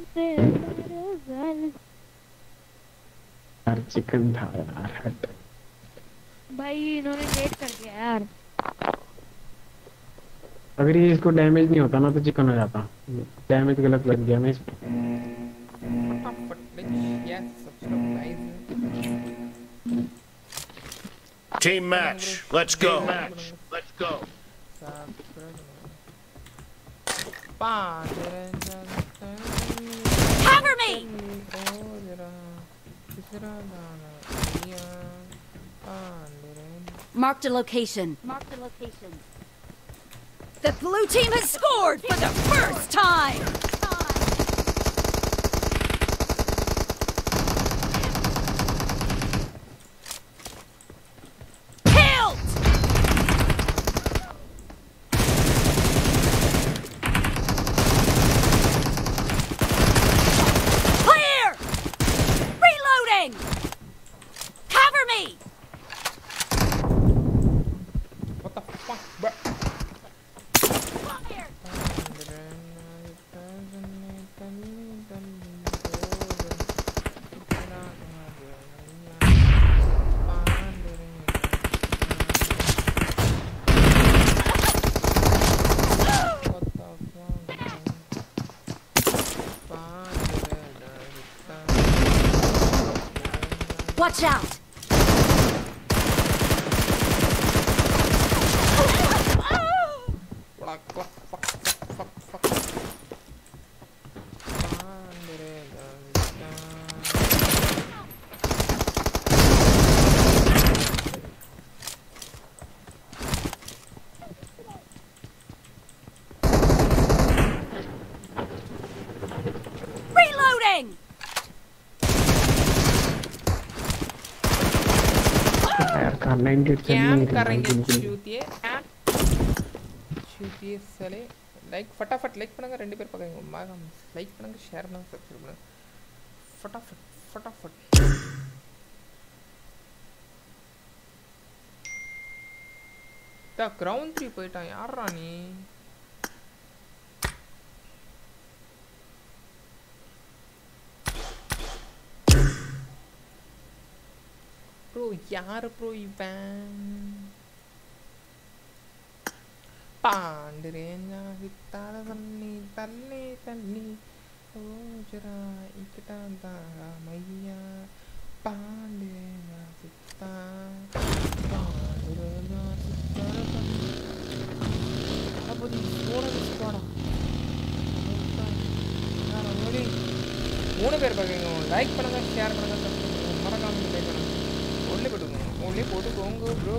से मेरे गल यार चिकन था यार हट भाई इन्होंने लेट कर दिया यार अगर ये इसको डैमेज नहीं होता ना तो चिकन हो जाता डैमेज गलत लग गया ना इसको फटाफट like yes subscribe guys Team match. Let's go. Let's go. Cover me! Marked a location. Marked a location. The blue team has scored for the first time! Killed! Clear! Reloading! Cover me! What the fuck, bro? Fire! Watch out! Fuck, fuck, fuck, fuck, fuck, fuck. Reloading! यार का 98 से cam नहीं करेंगे रहा चूतिए चूतिए சலே like ஃபட்டாஃபட் லைக் பண்ணுங்க ரெண்டு பேர் பார்க்குறீங்க மகம் லைக் பண்ணுங்க ஷேர் பண்ணுங்க சப்ஸ்கிரைப் பண்ணுங்க ஃபட்டாஃபட் ஃபட்டாஃபட் தா கிரவுண்ட் த்ரீ போயிட்டான் யாரா நீ ப்ரோ யார் ப்ரோ இவன் பாண்டுரேஞ்சா வித்தால தண்ணி தள்ளி தள்ளி ஓஜரா இக்கிட்டாந்தா மையா பாண்டுரேஞ்சா சித்தா பாண்டுரேஞ்சா சித்தால தண்ணி தளபதி சோட விஸ்வாடா மூணு பேர் பார்க்குறீங்க லைக் பண்ணுங்க ஷேர் பண்ணுங்க சப்ஸ்கிரைப் பண்ணுங்க மறக்காம லைக் பண்ணுங்க உள்ளே போட்டுக்கோங்க உள்ளே போட்டுக்கோங்க ப்ரோ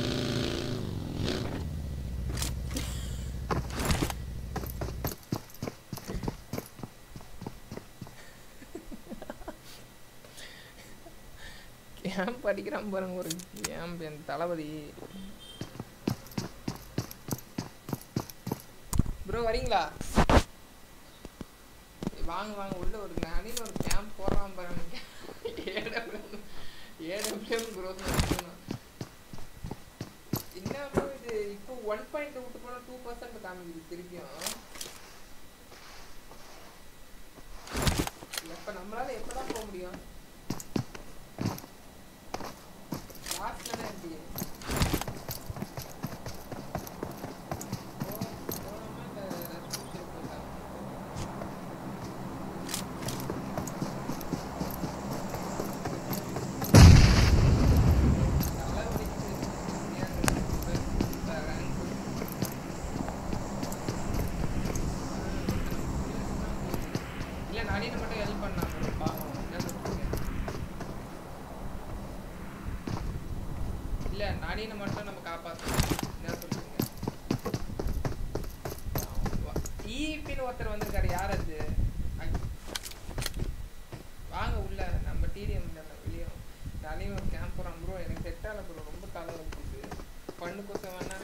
கேம்ப் அடிக்கிறான் பாருங்க ஒரு கேம்ப் என் தளபதி ப்ரோ வரீங்களா வாங்க வாங்க உள்ள ஒரு அணில ஒரு கேம்ப் போடுறான் பாருங்க ஏடபிள்யூ ஏடபிள்யூ க்ரோத் என்ன ப்ரோ இது இப்போ ஒன் பாயிண்ட் விட்டு போனால் டூ பர்சன்ட் காமிக்குது திருப்பியும் எப்போ நம்மளால எப்பதான் போக முடியும் லாஸ்ட்ல எப்படி இல்ல நானே மட்டும் ஹெல்ப் பண்ணாங்க பாவம் என்ன சொல்றீங்க இல்ல நானே மட்டும் நம்ம காப்பாத்தணும் என்ன சொல்றீங்க ஈபின்னு ஒருத்தர் வந்திருக்காரு யார் அது அங்க- வாங்க உள்ள நம்ம டிடிஎம் வெளியே நாளையும் ஒரு கேம்ப் போகிறோம் ப்ரோ எனக்கு செட் ஆகல ப்ரோ ரொம்ப தலை வலிக்குது பண்ணு கொசம் வேணா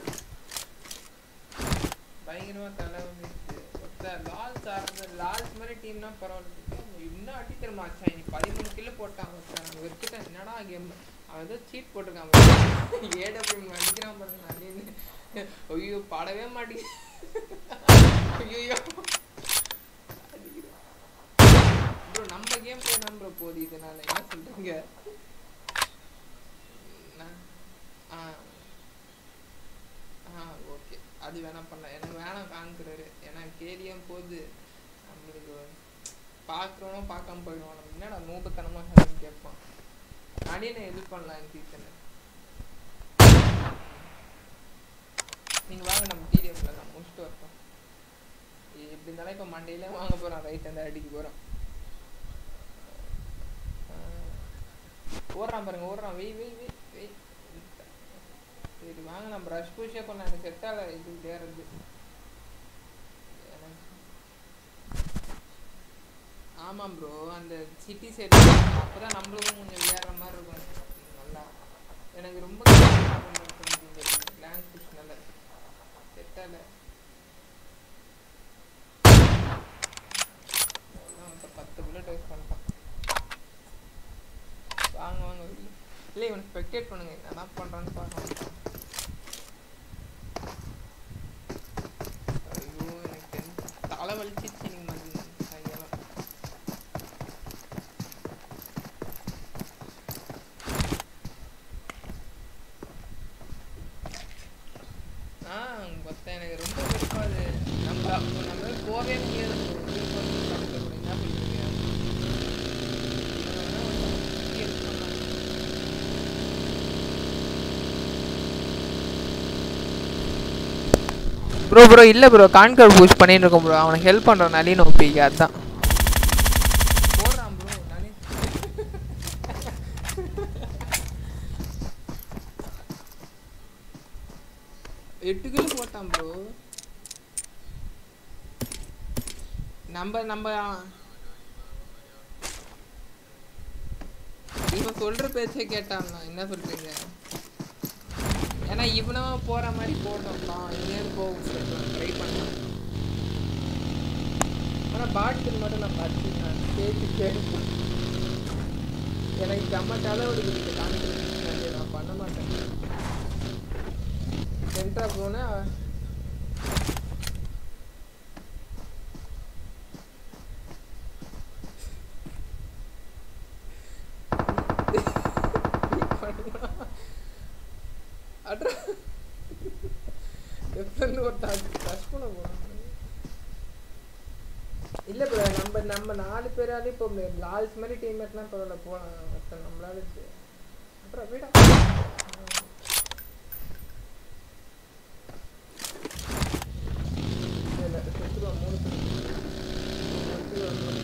பயங்கரமா தலை வந்துருச்சு ஒருத்தர் லால் சார்ந்த லால்ஸ் மாதிரி டீம்னா பரவாயில்ல இன்னும் அடி தருமா ஆச்சா நீ பதிமூணு கிலோ போட்டான் ஒருத்தன் நான் வச்சுட்டேன் என்னடா கேம் அவன் ஏதோ சீட் போட்டிருக்கான் ஏடபிள்யூ அடிக்கிறான் பாருங்க அப்படின்னு ஐயோ பாடவே மாட்டேங்குது ஐயோ போகுது இதனால என்ன சொல்றீங்க நான்- ஆ ஆ ஓகே அது வேணா பண்ணலாம் எனக்கு வேணாம் காண்கிறாரு ஏன்னா கேலியும் போது நம்மளுக்கு பார்க்குறவனும் பார்க்காம போயிடுவான் நம்ம என்னடா நூபத்தனமாக ஹெல்ப் கேட்பான் அடியை ஹெல்ப் பண்ணலாம் இந்த சீசனு நீங்க வாங்க நம்ம டிடிஎம்ல தான் முடிச்சுட்டு வரட்டும் எப்படி இருந்தாலும் இப்போ மண்டேல வாங்க போறோம் ரைட் அந்த அடிக்க போறோம் ஓடுறான் பாருங்க ஓடுறான் வெய் வெய் வெய் வெய் சரி வாங்க நம்ம ரஷ் புஷே பண்ண எனக்கு செட் ஆகல இது தேர்றது ஆமாம் ப்ரோ அந்த சிட்டி சைடு அப்பதான் நம்மளுக்கும் கொஞ்சம் விளையாடுற மாதிரி இருக்கும் நல்லா எனக்கு ரொம்ப லேண்ட் புஷ்னால செட் ஆகல அதான் வந்து பத்து புல்லட் யூஸ் பண்ணிட்டான் வாங்க வாங்க வெளியே இல்லை இவனை ஸ்பெக்டேட் பண்ணுங்க என்ன பண்ணுறான்னு பார்க்கலாம் ஐயோ எனக்கு ten- தலை வலிச்சிச்சு நீங்கள் வந்து கையெல்லாம் ஆ மொத்தம் எனக்கு ரொம்ப வெறுப்பாது நம்ம அப்போ நம்ம போகவே முடியாது bro. இது பண்ணி சாப்பிட கூட என்ன பண்ணுறீங்க ப்ரோ ப்ரோ இல்லை ப்ரோ கான்கர் பூஸ்ட் பண்ணிட்டு இருக்கோம் ப்ரோ அவனுக்கு ஹெல்ப் பண்ணுறோம் நளின் ஓபிக்கு அதான் போடுறான் ப்ரோ நளின் எட்டு கிலோ போட்டான் ப்ரோ நம்ம நம்ம இவன் சொல்ற பேச்சே கேட்டான் என்ன சொல்றீங்க ஏன்னா இவனும் போற மாதிரி போட்டோம்லாம் இங்கேருந்து போக ட்ரை பண்ணலாம் ஆனா பாட்டில் மட்டும் நான் படிச்சுட்டேன் கேட்டு கேட்டு எனக்கு செம்ம தலைவலி இருக்கு கான்ட்ரிபியூஷன் நான் பண்ண மாட்டேன் சென்ட்ரா போனா அட்ரா எப்பன்னு ஒரு டச் பண்ண போறோம் இல்ல ப்ரோ நம்ம நம்ம நாலு பேராலே இப்போ லால்ஸ் மாதிரி டீம்மேட்லாம் பரவாயில்ல போகலாம் மொத்தம் நம்மளால இது- அப்புறம் வீடா இல்ல, இல்ல, செத்துருவான், மூணு பேர். செத்துருவான்.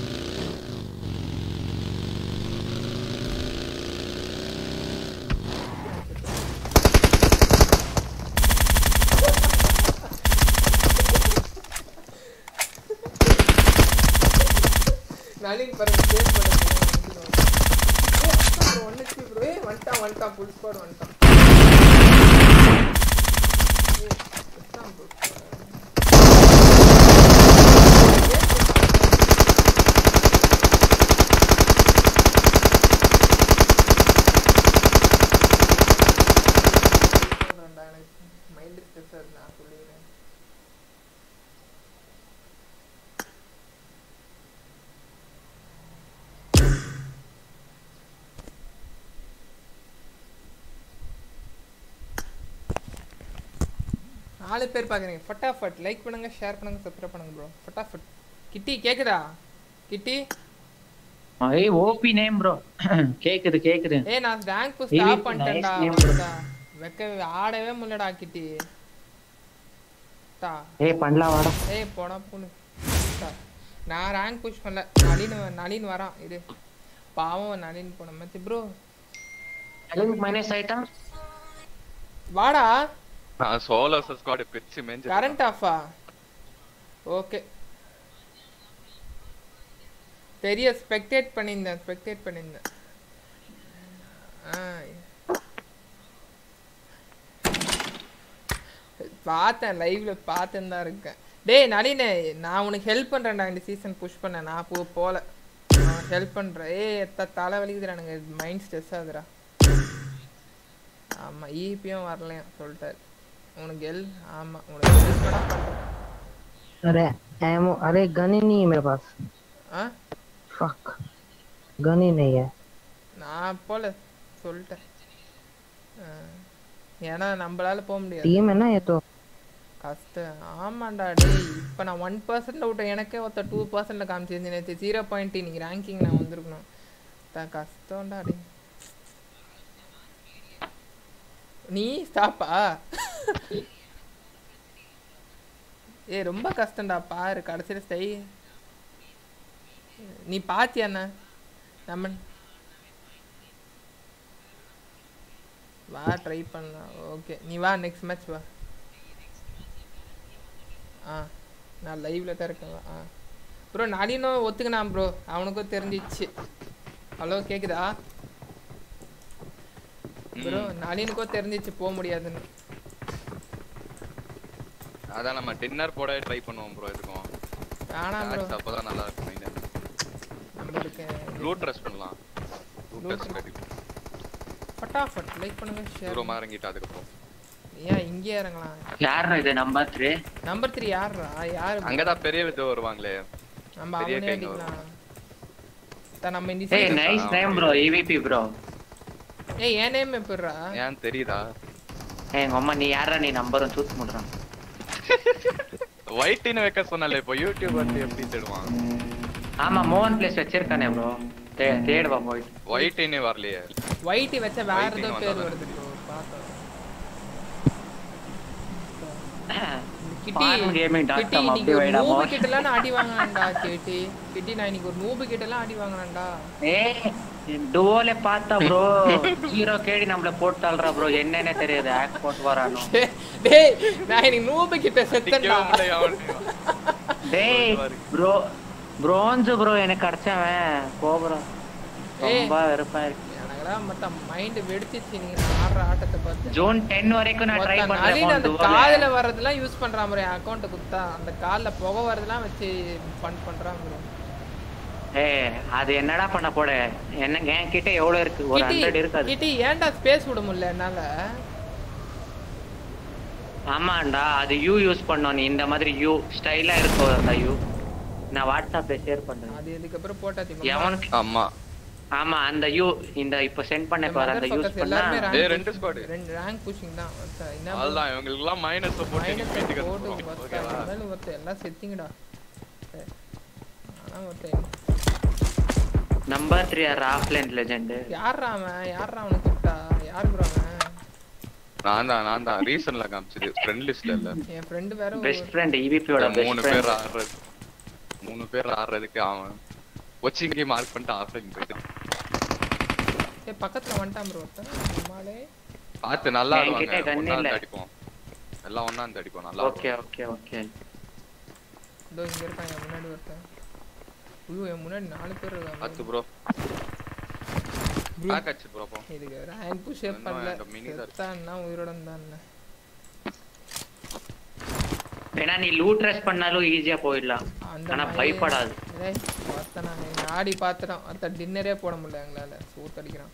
நளின் பாருங்க சேவ் பண்ணுங்க ஒன் ஹெச்பி ப்ரோ ஏ வந்துட்டான் வந்துட்டான் ஃபுல் ஸ்குவாட் வந்துட்டான் ஏய், வந்துட்டான் bro. சொல்றேன்டா, எனக்கு மைண்ட் ஸ்ட்ரெஸ் நான் சொல்லிடுறேன் நாலு பேர் பார்க்குறீங்க ஃபட்டாஃபட் லைக் பண்ணுங்க ஷேர் பண்ணுங்க சப்ஸ்கிரைப் பண்ணுங்க ப்ரோ ஃபட்டாஃபட் கிட்டி கேக்குதா கிட்டி ஏய் ஓபி நேம் ப்ரோ கேக்குது கேக்குது ஏய் நான் ரேங்க் Hey, ஸ்டாப் nice பண்ணிட்டேன்டா name bro. அவன்கிட்ட. வெக்க ஆடவே முடியலடா கிட்டி தா ஏய் பண்ணலாம் வாடா ஏய் போடா பொண்ணு தா. நான் ரேங்க் புஷ் பண்ணல நளின் வ- நளின் வரான் இது பாவம் நளின் போன மச்சி ப்ரோ எலன் மைனஸ் ஆயிட்டா வாடா நான் சோலோ ஸ்குவாட் பிரிச்சு மேஞ்சு கரண்ட் ஆஃபா ஓகே தெரிய ஸ்பெக்டேட் பண்ணியிருந்தேன் ஸ்பெக்டேட் பண்ணியிருந்தேன் ஆ பார்த்தேன் லைவ்ல பார்த்துன்னு தான் இருக்கேன் டேய் நளினே நான் உனக்கு ஹெல்ப் பண்றேன்டா இந்த சீசன் புஷ் பண்ண நான் போ போல ஹெல்ப் பண்றேன் ஏய் எத்த தலை வலிக்குதுடா எனக்கு மைண்ட் ஸ்ட்ரெஸ் ஆகுதுடா ஆமா ஈபியும் வரலையா சொல்லிட்டாரு உனக்கு ஹெல் ஆமா உனக்கு help பண்ணா பண்றேன். अरे एमो अरे गन ही नहीं है मेरे पास ஆ फक गन ही नहीं है நான் போல சொல்லிட்டேன் ஆ. ஏன்னா நம்மளால போக முடியாது टीम है ना ये तो கஷ்டம் ஆமாண்டா டேய் இப்போ நான் ஒன் பர்சன்ட்ல விட்ட எனக்கே ஒருத்த டூ பர்சன்ட்ல காமிச்சிருந்து நேற்று ஜீரோ பாயிண்ட் இன்னைக்கு ரேங்கிங் நான் வந்திருக்கணும் தான் கஷ்டம்டா டேய் நீ ஸ்டாப்பா ஏய் ரொம்ப கஷ்டம்டா பாரு கடைசியில் ஸ்டை நீ பாத்தியாண்ணா நம்ம வா ட்ரை பண்ணலாம் ஓகே நீ வா நெக்ஸ்ட் மேட்ச் வா ஆ நான் லைவ்ல தான் இருக்கேன் வா. ஆ ப்ரோ நளினும் ஒத்துக்கினான் ப்ரோ அவனுக்கும் தெரிஞ்சிச்சு ஹலோ கேக்குதா ப்ரோ நளினுக்கும் தெரிஞ்சிச்சு போக முடியாதுன்னு அதான் நம்ம டின்னர் போட ட்ரை பண்ணுவோம் ப்ரோ இதுக்கும் வேணாம் ப்ரோ Snacks அப்பதான் நல்லா இருக்கும் மைண்ட் நம்மளுக்கு லூட் ட்ரெஸ் பண்ணலாம் லூட் Loot ட்ரெஸ் கட்டி ஃபட்டாஃபட் லைக் பண்ணுங்க ஷேர் தூரமா இறங்கிட்டு அதுக்கப்புறம் ஏன் இங்கே இறங்கலாம் யாருண்ணா இது நம்பர் த்ரீ நம்பர் த்ரீ யாருடா யாரு bro? அங்கதான் பெரிய இது வருவாங்களே நம்ம பெரிய அவனே gang அடிக்கலாம் தான் நம்ம இந்த ஏய் side- நைஸ் நேம் ப்ரோ இவிபி ப்ரோ ஏய் என் நேம் எப்படிடா ஏன் தெரியுதா ஏய் எங்க அம்மா நீ யாரா நீ நம்பரும் தூத்து முடுறான் ஒயிட்டின்னு வைக்க சொன்னாலே இப்போ யூடியூப் வந்து எப்படி தேடுவான் ஆமா மோகன் பிளேஸ் வச்சிருக்கானே ப்ரோ தேடுவா போயிட்டு ஒயிட்டின்னு வரலையே ஒயிட் வச்ச வேற White ஏதோ ன்னு பேர் வந்தா வருது bro பார்த்தோம் Farm gaming dot கிட்டி com இன்னைக்கு அப்படி ஒரு வைடா, நூபு boss. கிட்ட எல்லாம் நான் அடி வாங்கினேன்டா கேட்டி கிட்டி நான் இன்னைக்கு ஒரு நூபு கிட்ட எல்லாம் அடி வாங்கினேன்டா ஏய் டுவோல பார்த்தா ப்ரோ ஜீரோ கேடி நம்மள போட்டு தள்ளுறா ப்ரோ என்னன்னே தெரியாது ஆக் போட்டு வரானோ டேய் நான் இன்னைக்கு நூபு கிட்ட செத்தேன்டா டேய் ப்ரோ பிரான்ஸ் ப்ரோ எனக்கு கிடைச்சவன் கோபுரம் ஏய். ரொம்ப வெறுப்பா இருக்கு எனக்கெல்லாம் மொத்தம் மைண்ட் வெடிச்சிச்சு நீங்க நான் ஆடுற ஆட்டத்தை பார்த்து ஜூன் டென் வரைக்கும் நான் ட்ரை ஒருத்தன் நளின் பண்றேன் அந்த duo ல. காதுல வர்றதெல்லாம் யூஸ் பண்றான் ப்ரோ என் அக்கௌண்ட்டை குத்தா அந்த கால்ல புகை வரதெல்லாம் வச்சு ஃபன் பண்றான் ப்ரோ ஏய் அது என்னடா பண்ண போட என்ன என் கிட்ட எவ்வளவு இருக்கு ஒரு ஹண்ட்ரட் இருக்காது கிட்டி ஏன்டா ஸ்பேஸ் விட முடியல என்னால ஆமாண்டா அது யூ யூஸ் பண்ணோம் நீ இந்த மாதிரி யூ ஸ்டைலா இருக்கும் அந்த யூ நான் வாட்ஸ்அப்ல ஷேர் பண்றேன் அது இதுக்கப்புறம் போட்டாச்சு எவனுக்கு ஆமா ஆமா அந்த யூ இந்த இப்ப சென்ட் பண்ண பாரு அந்த யூஸ் பண்ணா எல்லாருமே rank டேய், ரெண்டு pushing- squad. ரெண்டு ரேங்க் புஷிங் தான் ஒருத்தன் என்ன அதுதான் இவங்களுக்கு எல்லாம் மைனஸ் போட்டு மைனஸ் இன்னைக்கு வீட்டுக்கு போட்டு அனுப்புவோம். ஒருத்தன் ஓகேவா மேல ஒருத்தன் எல்லாம் செத்திங்கடா சரி. ஆனா ஒருத்தன் number three or offline legend யார்ரா அவன் யார்ரா அவனை கூப்பிட்டா யார் ப்ரோ அவன் நான் தான் நான் தான் ரீசன்ல காமிச்சது ஃப்ரெண்ட் லிஸ்ட்ல இல்ல என் ஃப்ரெண்டு வேற ஒரு- பெஸ்ட் ஃப்ரெண்ட் இவிபியோட மூணு பெஸ்ட் பேர் ஃப்ரெண்ட் ஆடுறது மூணு பேர் ஆடுறதுக்கு அவன் கொச்சிங்கி மார்க் பண்ணிட்டு ஆஃப்லைன் போயிட்டான் ஏய் பக்கத்துல வந்துட்டான் ப்ரோ ஒருத்தன் சும்மாலே பார்த்து நல்லா என்கிட்ட ஆடுவாங்க gun ஒண்ணா இல்ல. இருந்து அடிப்போம் எல்லாம் ஒண்ணா இருந்து அடிப்போம் நல்லா ஓகே ஓகே ஓகே இதோ இங்க இருக்கான் என் முன்னாடி ஒருத்தன் ஐயோ என் முன்னாடி நாலு பேர் இருக்காங்க பத்து ப்ரோ பேக் ஆச்சு ப்ரோ அப்போ இதுக்கு ரேங்க் புஷ் இன்னும் பண்ணல இந்த mini தான் இருக்கு. செத்தான்னா உயிரோட இருந்தான் வேணா நீ லூட் ட்ரெஸ் பண்ணாலும் ஈஸியா போயிடலாம் அந்த ஆனா மாதிரி- பயப்படாது டேய், ஒருத்தன் நாங்க இங்க ஆடி பாத்துறோம் ஒருத்தன் டின்னரே போட முடியல எங்களால சூத்தடிக்கிறான்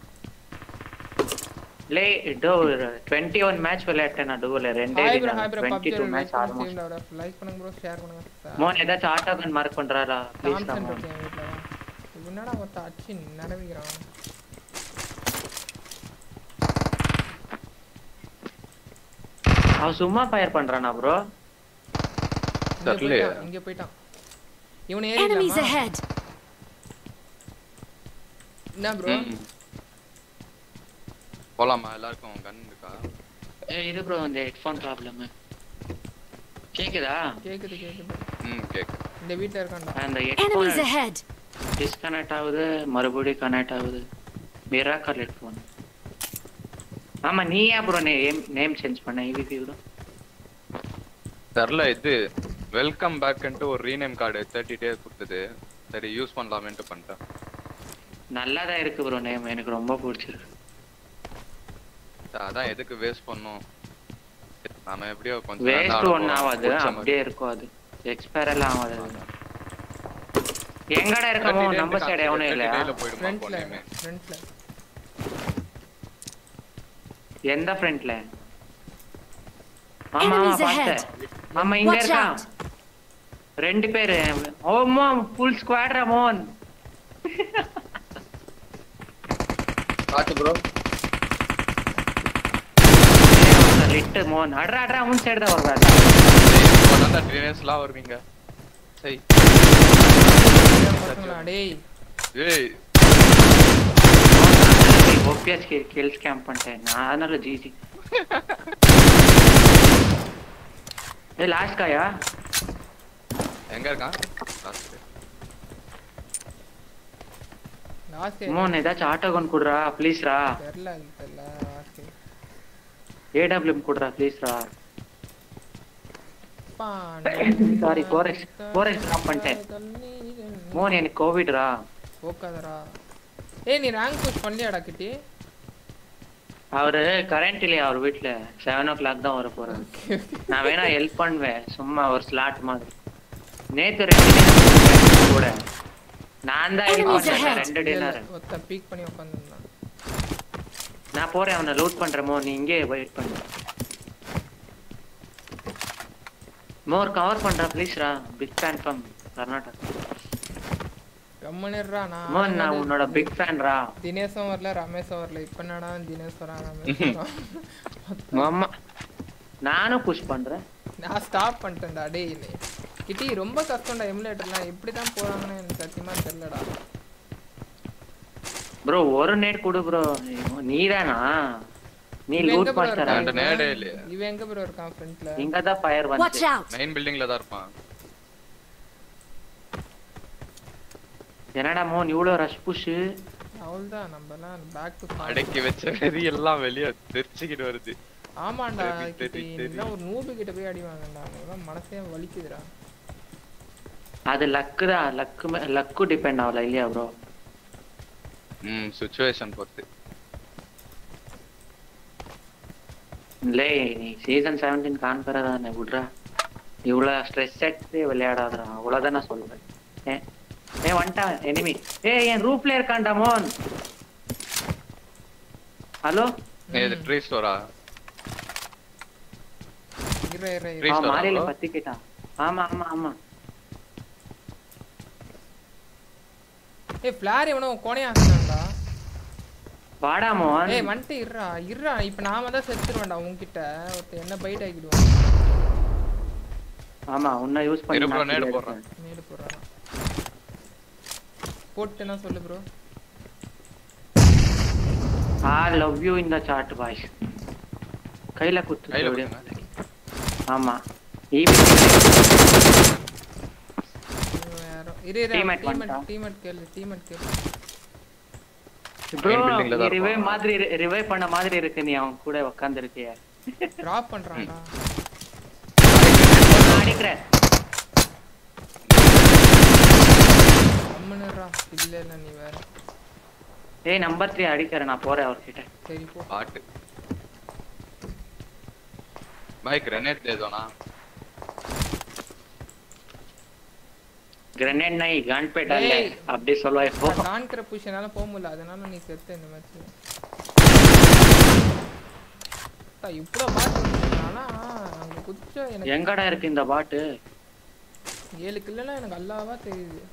லே டோ டுவெண்ட்டி ஒன் மேட்ச் விளையாட்டேன் நான் டூவில் ரெண்டே hi bro hi bro twenty PUBG two match almost like like பண்ணுங்க ப்ரோ ஷேர் பண்ணுங்க மோன் ஏதாச்சும் ஆட்டோ கன் மார்க் பண்றாரா ப்ளீஸ் தாம்சன் இருக்கு என் வீட்ல இது என்னடா ஒருத்தன் அடிச்சு நிரவிக்கிறான் அவன் சும்மா ஃபயர் பண்றானா ப்ரோ இங்க தெரியலையே. போயிட்டான் இங்க போயிட்டான் இவன் Enemies ஏறிடலாமா ahead! என்ன ப்ரோ போலாமா எல்லாருக்கும் கன் இருக்கா ஏய் இது ப்ரோ இந்த ஹெட்ஃபோன் ப்ராப்ளம் கேக்குதா கேக்குது கேக்குது ம் கேக்கு இந்த வீட்ல இருக்கான்டா அந்த Enemies ஹெட்ஃபோன் ahead! டிஸ்கனெக்ட் ஆகுது மறுபடியும் கனெக்ட் ஆகுது மிராக்கல் ஹெட்ஃபோன் ஆமா நீ ஏன் ப்ரோ நேம் நேம் சேஞ்ச் பண்ண இவிபி ப்ரோ தெரில இது வெல்கம் பேக்ன்ட்டு ஒரு ரீநேம் கார்டு தேர்ட்டி டேஸ் கொடுத்தது சரி யூஸ் பண்ணலாமேன்ட்டு பண்ணிட்டேன் நல்லா தான் இருக்கு ப்ரோ நேம் எனக்கு ரொம்ப பிடிச்சிருக்கு சரி, அதான் எதுக்கு வேஸ்ட் பண்ணோம் நாம எப்படியோ கொஞ்சம் வேஸ்ட் ஒன்றும் ஆகாது அப்படியே இருக்கும் அது எக்ஸ்பயர் எல்லாம் ஆகாது அது. எங்கடா இருக்கமோ நம்ம சைடு எவனும் இல்லையா ஃப்ரண்ட்ல ஃப்ரண்ட்ல எந்த ஃப்ரண்ட்ல ஆமா ஆமா Enemies ahead! பார்த்தேன் ஆமா இங்க Watch இருக்கான் out! ரெண்டு பேரு ஓமா ஃபுல் ஸ்குவாட்ரா மோன் பாத்து ப்ரோ லிட்டு மோன் அட்ரா அட்ரா உன் சைடு தான் வருவாரு இப்போதான் ட்ரெயினர்ஸ்லாம் வருவீங்க சரி பசங்களா, டேய் ஏய் ஓபிஎஸ் கில் ஸ்கேம் பண்ணிட்டேன் நான் அதனால ஜிஜி ஏ லாஸ்ட் காயா எங்க இருக்கான் Last. லாஸ்ட் மோன் ஏதாச்சும் ஆட்டோ கொண்டு குடுறா ப்ளீஸ்ரா தெரியல தெரியல லாஸ்ட் ஏடபிள்யூஎம் குடுறா ப்ளீஸ்ரா Sorry, Forex. Forex drop பண்ணிட்டேன். மோன் எனக்கு கோவிட்ரா போக்காதடா ஏய் நீ ரேங்க் புஷ் பண்ணலையாடா கிட்டி அவரு கரண்ட் இல்லையா அவர் வீட்ல செவன் ஓ கிளாக் தான் வர போறாரு நான் வேணா ஹெல்ப் பண்ணுவேன் சும்மா ஒரு ஸ்லாட் மாதிரி நேத்து ரெண்டு dinner கூட நான் தான் help Enemies பண்ணேன், ahead. ரெண்டு டின்னர் ஒத்த பீக் பண்ணி உட்காந்துருந்தான் நான் போறேன் அவனை லூட் பண்றேன் மோ நீ இங்கே வெயிட் பண்ணு மோர் கவர் பண்றா ப்ளீஸ்ரா பிக் ஃபேன் ஃப்ரம் கர்நாடகா கம்மனிடுறா மோன் நான் நான் உன்னோட பிக் ஃபேன்ரா தினேஷும் வரல ரமேஷும் வரல இப்ப என்னடா தினேஷ் வரான் ரமேஷ் வரான் மாமா நானும் புஷ் பண்றேன் நான் ஸ்டாப் பண்ணிட்டேன்டா டேய் நீ கிட்டி ரொம்ப கஷ்டம்டா எமுலேட்டர்லாம் எப்படி தான் போறாங்கன்னு எனக்கு சத்தியமா தெரியலடா ப்ரோ ஒரு நேட் கொடு ப்ரோ நீதானா நீ இவன் லூட் எங்க bro மாஸ்டரா இருக்கான் ரெண்டு நேடே இல்லையா? இவன்? இவன் எங்க ப்ரோ இருக்கான் ஃப்ரண்ட்ல இங்க தான் ஃபயர் Watch வந்து out! மெயின் பில்டிங்ல தான் இருப்பான் என்னடா மோன் இவ்வளவு ரஷ் புஷ் அவள்தான் நம்மலாம் பேக் டு அடக்கி வச்ச வெறி எல்லாம் வெளிய தெரிச்சுக்கிட்டு வருது ஆமாண்டா தெரி, கிட்டி தெரி, தெரி. நீலாம் ஒரு நூபு கிட்ட போய் அடி வாங்கடா அதெல்லாம் மனசே வலிக்குதுடா அது லக்கு தான் லக்கு லக்கு டிபெண்ட் ஆகல இல்லையா ப்ரோ ம் சுச்சுவேஷன் பொறுத்து லே நீ சீசன் செவன்டீன் காண்பற தானே விட்றா இவ்வளவு ஸ்ட்ரெஸ் எடுத்து விளையாடாதடா அவ்வளவுதான் நான் சொல்றேன் ஏ ஏ வந்துட்டான் எனிமி ஏ என் ரூப்ல இருக்கான்டா மோன் ஹலோ இது ட்ரீ ஸ்டோரா இரு இரு இரு. Please. அவன் வரா மாலையில bro? பத்திக்கிட்டான் ஆமா ஆமா ஆமா ஏய் ஃபிளார் எவனோ கோணையா ஆக்குனான்டா வாடா மோன் ஏய் வந்துட்டு இருடா இருடா இப்ப நாம தான் செத்துருவேன்டா உன்கிட்ட ஒருத்தன் என்ன பைட் ஆக்கிடுவான் ஆமா உன்னை யூஸ் பண்ணி இரு bro, நான் நேடு kill போடுறேன். எடுத்தேன். மேடு போடுறான் போட்டுனா சொல்லு bro I love you in the chat boys கையில குத்து கையில அப்படியே. கொடுங்க. ஆமா ஈவினிங் யாரோ இரு இரு Teammate டீமேட் வந்துட்டான். டீமேட் கேளு டீமேட் கேளு ப்ரோ Main building ல தான் ரிவைவ் இருப்பான். மாதிரி ரிவைவ் பண்ண மாதிரி இருக்கு நீ அவன் கூட உட்கார்ந்து இருக்கிய டிராப் பண்றான்டா அடிக்கிறேன் கம்முனுடா இல்ல இல்ல நீ வேற ஏய் நம்பர் த்ரீ அடிக்கிறேன் நான் போறேன் அவர்கிட்ட சரி போ பாட்டு भाई ग्रेनेड दे दो ना கிரனேட் நை கன் पे डाल ले ஏய். அப்படி சொல்லுவா இப்போ நான் கான்கிற பொசிஷனால போக முடியல அதனால நீ செத்த இந்த மேட்ச் இவ்வளோ பாட்டு ஆனா அங்க குச்ச எனக்கு எங்கடா இருக்கு இந்த பாட்டு ஏழு கில்லலாம் எனக்கு அல்லாவா தெரியுது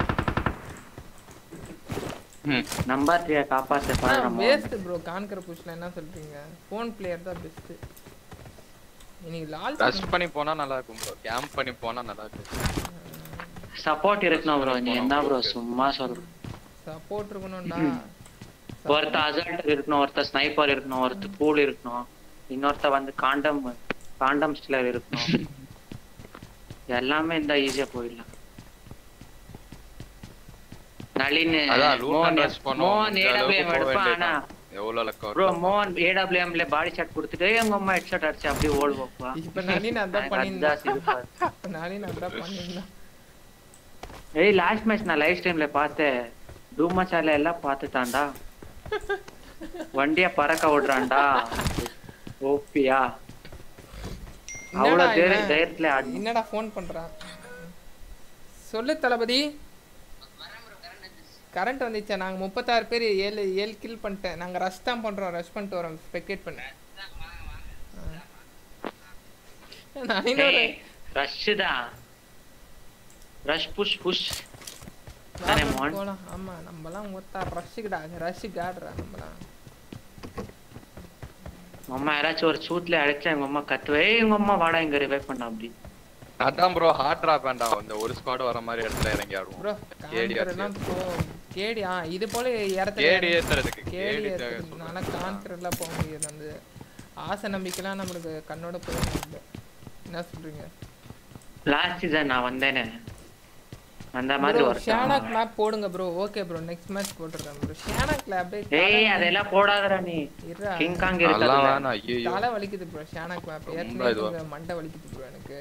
ம் நம்பர் த்ரீ காப்பாத்த பாருங்க வேஸ்ட் ப்ரோ கான்கிற பொசிஷன் என்ன சொல்றீங்க ஃபோன் பிளேயர் தான் பெஸ்ட் இன்னைக்கு லால் ரஷ் பண்ணி போனா நல்லா இருக்கும் ப்ரோ கேம்ப் பண்ணி போனா நல்லா இருக்கும் சப்போர்ட் இருக்கணும் ப்ரோ நீ என்ன ப்ரோ சும்மா சொல்லு சப்போர்ட் இருக்கணும்டா ஒருத்த அசல்ட் இருக்கணும் ஒருத்த ஸ்னைப்பர் இருக்கணும் ஒருத்த கூல் இருக்கணும் இன்னொருத்த வந்து காண்டம் காண்டம் ஸ்டிலர் இருக்கணும் எல்லாமே இந்த ஈஸியா போயிடலாம் நளின் அதான் லூட் மோகன் அண்ட் ரஷ் பண்ணுவோம் மோகன் முடிஞ்ச அளவுக்கு ஏடபிள்யூஎம் போக எடுப்பான் ஆனா வேண்டியதுதான் எவ்வளவு லக்க ப்ரோ மோகன் ஏடபிள்யூஎம்ல பாடி ஷாட் கொடுத்துட்டு எங்க அம்மா ஹெட் ஷாட் அடிச்சு அப்படியே ஓடுவோப்பா இப்ப நளின் அதான் பண்ணியிருந்தான் நளின் அதான் பண்ணியிருந்தான் ஏய் லாஸ்ட் மேட்ச் நான் லைவ் ஸ்ட்ரீம்ல பார்த்தேன் டூமச்சால எல்லாம் பார்த்துட்டான்டா வண்டிய பறக்க விடுறான்டா ஓப்பியா என்னடா அவ்வளவு தைரிய- இவன்? தைரியத்துல ஆடு என்னடா ஃபோன் பண்றான் சொல்லு தளபதி கரண்ட் வந்துச்சா நாங்க முப்பத்தாறு பேர் ஏழு ஏழு கில் பண்ணிட்டேன் நாங்க ரஷ் தான் பண்றோம் ரஷ் பண்ணிட்டு வரோம் ஸ்பெக்டேட் பண்ண நான் இன்னொரு ரஷ் தான் ரஷ் புஷ் புஷ் தானே மோகன்? போலாம் ஆமா நம்மலாம் ஒத்தா ரஷ்ஷுக்குடா ரஷ்ஷுக்கு ஆடுறா நம்மலாம் உங்க அம்மா யாராச்சும் ஒரு சூட்ல அழைச்சா எங்க அம்மா கத்துவே "ஏய், எங்க அம்மா வாடா இங்க ரிவைவ் பண்ண அப்படி அதான் ப்ரோ ஹார்ட் ட்ராப் வேண்டாம் அந்த ஒரு ஸ்குவாட் வர மாதிரி இடத்துல இறங்கி ப்ரோ ஆடுவோம் கேடி கான்கரெல்லாம் போ கேடி ஆ இது போல இடத்துல கேடி ஏத்துறதுக்கு கேடி கேடி ஏத்துறதுனால கான்கரெல்லாம் போக முடியாது அந்த ஆசை நம்பிக்கைலாம் நம்மளுக்கு கண்ணோட போயிடும் என்ன சொல்றீங்க லாஸ்ட் சீசன் நான் வந்தேனே அந்த மாதிரி ப்ரோ ஒரு ஷானாக் மேப் போடுங்க bro okay bro next match போட்டுறேன் ப்ரோ ஷானாக்ல அப்படியே ஏய் அதெல்லாம் போடாதடா நீ இருடா. கிங் காங் அதெல்லாம் இருக்கல வேணாம் ஐயோ தலை வலிக்குது ப்ரோ ஷானாக் மேப் ரொம்ப ஏற்கனவே இதுவா. கொஞ்சம் மண்டை வலிக்குது ப்ரோ எனக்கு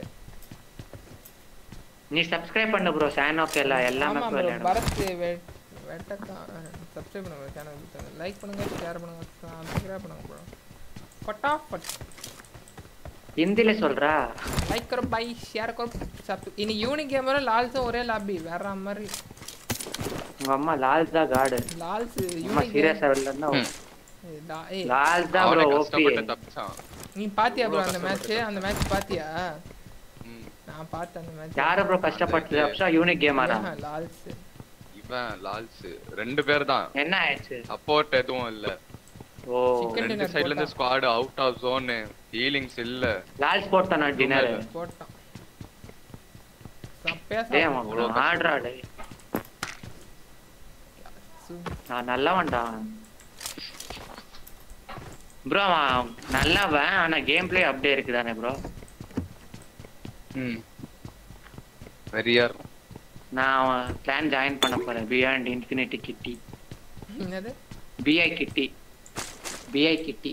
நீ சப்ஸ்கிரைப் பண்ணு ப்ரோ சானோக்கு எல்லாம் எல்லாமே ஆமா ப்ரோ விளையாடும் பரத் வெட் வெட்டக்கா சப்ஸ்கிரைப் பண்ணுங்க சேனல் லைக் பண்ணுங்க ஷேர் பண்ணுங்க சப்ஸ்கிரைப் பண்ணுங்க ப்ரோ फटाफट ஹிந்தில சொல்றா लाइक करो भाई शेयर करो सब इन यूनिक गेमर लाल से ஒரே லாபி வேற மாதிரி உங்க அம்மா லால் தான் காடு லால் அம்மா யூனிக் சீரியஸா இல்லன்னா ஏய் லால் தான் அவனே ப்ரோ ஓபி கஷ்டப்பட்டு தப்பிச்சான் நீ பாத்தியா ப்ரோ எவ்வளவு அந்த மேட்ச் கஷ்டப்பட்டு அந்த மேட்ச் பாத்தியா ம். நான் பார்த்தேன் அந்த மேட்ச் யாரு ப்ரோ கஷ்டப்பட்டு தப்பிச்சா யூனிக் கேமரா லால்ஸ் இவன் லால்ஸ் ரெண்டு பேர் தான் என்ன ஆயிடுச்சு சப்போர்ட் எதுவும் இல்ல ஓ Chicken ரெண்டு dinner சைடுல இருந்து போட்டா. Squad out of zone healings இல்ல லால் ஸ்போர்ட் தானே டின்னர் போட்டான் சப்பையா டேய் சாப்பிட்டான். அவன் ஆடுறா டேய் நான் நல்லவன்டா ப்ரோ அவன் நல்லவன் ஆனா கேம் பிளே அப்படியே இருக்குதானே ப்ரோ ம் வெரியா இருக்கும் நான் அவன் பிளான் ஜாயின் பண்ண போறேன் பியாண்ட் இன்ஃபினிட்டி கிட்டி என்னது பிஐ கிட்டி பிஐ கிட்டி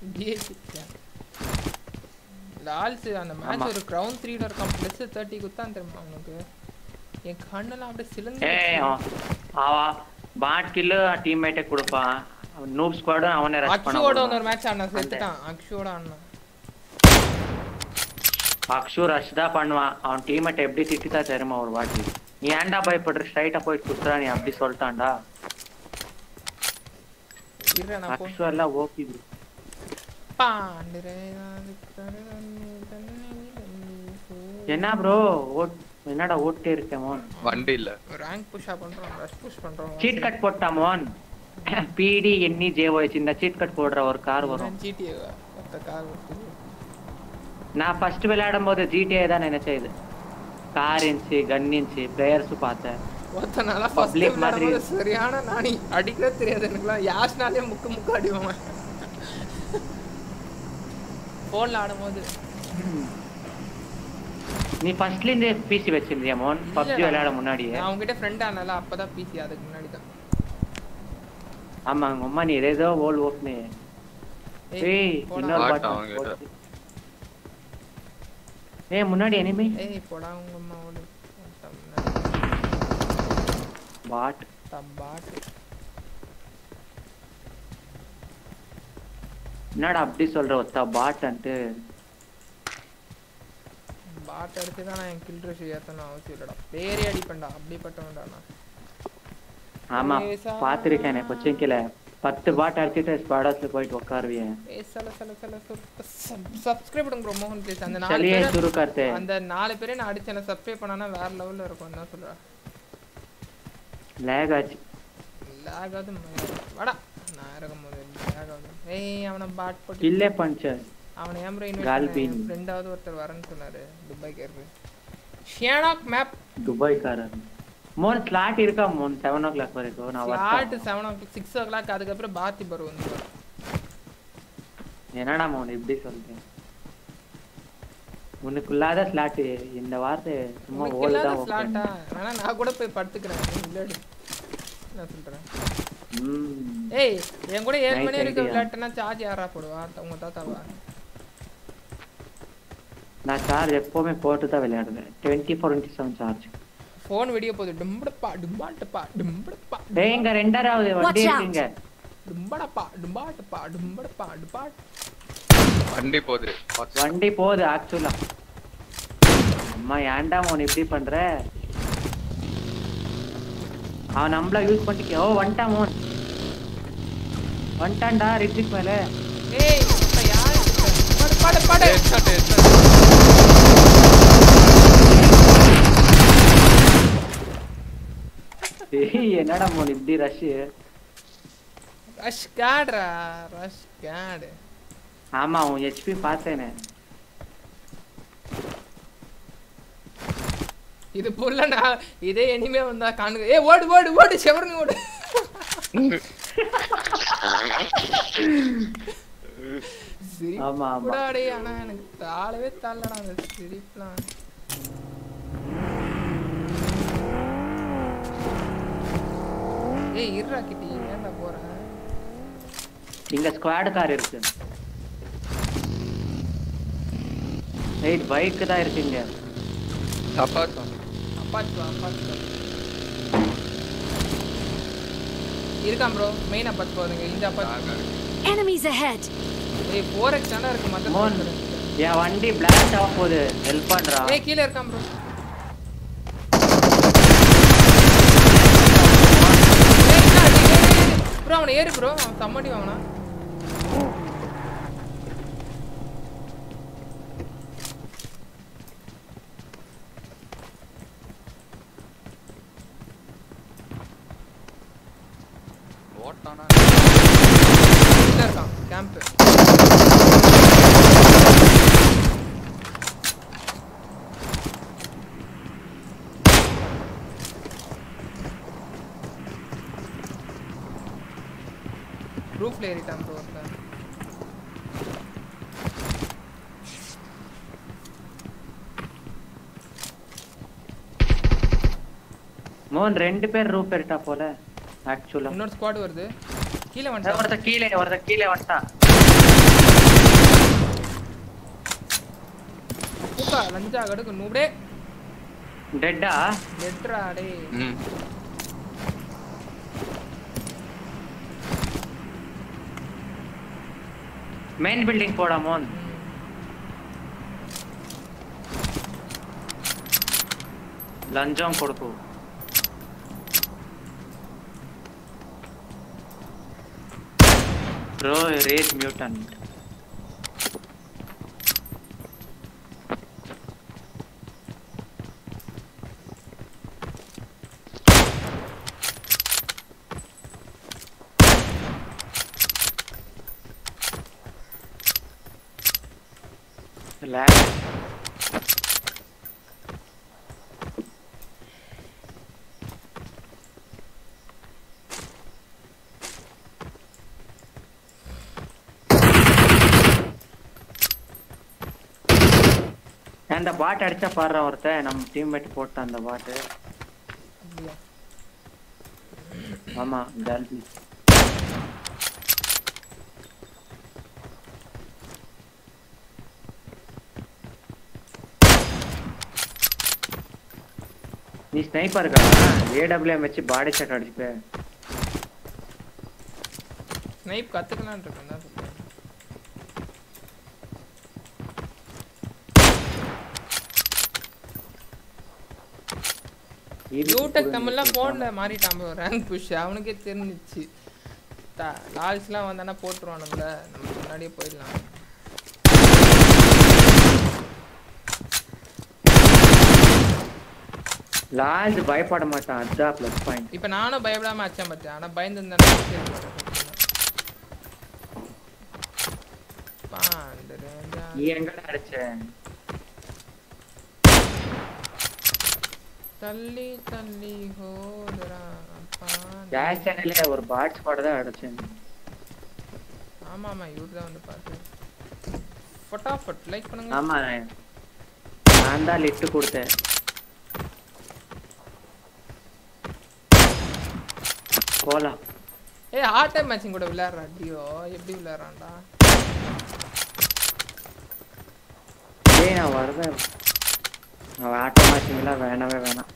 லால்ஸ் அந்த ஆமா. மேட்ச் ஒரு கிரவுண்ட் த்ரீல இருக்கான் பிளஸ் தேர்ட்டி குத்தான் தெரியுமா அவனுக்கு என் கண்ணெல்லாம் அப்படியே சிலந்து ஏய் அவன் அவன் பாட் கில்லு டீம்மேட்டே கொடுப்பான் நூப் ஸ்குவாடும் அவனே ரஷ் பண்ண அக்ஷுவோட போடுவான். ஒரு மேட்ச் ஆனா செத்துட்டான் அக்ஷுவோட ஆனா அக்ஷு ரஷ் தான் பண்ணுவான் அவன் டீம்மேட் எப்படி திட்டித்தா தெரியுமா ஒரு வாட்டி நீ ஏன்டா பயப்படுற ஸ்ட்ரைட்டா போய் குத்துறா நீ அப்படி சொல்லிட்டான்டா இருடா நான் போ அக்ஷு எல்லாம் ஓகே பாண்டுரே என்ன ப்ரோ ஓட் என்னடா ஓட்டே இருக்கேன் மோன் வண்டி இல்ல ரேங்க் புஷ் பண்றோம் ரஷ் புஷ் பண்றோம் சீட் கட் போட்டா மோன் பிடி எண்ணி ஜேஓஹெச் இந்த சீட் கட் போடுற ஒரு கார் வரும் ஜிடிஏ மொத்த கார் இருக்குது நான் ஃபர்ஸ்ட் விளையாடும் போது ஜிடிஏ தான் நினைச்சேன் இது கார் இருந்துச்சு கன் இருந்துச்சு பிளேயர்ஸ் பார்த்தேன் ஒருத்த நாளா ஃபர்ஸ்ட் Public மாதிரி. விளையாடும்போது சரியான நானி அடிக்கவே தெரியாது எனக்குலாம் யாஸ்னாலே முக்கு முக்கு அடிவான் ஃபோன்ல ஆடும்போது நீ ஃபர்ஸ்ட்ல இருந்தே பிசி வச்சிருந்தியா மோன் பப்ஜி இல்லடா. விளையாட முன்னாடியே நான் உங்ககிட்ட ஃப்ரெண்ட் ஆனால அப்பதான் பிசி அதுக்கு முன்னாடி தான் ஆமா உங்க அம்மா நீ ஏதோ ஓல் ஓப்பனு ஏய் போடா. இன்னொரு பாட்டு பாட்டு அவன்கிட்ட. ஏய் முன்னாடி எனிமி ஏய் போடா உங்க அம்மாவோட பாட் தம்பாட்டு என்னடா அப்படி சொல்ற ஒத்தா பாட்ன்ட்டு பாட் அடிச்சு தான் நான் என் கில் ரஷ் ஏத்தணும் அவசியம் இல்லடா பேரே அடிப்பேன்டா அப்படிப்பட்டவன்டா நான் ஆமா லேசா. பாத்திருக்கேன் கொச்சின்கில பத்து பாட் அடிச்சுட்டு ஸ்பாடஸ்ல போயிட்டு உட்காருவியன் ஏய் சல சல சல சப்ஸ்கிரைப் பண்ணுங்க ப்ரோ மோகன் ப்ளீஸ் அந்த நாலு சலியே பேரை சுரு கர்த்தே அந்த நாலு பேரே நான் அடிச்சேன் சப்ஸ்கிரைப் பண்ணானா வேற லெவல்ல இருக்கும் என்ன சொல்ற லேக் ஆச்சு லாக் ஆகுது வாடா நான் இருக்கும் போது லாக் ஆகுது ஏய் அவனை பாட் போட்டு கில்லே பஞ்சர் அவனை ஏன் ப்ரோ Galvin. இன்வைட் ஃப்ரெண்டாவது ஒருத்தர் வரேன்னு சொன்னாரு துபாய் கேருக்கு ஷியானாக் மேப் துபாய் காரர் மோன் ஸ்லாட் இருக்கா மோன் செவன் ஓ கிளாக் வரைக்கும் நான் ஸ்லாட் வரேன் seven o'clock six o'clock அதுக்கப்புறம் பாத்தி பரு வந்து என்னடா மோன் இப்படி சொல்றேன் உனக்குள்ளாத ஸ்லாட் இந்த வார்த்தை சும்மா உனக்கு ஓல்டா இல்லாத ஸ்லாட்டா வேணா நான் கூட போய் படுத்துக்கிறேன் நீ விளையாடு நான் சொல்றேன் ம் ஏய் என் கூட ஏழு Nice மணி வரைக்கும் idea. விளையாட்டுனா சார்ஜ் யாரா போடுவா உங்க தாத்தாவா நான் சார்ஜ் எப்பவுமே போட்டு தான் விளையாடுவேன் twenty four into seven charge phone வெடிய போகுது டும்படப்பா டும்பாட்டப்பா டும்படப்பா டேய் இங்க ரெண்டாவது வண்டி Watch out. இருக்குங்க டும்படப்பா டும்பாட்டப்பா டும்படப்பா டுபாட் வண்டி போகுது வண்டி போகுது ஆக்சுவலா அம்மா ஏன்டா மோன் இப்படி பண்ற அவன் நம்மள யூஸ் பண்ணிக்க ஓ வந்துட்டான் மோன் வந்துட்டான்டா ரிட்ரிக் மேல ஏய் இப்ப யாரு படு படு படு Headshot, headshot. டேய் என்னடா மோன் இப்படி ரஷ் ரஷ் கேட்ரா ரஷ் கேடு ஆமா உன் ஹெச்பி பார்த்தேனே இது புல்லனா இதே இனிமே வந்தா காணுங்க ஏ ஓடு ஓடு ஓடு செவருங்க ஓடு ஆமா, ஆமா. சிரிப்புடாடே ஆனா எனக்கு தாளவே தாளடா அந்த சிரிப்புலாம் ஏய் இருடா கிட்டி ஏன்டா போறேன் இங்க ஸ்குவாட் கார் இருக்கு ரைட் பைக் தான் இருக்கு இங்க அப்பாச்சா அப்பாச்சு அப்பாச்சு இருக்கான் ப்ரோ மெயின் அப்பாச்சு போதுங்க இந்த அப்பாச்சு Enemies ahead! ஏய் ஃபோர் எக்ஸ் தானே இருக்கு மத்த மோன் என் வண்டி பிளாஸ்ட் ஆக போகுது ஹெல்ப் பண்றா ஏய் கீழே இருக்கான் ப்ரோ ப்ரோ அவனை ஏறு ப்ரோ அவன் தம்மடி வாங்கினா ஓட்டானா உள்ள இருக்கான் கேம்ப் ரூஃப்ல ஏறிட்டான் ப்ரோ ஒருத்தன் மோன் ரெண்டு பேர் ரூப் ஏறிட்டா போல ஆக்சுவலா இன்னொரு ஸ்குவாட் வருது கீழே வந்துட்டான் ஒருத்த கீழே ஒருத்த கீழே வந்துட்டான் பூக்கா லஞ்சா கடுக்கு நூடே டெட்டா எட்ரா டேய் ம் மெயின் பில்டிங் போடா மோன் லஞ்சம் கொடுக்கும் ப்ரோ ரேட் மியூட்டன்ட் லேக் அந்த பாட் அடிச்சா பாடுற ஒருத்தன் நம்ம டீம்மேட் போட்டான் அந்த பாட்டு அப்படியா? ஆமா டால்பி நீ ஸ்னைப்பர் இருக்கா ஏடபிள்யூஎம் வச்சு பாடி ஷாட் அடிச்சுப்ப ஸ்னைப் கத்துக்கலாம்னு இருக்கேன் தான் சொல்றேன் யூடெக் தமிழ்லாம் போன்ல மாறிட்டான் ப்ரோ ரேங்க் புஷ் அவனுக்கே தெரிஞ்சிச்சு லால்ஸ்லாம் வந்தானா போட்டுருவானுங்கள நம்ம முன்னாடியே போயிடலாம் லால்ஸ் பயப்பட மாட்டான் அதுதான் ப்ளஸ் பாயிண்ட் இப்போ நானும் பயப்படாம அச்சேன் பச்சேன் ஆனா பயந்து இருந்தா நீ எங்கடா அடிச்ச தள்ளி தள்ளி ஹோதரா கேஸ் சேனல்ல ஒரு பாட் ஸ்குவாட் தான் அடிச்சேன் ஆமா ஆமா இவரு தான் வந்து பாத்து ஃபட்டாஃபட் லைக் பண்ணுங்க ஆமா நான் தான் லிட்டு கொடுத்தேன் போலாம் ஏய் ஹார்ட் டைம் மேட்சிங் கூட விளையாடுறா டியோ எப்படி விளையாடுறான்டா ஏய் நான் வருவேன் அவன் ஆட்டோ மேட்சிங்லாம் வேணவே வேணாம்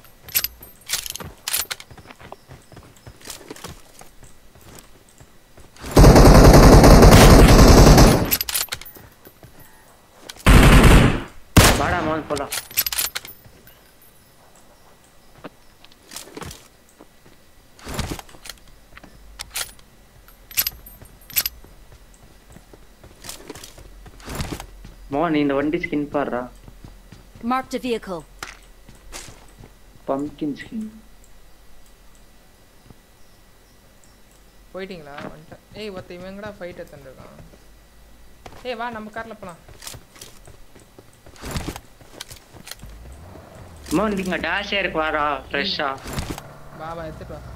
வாடா மோன் போலாம் மோன் இந்த வண்டி ஸ்கின் பாடுறா Marked a vehicle. Pumpkin skin போயிட்டீங்களா வந்துட்டேன் ஏய் ஒருத்த இவன் எங்கடா ஃபைட் எடுத்துட்டு இருக்கான் ஏய் வா நம்ம காரில் போகலாம் மோன் நீங்க டேஷ் ஏருக்கு வாரா ஃப்ரெஷ்ஷா வா வா எடுத்துட்டு வா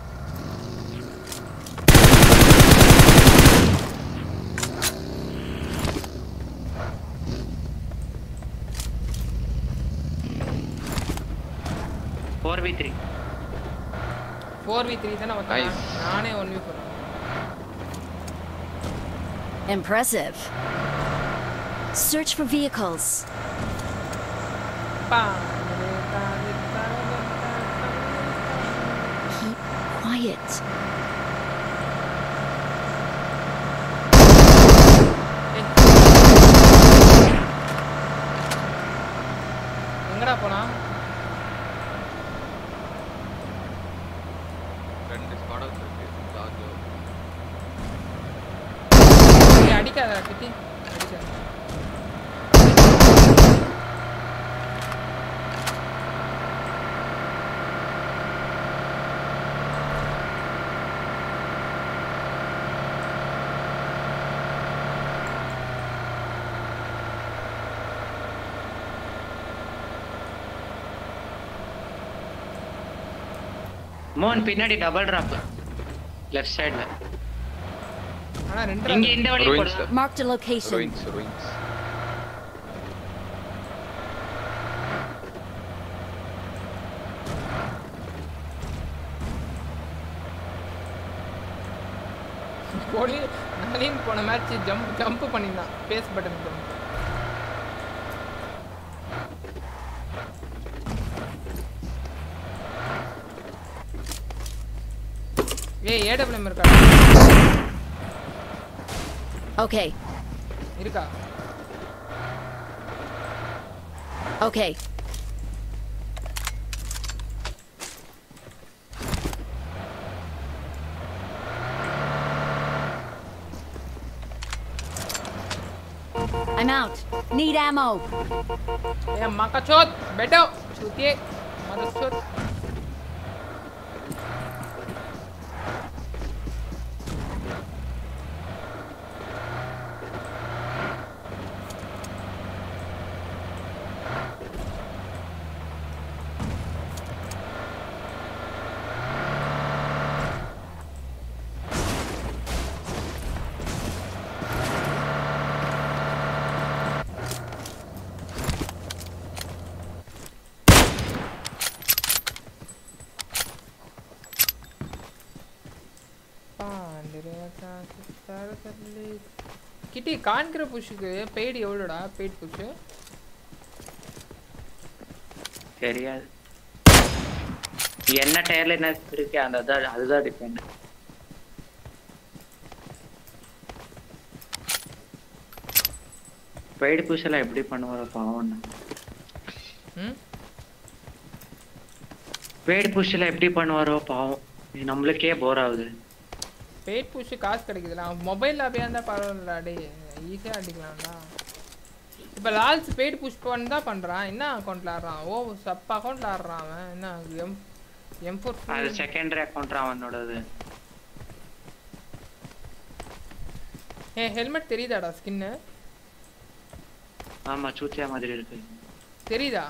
four V three four V three தானே வந்தான் Nice. நானே one V four Impressive. Search for vehicles. Keep quiet. எங்கடா போலாம் ரெண்டு ஸ்குவாட் ஹவுஸ் இருக்கு ஜார்ஜோ ஏய், அடிக்காதடா கிட்டி அடிக்காத மோன் பின்னாடி டபுள் டிராப் லெஃப்ட் சைடுல ஆனா ரெண்டு இங்க இந்த வழி Ruins. போடா Marked a location. ruins ruins கோலி நளின் போன மேட்ச் ஜம்ப் ஜம்ப் பண்ணியிருந்தான் பேஸ் பட்டன் ஜம்ப் ஏய் ஏடபிள்யூஎம் இருக்கா Okay, இருக்கா okay. I'm out. Need ammo. ए माँ का चोत बैठो छूतिए मदद चोत கிட்டி காண்கிற புஷ்ஷுக்கு பெய்டு எவ்வளோடா பெய்ட் புஷ்ஷு தெரியாது என்ன டயர்ல என்ன இருக்கு அந்த அதான் அதுதான் டிபெண்ட் பெய்டு புஷ் எல்லாம் எப்படி பண்ணுவாரோ பாவம் ம் பெய்டு புஷ் எல்லாம் எப்படி பண்ணுவாரோ பாவம் இது நம்மளுக்கே போர் ஆகுது பெய்ட் புஷ்ஷு காசு கிடைக்குதுல அவன் மொபைலில் அப்படியே இருந்தால் பரவாயில்லடா டே ஈஸியாக அடிக்கலாம்டா இப்போ லால்ஸ் பெய்ட் புஷ் பண்ணி தான் பண்ணுறான் என்ன அக்கௌண்ட்டில் ஆடுறான் ஓ சப் அக்கௌண்ட்டில் ஆடுறான் அவன் என்ன எம் எம் ஃபோர் அது செகண்டரி அக்கௌண்ட் அவனோடது ஏ ஹெல்மெட் தெரியுதாடா ஸ்கின்னு ஆமா சூத்தியா மாதிரி இருக்கு தெரியுதா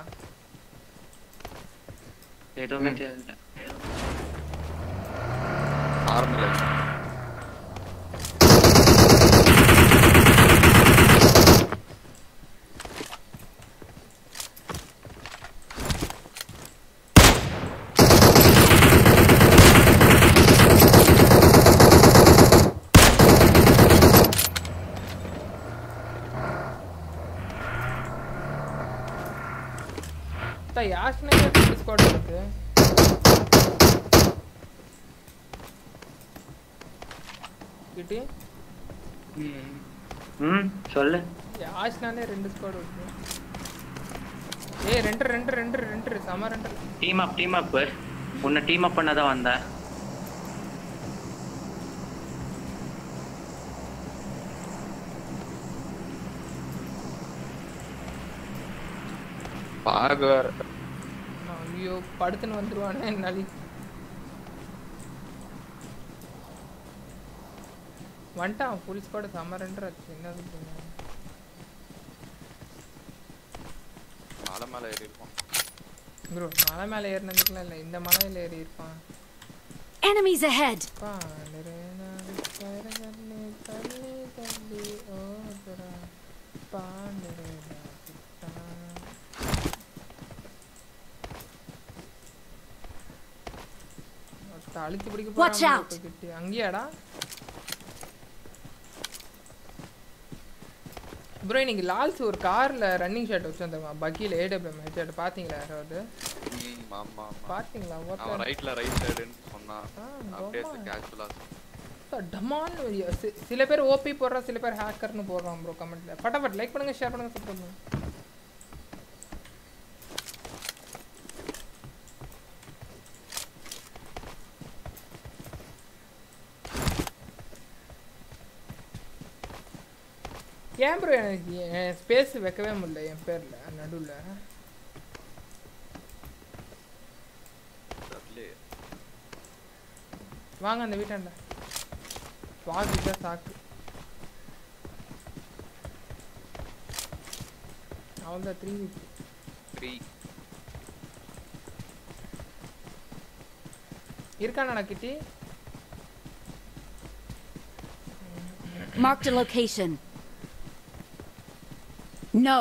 எதுவுமே தெரியல ஆர்மர் அத்தா யாஸ்னே ஸ்குவாட் இருக்கு கிட்டி ம் சொல்லு யாஸ்னாலே ரெண்டு ஸ்குவாட் இருக்கு ஏய் ரெண்டு ரெண்டு ரெண்டு ரெண்டு சம ரெண்டு டீம் அப் டீம் அப் உன்னை டீம் அப் பண்ண தான் வந்தேன் பாக வேற ஐயோ படுத்துன்னு வந்துருவானே நலி வந்துட்டான் ஃபுல் ஸ்குவாட் சம்மரன்ற என்ன சொல்றீங்க மலை மேல ஏறி இருப்போம் ப்ரோ மலை மேலே ஏறினதுக்குலாம் இல்லை இந்த மலையில் ஏறி இருப்பான் Enemies ahead! பாண்டரே நாடு கரகண்ணே தள்ளி தள்ளி ஓதுரா பாண்டரே நாடு அழுத்தி பிடிக்க Watch போறான் out. bro கிட்ட அங்கேயாடா ப்ரோ இன்னைக்கு லால்ஸ் ஒரு கார்ல ரன்னிங் ஷாட் வச்சு வந்துருவான் பக்கியில் ஏடபிள்யூ ஹெட் பாத்தீங்களா யாராவது ம், ஆமா ஆமா பாத்தீங்களா அவன் ஒருத்தன் ரைட்ல ரைட் சைடுன்னு சொன்னான் ஆ, அப்படியே ஆமா. கேஷுவலா டமான்னு வெளிய சி- சில பேர் ஓபி போடுறான் சில பேர் ஹேக்கர்னு போடுறான் ப்ரோ கமெண்ட்ல ஃபட்டாஃபட் லைக் பண்ணுங்க ஷேர் பண்ணுங்க சப்ஸ்கிரைப் பண்ணுங்க ஏன் ப்ரோ எனக்கு என் ஸ்பேஸ் வைக்கவே முடியல என் பேர்ல நடுவில் வாங்க அந்த வீட்டாண்ட வாக்கு தான் சாக்கு அவ்வளோதான் த்ரீ வீக் த்ரீ இருக்கானா கிட்டி Marked a location. No!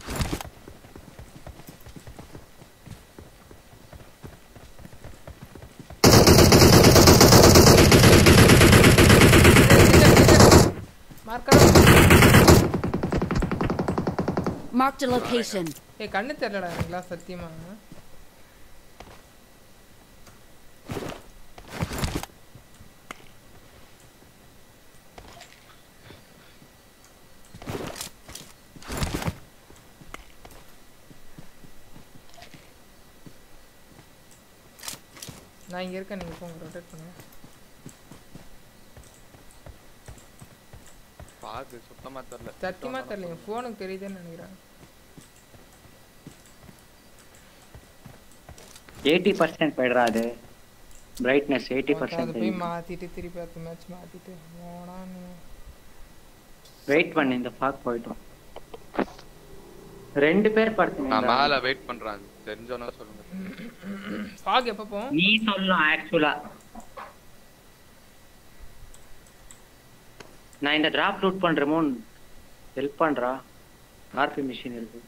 மார்க்கா Marked a location. ஏய் கண்ணு தெரியலடா எனக்குலாம் சத்தியமா நான் இங்க இருக்கேன் நீங்க போங்க ரொட்டேட் பண்ணுங்க பாக்கு சுத்தமா தெரியல சத்தியமா தெரியல என் ஃபோனுக்கு தெரியுதுன்னு நினைக்கிறேன் எயிட்டி பர்சன்ட் போயிடுறா அது பிரைட்னஸ் எயிட்டி அது பர்சன்ட் போய் மாத்திட்டு திருப்பி அடுத்த மேட்ச் மாத்திட்டு போடான்னு வெயிட் பண்ணு இந்த ஃபாக் போயிட்டோம் ரெண்டு பேர் நான் படுத்துங்க மேல வெயிட் பண்றேன் தெரிஞ்சவனா சொல்லுங்க ஃபாக் எப்போ போகும் நீ சொல்லணும் ஆக்சுவலா நான் இந்த டிராப் ரூட் பண்றமோ ஹெல்ப் பண்றா ஆர்பி மிஷின் இருக்கு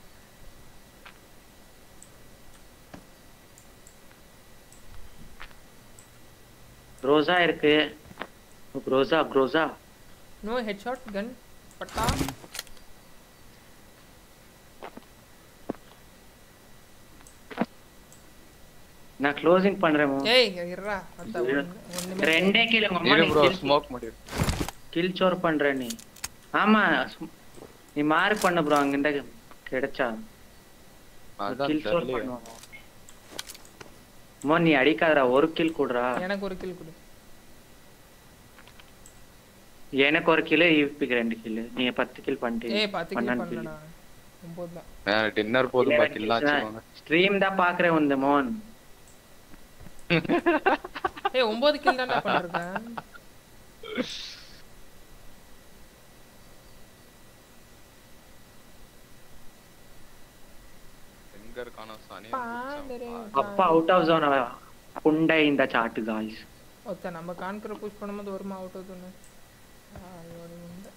ரோசா இருக்கு ரோசா க்ரோசா நோ ஹெட்ஷாட் கன் பட்டா நான் க்ளோசிங் பண்றேன் ஏய் இருடா அத்தா ஒண்ணு- ஒண்ணுமே ரெண்டே கிலோ இரு ப்ரோ ஸ்மோக் முடியும் கில் சோர் பண்ற நீ ஆமா சு- நீ மார்க் பண்ண ப்ரோ அங்கிட்ட கிடைச்சா அதான் கில் சோர் தெரியலையே பண்ணுவான் மோ நீ அடிக்காதடா ஒரு கில் கூடுறா எனக்கு ஒரு கில் கொடு எனக்கு ஒரு கிலோ ஈபிக்கு ரெண்டு கிலோ நீ பத்து கில் பண்ணிட்டு ஏய் பத்து கில் பன்னெண்டு பண்ணலடா ஒன்பது தான் டின்னர் போதும் பாக்கி இல்லாச்சுவாங்க ஸ்ட்ரீம் தான் பாக்குறேன் உந்த மோன் ஏய் ஒன்பது கில் தான்டா பண்ணிருக்கேன் எங்க இருக்கானோ சனி பாண்டரே அப்பா அவுட் ஆஃப் ஜோன் புண்டை இந்த சாட்டு காய்ஸ் ஒத்த நம்ம கான்கரை புஷ் பண்ணும்போது வருமா அவுட் ஆகுதுன்னு ஐயோடி முண்டை.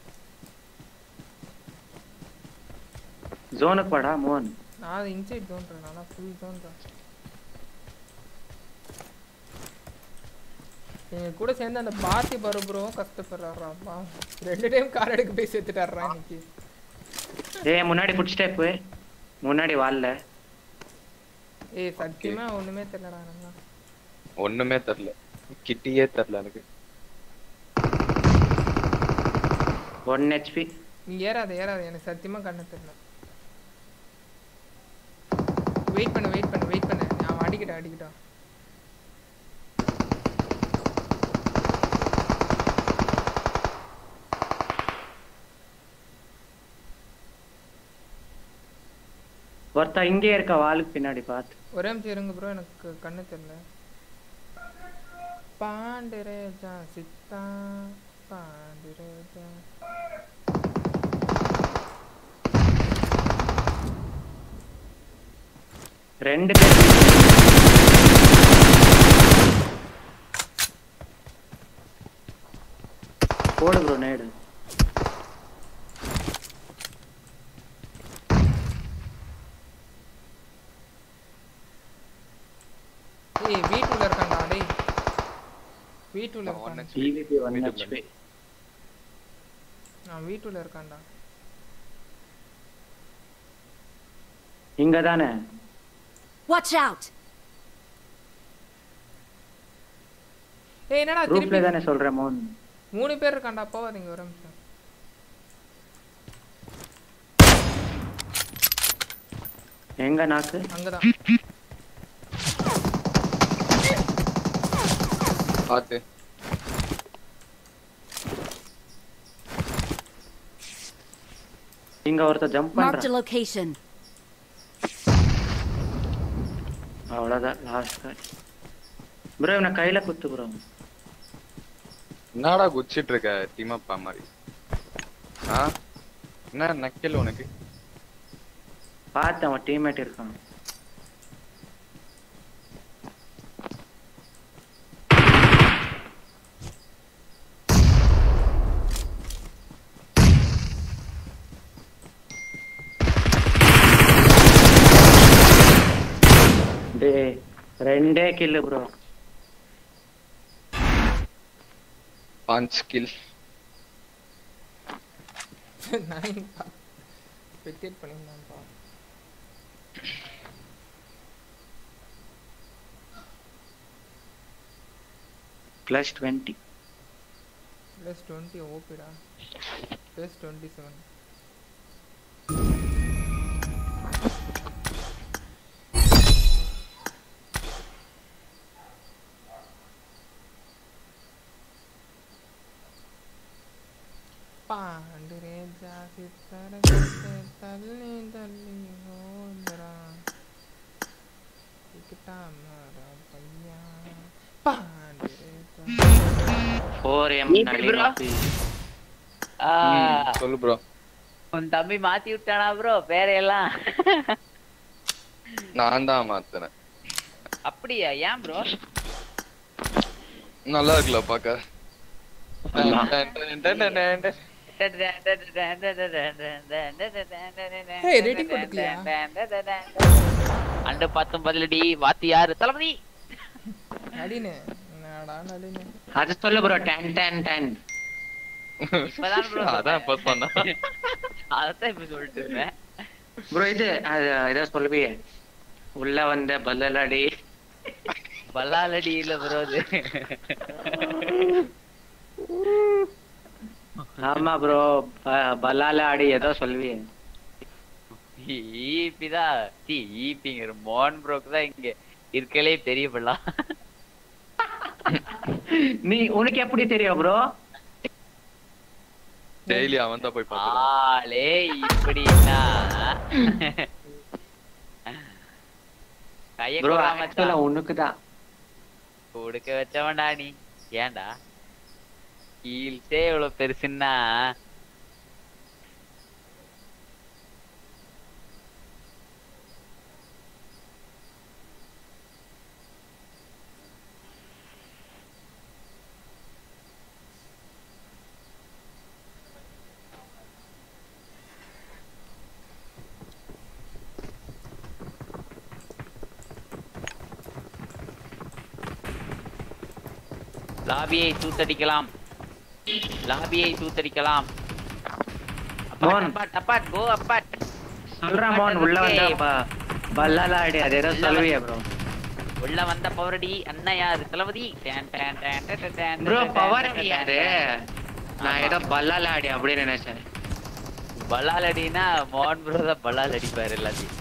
ஜோனுக்கு வாடா மோன் நான் இன்சைட் தோன்றேன் நான் ஃபுல் தோன்றேன் எங்க கூட சேர்ந்து அந்த பாத்தி பருபுரம் கஷ்டப்படுறாருப்பா ரெண்டு டைம் கார் எடுக்க போய் சேர்த்துட்டாருடா இன்னைக்கு ஏய் முன்னாடி புடிச்சிட்டே போய் முன்னாடி வாழல ஏய் சத்தியமா ஒண்ணுமே தெரியலடா எனக்கு ஒண்ணுமே தெரியல கிட்டியே தெரியல எனக்கு ஒன் ஹெச்பி நீ ஏறாத ஏறாத எனக்கு சத்தியமா கண்ணு தெரியல வெயிட் பண்ணு வெயிட் பண்ணு வெயிட் பண்ணு அவன் அடிக்கட்டும் அடிக்கட்டும் ஒருத்தா இங்கே இருக்க வாளுக்கு பின்னாடி பார்த்து ஒரே நிமிஷம் இருங்க ப்ரோ எனக்கு கண்ணு தெரியல பாண்டரே ஜா சித்தா பாண்ட ரெண்டு பேர் போடு ப்ரோ நேடு ஏய் வீட்டுல இருக்கான்டா டேய் வீட்டுல இருக்கான் டிவிபி ஒன் ஹெச்பி நான் வீட்டுல இருக்கான்டா இங்க தானே Watch out! ஏய் என்னடா ரூப்ல திருப்பி தானே சொல்றேன் மோன் மூணு பேர் இருக்கான்டா போவாதீங்க ஒரு நிமிஷம் எங்க நாக்கு அங்கதான் பார்த்து இங்க ஒருத்தர் ஜம்ப் Marked a பண்றான் location. அவ்வளவுதான் லாஸ்ட் ப்ரோ இவனை கையில குத்து ப்ரோ என்னடா குச்சிட்டு இருக்க டீம் அப்பா மாதிரி ஆ என்ன நக்கல் உனக்கு பார்த்து அவன் டீம்மேட் இருக்கான் டேய் ரெண்டே கில்லு ப்ரோ பாஞ்ச் கில் நைன் ஸ்பெக்டேட் பண்ணியிருந்தான்ப்பா பிளஸ் டுவெண்ட்டி ப்ளஸ் டுவெண்ட்டி ஓபிடா ப்ளஸ் டுவெண்ட்டி செவன் பாண்டு ரேஜா சித்தர தள்ளி தள்ளி ஓந்தரா இக்கிட்டாமரா பையா பாண்டு ரேஜா ஃபோர் எம் bro. ஆ, சொல்லு ப்ரோ உன் தம்பி மாத்தி விட்டானா ப்ரோ பேரையெல்லாம் நான் தான் மாத்துறேன் அப்படியா ஏன் ப்ரோ நல்லா இருக்குல்ல பாக்க Hey, ready கொடுக்கலையா? அண்டு பத்தொன்பதுல டி வாத்தியார் தளபதி நடினு என்னடா நடினு அது சொல்லு ப்ரோ டென் டென் டென் இப்பதான் ப்ரோ அதான் இப்ப சொன்னா அதான் இப்ப சொல்லிட்டு இருந்தேன் ப்ரோ இது அது ஏதோ சொல்லுவியே உள்ள வந்த பல்லலாடி பல்லாலடி இல்ல ப்ரோ அது ஆமா ப்ரோ பல்லால ஆடி ஏதோ சொல்லுவியே ஈபிதா டி ஈபிங்கிற மோன் ப்ரோக்கு தான் இங்க இருக்கலே பெரிய பல்லா நீ உனக்கு எப்படி தெரியும் ப்ரோ டெய்லி அவன் தான் போய் பாத்துருவான் ஆளே இப்படின்னா கைய ப்ரோ கொடாம ஆக்சுவலா உனக்கு தான் கொடுக்க வச்சவன்டா நீ ஏன்டா ஹீல்ஸே இவ்வளவு பெருசுன்னா லாபியை தூத்தடிக்கலாம் லாபியை தூத்தடிக்கலாம் மோன். அப்பாட் அப்பாட் கோ அப்பாட் சொல்றேன் மோன் உள்ள வந்தா ப- பல்லால ஆடி அது ஏதோ சொல்லுவியே ப்ரோ உள்ள வந்த பவரடி அண்ணா யாரு தளபதி டேன் டேன் டேன் டேன் டேன் டேன் ப்ரோ டேன் பவர் டேன் டேன் யாரு டேன். நான் ஏதோ பல்லால ஆடி அப்படின்னு நினைச்சேன் பல்லால் அடினா மோகன் ப்ரோ தான் பல்லால் அடிப்பாரு எல்லாத்தையும்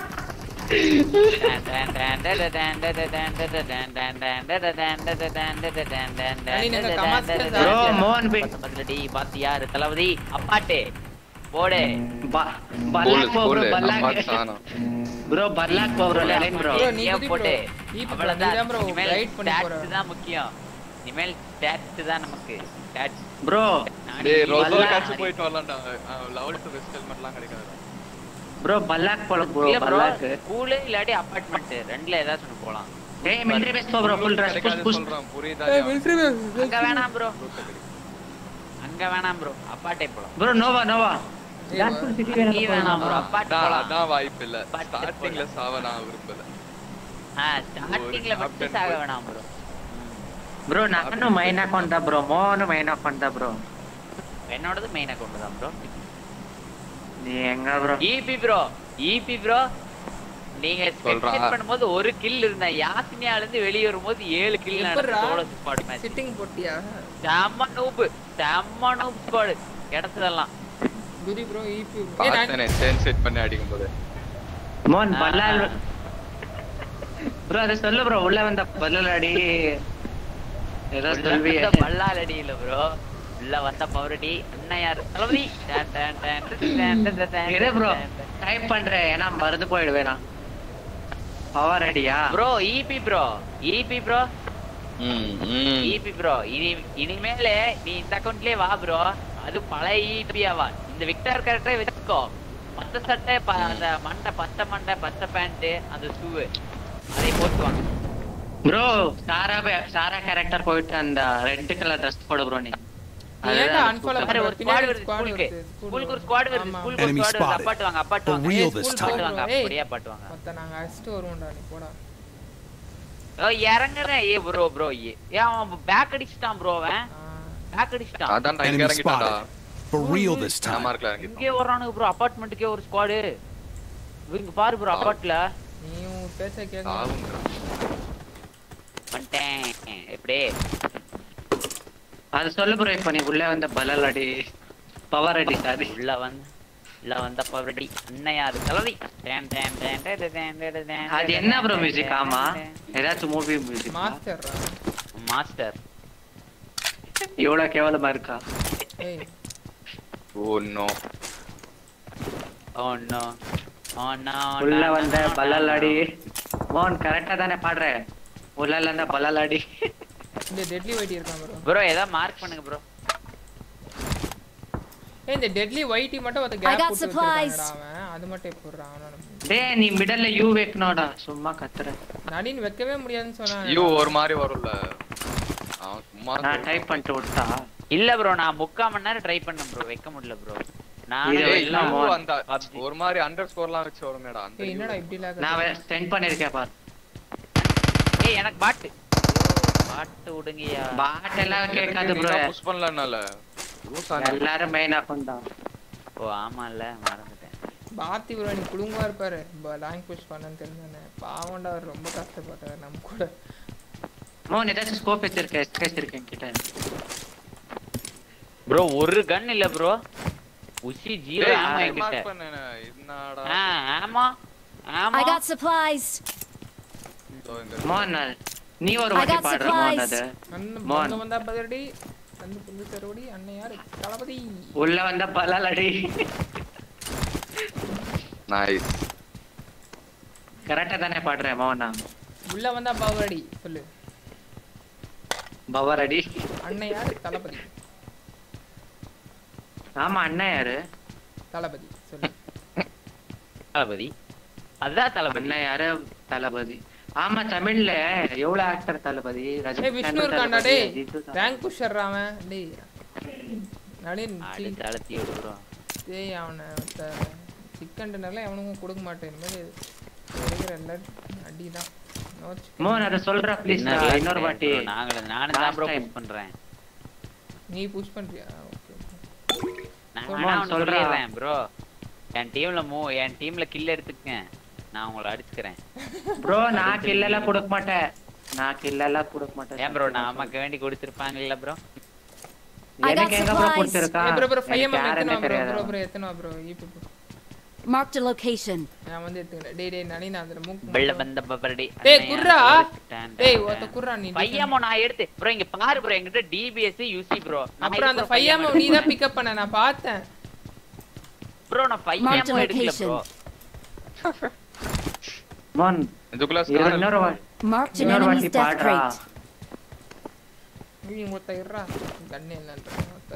ப்ரோ மோகன் பின் பத்தொன்பதுலடி பாத்து யாரு தளபதி அப்பாட்டே போடு ப- ஸ்கூல் பல்லாக் போ ப்ரோ ஸ்கூல் அம்மா பல்லாக் சாணம் ப்ரோ பல்லாக் போ ப்ரோ லைன் ப்ரோ Bro, நீ ஏன் குதி போட்டு bro. நீ அவ்வளவுதான் நீதான் bro இனிமேல் guide பண்ணி போற. stats தான் முக்கியம் இனிமேல் ஸ்டாட்ஸ் தான் நமக்கு ஸ்டாட்ஸ் ப்ரோ டேய் ரோசோ பல்லா- காச்சு போயிட்டு வரலாம்டா லெவல் டு வெஸ்ட் ஹெல்மெட்லாம் கிடைக்காது ப்ரோ பல்லாக் போல ப்ரோ இல்ல ப்ரோ பல்லாக்கு ஸ்கூலு இல்லாட்டி அபார்ட்மெண்ட் ரெண்டுல ஏதாச்சும் ஒண்ணு போலாம் டேய் மிலிட்டரி பேஸ் போ ப்ரோ ஃபுல் ட்ரெஸ் புஷ் கிடைக்காது புஷ் சொல்றேன் புரியுதா ஏய் இல்லையா? மிலிட்டரி அங்க வேணாம் ப்ரோ அங்க வேணாம் ப்ரோ அப்பாட்டே போலாம் ப்ரோ நோவா நோவா நீ வேணாம் ப்ரோ அப்பாட் அதான் போலாம் அதான் வாய்ப்பு இல்ல பாத்து ஸ்டார்டிங்ல சாவ நான் விரும்பல ஆ ஸ்டார்டிங்ல ஒரு மட்டும் captain சாக போய். வேணாம் ப்ரோ ப்ரோ ನಾನು ಮೈನ್ ಹಾಕೊಂಡ ಬ್ರೋ ಮೋನು ಮೈನ್ ಹಾಕೊಂಡ ಬ್ರೋ என்னோடது மெயின் அக்கௌண்ட் தான் ப்ரோ ನೀ ಹೆಂಗ ಬ್ರೋ இபி ப்ரோ இபி ப்ரோ நீங்க சொல்றா. ஸ்பெக்ட் பண்ணும்போது ஒரு கில் இருந்த யாசினியால இருந்து வெளிய வரும்போது ஏழு கில் எப்படிடா? சோலோ ஸ்குவாட் மேட்ச் சிட்டிங் போட்டியா செம்ம நூப் செம்ம நூப் ஸ்குவாட் கிடைச்சதெல்லாம் குதி ப்ரோ ஈபி பார்த்தேனே சேன் செட் பண்ணி அடிக்கும் போது ಮೋನ್ ಆ. ಬಲ್ಲಾಲ್ ಬ್ರೋ ಅದು சொல்லு ಬ್ರೋ உள்ள வந்த பல்லலாடி ஏதோ சொல்வி உள்ள வந்த பல்லாலடி இல்ல ப்ரோ உள்ள வந்த பவரடி அண்ணையார் தளபதி டன் டன் டன் டன் டன் டன் டன் இரு ப்ரோ டன் டன். டைப் பண்றேன் ஏன்னா மறந்து போயிடுவேன் நான் பவர் அடியா ப்ரோ இபி ப்ரோ இபி ப்ரோ ம் ம் இபி ப்ரோ இனி இனிமேல நீ இந்த அக்கவுண்ட்லயே வா ப்ரோ அது பழைய இபியா வா இந்த விக்டர் கேரக்டரை வச்சுக்கோ மத்த சட்டை ப- அந்த மண்டை பச்சை மண்டை பச்சை பேண்ட் அந்த ஷூ அதை போட்டு வாங்க ப்ரோ சாரா பே- சாரா கேரக்டர் போயிட்டு அந்த ரெட் கலர் ட்ரெஸ் போடு ப்ரோ நீ ஏன்டா அதுதான் unfollow பாரு, ஒரு பின்னாடி ஸ்குவாட் வருது squad ஸ்கூலுக்கு வருது, school ஸ்கூலுக்கு ஒரு வருது. ஸ்குவாட் வருது ஆமா. ஸ்கூலுக்கு ஒரு Enemy ஸ்குவாட் வருது spotted. அப்பாட்டு வாங்க அப்பாட்டு For வாங்க real ஏய், this school time. அப்பாட்டு வாங்க ஏய். அப்படியே அப்பாட்டு வாங்க மொத்த நாங்க அடிச்சுட்டு வருவோம்டா நீ போடா ஓ இறங்குறேன் ஏ ப்ரோ ப்ரோ ஏன் அவன் பேக் அடிச்சிட்டான் ப்ரோ அவன் ஆ. பேக் அடிச்சிட்டான் அதான் இங்க Enemy இறங்கிட்டான்டா spotted. For real this நான் time. மார்க்ல இறங்கிட்டான் இங்கே வர்றானுங்க ப்ரோ அபார்ட்மெண்ட்டுக்கே ஒரு ஸ்குவாடு இங்க பாரு ப்ரோ அபார்ட்ல நீயும் பேச்ச கேட்க சாவுன்றான் வந்துட்டேன் எப்படி அது சொல்லு ப்ரோ இப்போ நீ உள்ள வந்த பல்லல் அடி பவர் அடி சாரி உள்ள வந்து உள்ள வந்த பவரடி அண்ணையாரு தலவி டேன் டேன் டேன் டேன் டேன் டேன் டேன் அது என்ன ப்ரோ மியூசிக் ஆமா ஏதாச்சும் மூவி மியூசிக் மாஸ்டர் மாஸ்டர் இவ்வளவு கேவலமா இருக்கா ஏய் oh no oh no oh no உள்ள வந்த பல்லல் அடி மோகன் கரெக்டா தானே பாடுற உள்ள வந்த பல்லல் அடி இந்த டெட்லி வைட்டி இருக்கான் ப்ரோ ப்ரோ ஏதாவது மார்க் பண்ணுங்க ப்ரோ ஏய் இந்த டெட்லி வைட்டி மட்டும் ஒருத்த I கேப் got போட்டு supplies. வச்சிருக்காங்கடா அவன் அது மட்டும் எப்படிறான் அவன டேய் நீ மிடல்ல யூ வைக்கணும்டா சும்மா கத்துற நடின் வைக்கவே முடியாதுன்னு சொன்னான் ஐயோ ஒரு மாதிரி வரும்ல அவன் சும்மா நான் டைப் பண்ணிட்டு விட்டா இல்ல ப்ரோ நான் முக்கால் மணி நேரம் ட்ரை பண்ணேன் ப்ரோ வைக்க முடியல ப்ரோ நான் இது ஏய், எல்லாம் you மோகன். அந்த PUBG. ஒரு மாதிரி அண்டர் ஸ்கோர்லாம் வச்சு வருமேடா அந்த ஏய் you. என்னடா இப்படி லாக நான் சென்ட் பண்ணிருக்கேன் பார் ஏய் எனக்கு பாட்டு பாட்டு விடுங்கயா பாட் எல்லாம் கேட்காது எனக்கு ப்ரோ நீதான் push பண்ணலனால லூஸ் ஆன எல்லாரும் மெயின் அக்கௌண்ட் தான் ஓ ஆமால்ல மறந்துட்டேன் பாத்தி ப்ரோ நீ குடும்பமா இருப்பாரு லாங் புஷ் பண்ணன்னு தெரிஞ்சானே பாவம்டா அவர் ரொம்ப கஷ்டப்பட்டாரு நம்ம கூட மோகன் ஏதாச்சும் ஸ்கோப் வச்சிருக்கேன் எஸ்கே வச்சிருக்கேன் கிட்ட ப்ரோ ஒரு கன் இல்ல ப்ரோ உசி ஜீரோ டேய், ஆமா நான் என்கிட்ட mark பண்ணேனே. என்னடா ஆ ஆமா ஆமா I got supplies. இதோ இந்த மோகன் நீ ஒரு I வாட்டி got பாடுற மோகன் அது அந்த மோகன். பொண்ணு வந்தா பதிலடி அந்த புது தருவடி அண்ணன் யாரு தளபதி உள்ள வந்த பல்லால் அடி நைஸ் கரெக்டா தானே பாடுறேன் மோகனா உள்ள வந்தா பாவடி சொல்லு பவர் அடி அண்ணன் யாரு தளபதி ஆமா அண்ணன் யாரு தளபதி சொல்லு தளபதி அதான் தளபதி அண்ணன் யாரு தளபதி ஆமா தமிழ்ல எவ்வளவு ஆக்டர் தளபதி ஏய் விஷ்ணு இருக்கான்டா டேய் ரேங்க் புஷர் அவன் டேய் நளின் சீ, அடுத்து அழுத்தி விடு ப்ரோ டேய் அவனை சிக்கன் டின்னர்லாம் எவனுக்கும் கொடுக்க மாட்டேன் இனிமேல் இருக்கிற எல்லாரும் அடிதான் No chicken. மோகன் அதை சொல்ற ப்ளீஸ் இன்னொரு இன்னொரு வாட்டி நாங்க நானும் தான் Last ப்ரோ time. புஷ் பண்றேன் நீ புஷ் பண்றியா ஓகே நான் Come வேணா on, ஒண்ணு சொல்றா. சொல்லிடுறேன் ப்ரோ என் டீம்ல மூ என் டீம்ல கில் எடுத்துக்கங்க நான் உங்களை அடிச்சுக்கிறேன் ப்ரோ நான் கில்லெல்லாம் கொடுக்க மாட்டேன் நான் கில்லெல்லாம் கொடுக்க மாட்டேன் ஏன் ப்ரோ நான் நமக்கு வேண்டி கொடுத்துருப்பாங்கல்ல ப்ரோ I got எனக்கு எங்க ப்ரோ supplies. கொடுத்துருக்கான் ஏய் ப்ரோ ப்ரோ ஃபைவ் எனக்கு எம்எம் யாருன்னே எத்தனை ப்ரோ தெரியாது ப்ரோ ப்ரோ எத்தனை ப்ரோ இப்போ bro. Marked a location. நான் வந்து எடுத்துக்கிறேன் டேய் டேய் நளின் அதுல மூக்கு வெள்ள மட்டும். வந்த பப்பரடி டேய் குர்ரா டேய் ஒருத்த குர்ரா நீ பையமோ நான் எடுத்து ப்ரோ இங்க பாரு ப்ரோ என்கிட்ட டிபிஎஸ் யூசி ப்ரோ அப்புறம் அந்த ஃபைவ் எம்எம் நீ தான் பிக்கப் பண்ண நான் பார்த்தேன் ப்ரோ நான் Marked பையமோ எடுக்கல location. ப்ரோ மோகன் இதுக்குள்ள இரு, scar இன்னொரு வாட்டி Marked an இன்னொரு வாட்டி enemy's death பாடுறா crate. நீ ஒருத்த இருறா கண்ணே இல்லைன்ற ஒருத்த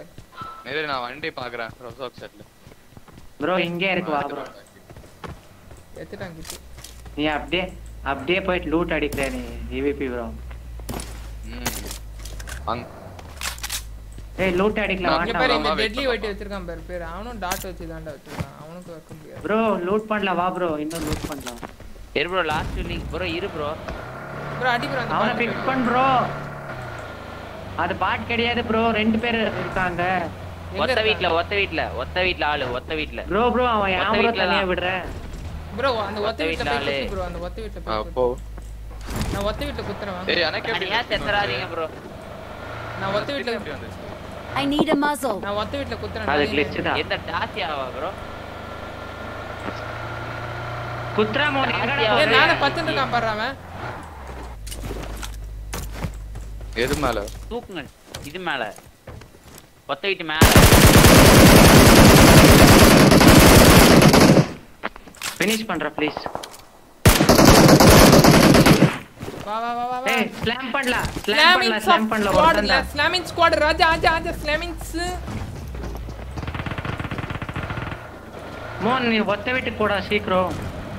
இரு நான் வண்டி பாக்குறேன் ரொசாக் செட்ல ப்ரோ இங்கே இருக்கு வா ப்ரோ எடுத்துட்டான் கிட்டு நீ அப்படியே அப்படியே போயிட்டு லூட் அடிக்கிற நீ இவிபி ப்ரோ ம் அங்க ஏய் லூட் அடிக்கலாம் இங்க வாடா பாரு ஆமா, இந்த wait டெட்லி பண்ணலாம். வெயிட் வச்சிருக்கான் பாரு பேர் அவனும் டாட் வச்சு தான்டா வச்சிருக்கான் அவனுக்கு வைக்க முடியாது ப்ரோ லூட் பண்ணலாம் வா ப்ரோ இன்னும் லூட் பண்ணலாம் இரு ப்ரோ லாஸ்ட் லீக் ப்ரோ இரு ப்ரோ ப்ரோ அடி ப்ரோ அந்த அவனை பாட்டு பிக் பண் ப்ரோ அது பாட் கிடையாது ப்ரோ ரெண்டு பேர் இருக்காங்க எங்க ஒத்த இருக்கான்? வீட்ல ஒத்த வீட்ல ஒத்த வீட்ல ஆளு ஒத்த வீட்ல ப்ரோ ப்ரோ அவன் மொத்த ஏன் ப்ரோ வீட்ல தனியா தான். விடுற ப்ரோ அந்த ஒத்த ஒத்த வீட்ல வீட்ல போய் ஆளு. குத்து ப்ரோ அந்த ஒத்த வீட்ல போய் அப்போ குத்து. நான் ஒத்த வீட்ல குத்துறேன் வாங்க. ஏய் எனக்கு எப்படி தனியா செத்துறாதீங்க ப்ரோ நான் ஒத்த வீட்ல எப்படி வந்துச்சு I need a muzzle. நான் ஒத்த வீட்ல குத்துறேன் அது நானே. கிளிச் தான் எந்த டாசியாவா ப்ரோ குத்ரா மோன் எங்கடா ஏய் போற? நானே பத்துன்னு இருக்கான் பாரு அவன் எது மேல தூக்குங்க இது மேல ஒத்த வீட்டு மேல ஃபினிஷ் பண்ற ப்ளீஸ் வா வா வா வா வா ஏய் ஸ்லாம் பண்ணலாம் ஸ்லாம் ஸ்லாமிங் பண்ணலாம் ஸ்லாம் பண்ணலாம் ஸ்குவாட் ஒருத்தன் தான் ஸ்லாமிங் ஸ்குவாட் ராஜா ராஜா ராஜா ஸ்லாமிங்ஸ் மோன் நீ ஒத்த வீட்டுக்கு போடா சீக்கிரம்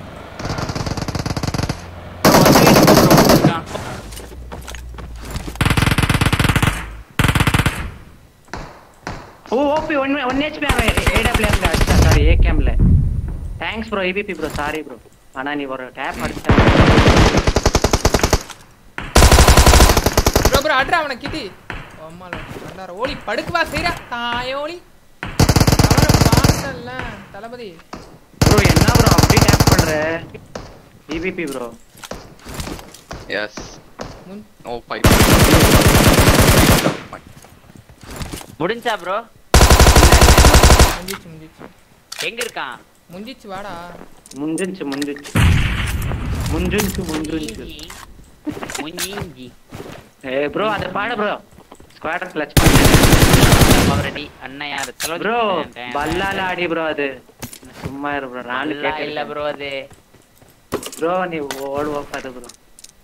oh OP one one HP அவன் ஏடபிள்யூஎம்ல அடிச்சா சாரி ஏ கேம்ல தேங்க்ஸ் ப்ரோ இபிபி ப்ரோ சாரி ப்ரோ ஆனா நீ ஒரு டேப் அடிச்ச ப்ரோ ப்ரோ அட்ரா அவனை கிட்டி அம்மால அண்டார ஓலி படுக்குவா செய்றா தாயோலி அவன பார்த்தல்ல தளபதி ப்ரோ என்ன ப்ரோ அப்படி டேப் பண்ற இபிபி ப்ரோ எஸ் முன் நோ ஃபைட் முடிஞ்சா ப்ரோ முஞ்சிச்சு முஞ்சிச்சு எங்க இருக்கான் முஞ்சிச்சு வாடா முஞ்சிச்சு முஞ்சிச்சு முஞ்சிச்சு முஞ்சிச்சு முஞ்சி ஏ ப்ரோ அதை பாடு ப்ரோ ஸ்குவாடர் கிளச் அவரடி அண்ணன் யாரு தளபதி ப்ரோ டேன் டேன் பல்லால ஆடி ப்ரோ அது சும்மா இரு ப்ரோ நாலு நல்லா இல்ல கேட்க ப்ரோ அது ப்ரோ நீ ஓடுவா பாரு ப்ரோ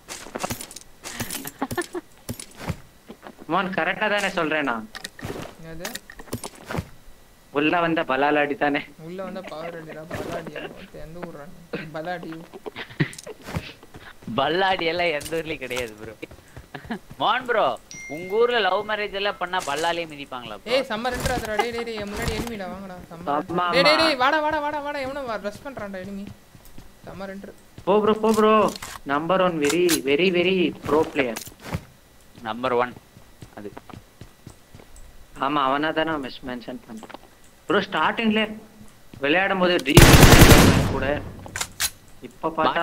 மோன் கரெக்டா தானே சொல்றேன் நான் என்னது உள்ள வந்த பலாலாடி தானே உள்ள வந்தா பவர் அடிடா பலாடியா ஒருத்தன் எந்த ஊர்றா பலாடி பல்லாடி எல்லாம் எந்த ஊர்லயும் கிடையாது ப்ரோ மான் ப்ரோ உங்க ஊர்ல லவ் மேரேஜ் எல்லாம் பண்ணா பல்லாலே மிதிப்பாங்களா bro? ஏய் சம்மர் ரெண்டர் அதுடா டேய் டேய் டேய் என் முன்னாடி எனிமிடா வாங்கடா சம்மர் ஆமா, டேய் டேய் ஆமா. டேய் வாடா வாடா வாடா வாடா எவனோ ரஷ் பண்றான்டா எனிமி சம்மர் ரெண்டர் போ ப்ரோ போ bro number one very very very bro player number one அது ஆமா அவனா தானே மிஸ் மென்ஷன் பண்றேன் ப்ரோ ஸ்டார்டிங்ல விளையாடும் போது டி கூட இப்ப பார்த்தா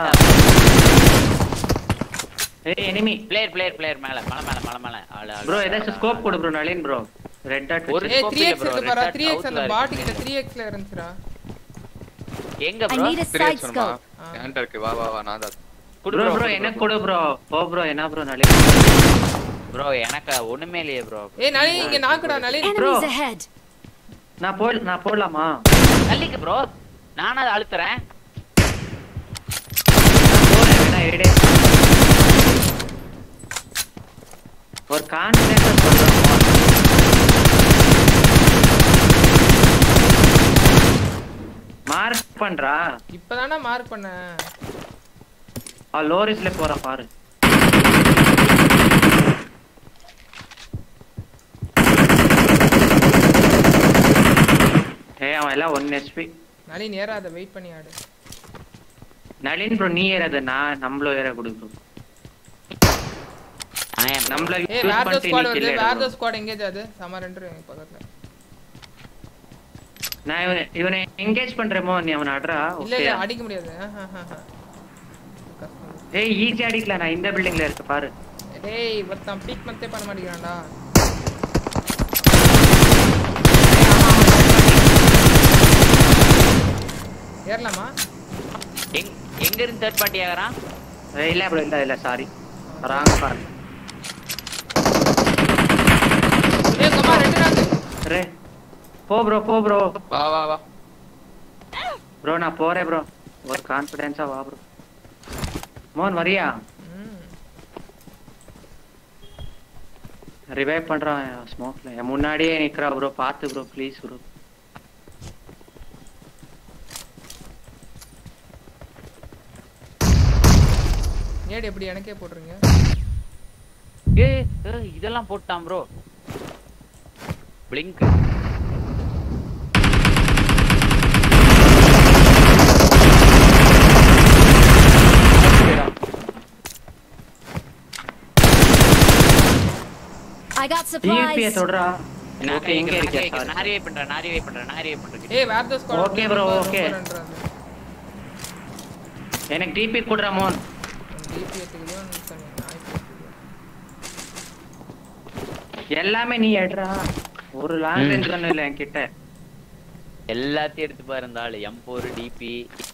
ஏய் எனிமி பிளேயர் பிளேயர் பிளேயர் மேல மலை மேல மலை மேல ஆளு ஆளு ப்ரோ ஆளு, ஏதாச்சும் ஆளு, ஸ்கோப் ஆளு. கொடு bro Nalin bro red dot ஒரு ஏய் scope 3x இல்ல bro, இருக்கு red பாரா dot 3x outல அந்த இருக்கு. பாட் கிட்ட 3x ல இருந்துச்சுடா எங்க I bro need a three side சொல்லணுமா scope. என்கிட்ட இருக்கு வா வா வா நான் தான் குடு ப்ரோ ப்ரோ ப்ரோ எனக்கு கொடு ப்ரோ போ ப்ரோ என்ன ப்ரோ நளின் ப்ரோ எனக்கு ஒண்ணுமே இல்லையே ப்ரோ ஏய் நளின் இங்க நாக்குடா நளின் Enemies ahead. நான் போய் நான் போடலாமா தள்ளிக்கு ப்ரோ நானும் அதை அழுத்துறேன் நான் போறேன் வேணா எடே ஒரு கான்ஃபிடன்ஸா சொல்றேன் மார்க் பண்றா இப்பதானே மார்க் பண்ணேன் ஆ லோரிஸ்ல போற பாரு ஏய் அவன் எல்லாம் ஒன் ஹெச்பி நளின் ஏறாத வெயிட் பண்ணி ஆடு நளின் ப்ரோ நீ ஏறாத நான் நம்மளும் ஏற கொடுக்கும் நம்மள ஏய் யூஸ் வேற பண்ணிட்டு ஸ்குவாட் நீ வருது kill வேற எடுக்கணும். ஸ்குவாட் எங்கேஜ் ஆகுது சம்மர் ரெண்டர் பக்கத்துல நான் இவனை இவனை என்கேஜ் பண்றேமோ நீ அவனை அட்ரா இல்ல இல்ல ஓகே அடிக்க முடியாது ஆஹ், ஆஹ், ஆஹ். கஷ்டம் ஏய் ஈஸி அடிக்கல நான் இந்த பில்டிங்ல இருக்க பாரு டேய் ஒருத்தன் பீக் மத்தே பண்ண மாட்டேங்கிறான்டா ஏறலாமா எங் எங்க இருந்து தேர்ட் பார்ட்டி ஆகிறான் ஏய், இல்ல ப்ரோ இல்ல இல்ல சாரி ராங் பாரு ஏய் கம்மா ரெண்டு நாள் ரே போ ப்ரோ போ ப்ரோ வா வா வா ப்ரோ நான் போறேன் ப்ரோ ஒரு கான்ஃபிடென்ஸா வா ப்ரோ மோகன் வரியா ரிவைவ் பண்றான் ஸ்மோக்ல என் முன்னாடியே நிக்கிறா ப்ரோ பாத்து ப்ரோ ப்ளீஸ் ப்ரோ நேடு எப்படி எனக்கே போடுறீங்க ஏய் ஏய், இதெல்லாம் போட்டான் ப்ரோ பிளிங்க் I got டிபியை supplies. தொடரா ஓகே இங்க இருக்கே சாரி நான் ரிவை பண்றேன் நான் ரிவை பண்றேன் நான் ரிவை பண்றேன் ஏய் where the squad Okay bro, okay. எனக்கு டிபி கொடுறா மோன் டிபி எடுத்துக்கலையோன்னு சொன்னேன் நாய் எல்லாமே நீ எடுறா ஒரு லாங் ரேஞ்ச் கன் இல்ல என்கிட்ட எல்லாத்தையும் எடுத்து பாரு இந்த ஆளு எம் ஃபோர் டிபி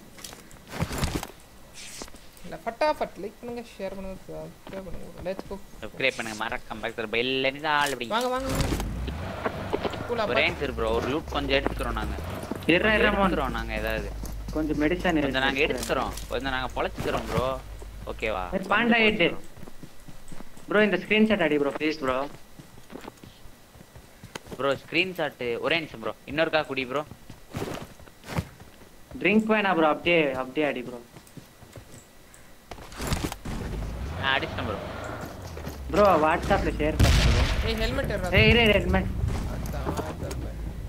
இல்ல ஃபட்டாஃபட் லைக் பண்ணுங்க ஷேர் பண்ணுங்க சப்ஸ்கிரைப் பண்ணுங்க லெட்ஸ் கோ சப்ஸ்கிரைப் பண்ணுங்க மறக்காம பக்கத்துல பெல் தான் ஆள் அப்படி வாங்க வாங்க கூலா ஒரு ஆன்சர் ப்ரோ ஒரு லூட் கொஞ்சம் எடுத்துக்கிறோம் நாங்க இருறா இருறா மோன் எடுத்துக்கிறோம் நாங்க ஏதாவது கொஞ்சம் மெடிசன் கொஞ்சம் நாங்க எடுத்துக்கிறோம் கொஞ்சம் நாங்க பொழைச்சுக்கிறோம் ப்ரோ ஓகேவா பாண்டா எட்டு ப்ரோ இந்த ஸ்கிரீன்ஷாட் அடி bro please bro bro screenshot ஒரே நிமிஷம் ப்ரோ இன்னொருக்கா குடி ப்ரோ ட்ரிங்க் வேணா ப்ரோ அப்படியே அப்படியே அடி ப்ரோ நான் அடிச்சிட்டேன் ப்ரோ ப்ரோ வாட்ஸ்அப்ல ஷேர் பண்ணுங்க ஏய் ஹெல்மெட் ஏறா ஏய் இரு ரெட்மேன் அதான் தெரியல.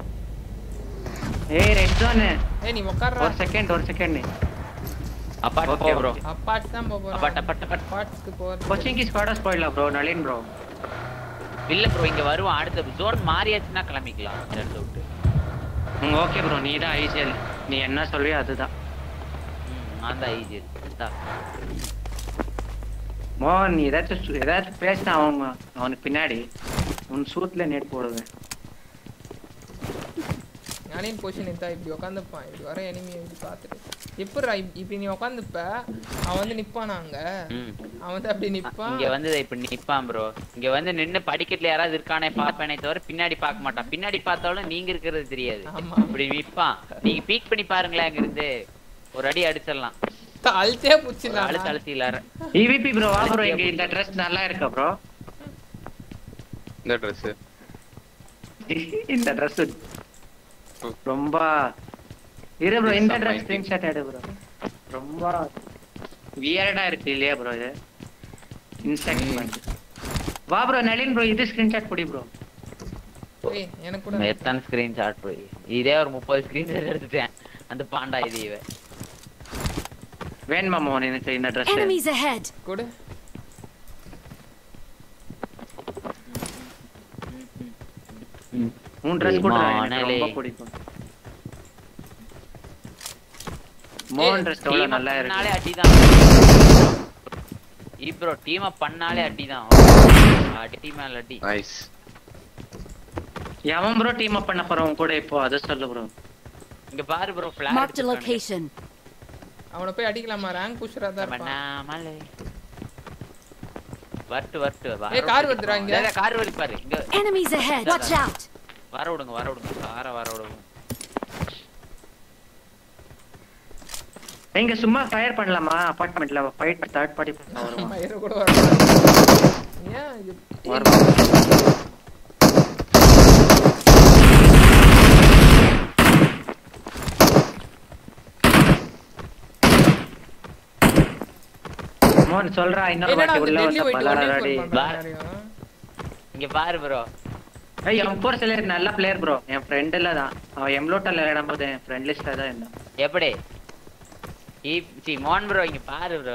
ஏய் ரெட் ஜோன் ஏய் நீ உட்கார்றா ஒரு செகண்ட் ஒரு செகண்ட் அப்பாட்ட Okay, போ ப்ரோ okay. அப்பாட்ஸ் தான் போக அப்பாட்ட போறோம் அப்பாட்ட அப்பாட்ட அப்பாட்ஸ்க்கு போறது கொச்சின்க்கு ஸ்குவாடஸ் போயிடலாம் ப்ரோ நளின் ப்ரோ இல்ல ப்ரோ இங்க வருவோம் அடுத்த ஜோன் மாறியாச்சுன்னா கிளம்பிக்கலாம் இந்த இடத்த விட்டு ம் ஓகே ப்ரோ நீ தான் ஐசிஎல் நீ என்ன சொல்றியோ அதுதான் ம், நான் தான் ஈஸி மோகன் நீ ஏதாச்சும் சு- ஏதாச்சும் பேசினா அவங்க அவனுக்கு பின்னாடி உன் சூட்ல நெட் போடுவேன் நானே பொசிஷன் இருந்தா இப்படி உட்காந்துப்பான் இப்படி வர எனிமி இப்படி பார்த்துட்டு எப்படிடா இப்- இப்படி நீ உட்காந்துப்ப அவன் வந்து நிப்பானா அங்க ம் அவன் வந்து அப்படி நிப்பான் இங்க வந்து இப்ப நிப்பான் ப்ரோ இங்க வந்து நின்னு படிக்கட்டுல யாராவது இருக்கானே பாப்பேனே தவிர பின்னாடி பார்க்க மாட்டான் பின்னாடி பார்த்தாலும் நீங்க இருக்கிறது தெரியாது ஆமா. இப்படி நிப்பான் நீங்க பீக் பண்ணி பாருங்களேன் அங்க இருந்து ஒரு அடி அடிச்சிடலாம் அழுத்தே ஒரு புடிச்சிடலாம் அழுத்த அழுத்தி இல்லார இவிபி ப்ரோ வா ப்ரோ இங்க இந்த ட்ரெஸ் நல்லா இருக்கா ப்ரோ இந்த ட்ரெஸ் இந்த ட்ரெஸ் ரொம்ப இரு ப்ரோ இந்த ட்ரெஸ் Disappointing. ஸ்கிரீன்ஷாட் எடு ப்ரோ ரொம்ப வியர்டா இருக்கு இல்லையா ப்ரோ இது இன்ஸ்டாக்ட் வா ப்ரோ நளின் ப்ரோ இது ஸ்கிரீன்ஷாட் புடி ப்ரோ ஏய் எனக்கு கூட எத்தனை ஸ்கிரீன் ஷாட் போய் இதே ஒரு முப்பது ஸ்கிரீன் எடுத்துட்டேன் அந்த பாண்டா இது இவன் வேணுமா மோகன் எனக்கு இந்த ட்ரெஸ் Enemies ahead. கொடு உன் ட்ரெஸ் கூட எனக்கு விமானலே. ரொம்ப பிடிக்கும் மோகன் ட்ரெஸ் எவ்வளவு டீம் நல்லா பண்ணாலே இருக்கு அடிதான் ப்ரோ டீம் பண்ணாலே அடிதான் அடி மேல அடி நைஸ் எவன் ப்ரோ டீம் அப் பண்ண போறவன் கூட இப்போ அதை சொல்லு ப்ரோ இங்க பாரு bro Marked a flag location. அவனை போய் அடிக்கலாமா ரேங்க் புஷரா தான் இருப்பான் பண்ணாமலே வரட்டு வரட்டு வர ஏய், car வருதுடா இங்க. இல்ல, இல்ல, car வருது பாரு இங்க Enemies ahead. Watch out. வர விடுங்க வர விடுங்க கார வர விடுங்க எங்க சும்மா ஃபயர் பண்ணலாமா அபார்ட்மெண்ட்ல ஃபைட் தேர்ட் பார்ட்டி வருமா மயிறு கூட வர ஏன் இது வருமா மோகன் சொல்றா இன்னொரு என்னடா வாட்டி அந்த உள்ள டெல்லி வந்து போயிட்டு ஒன் பல்லாடி பண்றான் இங்க பாரு ப்ரோ ஏய் எம் ஃபோர் சிலர் நல்ல பிளேயர் ப்ரோ என் ஃப்ரெண்டுல தான் அவன் எம்லோட்டல் விளையாடும் போது என் ஃப்ரெண்ட் லிஸ்ட்ல தான் இருந்தான் எப்படி ஈ சி மோன் ப்ரோ இங்க பாரு ப்ரோ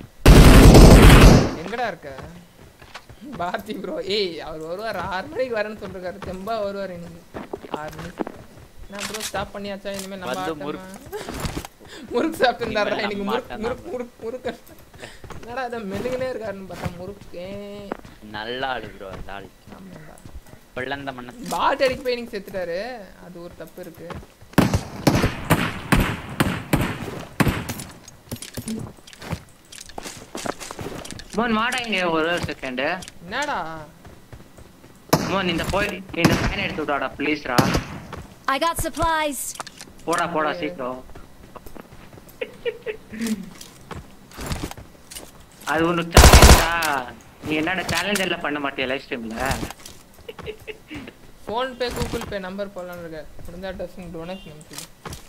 எங்கடா இருக்க பாரதி ப்ரோ ஏய் அவர் வருவார் ஆறு மணிக்கு வரேன்னு சொல்லிருக்காரு தெம்பா வருவார் இன்னைக்கு ஆறு மணிக்கு நான் ப்ரோ ஸ்டாப் பண்ணியாச்சா இனிமேல் நம்ம வந்து ஆட்டமா? முறுக்கு. முறுக்கு சாப்பிட்டு இருந்தாரா இனிமேல் இன்னைக்கு நம்ம முறுக்கு ஆட்டம் முறுக்கு முறுக்கு முறுக்கு என்னடா அதை மெல்லுங்கனே இருக்காருன்னு பார்த்தா முறுக்கே நல்ல ஆளு ப்ரோ அந்த ஆள் ஆமாண்டா பிள்ளந்த மண்ண பாட் அடிக்க போய் நீங்க செத்துட்டாரு அது ஒரு தப்பு இருக்கு மோகன் வாடா இங்க ஒரு செகண்ட் என்னடா மோகன் இந்த போய் இந்த ஃபேன் எடுத்து விடாடா ப்ளீஸ்ரா I got supplies. போடா போடா சீக்கிரம் அது உனக்கு தெரியுதா நீ என்னடா சேலஞ்ச் எல்லாம் பண்ண மாட்டியா லைவ் ஸ்ட்ரீம்ல PhonePe Google Pay number போடலான்னு இருக்க முடிஞ்சா டசன் டொனேஷன் அனுப்பிச்சு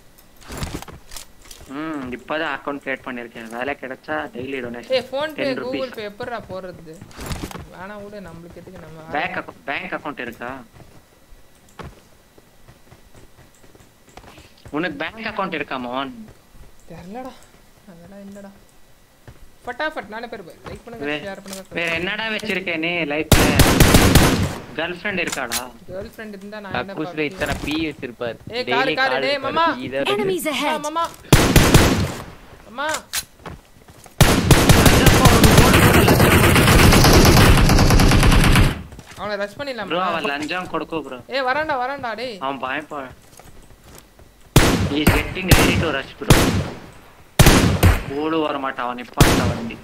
ம் இப்பதான் அக்கவுண்ட் கிரியேட் பண்ணிருக்கேன் வேலை கிடைச்சா டெய்லி ஏய் donation PhonePe 10 rupees. Google Pay எப்படிடா போடுறது வேணா கூட நம்மளுக்கு எதுக்கு நம்ம பேங்க் அக்கௌண்ட் பேங்க் அக்கவுண்ட் இருக்கா உனக்கு பேங்க் அக்கவுண்ட் இருக்கா மோகன் தெரியலடா அதெல்லாம் இல்லடா ஃபட்டாஃபட் நாலு பேர் லைக் பண்ணுங்க வே- ஷேர் பண்ணுங்க வேற என்னடா வச்சிருக்க நீ லைஃப்ல கேர்ள் ஃப்ரெண்ட் இருக்காடா கேர்ள் ஃப்ரெண்ட் இருந்தா நான் என்ன கக்கூஸ்ல பாப்பேன்? இத்தனை பீ வச்சிருப்பாரு ஏய் காரு காரு டேய் மாமா Enemies ஆ, ahead! மாமா மாமா அவனை ரஷ் ப்ரோ பண்ணிடலாம் அவன் லஞ்சம் கொடுக்கோ ப்ரோ ஏய் வரான்டா வரான்டா டேய் அவன் பயப்பா is getting ready to rush bro ஓடு வர மாட்டான் அவன் நிப்பாட்ட வண்டி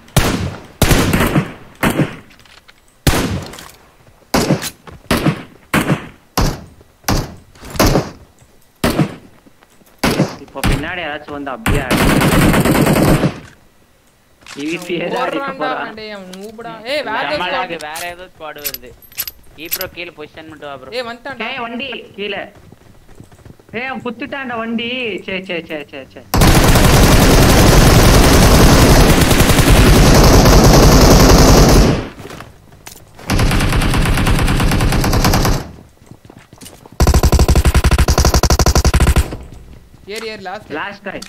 இப்போ பின்னாடி யாராச்சும் வந்து அப்படியே ஈஸியா அடிக்க ஓடுறான்டா போறான் அவன் டேய் அவன் ஊபடா ஏய் வேற ஏதோ நம்மளாக்கு squad. வேற ஏதோ ஸ்குவாட் வருது ஈப்ரோ கீழ பொசிஷன் மட்டும் வா ப்ரோ ஏய் வந்துட்டான்டா ஏய் வண்டி கீழே ஏய் அவன் குத்துட்டான்டா வண்டி சே சே சே சே சே ஏறி ஏறி லாஸ்ட் லாஸ்ட் கை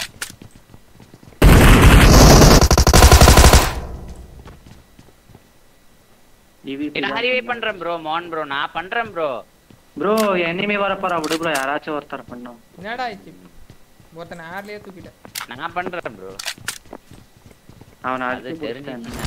நான் ஹரிவே பண்றேன் ப்ரோ மான் ப்ரோ நான் பண்றேன் ப்ரோ ப்ரோ எனிமே வர போறா விடு ப்ரோ யாராச்சும் ஒருத்தர் பண்ணும் என்னடா ஆயிடுச்சு ஒருத்தனை ஏர்லயே தூக்கிட்டேன் நான் பண்றேன் ப்ரோ அவன் அது அது தெரிஞ்சிருச்சு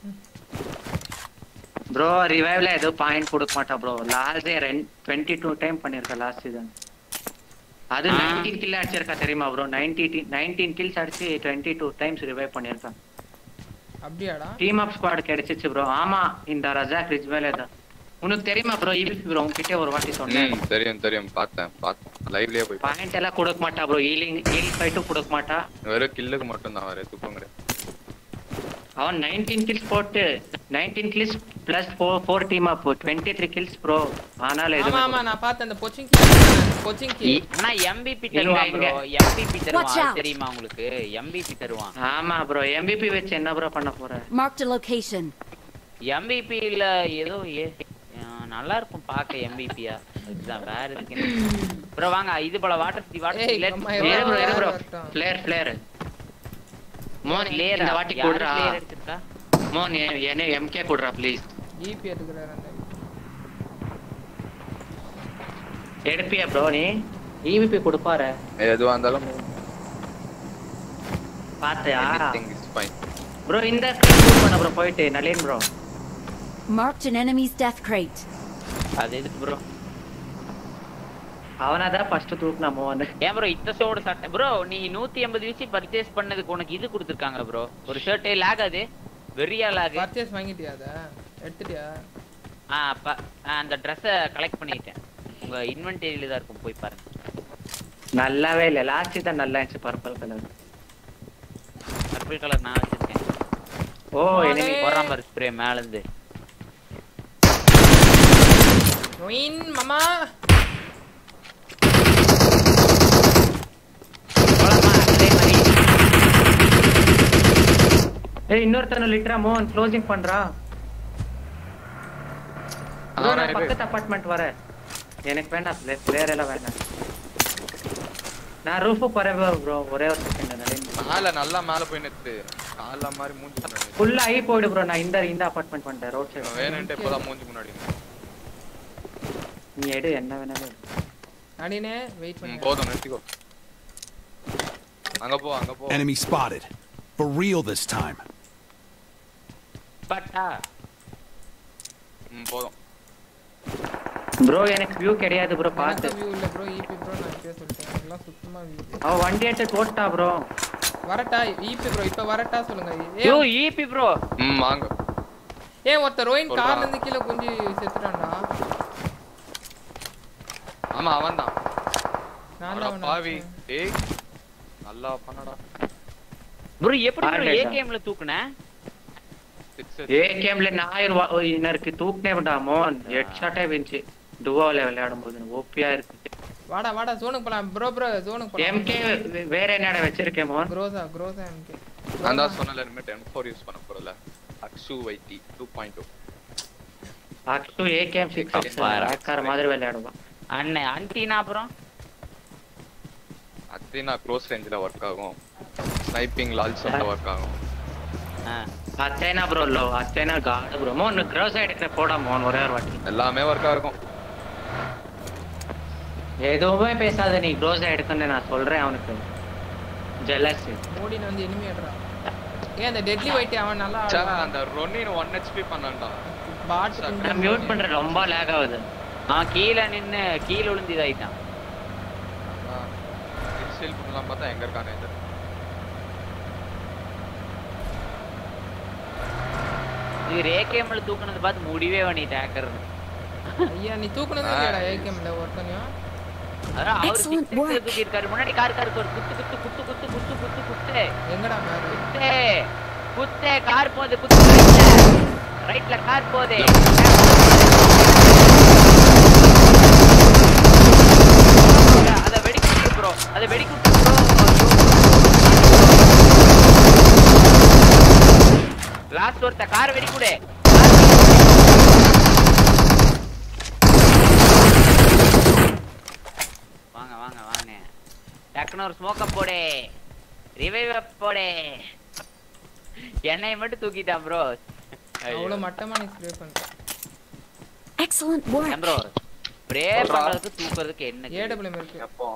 ப்ரோ ரிவைவ்ல ஏதோ பாயிண்ட் கொடுக்க மாட்டா bro last twenty two time பண்ணிருக்க லாஸ்ட் சீசன் அது ஆ. நைன்டீன் கில் அடிச்சிருக்கா தெரியுமா ப்ரோ நைன்டி நைன்டீன் கில்ஸ் அடிச்சு டுவெண்ட்டி டூ டைம்ஸ் ரிவைவ் பண்ணிருக்கான் அப்படியாடா டீம் ஆஃப் ஸ்குவாட் கிடைச்சிச்சு ப்ரோ ஆமா இந்த ரஜாக் ரிஜ்வேல தான் உனக்கு தெரியுமா ப்ரோ இபி ப்ரோ உன்கிட்ட ஒரு வாட்டி சொன்னேன் ம் தெரியும் தெரியும் பார்த்தேன் பார்த்தேன் லைவ்லயே போய் பார்த்தேன். பாயிண்ட் எல்லாம் கொடுக்க மாட்டா ப்ரோ ஹீலிங் ஹீல் ஃபைட்டும் கொடுக்க மாட்டா வெறும் கில்லுக்கு மட்டும் தான் வேற துக்கம் கிடையாது அவன் நைன்டீன் கில்ஸ் போட்டு nineteen kills plus four four team up twenty three kills bro ஆனால் ஆமா ஆமா எதுவும் நான் பார்த்தேன் அந்த பொச்சிங் பொச்சிங் ஆனா எம்பிபி இங்க, தருவான் இங்க. ப்ரோ எம்பிபி Watch தருவான் out. அது தெரியுமா உங்களுக்கு எம்பிபி தருவான் ஆமா ப்ரோ எம்பிபி வச்சு என்ன ப்ரோ பண்ண போற Marked a location. எம்பிபில ஏதோ ஏ ஆ, நல்லா இருக்கும் பார்க்க எம்பிபியா இதுதான் வேற இருக்கு ப்ரோ வாங்க இது போல வாட்டர் தி ஏய், வாட்டர் அம்மா, ஏறு ப்ரோ ஏறு ப்ரோ வரட்டும். பிளேயர் பிளேயர் மோன் லேயர் இந்த வாட்டி யாரு கூடுறா லேயர் எடுத்துட்டா மோன் எ- என்ன எம்கே கூடுறா ப்ளீஸ் ஜிபி எடுக்கிறாரு அந்த எடுப்பியா ப்ரோ நீ இவிபி கொடுப்பாரு எதுவா இருந்தாலும் பாத்தியா anything is fine ப்ரோ இந்த ஸ்கிரீன் பண்ண ப்ரோ போயிட்டு Nalin bro Marked an enemy's death crate. அது எதுக்கு ப்ரோ அவனாதான் ஃபர்ஸ்ட் தூக்குனா மோன் ஏன் ப்ரோ இத்த சோடு சட்டை ப்ரோ நீ நூத்தி எண்பது விசி பர்ச்சேஸ் பண்ணதுக்கு உனக்கு இது கொடுத்துருக்காங்க ப்ரோ ஒரு ஷர்ட்டே லாக் அது வெறியா லாக் பர்ச்சேஸ் வாங்கிட்டியா அத எடுத்துட்டியா ஆ ப- ஆ, அந்த ட்ரெஸ்ஸை கலெக்ட் பண்ணிட்டேன் உங்க இன்வென்டரியில தான் இருக்கும் போய் பாருங்க நல்லாவே இல்ல லாஸ்ட் தான் நல்லா இருந்துச்சு பர்பிள் கலர் பர்பிள் கலர் நான் வச்சிருக்கேன் ஓ மோனே. enemy போறான் பாரு ஸ்ப்ரே மேல இருந்து ரொயின் மாமா போலாமா அதே மாதிரி ஏய் இன்னொருத்தன லிட்டரா மோகன் க்ளோசிங் பண்றா Bro, ஆனா நான் இது- பக்கத்து அபார்ட்மெண்ட் வரேன் எனக்கு வேண்டாம் பிளேயர் எல்லாம் வேண்டாம் நான் ரூஃபு போறேன் ப்ரோ ஒரே ஒரு செகண்ட் மேல நல்லா மேல போய் நிறுத்து கால மாதிரி மூஞ்சி முன்னாடி ஃபுல்லா ஐ போயிடு ப்ரோ நான் இந்த இந்த அபார்ட்மெண்ட் பண்ணிட்டேன் ரோட் சைடு வேணுன்ட்டு இப்போதான் மூஞ்சி முன்னாடி நீ எடு என்ன வேணாலும் எடு. அடினே வெயிட் ம், பண்ணு போதும் நிறுத்திக்கோ அங்க போ அங்க போ Enemy spotted. For real this time. பட்டா ம் போதும் ப்ரோ எனக்கு வியூ கிடையாது ப்ரோ பார்த்து வியூ இல்ல ப்ரோ ஈபி ப்ரோ நான் இப்பயே சொல்லிட்டேன் எல்லாம் சுத்தமா வியூ அவ வண்டி எடுத்து போட்டா ப்ரோ வரட்டா ஈபி ப்ரோ இப்ப வரட்டா சொல்லுங்க யோ ஏன் ஈபி ப்ரோ ம் வாங்க ஏன் ஒருத்த ரோயின் சொல்றா. கார்ல இருந்து கீழே குஞ்சு செத்துட்டான்டா ஆமா அவன் தான் நான் தான் அவனை பாவி அடிச்சேன். டேய் நல்லா பண்ணடா ப்ரோ எப்படி ப்ரோ Target ஆ? ஏகேம்ல தூக்குன ஏகேம்ல ஞாயிறு எனக்கு தூக்கினே விடாமோ ஹெட் ஷாட்டே விஞ்சி டுவோல விளையாடும் போது ஓபியா இருக்கு வாடா வாடா ஜோனுக்கு போலாம் ப்ரோ ப்ரோ ஜோனுக்கு போலாம் எம்கே வேற என்னடா வச்சிருக்கேன் மோன் குரோசா குரோசா எம்கே நான் தான் சொன்னல இனிமே டென் ஃபோர் யூஸ் பண்ண போறல அக்ஷு வைட்டி two point two Akshu AKM six ஆக்கார மாதிரி விளையாடுவான் அண்ணன் அன்டினா அப்புறம் அத்தினா க்ளோஸ் ரேஞ்சில் ஒர்க் ஆகும் ஸ்னைப்பிங் லால் சொல்ல ஒர்க் ஆகும் அத்தேனா ப்ரோ லோ அத்தேனா காடு ப்ரோ மோன் க்ரோஸ் எடுக்கிற போடா மோன் ஒரே ஒரு வாட்டி எல்லாமே ஒர்க்கா இருக்கும் எதுவுமே பேசாத நீ க்ரோஸ் எடுக்கணும்னு நான் சொல்றேன் அவனுக்கு ஜெலஸ் மோடின் வந்து எனிமி ஆடுறா ஏன் அந்த டெட்லி ஒயிட் அவன் நல்லா சா, ஆடுறான். அந்த ரொனின் ஒன் ஹெச்பி பண்ணான்டா பாட் நான் மியூட் பண்றேன் ரொம்ப லேக் ஆகுது அவன் கீழே நின்னு கீழே விழுந்து இதாயிட்டான் இன்ஸ்டேல் பண்ணலாம் பார்த்தா எங்க இருக்கானே இது இது ஏகேம்ல தூக்குனது பார்த்து முடிவே பண்ணிட்டு ஹேக்கர் ஐயா நீ தூக்குனதே இல்லையாடா ஏகேம்ல ஒருத்தனையும் அதான் அவர் Excellent six work. தூக்கி இருக்காரு முன்னாடி கார் காருக்கு ஒரு குத்து குத்து குத்து குத்து குத்து குத்து குத்து எங்கடா மேரு குத்து குத்து கார் போகுது குத்து ரைட்ல ரைட்ல கார் போகுது அத வெடிக்கு ப்ரோ அத வெடிக்கு ப்ரோ லாஸ்ட் ஒருத்த கார் வெடிக்குடே வாங்க வாங்க வாங்க டக்குனு ஒரு ஸ்மோக்க போடு ரிவைவ் போடு என்னைய மட்டும் தூக்கிட்டான் ப்ரோ அவ்வளவு மட்டமா நீ ஸ்ப்ரே பண்ற Excellent work. ப்ரோ ஸ்ப்ரே பண்றதுக்கு தூக்குறதுக்கு என்ன ஏடபிள்யூஎம் இருக்கு எப்போ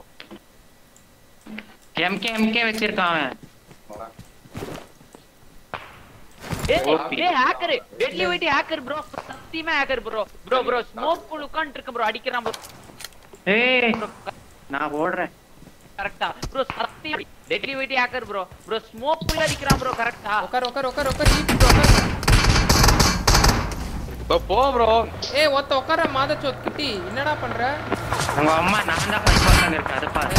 எம்கே எம்கே வச்சிருக்கான் அவன் ஏய் hacker deadly wait hacker bro சத்தியமா hacker bro bro bro smoke குள்ள உட்கார்ந்து இருக்கு ப்ரோ அடிக்கிறான் ப்ரோ ஏய் நான் ஓடுறேன் கரெக்ட்டா ப்ரோ சத்தியம் deadly wait hacker bro bro smoke குள்ள அடிக்கிறான் ப்ரோ கரெக்ட்டா உட்கார் உட்கார் உட்கார் உட்கார் ஈபி ப்ரோ உட்கார் போ, போ ப்ரோ ஏய் ஒத்த உட்கார மாதச்சோ கிட்டி என்னடா பண்ற உங்க அம்மா நான் தான் ஃபர்ஸ்ட் பர்சன் இருக்கு அது பாரு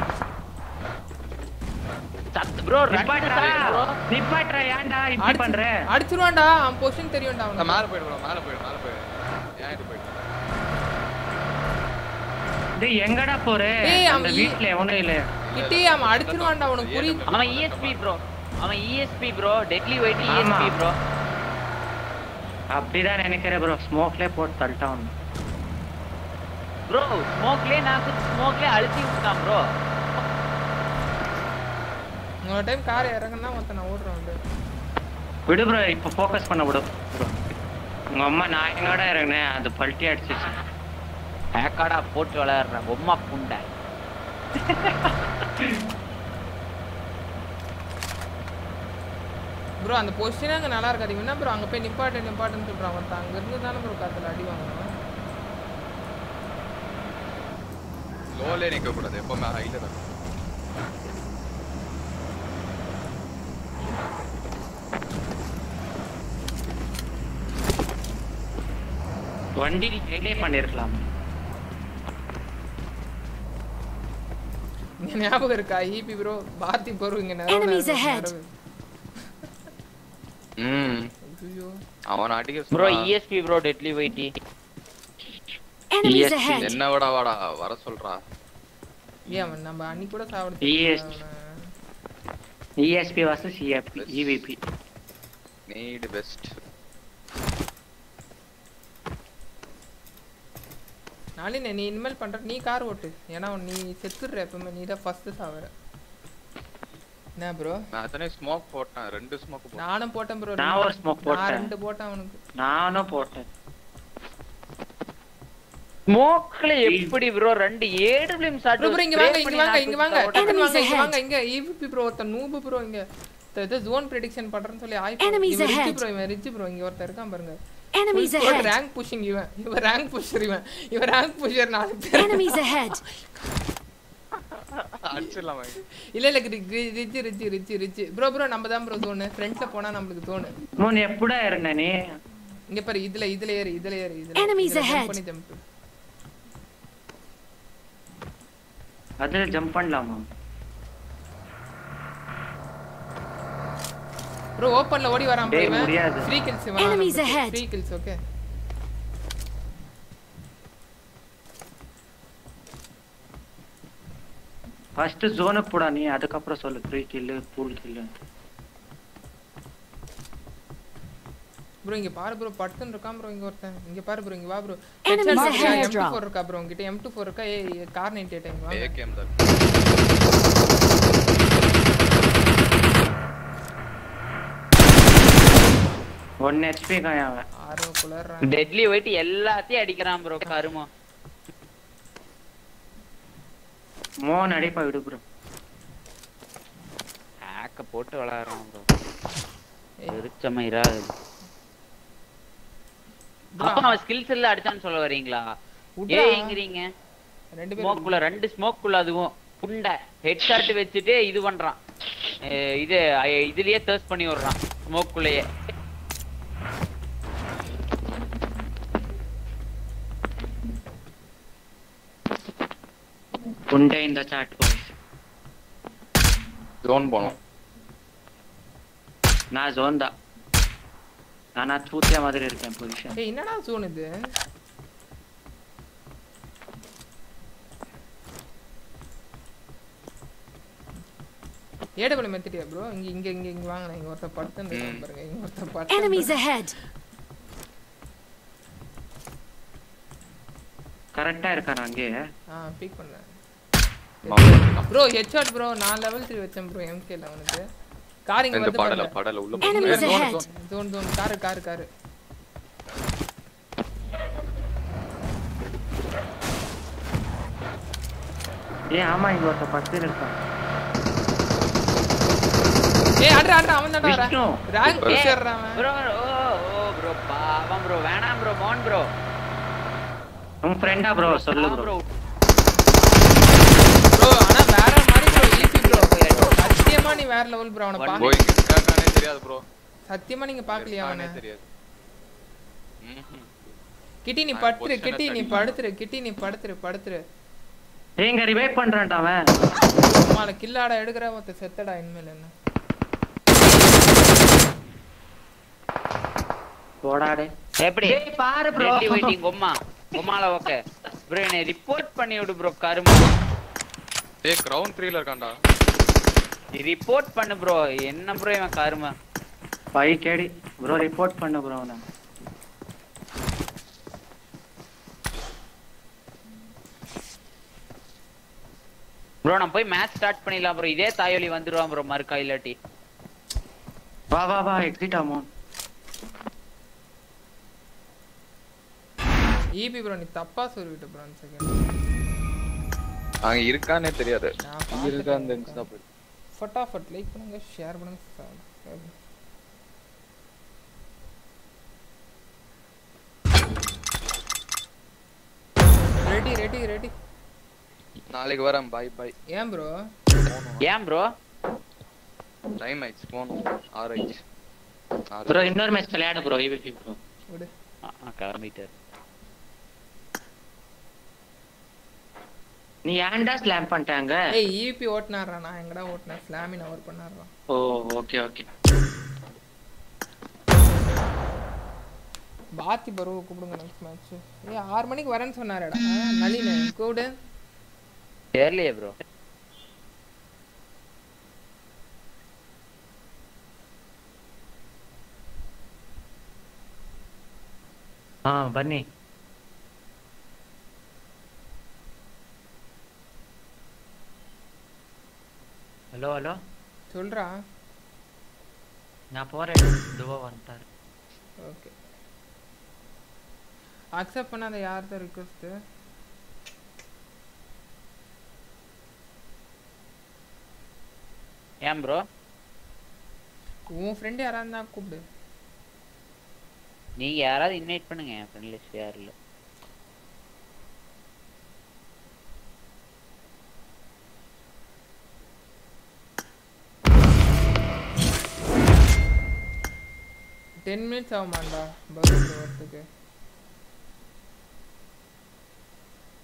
சத் ப்ரோ நிப்பாட்டுறா ப்ரோ நிப்பாட்டுறா ஏன்டா இப்படி அடிச்சு- பண்ற அடிச்சிருவான்டா அவன் பொசிஷன் தெரியும்டா நான் அவனுக்கு மேல போயிடு bro, மேல போயிடு மேல போயிடு ஏன் இது போயிடு டேய் எங்கடா போற ஏய், அந்த அவன் வீட்ல எவனும் இல்ல கிட்டி அவன் அடிச்சிருவான்டா அவனுக்கு புரியுது அவன் ESP ப்ரோ அவன் ESP ப்ரோ டெட்லி வெயிட் ஆமா. ESP ப்ரோ அப்படிதான் நினைக்கிறேன் ப்ரோ ஸ்மோக்ல போட்டு தள்ளிட்டான் ப்ரோ ஸ்மோக்லயே நான் ஸ்மோக்லயே அழுத்தி விட்டான் ப்ரோ இன்னொரு டைம் கார் இறங்குனா ஒருத்தன் நான் ஓடுறேன் வந்து விடு ப்ரோ இப்ப ஃபோக்கஸ் பண்ண விடு bro. உங்க அம்மா நான் எங்கடா இறங்கினேன் அது பல்ட்டி அடிச்சிச்சு ஹேக்காடா போட்டு விளையாடுறேன் பொம்மா புண்டை ப்ரோ அந்த பொசிஷனே அங்கே நல்லா இருக்காது இவன் என்ன ப்ரோ அங்கே போய் நிப்பாட்டு நிப்பாட்டுன்னு சொல்கிறான் ஒருத்தன் அங்கே இருந்து தானே ப்ரோ காத்துல அடி வாங்கணும் லோலே நிக்க கூடாது எப்பவுமே ஹைல தான் வண்டி கையிலே பண்ணிருக்கலாம் இங்க ஞாபகம் இருக்கா ஈபி ப்ரோ பாத்தி ப்ரோ இங்க நிறைய Enemies ahead. ம் ஐயோ அவன் அடிக்க ப்ரோ சொன்னா, ESP bro deadly wait Enemies Yes, ahead. என்ன விட வாடா வர சொல்றா ஏன் அவன் நம்ம அன்னைக்கு கூட சாப்பிடுறது Yes. இஎஸ்பி வர்சஸ் இஎஃப்பி இவிபி நீடு பெஸ்ட் நாளினே நீ இனிமேல் பண்ற நீ கார் ஓட்டு ஏன்னா நீ செத்துடுற எப்பவுமே நீ தான் ஃபர்ஸ்ட் சாவற என்ன ப்ரோ நான் அத்தனை ஸ்மோக் போட்டேன் ரெண்டு ஸ்மோக் போட்டேன் நானும் போட்டேன் ப்ரோ நான் ஒரு smoke நான் போட்டேன். ரெண்டு போட்டேன் அவனுக்கு நானும் போட்டேன் ஸ்மோக்ல எப்படி ப்ரோ ரெண்டு ஏழு பிலிம் ஷாட் ப்ரோ ப்ரோ இங்க வாங்க இங்க வாங்க இங்க வாங்க டக்குனு வாங்க இங்க ahead. வாங்க இங்க ஈவிபி ப்ரோ ஒருத்தன் நூபு ப்ரோ இங்க இது ஜோன் ப்ரெடிக்ஷன் பண்றேன்னு சொல்லி ஆய் Enemies இவன் ahead. ரிச் ப்ரோ இவன் ரிச் ப்ரோ இங்க ஒருத்தன் இருக்கான் பாருங்க Enemies ahead. ரேங்க் புஷிங் இவன் இவன் ரேங்க் புஷர் இவன் இவன் ரேங்க் புஷர் நாலு பேர் Enemies ahead. அடிச்சிடலாமா இல்ல இல்ல rich rich rich rich bro bro நம்ம தான் ப்ரோ தோணு ஃப்ரெண்ட்ல போனா நம்மளுக்கு தோணு மூணு எப்படா இருந்த நீ இங்க பாரு இதுல இதுல ஏறு இதுல ஏறு இதுல Enemies இதுல jump ahead. பண்ணி ஜம்ப் அதுல ஜம்ப் பண்ணலாமா ப்ரோ ஓப்பன்ல ஓடி வரான் ப்ரோ டேய், இவன் முடியாது. Free kills Enemies ahead. Free kills okay first ஜோனுக்கு போடா நீ அதுக்கப்புறம் சொல்லு three kill full kill bro இங்க பாரு ப்ரோ பட்டுன்னு இருக்கான் ப்ரோ இங்க ஒருத்தன் இங்க பாரு ப்ரோ இங்க வா ப்ரோ Enemies ahead. M24 இருக்கா ப்ரோ உங்ககிட்ட M24 இருக்கா ஏய் கார் 98 இங்க வாங்க ஏகேம் தான் ஒன் ஹெச்பி காயம் அவன் ஆரோ குளர் டெட்லி போயிட்டு எல்லாத்தையும் அடிக்கிறான் ப்ரோ கருமோ மோன் அடிப்பா விடு ப்ரோ ஹேக்க போட்டு விளையாடுறான் ப்ரோ ஏய். எரிச்ச மயிரா அப்ப அவன் ஸ்கில்ஸ் எல்லாம் அடிச்சான்னு சொல்ல வரீங்களா விட்றா. ஏங்கிறீங்க ரெண்டு பேரும் ஸ்மோக்குள்ள ரெண்டு ஸ்மோக்குள்ள அதுவும் புண்டை ஹெட் ஷாட் வச்சுட்டு இது பண்றான் அஹ் இது அஹ் இதுலயே தேர்ஸ் பண்ணி விடுறான் ஸ்மோக்குள்ளேயே குண்டே இந்த சாட் ஜோன் போனோம் நான் ஜோன் தான் நானா தூத்தியா மாதிரி இருக்கேன் பொசிஷன் ஏய் என்னடா ஜோன் இது ஏடபிள்யூ மெத்திட்டியா ப்ரோ இங்க இங்க இங்க இங்க வாங்க இங்க ஒருத்த படுத்துன்னு இருக்கான் பாருங்க இங்க ஒருத்த படுத்து Enemies ahead. கரெக்டா இருக்கான் அங்கேயே ஆ பிக் பண்ணேன் ஆமா. ப்ரோ ஹெட்ஷாட் ப்ரோ நான் லெவல் 3 வச்சேன் ப்ரோ எம்கேல அவனுக்கு கார் இங்க இந்த வந்து படல பாருங்க படல உள்ள Enemies zone ahead. Zone zone zone car car car ஏய் ஆமா இங்க ஒருத்த பத்து இருக்கான் ஏய் அட்ரா அட்ரா அவன் தான்டா விஷ்ணு. Rank Super. புஷர்றான் அவன் ப்ரோ ஓ ஓ ப்ரோ பாவம் ப்ரோ வேணாம் ப்ரோ மோன் ப்ரோ உன் ஃப்ரெண்டா ப்ரோ சொல்லு ப்ரோ ப்ரோ ஆனா வேற மாதிரி ப்ரோ ஈஸி ப்ரோ சத்தியமா நீ வேற லெவல் ப்ரோ அவனை பா கோயிங் இருக்கானே தெரியாது ப்ரோ சத்தியமா நீங்க பாக்கலையா அவனை தெரியாது ம்ஹும். கிட்டி நீ நான் படுத்துரு position கிட்டி நீ study படுத்துரு கிட்டி நீ படுத்துரு படுத்துரு ஏங்க ரிவைவ் பண்றான்டா அவன் உமால கில்லாடா எடுக்கிற மொத்த செத்தடா இனிமேல் என்ன போடாடே எப்படி டேய் பாரு ப்ரோ டெட்லி வெயிட்டிங் உம்மா உம்மால ஓகே ப்ரோ என்னை ரிப்போர்ட் பண்ணி விடு ப்ரோ கருமோ டேய் கிரவுண்ட் 3ல இருக்கான்டா ரிப்போர்ட் பண்ணு ப்ரோ என்ன ப்ரோ இவன் கரும பை கேடி ப்ரோ ரிப்போர்ட் பண்ணு ப்ரோ அவனை ப்ரோ நான் போய் மேட்ச் ஸ்டார்ட் பண்ணிடலாம் ப்ரோ இதே தாயொலி வந்துருவான் ப்ரோ மறுக்கா இல்லாட்டி வா வா வா எக்ஸிட் ஆமோன் ஈபி ப்ரோ நீ தப்பா சொல்லிவிட்ட ப்ரோ அந்த செகண்ட் அங்க இருக்கானே தெரியாது நான் இங்க இருக்கா அந்த பார்த்துட்டேன். இன்ஸ்டா போய் ஃபட்டாஃபட் லைக் பண்ணுங்க ஷேர் பண்ணுங்க subscribe. ரெடி ரெடி ரெடி நாளைக்கு வரேன் பை பை ஏன் ப்ரோ ஏன் ப்ரோ டைம் ஆயிடுச்சு போகணும் ஆறு ஆயிடுச்சு ஆறு. ப்ரோ இன்னொரு மேட்ச் விளையாடு ப்ரோ இவிபி ப்ரோ விடு கிளம்பிட்டார் நீ ஏன்டா ஸ்லாம் பண்ணிட்டாங்க ஏய் ஈபி ஓட்டினாரா நான் எங்கடா ஓட்டினேன் ஃபிளாமின் அவர் பண்ணாரா ஓ ஓகே ஓகே பாத்தி பருவ கூப்பிடுங்க நெக்ஸ்ட் மேட்ச் ஏய் ஆறு மணிக்கு வரேன்னு சொன்னாரடா நளினு கூப்பிடு தெரியலையே ப்ரோ ஆ பன்னி ஹலோ ஹலோ சொல்றா நான் போறேன் துவா வந்துட்டாரு ஓகே அக்செப்ட் பண்ணாத யார் தான் ரிக்வஸ்ட் ஏன் ப்ரோ உன் ஃப்ரெண்ட் யாரா இருந்தா கூப்பிடு நீங்க யாராவது இன்வைட் பண்ணுங்க என் ஃப்ரெண்ட் லிஸ்ட் யாரும் இல்ல டென் மினிட்ஸ் ஆகுமாண்டா பஸ் வரத்துக்கு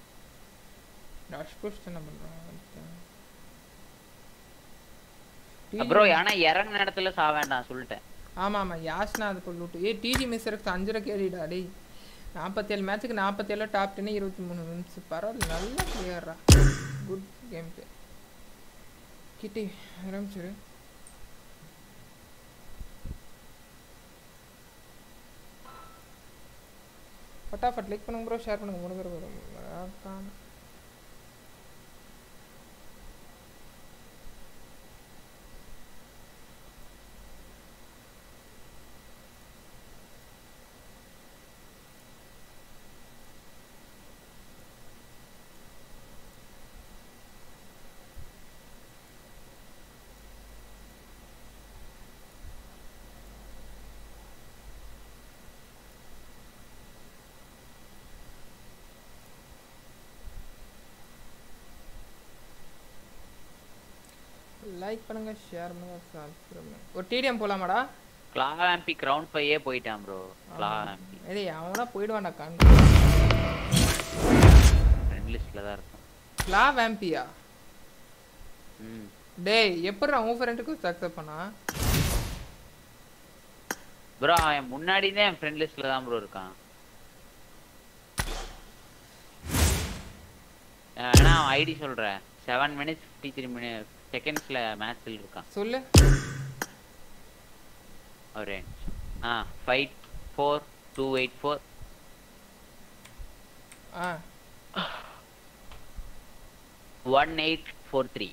ரஷ் புஷ் என்ன பண்றான் ப்ரோ ஆனா இறங்குன இடத்துல சா வேண்டாம் சொல்லிட்டேன் ஆமா ஆமா யாஷ்னா அது இப்போ லூட்டு ஏய் டிஜி மிஸ்ஸருக்கு அஞ்சரை கேடிடா டேய் நாற்பத்தேழு மேட்ச்சுக்கு நாற்பத்தேழு டாப் டென் இருபத்தி மூணு வின்ஸ் பரவாயில்ல நல்லா கிளியர்ரா குட் கேம் பிளே கிட்டி ஆரம்பிச்சிரு ஃபட்டாஃபட் லைக் பண்ணுங்க ப்ரோ ஷேர் பண்ணுங்க முடிக்கிற ப்ரோ லைக் பண்ணுங்க ஷேர் பண்ணுங்க சப்ஸ்கிரைப் பண்ணுங்க ஒரு டிடிஎம் போலாமாடா கிளாவாம்பி கிரவுண்ட் ஃபையே போயிட்டான் ப்ரோ கிளாவாம்பி ஏய் அவனா போயிடுவான்டா கான் ஃப்ரெண்ட் லிஸ்ட்ல தான் இருக்கும் லா வேம்பியா ம் டேய் எப்படி உன் ஃப்ரெண்டுக்கு அக்செப்ட் பண்ணா ப்ரோ அவன் முன்னாடி தான் என் ஃப்ரெண்ட் லிஸ்ட்ல தான் ப்ரோ இருக்கான் அஹ் வேணா அவன் ஐடி சொல்றேன் seven minutes fifty three minute செகண்ட்ஸ்ல மேட்ச்சில் இருக்கான் சொல்லு ஒரு ஆ five four two eight four ஆ ஒன் எயிட் ஃபோர் த்ரீ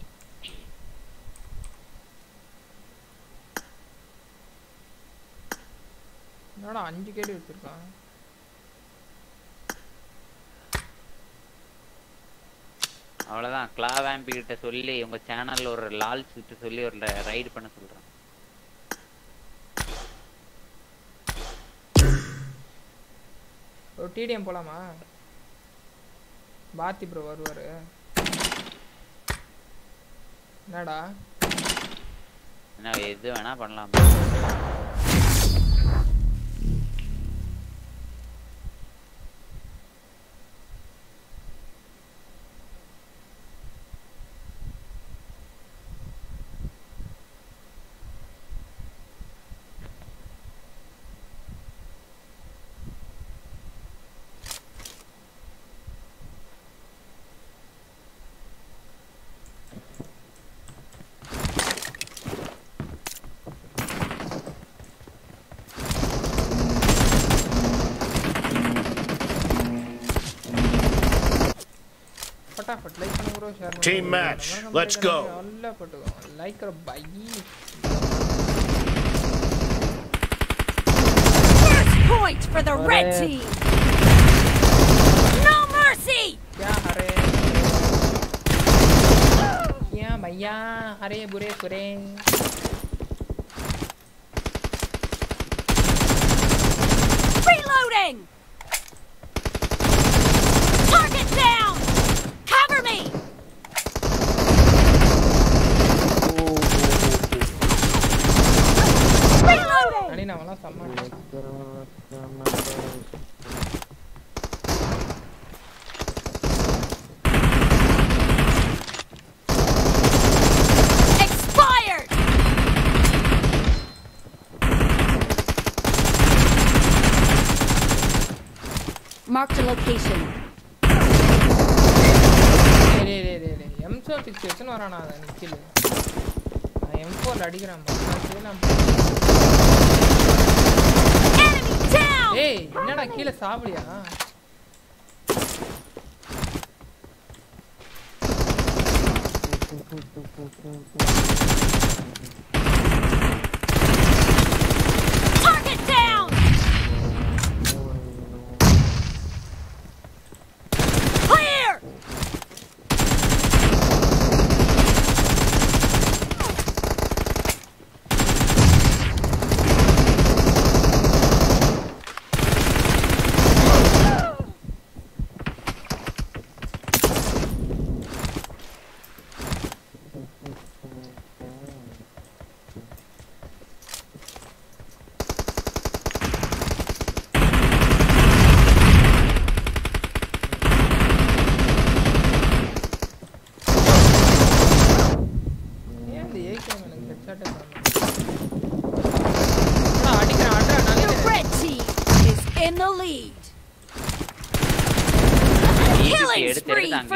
என்னடா அஞ்சு கேடி வச்சிருக்கான் அவ்வளோதான் கிளாவாம்பி கிட்ட சொல்லி உங்க சேனல்ல ஒரு லால்ஸ் கிட்ட சொல்லி ஒரு ரைடு பண்ண சொல்றேன் ஒரு டிடிஎம் போலாமா பாத்தி ப்ரோ வருவாரு என்னடா என்ன எது வேணா பண்ணலாம் ஃபட்டாஃபட் லைக் பண்ணுங்க ப்ரோ ஷேர் பண்ணுங்க Team match. Let's go. நல்லா போட்டுக்கோ like bye First point for the red Alright. team. No mercy. क्या हरे क्या भैया हरे बुरे सुरे Reloading. Target down. Cover me. Reloading. அடி நான் அவெல்லாம் செம்ம Expired. Marked a location. டேய் டேய் டேய் டேய் டேய் எம் ஃபோர் சிக்ஸ் வச்சுன்னு வரானா அதை நிக்கில் நான் எம் ஃபோரில் அடிக்கிறேன் மச்சான். நான் Enemy down. ஏய் என்னடா கீழே Savaliya Target down. Clear.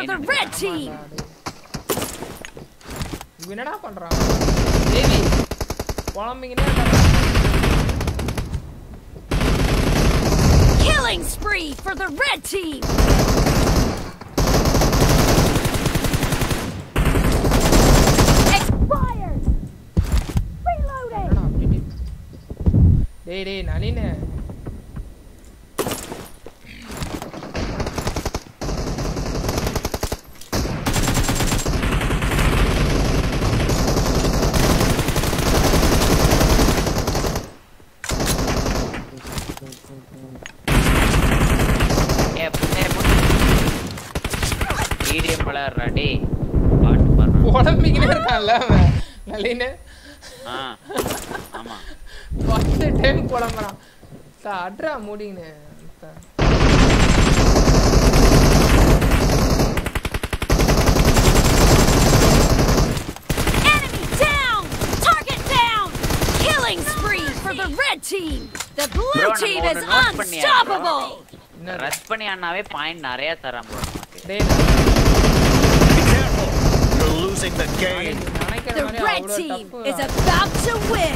for the red team. இவன் என்னடா பண்றான் தேவி புலம்பிக்கினே இருக்கான். Killing spree for the red team. Expired. Reloading. என்னடா அப்படி நீ- டேய் டேய் நளினு ஏ புண்ணே டிடிஎம் விளையாடுறா டேய் பாட்டு பாடுறான் புலம்பிக்கினே இருக்கான்ல அவன் நளினு ஆ ஆமா பத்து டைம் புலம்புறான் சா அட்ரா மூடின்னு Enemy down. Target down. Killing spree for the red team. The blue Bro, நம்ம team is ஒண்ணு note பண்ணியா bro? unstoppable. ரஷ் பண்ணி அண்ணாவே பாயிண்ட் நிறைய தரான் ப்ரோ நமக்கு டேய் Be careful. You're losing the game. நினைக்கிற The மாதிரி red அவ்வளோ team tough is about to win.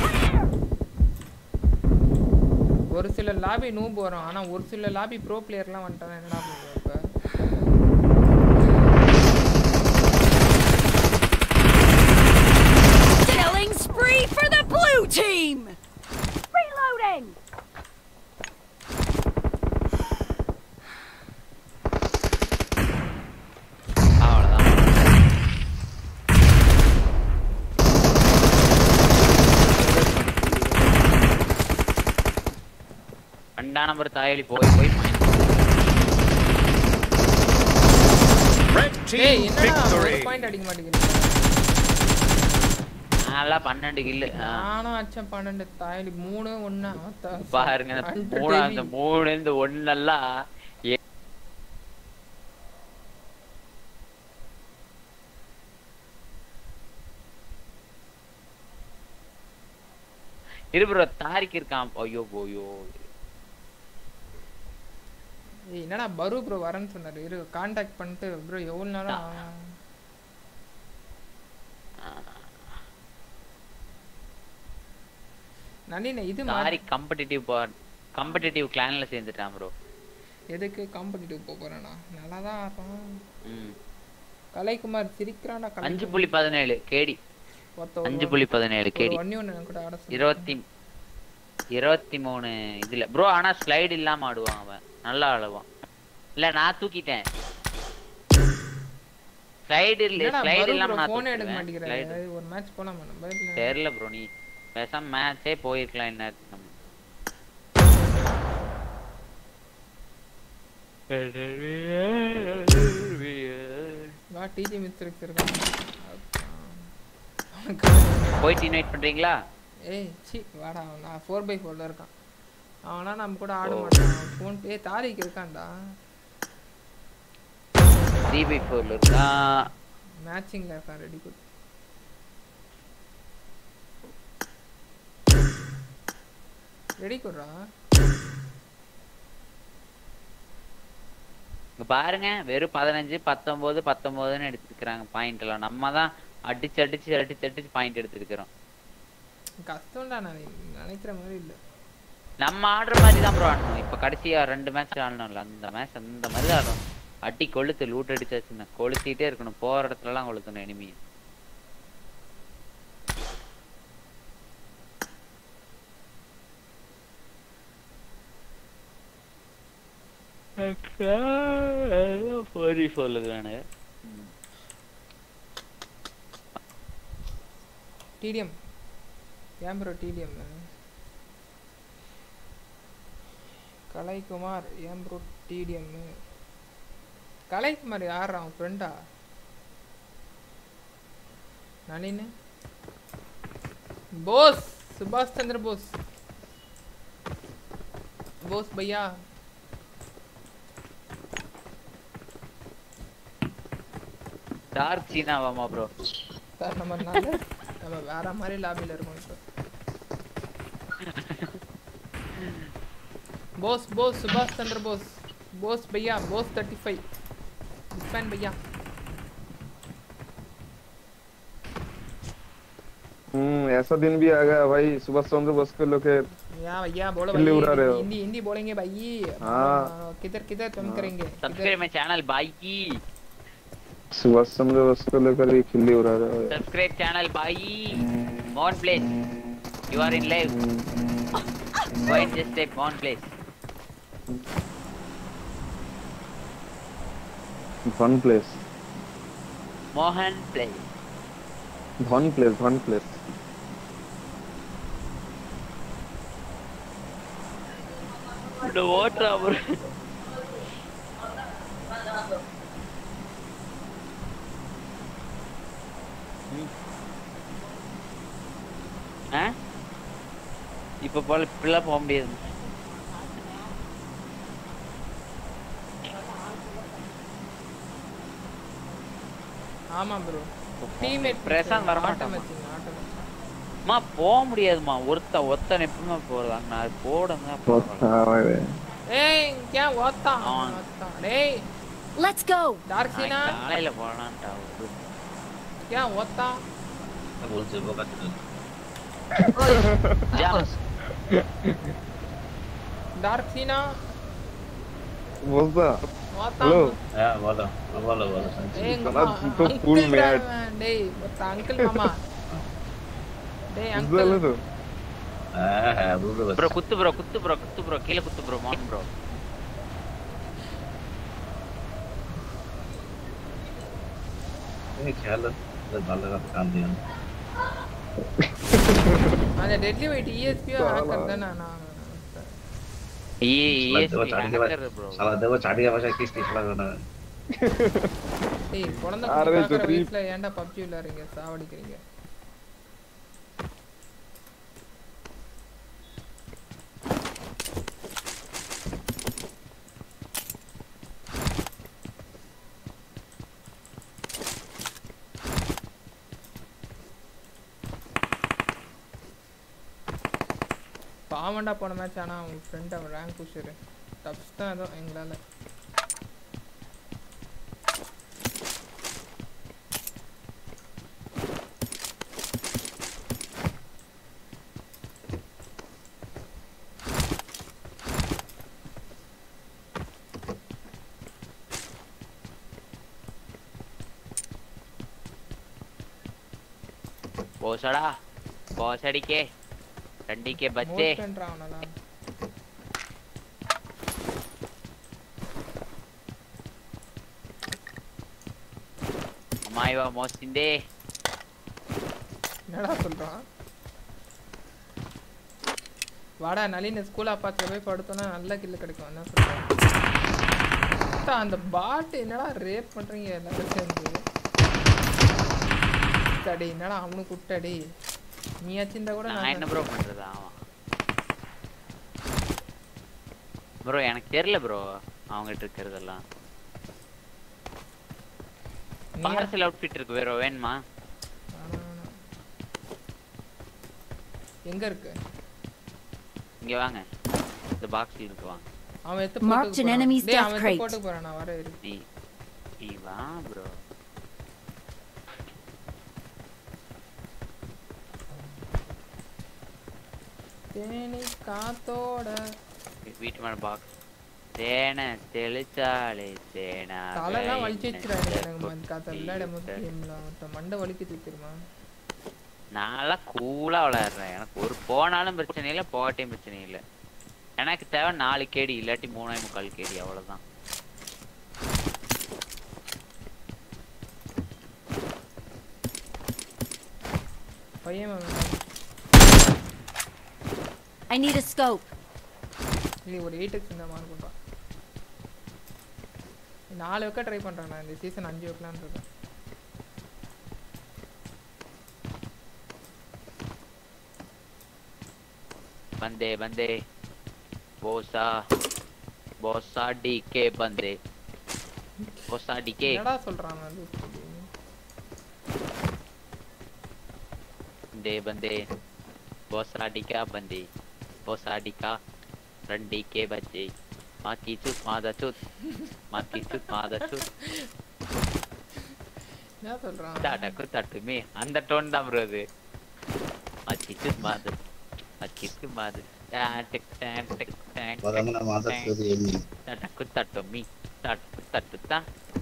ஒரு சில லாபி நூப் வரும் ஆனா ஒரு சில லாபி ப்ரோ பிளேயர்லாம் வந்துட்டாங்க என்னடா பண்ணுவோம் இப்ப Killing spree for the blue team. Reloading. அவ்வளவுதான் ரெண்டாம் நம்பர் தாயலி போய் போய் point. Red டேய் team என்னடா ஒரு victory. பாயிண்ட் அடிக்க மாட்டேங்கிறீங்க நல்லா பன்னெண்டு கில்லு நானும் அச்சம் பன்னெண்டு தாயலி மூணு ஒண்ணு பாருங்க இந்த Hunter மூணு Devi. அந்த மூணு இந்த ஒன்னெல்லாம் ஏ- இரு ப்ரோ தாரிக் இருக்கான் ஐயோ போயோ ஏய், என்னடா பரு ப்ரோ வரேன்னு சொன்னாரு இரு காண்டாக்ட் பண்ணிட்டு ப்ரோ எவ்வளவு நேரம் ஆகும்? நளினி இது மா- தாரிக் காம்படிட்டிவ் காம்படிட்டிவ் கிளான்ல சேர்ந்துட்டான் ப்ரோ எதுக்கு காம்படிட்டிவ் போக போறேனா நல்லா தான் ஆடுறான் ம் கலைக்குமார் சிரிக்கிறான்டா கலை அஞ்சு புள்ளி பதினேழு கேடி ஒருத்த ஒரு- அஞ்சு புள்ளி பதினேழு ஒரு கேடி ஒண்ணே ஒண்ணு கூட ஆட சொல்லு. இருபத்தி இருபத்தி மூணு இதுல ப்ரோ ஆனா ஸ்லைடு இல்லாம ஆடுவான் அவன் நல்லா ஆடுவான் இல்ல நான் தூக்கிட்டேன் ஸ்லைடு இல்ல என்னடா ஸ்லைடு பரு இல்லாம bro நான் phone எடுக்க தூக்கிடுவேன் மாட்டேங்கிறாரு ஸ்லைடு ஒரு மேட்ச் போலாமா நம்ம இல்ல தெரியல ப்ரோ நீ பேசாம மேட்சே போயிருக்கலாம் என்ன நம்ம வா டிஜி மிஸ்டர் இருக்கான் போயிட்டு இன்வைட் பண்றீங்களா ஏய் சி வாடா அவன் நான் ஃபோர் பை ஃபோரில் இருக்கான் அவனா நம்ம கூட ஆட ஓ. மாட்டான் ஃபோன் பே தாரிக் இருக்கான்டா த்ரீ பை ஃபோர்ல இருக்கா மேட்சிங்கில் இருக்கான் ரெடி குட் ரெடி குட்ரா இங்க பாருங்க வெறும் பதினஞ்சு பத்தொன்பது பத்தொன்பதுன்னு எடுத்துக்கிறாங்க பாயிண்ட் எல்லாம் நம்ம தான் அடிச்சு அடிச்சு அடிச்சு அடிச்சு பாயிண்ட் எடுத்துருக்கிறோம் கஷ்டம்டா நான் நினைக்கிற மாதிரி இல்லை நம்ம ஆடுற மாதிரி தான் ப்ரோ ஆடணும் இப்போ கடைசியா ரெண்டு மேட்ச் ஆடணும்ல அந்த மேட்ச் அந்த மாதிரி தான் ஆடணும் அடி கொளுத்து லூட் அடிச்சாச்சுன்னா கொளுத்திட்டே இருக்கணும் போற இடத்துலலாம் கொளுத்தணும் எனிமி ஃபோரி சொல்லுறானுங்க டிடிஎம் ஏன் ப்ரோ டிடிஎம் கலைக்குமார் ஏன் ப்ரோ டிடிஎம் கலைக்குமார் யார் அவன் ஃப்ரெண்டா நளினு போஸ் சுபாஷ் சந்திர போஸ் போஸ் பையா டார்க் சீனாவாமா ப்ரோ சார் நம்ம நாலு நம்ம வேற மாதிரி லாபியில் இருக்கோம் இப்போ போஸ் போஸ் சுபாஷ் சந்திர போஸ் போஸ் பையா போஸ் தேர்ட்டி ஃபைவ் ஃபேன் பையா हम्म ऐसा दिन भी आ गया भाई सुभाष चंद्र बोस के लोग के या भैया बोलो खिल्ली उड़ा रहे भाई हो। हिंदी हिंदी बोलेंगे भाई हाँ। किधर किधर तुम करेंगे सब्सक्राइब माय चैनल बाई की सुभाष चंद्र बोस को लेकर भी खिल्ली उड़ा रहे हो सब्सक्राइब चैनल बाई मॉन place you are in live go and just type mount place धन प्लेस mohan place धन प्लेस धन प्लेस the water bro ஆ இப்ப போல இப்பெல்லாம் போக முடியாது ஆமா ப்ரோ டீம்மேட் பிரசாந்த் வரமாட்டான். அம்மா போக முடியாதும்மா ஒருத்த ஒத்தனை எப்படிமா போறது அங்க அது போடுங்க ஏய் क्या ஓத்தா அவன். ஓத்தா டேய் Let's go. டார்க் சீனா காலையில போலான்ட்டா क्या ஓத்தா டார்க் சீனா बोलता ஓத்தா हेलो ஏய் साला तू तो फुल मैट டேய் ஒத்த அங்கிள் மாமா டேய் बुझा அங்கிள் ले तो ப்ரோ குத்து ப்ரோ குத்து ப்ரோ குத்து ப்ரோ கீழே குத்து ப்ரோ மான் ப்ரோ அந்த டெட்லி வெயிட் இஎஸ்பியோ ஹேக்கர் தானே நான் ப்ரோ டேய் குழந்தை அரே, குட்டி பார்க்குற சுத்தி. வீட்ல ஏன்டா பப்ஜி விளையாடுறீங்க சாவடிக்கிறீங்க பாவண்டா போன மேட்ச் ஆனா உங்க ஃப்ரெண்ட் அவன் ரேங்க் புஷரு டப்ஸ் தான் ஏதோ எங்களால போசடா போசடிக்கே ரெண்டிக்கே பச்சே மோட் பண்றான் அவனெல்லாம் அம்மாய்வா மோஸ்டிண்டே என்னடா சொல்றான் வாடா நளின ஸ்கூல் அப்பாச்சில் போய் படுத்தோன்னா நல்ல கில்லு கிடைக்கும் என்ன சொல்றேன் அத்தா, அந்த பாட்டு என்னடா ரேப் பண்றீங்க எல்லாரும் சேர்ந்து டேய் என்னடா அவனுக்கு விட்டடி நீயாச்சும் இருந்தா கூட நான் என்ன நான் ப்ரோ பண்றது ஆமா ப்ரோ எனக்கு தெரியல ப்ரோ அவங்ககிட்ட இருக்கிறதெல்லாம் நீ- பார்சல் அவுட்ஃபிட் இருக்கு வேற வேணுமா வேணாம், வேணாம். எங்க இருக்கு இங்க வாங்க இந்த பாக்ஸ்ல இருக்கு வாங்க அவன் எத்து Marked போட்டுக்கு an போறான். enemy's டேய், death அவன் crate. எத்து போட்டுக்கு போறான் நான் வர இரு நீ நீ வா ப்ரோ தேனி காத்தோட வீட்டு மேல பாக்ஸ் தேனை தெளிச்சாலே தேனா தலைலாம் வலிச்சு வச்சுடா எனக்கு அந்த காத்த விளையாடும் போது கேம்ல அவன் மண்டை வலிக்குது தெரியுமா நான்லாம் கூலா விளையாடுறேன் எனக்கு ஒரு போனாலும் பிரச்சனை இல்லை போகட்டையும் பிரச்சனை இல்லை எனக்கு தேவை நாலு கேடி இல்லாட்டி மூணே முக்கால் கேடி அவ்வளவுதான் பையன் அவன் I need a scope. இல்லை ஒரு எயிட் எக்ஸ் இந்த மாதிரி பண்ணுறான் நாலு வைக்க ட்ரை பண்ணுறேன் நான் இந்த சீசன் அஞ்சு வைக்கலான்னு இருக்கேன் बंदे बंदे बोसा बोसा डीके बंदे बोसा डीके என்னடா சொல்றான் அது बंदे बंदे बोसा डीका बंदे बोसा डीका रंडी के बच्चे माँ की चुत मादा चुत माँ की चुत मादा चुत என்ன சொல்றான் தடக்கு தட்டுமே அந்த டோன் தான் ப்ரோ அது I kick his mother. I kick his mother. Tan, tick, tan, tick, tan, Bagaimana tick, mother tan. to the enemy? Tataku tatu mi. Tataku tatu ta.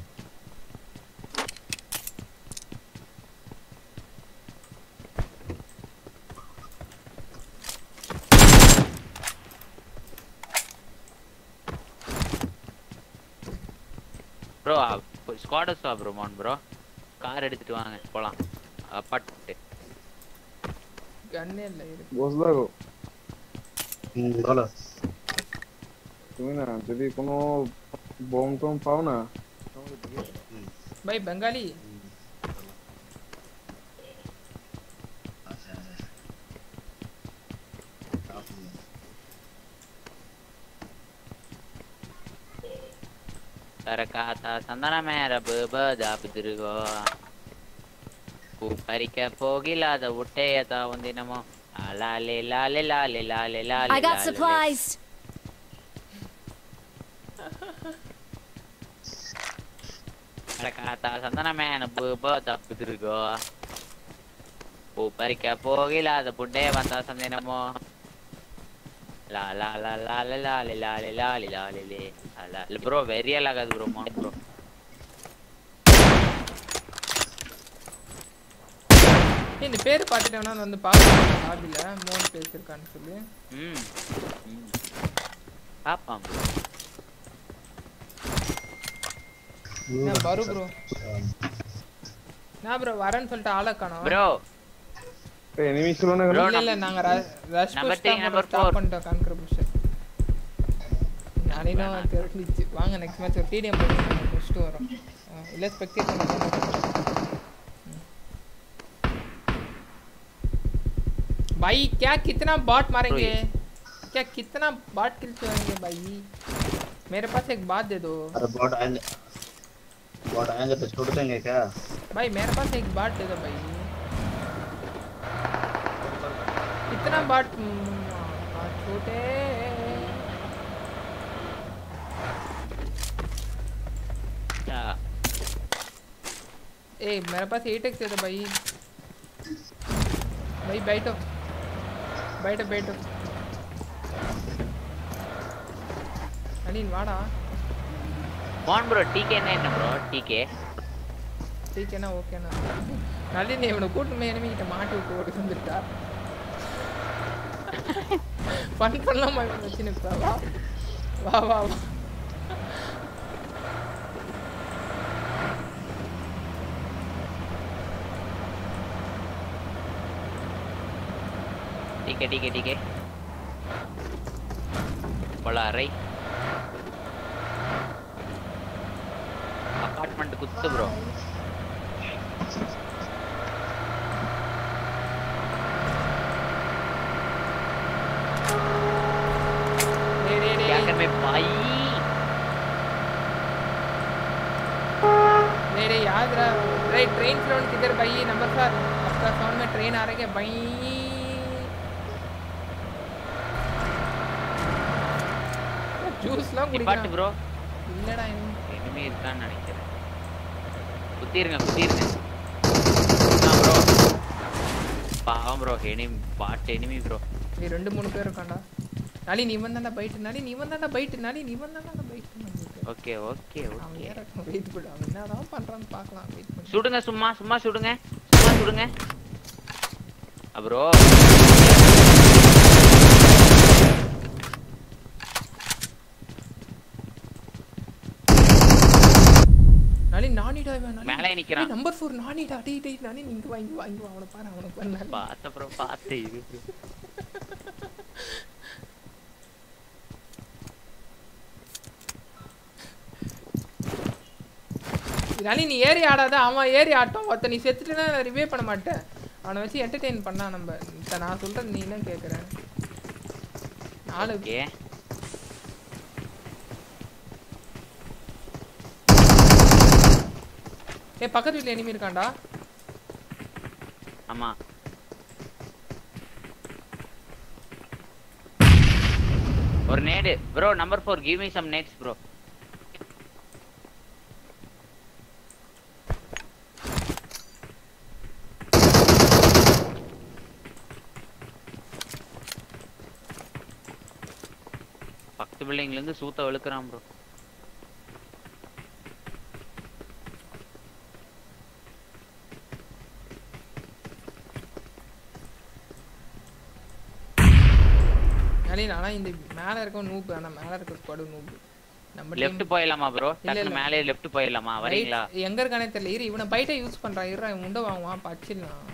Bro ஸ்குவாடஸ் வா ப்ரோ மான் ப்ரோ கார் எடுத்துட்டு வாங்க போலாம் அப்பாட்டு கண்ணே இல்லை இருக்கு বসদাগো হুম বলো তুমি না যদি কোনো বোম টোম পাও না ভাই বেঙ্গালি தரகாத்தா சந்தன மேர பதா பிதிருகோ பூ பறிக்க போகிலாத உட்டையதா ಒಂದಿನமோ லாலே லாலே லாலே லாலே லாலே I got supplies. தரகாத்தா சந்தன மேன பதா பிதிருகோ பூ பறிக்க போகிலாத புட்டைய வந்தா சந்தினமோ லா லா லா லா லா லாலே லாலே லாலே லாலே லே லா ப்ரோ வெறியல் ஆகாது ப்ரோ மான் ப்ரோ ஏய், இந்த பேர் பார்த்துட்டு வேணா வந்து பார்க்கலாம் லாபில மோன் பேசியிருக்கான்னு சொல்லி ம் ம். பாப்பாம் ப்ரோ என்ன பரு ப்ரோ நான் ப்ரோ வரேன்னு சொல்லிட்டு ஆளை காணோம் ப்ரோ எனிமீஸ் சொல்லுங்க இல்ல இல்ல நாங்க ரஷ் Number புஷ் three, தான் number ஸ்டாப் four. பண்ணிட்டோம் கான்கர் புஷ் நானே தான் தெரிஞ்சிச்சு வாங்க நெக்ஸ்ட் மேட்ச் ஒரு டிடிஎம் போட்டு முடிச்சுட்டு வரோம் அஹ் இல்ல ஸ்பெக்டேட் भाई क्या कितना बॉट मारेंगे क्या कितना बॉट किल करेंगे भाई मेरे पास एक बात दे दो अरे बॉट आएंगे बॉट आएंगे तो छोड़ देंगे क्या भाई मेरे पास एक बात दे दो भाई कितना बाट छोटे ए मेरे पास एट एक्स है तो भाई भाई बैठो बैठो बैठो अनिल वाड़ा மான் ப்ரோ டிகே என்ன ப்ரோ டிகே டீக்கேனா ஓகேண்ணா நளினி இவனை கூட்டுமே enemy கிட்ட மாட்டி விட்டு ஓடி வந்துட்டா ஃபன் பண்ணலாமா இவன் வச்சு நிற்பா வா வா வா வா டிகே டிகே டிகே போலாம் ரை அபார்ட்மெண்ட் குத்து ப்ரோ டேய் டேய் क्या டேய் कर मैं भाई डे डे याद रहा राइट ट्रेन फ्रंट किधर भाई नंबर सर आपका साउंड में ट्रेन आ रही है भाई ஜூஸ்லாம் நிப்பாட்டு குடிக்கிறான் ப்ரோ இல்லடா இனிமே இருக்கான்னு நினைக்கிறேன் குத்திருங்க குத்திருங்க ப்ரோ பாவம் ப்ரோ எனிமி பாட்டு எனிமி ப்ரோ நீ ரெண்டு மூணு பேர் இருக்காண்டா நாளி நீ வந்தாண்டா பைட்டு நாளி நீ வந்தாண்டா பைட்டு நாளி நீ வந்தாண்டா பைட்டு ஓகே ஓகே அவன் ஓகே ஏறட்டும் வெயிட் பண்ணு அவன் என்னதான் பண்றான்னு பார்க்கலாம் வெயிட் பண்ணு சுடுங்க சும்மா சும்மா சுடுங்க சும்மா சுடுங்க ப்ரோ நாளி நானிடா இவன் நாளி மேலே நிக்கிறான். நம்பர் ஃபோர் நானிடா டேய் டேய் நானி நீங்க வாங்கி வாங்கி வா அவனை பாரு அவனை பாரு நாளி. பார்த்த ப்ரோ பார்த்து இது நாளி நீ ஏறி ஆடாத அவன் ஏறி ஆட்டம் ஒருத்த நீ செத்துட்டுனா ரிவே பண்ண மாட்டேன் அவனை வச்சு என்டர்டெயின் பண்ணா நம்ம இப்ப நான் சொல்றது நீ என்ன கேக்குற நாலு ஓகே ஏய் பக்கத்து வீட்ல எனிமி இருக்கான்டா ஆமா ஒரு nade bro number four give me some nades bro first பில்டிங்ல இருந்து சூத்த வெளுக்குறான் ப்ரோ நளின் ஆனா இந்த மேல இருக்க நூப் ஆனா மேல இருக்க ஸ்குவாடு நூப் நம்ம லெஃப்ட் போயிடலாமா ப்ரோ இல்ல, டக்குனு இல்ல. மேலே லெஃப்ட் போயிடலாமா வரீங்களா Right, எங்க இருக்கானே தெரியல இரு இவனை பைட்டை யூஸ் பண்றான் இருடா இவன் உண்டை வாங்குவான் பச்சிடலாம்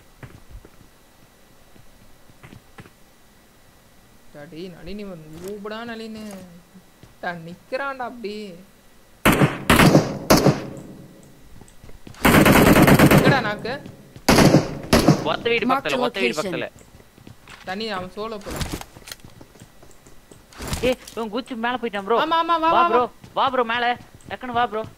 டாடி நளினி இவன் ஊபடா நளினு டா நிக்கிறான்டா அப்படி எங்கடா நாக்கு ஒத்த வீடு Mark பக்கத்துல the ஒத்த வீடு location. பக்கத்துல தண்ணி அவன் சோலோ போல ஏய் இவன் குச்சி மேல போயிட்டான் ப்ரோ ஆமா, ஆமா, வா, வா வா, ப்ரோ வா ப்ரோ மேல டக்குனு வா ப்ரோ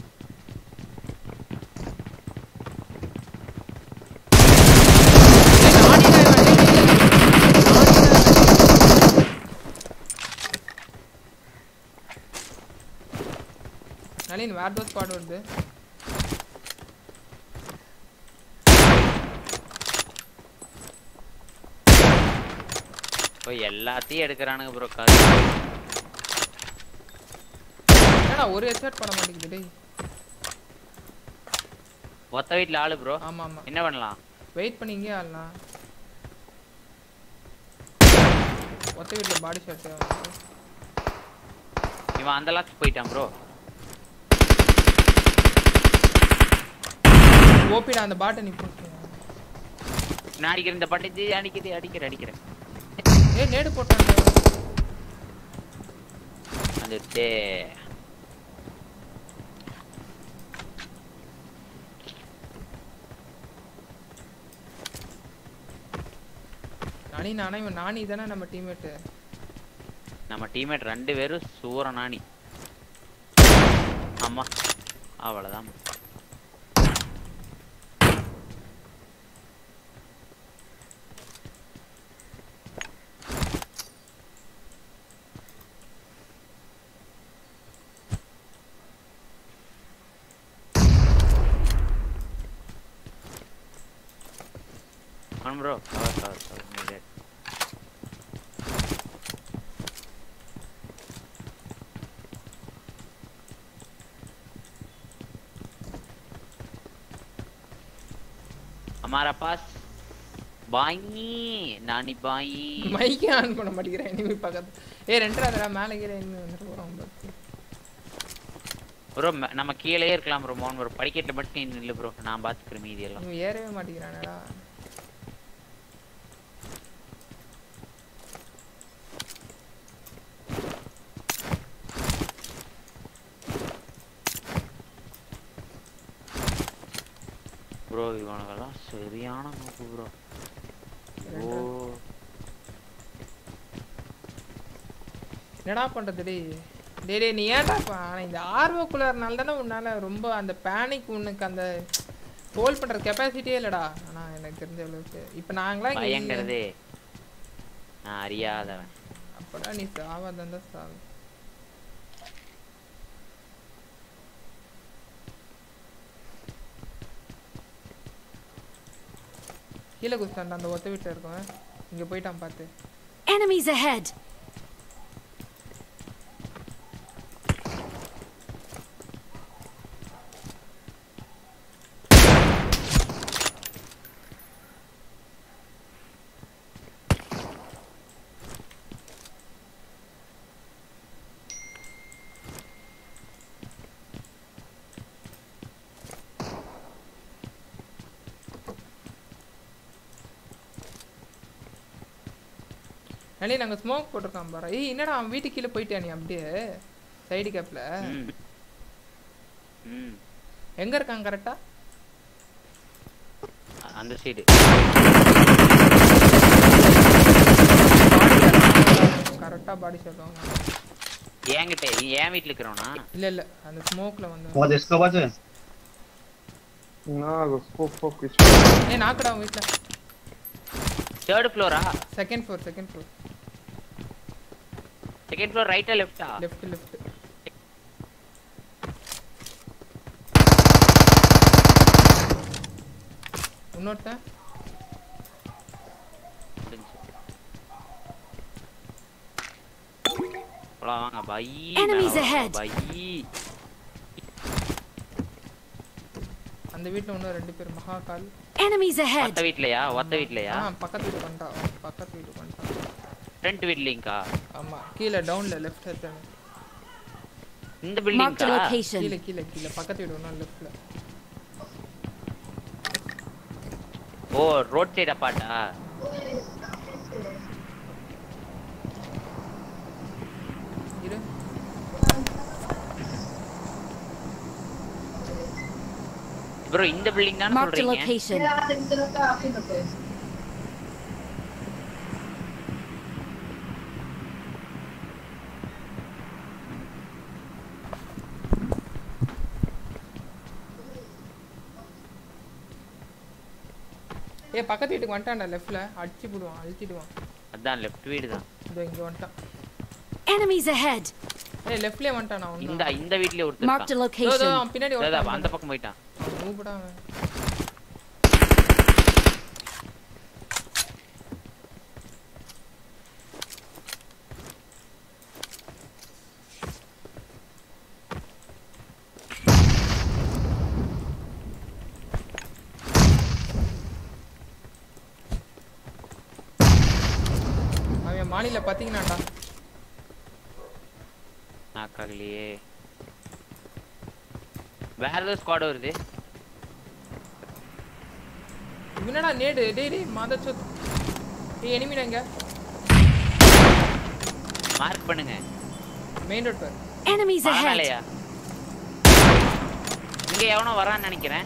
நளின் வேற ஏதோ ஸ்குவாட் வருது இப்போ எல்லாத்தையும் எடுக்கிறானுங்க ப்ரோ காசு என்னடா ஒரு ஹெட்ஷாட் பண்ண மாட்டேங்குது டேய் ஒத்த வீட்ல ஆளு ப்ரோ ஆமா ஆமா என்ன பண்ணலாம் வெயிட் பண்ணி இங்கே ஆடலாம் ஒத்த வீட்டில் பாடி ஷாட் இவன் அந்த லாக்ஸ் போயிட்டான் ப்ரோ ஓபிடா அந்த பாட்டை நீ போட்டு நான் அடிக்கிறேன் இந்த பட்டி அடிக்கிறேன் அடிக்கிறேன் அடிக்கிறேன் ஏய் நேடு போட்டான் அந்த தே நானி நானா இவன் நானி தானே நம்ம டீம்மேட்டு நம்ம டீம்மேட் ரெண்டு பேரும் சூர நாணி ஆமா அவ்வளவுதான் On bro, cover, cover, cover, needed. हमारा पास बाई नानी बाई மைக்கே ஆன் பண்ண மாட்டேங்கிறேன் இனிமே பக்கத்து ஏய் ரெண்டாவதுடா மேலே கீழே இனிமே வந்துட்டு போகிறோம் பார்த்து ப்ரோ நம்ம கீழே இருக்கலாம் ப்ரோ மோகன் ப்ரோ படிக்கட்டில் மட்டும் நீ நில்லு ப்ரோ நான் பார்த்துக்கிறேன் மீதி எல்லாம் இவன் ஏறவே மாட்டேங்கிறானடா ப்ரோ இவனுக்கெல்லாம் சரியான நோக்கு ப்ரோ ஓ என்னடா பண்றது டேய் டேய் டேய் நீ ஏன்டா பா ஆனால் இந்த ஆர்வக்குள்ளனால தானே உன்னால ரொம்ப அந்த பேனிக் உனக்கு அந்த ஹோல்ட் பண்ற கெப்பாசிட்டியே இல்லடா ஆனா எனக்கு தெரிஞ்ச அளவுக்கு இப்போ நாங்களாம் இங்க பயங்கிறதே நான் அறியாதவன் அப்படா நீ சாவாதான் தான் சாவு கீழே குதிச்சான்டா அந்த ஒத்த வீட்டில் இருக்கவன் இங்கே போயிட்டான் பார்த்து Enemies ahead! நளி நாங்கள் ஸ்மோக் போட்டிருக்கான் பாரு ஏய் என்னடா அவன் வீட்டுக்கு கீழே போயிட்டியா நீ அப்படியே சைடு கேப்பில் ம். ம் எங்கே இருக்கான் கரெக்டாக அந்த சைடு கரெக்டாக பாடி சொல்லுவாங்க என்கிட்ட நீ என் வீட்டுல இருக்கிறவனா இல்லை இல்லை அந்த ஸ்மோக்கில் வந்து What is cover there? நான் ஸ்கோப் ஸ்கோப் ஏய் நாக்கடா அவன் வீட்டில் தேர்ட் ஃப்ளோரா second floor second floor second floor ரைட்டா லெஃப்டா லெஃப்ட் லெஃப்ட் இன்னொருத்தன் போலாம் வாங்க பை Enemies ahead. பை அந்த வீட்ல இன்னும் ரெண்டு பேர் மகாகால் Enemies ahead! ஒத்த வீட்லயா ஒத்த வீட்லயா ஆ பக்கத்து வீட்டுக்கு வந்துட்டான் பக்கத்து வீட்டுக்கு வந்துட்டான் ஃப்ரண்ட் வீட்லிங்கா ஆமா கீழே டவுன்ல லெஃப்ட் எடுத்தானே இந்த Mark the பில்டிங்கா location. கீழே கீழே கீழே பக்கத்து வீடு ஒன்றும் லெஃப்ட்ல ஓ ரோட் சைடு அப்பாட்டா இரு ப்ரோ இந்த பில்டிங் தான் Mark the சொல்றீங்க location. ஏ பக்கத்து வீட்டுக்கு வந்துட்டான்டா லெஃப்ட்ல அடிச்சு போடுவான் அழிச்சிடுவான் அதான் லெஃப்ட் வீடு தான் இதோ இங்க வந்துட்டான் Enemies ahead! ஏய் லெஃப்ட்லயே வந்துட்டான் நான் இந்த இந்த வீட்லயே ஒருத்தர் Mark the இருக்கான். இதோ, இதோ, location. அவன் பின்னாடி இதோ, இதோ, வந்துட்டான் அந்த பக்கம் போயிட்டான் மூப்படா அவன் அவன் மாநில பாத்தீங்கன்னாடா நாக்காகலையே வேற ஏதோ ஸ்குவாட் வருது என்னடா நேடு டேய் டேய் மதச்சோ ஏய் எனிமிடா இங்க மார்க் பண்ணுங்க மெயின் ரோட் பாரு Enemies மலை ahead! மேலையா இங்க எவனோ வரான்னு நினைக்கிறேன்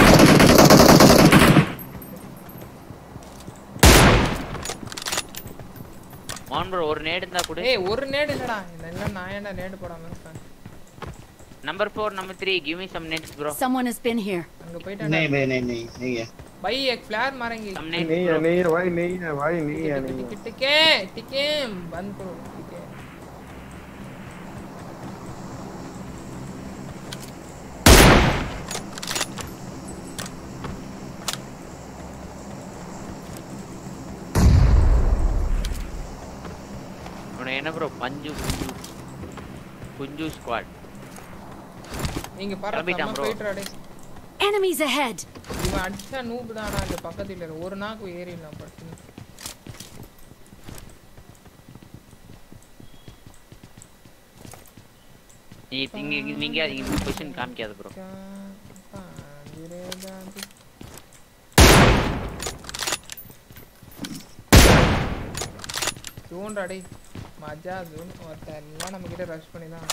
மோகன் ப்ரோ ஒரு நேடு இருந்தா கூட ஏய் ஒரு நேடு இல்லடா இல்ல நான் ஏன்டா நேடு போடாம இருக்கேன் number four number three give me some nades bro Someone has been here. அங்க போயிட்டாடா नहीं भाई नहीं नहीं नहीं है भाई एक फ्लैर मारेंगे सम नहीं नेट्स है नहीं है भाई नहीं है भाई नहीं है नहीं है टिके टिके टिके बंद करो टिके உனக்கு என்ன ப்ரோ பஞ்சு குஞ்சு குஞ்சு ஸ்குவாட் நீங்க பாரு கிளம்பிட்டான் நம்ம bro. போயிட்டுடா டேய் Enemies ahead! இவன் அடிச்சா நூபு தானா அந்த பக்கத்துல இருக்கு. ஒரு நாக்கு ஏறிடலாம் பட்டு நீ இங்க நீங்க இங்க பொசிஷன் காமிக்காத ப்ரோ ஜோன்டா டேய் மஜா ஜோன் ஒருத்தன் எல்லாம் நம்ம கிட்ட ரஷ் பண்ணி தான்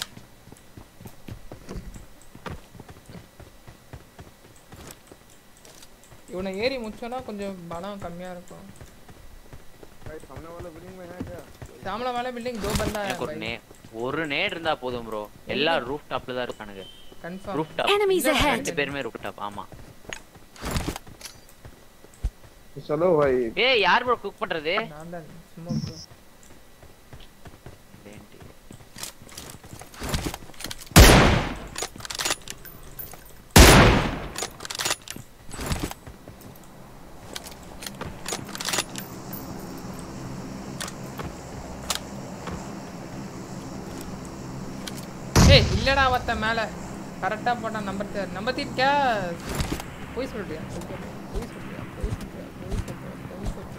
இவனை ஏறி முடிச்சோன்னா கொஞ்சம் பலம் கம்மியா இருக்கும் भाई सामने वाला बिल्डिंग में है क्या சாமல वाला बिल्डिंग दो बंदा है எனக்கு ஒரு भाई நே ஒரு நேட் இருந்தா போதும் ப்ரோ எல்லா ரூஃப் டாப்ல தான் இருக்கானுங்க confirm roof top Enemies ahead! ரெண்டு பேருமே ரூஃப் டாப் ஆமா चलो भाई ஏய் யார் ப்ரோ குக் பண்றது நான் தான் ஸ்மோக் வேண்டி. ஏய் இல்லடா ஒருத்த மேல கரெக்டா போட்டான் நம்பர் தேர் நம்பர் தீட் கே போய் சொல்றியா போய் சொல்றியா போய் சொல்றியா போய் சொல்றியா போய் சொல்றியா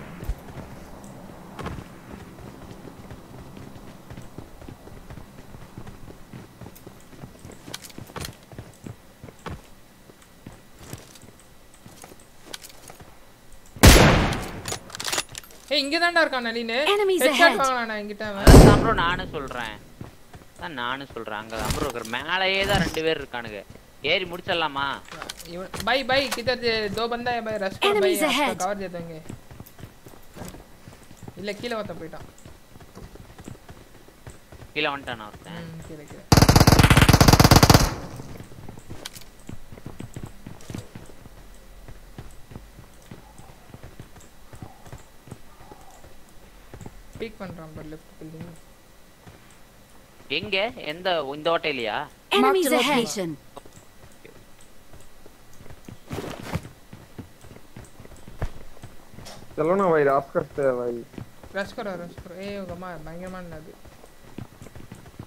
ஏய் இங்க தான்டா இருக்கான் நளினு Enemies ஹெட்ஷாட் ahead. வாங்கலாம்டா என்கிட்ட அவன் அதான் ப்ரோ நானும் சொல்றேன் அதான் நானும் சொல்றேன் அங்க தான் ப்ரோ இருக்கிற மேலேயே தான் ரெண்டு பேர் இருக்கானுங்க ஏறி முடிச்சிடலாமா इवन- भाई भाई किधर जे दो बंदा है भाई रश करो भाई Enemies आपको ahead. कवर दे देंगे இல்ல கீழ ஒருத்தன் போயிட்டான் கீழே வந்துட்டானா ஒருத்தன் ம், கீழ கீழ பீக் பண்றான் பாரு லெஃப்ட் பில்டிங் எங்க எந்த இந்த ஹோட்டலையா Mark Enemies the ahead! location. चलो ना भाई रात करते हैं भाई रश करो रश करो ए गमा भयंकर मान लगे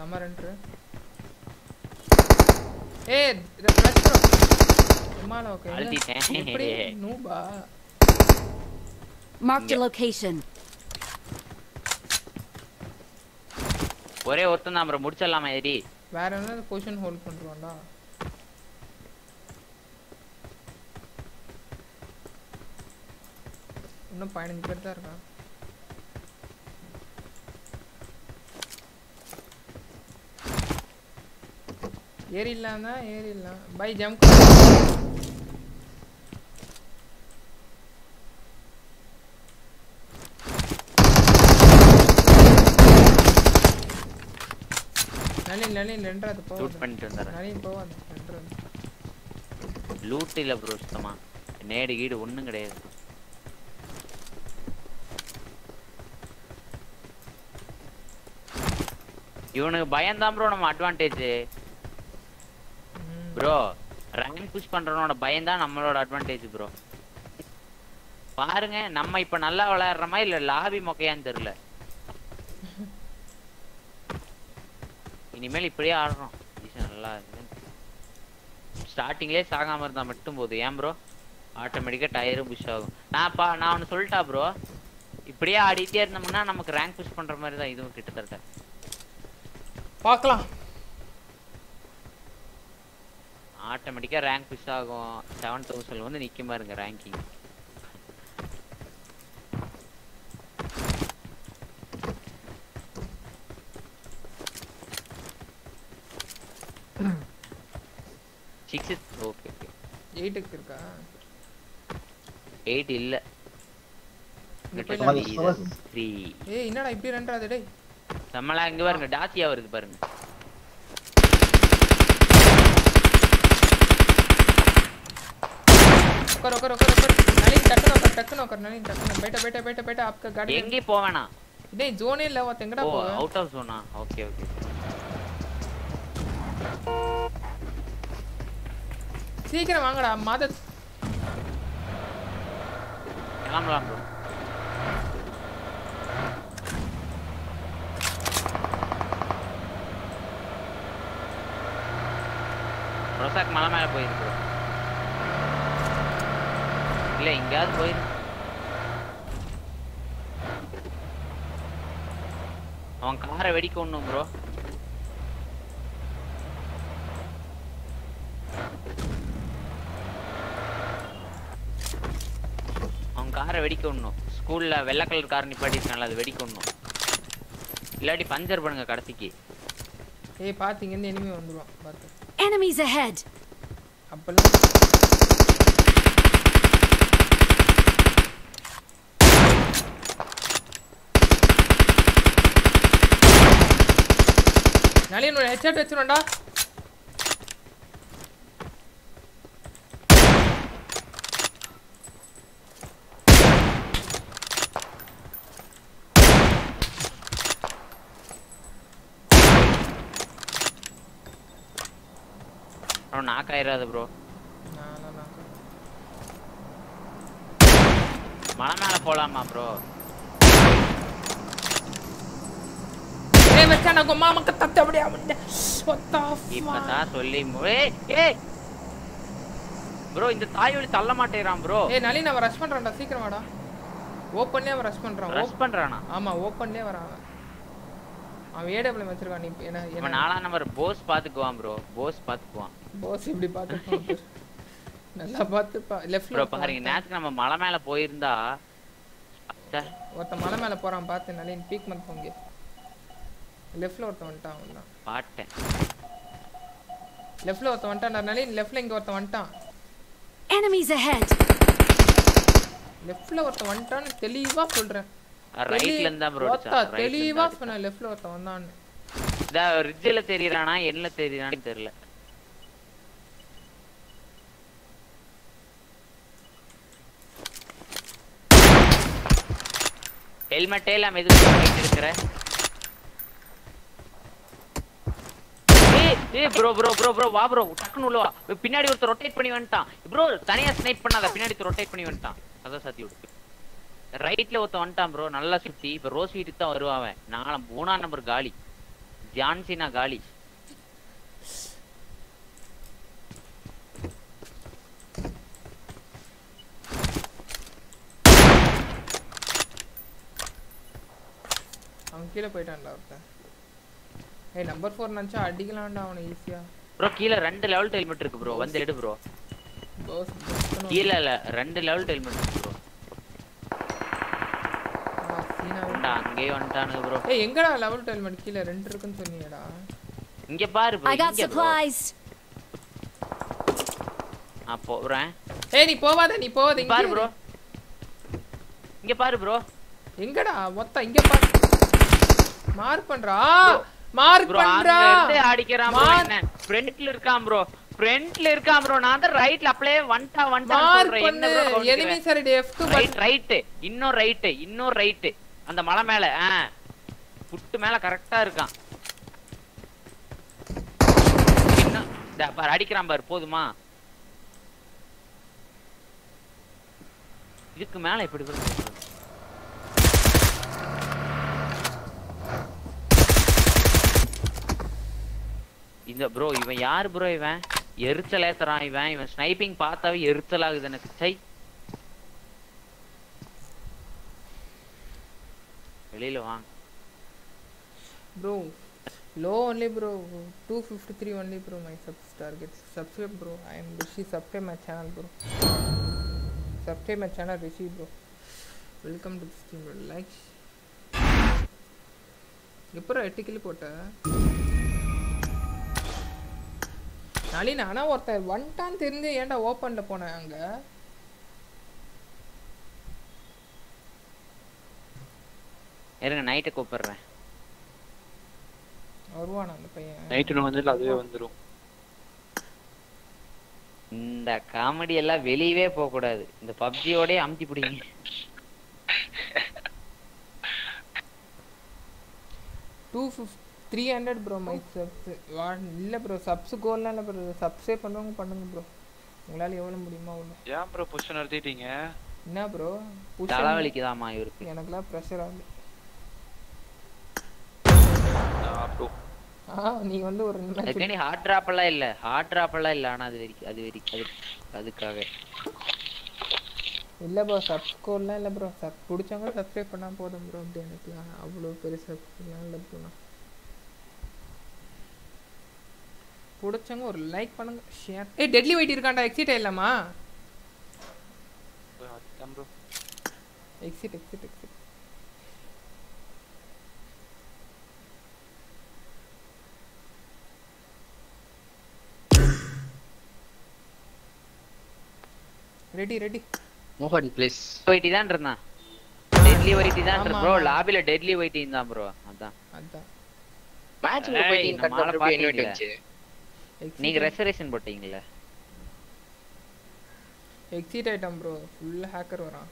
செம்ம ரெண்டு ஏய் ரஷ் ப்ரோ எம்மால ஓகே அழுத்திட்டேன். எப்படி நூபா Marked a location. ஒரே ஒருத்தன் தான் ப்ரோ முடிச்சிடலாமா எரி வேற என்ன பொசிஷன் ஹோல்ட் பண்றான்டா இன்னும் பதினஞ்சு பேர் தான் இருக்கான் ஏறிடலாம் தான் ஏறிடலாம் பை ஜம்ப் நளின் நளின் ரெண்டாவது ஷூட் போவாது பண்ணிட்டு வந்துடுறேன் நளின் போவாது ரெண்டாவது லூட் இல்ல ப்ரோ சுத்தமா நேடு கீடு ஒண்ணும் கிடையாது இவனுக்கு பயம்தான் ப்ரோ நம்ம அட்வான்டேஜ் ப்ரோ ரேங்க் புஷ் பண்றவனோட பயம்தான் நம்மளோட அட்வான்டேஜ் ப்ரோ பாருங்க நம்ம இப்ப நல்லா விளையாடுறோமா இல்ல லாபி மொக்கையான்னு தெரியல இனிமேல் இப்படியே ஆடுறோம் ஈஸியா நல்லா ஸ்டார்டிங்லேயே சாகாம இருந்தா மட்டும் போதும் ஏன் ப்ரோ ஆட்டோமேட்டிக்கா டயரும் புஷ் ஆகும் நான் பா நான் ஒன்று சொல்லிட்டா ப்ரோ இப்படியே ஆடிட்டே இருந்தோம்னா நமக்கு ரேங்க் புஷ் பண்ற மாதிரி தான் இதுவும் கிட்டத்தட்ட பார்க்கலாம் ஆட்டோமேட்டிக்கா ரேங்க் புஷ் ஆகும் செவன் தௌசண்ட் வந்து நிக்க பாருங்க ரேங்கிங் சிக்ஸ் ஓகே ஓகே எயிட்டுக்கு இருக்கா எயிட் இல்ல இங்க போய் த்ரீ ஏய் என்னடா இப்படி ரெண்டாவது டேய் நம்மளா இங்க பாருங்க டாசியா வருது பாருங்க उकर उकर उकर उकर नलिन टक्कन उकर टक्कन उकर नलिन टक्कन बैठा बैठा बैठा बैठा आपका गाड़ी எங்கேயும் போவேணா नहीं जोन இல்ல வா எங்கடா ஓ போவ அவுட் ஆஃப் ஜோனா ஓகே ஓகே சீக்கிரம் வாங்கடா மாத கிளம்பலாம் ப்ரோ ரொசாக் மலை மேல போயிருக்கு bro. இல்ல எங்கேயாவது போயிரு அவன் காரை வெடிக்க ஒண்ணும் ப்ரோ அவன் காரை வெடிக்க விடணும் ஸ்கூல்ல வெள்ளை கலர் கார் நிப்பாட்டிருக்கான்ல அது வெடிக்க விடணும் இல்லாட்டி பஞ்சர் பண்ணுங்க கடைசிக்கு ஏய் பாத்து இங்க இருந்து எனிமி வந்துருவான் பாத்து Enemies ahead. அப்பலாம் நளின் ஒரு ஹெட்செட் வச்சிருண்டா அப்புறம் நாக்காயிராது ப்ரோ நான் நான் மலை மேல போலாமா ப்ரோ ஏய் மச்சான் நான் உங்க மாமாக்கு தத்த அப்படியே அவன் ஒத்தா இப்பதான் சொல்லி மு- ஏய் ஏய் ப்ரோ இந்த தாய் வழி தள்ள மாட்டேறான் ப்ரோ ஏய் நளின் அவன் ரஷ் பண்றான்டா சீக்கிரம் வாடா ஓப்பன்லயே அவன் ரஷ் பண்றான் ரஷ் பண்றானா ஆமா ஓப்பன்லயே வரான் அவன் அவன் ஏடபிள்யூ வச்சிருக்கான் நீ என்ன இவன் என்ன நாலாம் நம்பர் போஸ் பாத்துக்குவான் ப்ரோ போஸ் பாத்துக்குவான் போஸ் இப்படி பார்த்து நல்லா பார்த்துப்பா லெஃப்ட்ல ப்ரோ பாருங்க நேத்துக்கு நம்ம மலை மேல போயிருந்தா ச்சே, ஒருத்தன் மலை மேல போறான் பார்த்து நளின் பீக் மந்த் போங்க லெஃப்ட்ல ஒருத்தன் வந்துட்டான் அவன் தான் பாட்டேன் லெஃப்ட்ல ஒருத்தன் வந்துட்டான் நளின் லெஃப்ட்ல இங்க ஒருத்தன் வந்துட்டான் Enemies ahead. லெஃப்ட்ல ஒருத்தன் வந்துட்டான்னு தெளிவா சொல்றேன் ரைட்ல இருந்தா ப்ரோ ஒத்தா தெளிவா சொன்னேன் லெஃப்ட்ல ஒருத்தன் வந்தான்னு இந்த ரிட்ஜில் தெரியறானா என்ன தெரியறான்னு தெரியல ஹெல்மெட்டே இல்லாம எதுக்கு ரைட் எடுக்கிற ஏய், ஏய் ப்ரோ ப்ரோ ப்ரோ ப்ரோ வா ப்ரோ டக்குனு உள்ள வா பின்னாடி ஒருத்தர் ரொட்டேட் பண்ணி வந்துட்டான் ப்ரோ தனியா ஸ்னைப் பண்ணாத பின்னாடி ரொட்டேட் பண்ணி வந்துட்டான் அதான் சாத்தி விடு ரைட்ல ஒருத்தன் வந்துட்டான் ப்ரோ நல்லா சுத்தி இப்ப ரோஸ் வீட்டுக்கு தான் வருவான் அவன் நாலாம் மூணாம் நம்பர் காலி ஜான்சினா காலி அவன் கீழே போயிட்டான்டா ஒருத்தன் ஏய் நம்பர் ஃபோர் நினச்சா அடிக்கலாம்டா அவனை ஈஸியா ப்ரோ கீழே ரெண்டு லெவல் ஹெல்மெட் இருக்கு ப்ரோ வந்து எடு ப்ரோ போஸ் கீழே இல்ல ரெண்டு லெவல் ஹெல்மெட் இருக்கு ப்ரோ அங்கேயே வந்துட்டானுங்க ப்ரோ ஏய் எங்கடா லெவல் ஹெல்மெட் கீழே ரெண்டு இருக்குன்னு சொன்னீங்கடா இங்க பாரு ப்ரோ I got இங்க bro. supplies. நான் போறேன் ஏய் நீ போவாத நீ போவாத இங்க பாரு ப்ரோ இங்க பாரு ப்ரோ எங்கடா மொத்தம் இங்க பாரு மார்க் பண்றா மார்க் ப்ரோ அங்க பண்றா இருந்து அடிக்கிறான் ப்ரோ Mark- என்ன ஃப்ரண்ட்ல இருக்கான் ப்ரோ ஃப்ரண்ட்ல இருக்கான் ப்ரோ நான் தான் ரைட்ல அப்படியே வந்துட்டா வந்துட்டா மார்க் சொல்றேன் என்ன பண்ணு bro enemy side F2 right right இன்னும் ரைட் இன்னும் ரைட் அந்த மலை மேல ஆ புட்டு மேல கரெக்டா இருக்கான் இன்னும் இதா பாரு அடிக்கிறான் பாரு போதுமா இதுக்கு மேல எப்படி bro போறது? இந்த ப்ரோ இவன் யார் ப்ரோ இவன் எரிச்சல் ஏத்துறான் இவன் இவன் ஸ்னைப்பிங் பார்த்தாவே எரிச்சல் ஆகுது எனக்கு சை வெளியில வாங்க bro low only bro 253 only bro my subs target subscribe bro i am rishi subscribe my channel bro subscribe my channel rishi bro welcome to the stream bro like எப்பறம் எட்டு கிலோ போட்ட நளின் ஆனா ஒருத்தர் வந்துட்டான்னு தெரிஞ்சு ஏன்டா ஓப்பன்ல போனேன் அங்க இருங்க நைட்டு கூப்பிடுறேன் வருவானா அந்த பையன் நைட்டு வந்து அதுவே வந்துரும் இந்த காமெடி எல்லாம் வெளியவே போக கூடாது இந்த பப்ஜியோடய அமுத்தி பிடிங்க two fifty three hundred bro my subs இல்லை ப்ரோ சப்ஸ் கோல்லாம் இல்லை ப்ரோ சப்ஸே பண்ணுறவங்க பண்ணுங்க ப்ரோ உங்களால் எவ்வளோ முடியுமோ அவ்வளோ ஏன் ப்ரோ புஷ் நிறுத்திட்டீங்க என்ன ப்ரோ தலைவலிக்குதாம்மா இவருக்கு எனக்குலாம் ப்ரெஷர் ஆகுது ப்ரோ ஆ நீ வந்து ஒரு ரெண்டு match அதுக்காண்டி ஹார்ட் டிராப் எல்லாம் இல்ல ஹார்ட் டிராப் எல்லாம் இல்ல ஆனா அது வரைக்கும் அது வரைக்கும் அது அதுக்காக இல்லை ப்ரோ சப்ஸ்கோர்லாம் இல்லை ப்ரோ சப் பிடிச்சவங்க சப்ஸ்கிரைப் பண்ணால் போதும் ப்ரோ அப்படி எனக்குலாம் அவ்வளோ பெரிய சப்ஸ்கிரைப்லாம் இல்லை ப்ரோ நான் பிடிச்சவங்க ஒரு லைக் பண்ணுங்க ஷேர் ஏய் டெட்லி வெயிட் இருக்காண்டா எக்ஸிட் ஆயிடலாமா அதுதான் bro exit exit exit ready ready மோகன் ப்ளீஸ் வைட்டி தான் இருந்தான் டெட்லி வைட்டி தான் ஆமா, ப்ரோ ஆமா. லாபில டெட்லி வைட்டி தான் ப்ரோ அதான் அதான் மேட்ச் ஏய், போயிட்டு நம்ம கட் ஆளை பண்ணி இன்வைட் பாத்தீங்களா? வந்துச்சு நீங்க ரெசர்வேஷன் போட்டீங்கல்ல எக்ஸிட் ஆயிட்டோம் ப்ரோ ஃபுல் ஹேக்கர் வரான்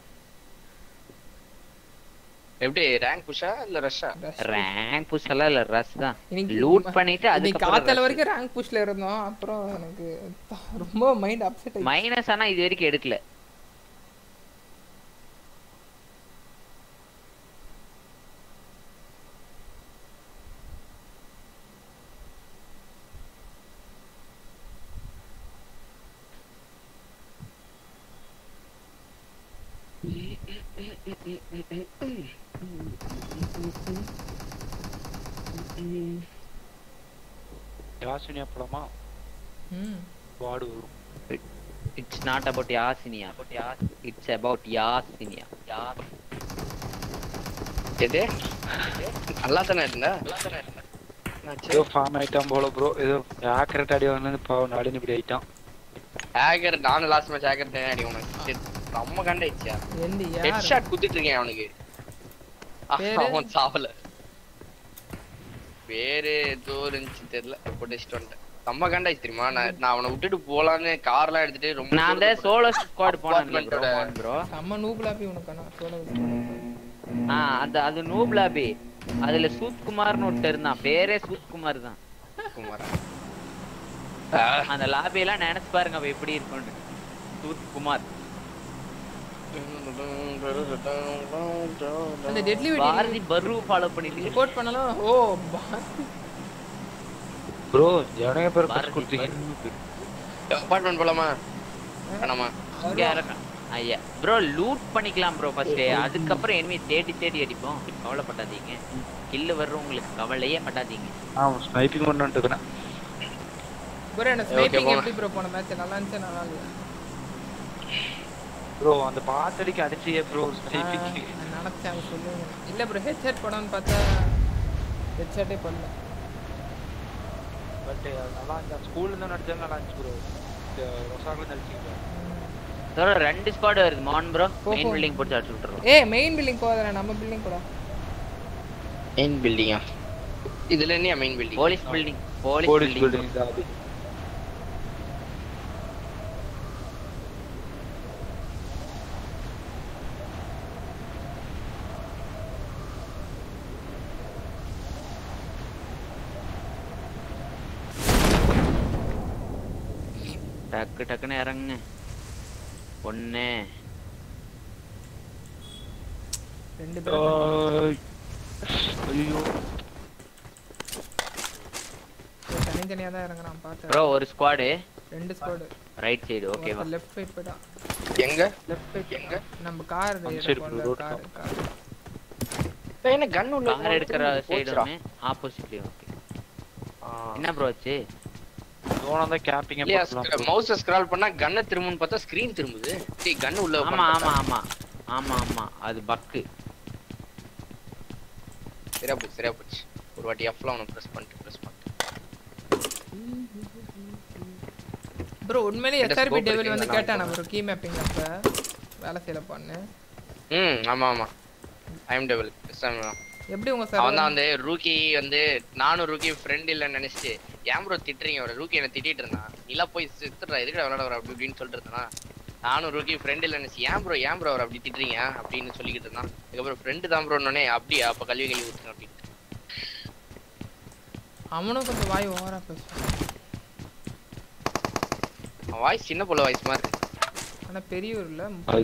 எப்படி ரேங்க் புஷா இல்ல ரஷ்ஷா ரேங்க் புஷ் எல்லாம் இல்ல ரஸ் தான் இன்னைக்கு லூட் பண்ணிட்டு இன்னைக்கு காத்தால அதுக்கு வரைக்கும் ரேங்க் புஷ்ல இருந்தோம் அப்புறம் எனக்கு த- ரொம்ப மைண்ட் அப்செட் ஆயிடுச்சு மைனஸ் ஆனா இது வரைக்கும் எடுக்கல யாசினியா படமா ம் வார்டு வரும் இட்ஸ் நாட் அபவுட் யாசினியா இட்ஸ் அபவுட் யாசினியா எது நல்லா தானே இருந்தா ஏதோ ஃபார்ம் ஆயிட்டான் போல ப்ரோ ஏதோ ஆக்கரட் அடி வந்து பாவம் நாடினு இப்படி ஆயிட்டான் ஹேக்கர் நானும் லாஸ்ட் மேட்ச் ஹேக்கர் தானே அடி உனக்கு சரி, செம்ம கண்டாயிடுச்சா எந்த ஹெட் யார் ஷாட் குத்திட்டு இருக்கேன் அவனுக்கு ஆஹ், பேரு? அவன் சாவல பேரு ஏதோ இருந்துச்சு தெரியல போட்டு வந்துட்டேன் செம்ம கண்டாயிச்சு தெரியுமா நான் நான் அவனை விட்டுட்டு போலான்னு கார்லாம் எடுத்துட்டு ரொம்ப நான் அந்த தூரத்துக்கு சோலோ ஸ்குவாட் போனேன் Apartment ப்ரோ ஓட- ப்ரோ செம்ம நூபுலா போய் உனக்கு நான் சொல்ல ஆ அது அது நூப்லாபி அதுல சூத்குமார்னு ஒருத்தர் இருந்தான் பேரே சூத்குமார் தான் குமாரா அந்த லாபி எல்லாம் நினைச்சு பாருங்க அவ எப்படி இருக்கும்னு சூத்குமார் அந்த டெட்லி பாரதி வெயிட் பரு ஃபாலோ பண்ணிட்டு ரிப்போர்ட் பண்ணலாம் ஓ பாரதி ப்ரோ எவனைய பேர் கஷ்ட கொடுத்தீங்க அபார்ட்மெண்ட் போலாமா வேணாமா இங்க இறக்கம் ஐயா ப்ரோ லூட் பண்ணிக்கலாம் ப்ரோ ஃபர்ஸ்ட் அதுக்கப்புறம் எனிமி தேடி தேடி அடிப்போம் கவலைப்படாதீங்க கில்லு வர்றவங்களுக்கு கவலையே படாதீங்க ஆமா ஸ்னைப்பிங் பண்ணிட்டு இருக்கேன் ப்ரோ என்ன Okay, ஸ்னைப்பிங் போங்க. எப்படி ப்ரோ போன மேட்ச் நல்லா இருந்துச்சு நல்லா இல்லையா ப்ரோ அந்த பாத்தடிக்கு அடிச்சியே ப்ரோ ஸ்னைப்பிங் நான் நினைச்சேன் அது சொல்லுங்க இல்ல ப்ரோ ஹெட்செட் படம்னு பார்த்தா ஹெட்செட்டே பண்ணல பட் நல்லா இருந்துச்சு ஸ்கூல்ல இருந்து நடிச்சாங்க நல்லா இருந்துச்சு ப்ரோ இந்த ரொசாக்ல நடிச்சீங்க ப்ரோ ரெண்டு ஸ்குவாட் வருது மான் ப்ரோ போ, மெயின் போ. பில்டிங் போட்டு அடிச்சு விட்டுறோம் ஏய் மெயின் பில்டிங் போகாத நம்ம பில்டிங் கூட மெயின் பில்டிங்கா இதுல என்ன main building police building police police building building தான் அது டக்கு டக்குன்னு இறங்குங்க ஒண்ணு ரெண்டு ஆய். ஐயோ தனித்தனியா தான் இறங்குறான் பார்த்தேன் ப்ரோ ஒரு ஸ்குவாடு ரெண்டு ஸ்குவாடு ரைட் சைடு ஓகேவா லெஃப்ட் சைடு போய்ட்டான் எங்க லெஃப்ட் சைடு எங்க நம்ம கார் அந்த side bro, road car car என்ன கன் உள்ள கார் எடுக்கிற சைடு ஒண்ணு ஆப்போசிட்லயும் ஓகே என்ன ப்ரோ ஆச்சு சோனா தான் கேம்பிங் இல்லையா மவுஸ ஸ்க்ரால் பண்ணா கன்னை திரும்புன்னு பார்த்தா ஸ்கிரீன் திரும்புது டேய் கன் உள்ள ஆமா ஆமா ஆமா ஆமா ஆமா அது பக்கு சரியா போச்சு சரியா போச்சு ஒரு வாட்டி எஃப்ல அவனை பிரஸ் பண்ணிட்டு பிரஸ் பண்ணிட்டு ப்ரோ உண்மையிலேயே இந்த எஸ்ஆர்பி scope டெவில் வந்து இருக்குங்களா? கேட்டானா ப்ரோ கீ மேப்பிங் அப்ப வேலை செய்யல பண்ணு ம் ஆமா ஆமா ஐம் டெவல் எப்படி உங்க அவன் தான் சார் வந்து ரூக்கி வந்து நானும் ரூக்கி ஃப்ரெண்ட் இல்லைன்னு நினைச்சிட்டு ஏன் ப்ரோ திட்டுறீங்க அவரை ரூக்கி என்ன திட்டிட்டு இருந்தான் நீலா போய் சித்துறா எதுக்கு விளையாட வர அப்படி இப்படின்னு சொல்லிட்டு இருந்தானா நானும் ரூக்கி ஃப்ரெண்ட் இல்லை நினைச்சு ஏன் ப்ரோ ஏன் ப்ரோ அவர் அப்படி திட்டுறீங்க அப்படின்னு சொல்லிக்கிட்டு இருந்தான் அதுக்கப்புறம் ஃப்ரெண்டு தான் ப்ரோன்னே அப்படியா அப்ப கல்வி கல்வி ஊத்துறேன் அப்படின்னு அவனும் கொஞ்சம் வாய் ஓவரா பேசுவான் அவன் வாய்ஸ் சின்ன புள்ள வாய்ஸ் மாதிரி இருக்கு. ஆனா பெரியவர் இல்ல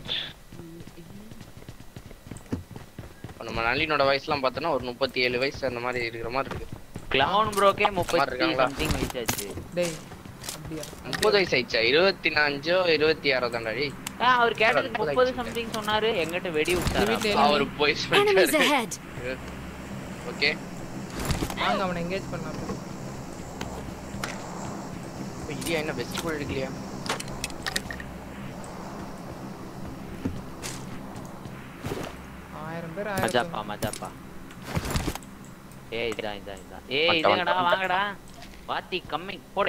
இப்ப நம்ம நளினோட வயசுலாம் பார்த்தோன்னா ஒரு முப்பத்தி ஏழு வயசு அந்த மாதிரி இருக்கிற மாதிரி இருக்கு கிளவுன் ப்ரோக்கே மாதிரி முப்பத்தி இருக்காங்களா? சம்திங் வயசாச்சு டேய் அப்படியா முப்பது வயசு ஆயிடுச்சா இருபத்தி அஞ்சோ இருபத்தி ஆறோ தாண்டாடி ஆ அவர் கேட்டது முப்பது முப்பது ஆயிடுச்சு. சம்திங் சொன்னாரு எங்கிட்ட வெடி விட்டாரு வீட்டுல அவர் போய் Enemies சொல்லிட்டாரு ahead. ஓகே வாங்க அவனை எங்கேஜ் பண்ணலாம் இல்லையா என்ன பெஸ்ட் கூட எடுக்கலையா ஆயிரம் பேர் ஆயிரம் மஜாப்பா மஜாப்பா ஏய் இதான் இதான் இதான் ஏய் வந்துட்டேன், இதுங்கடா வந்துட்டேன். வாங்கடா வாத்தி கம்மி போடே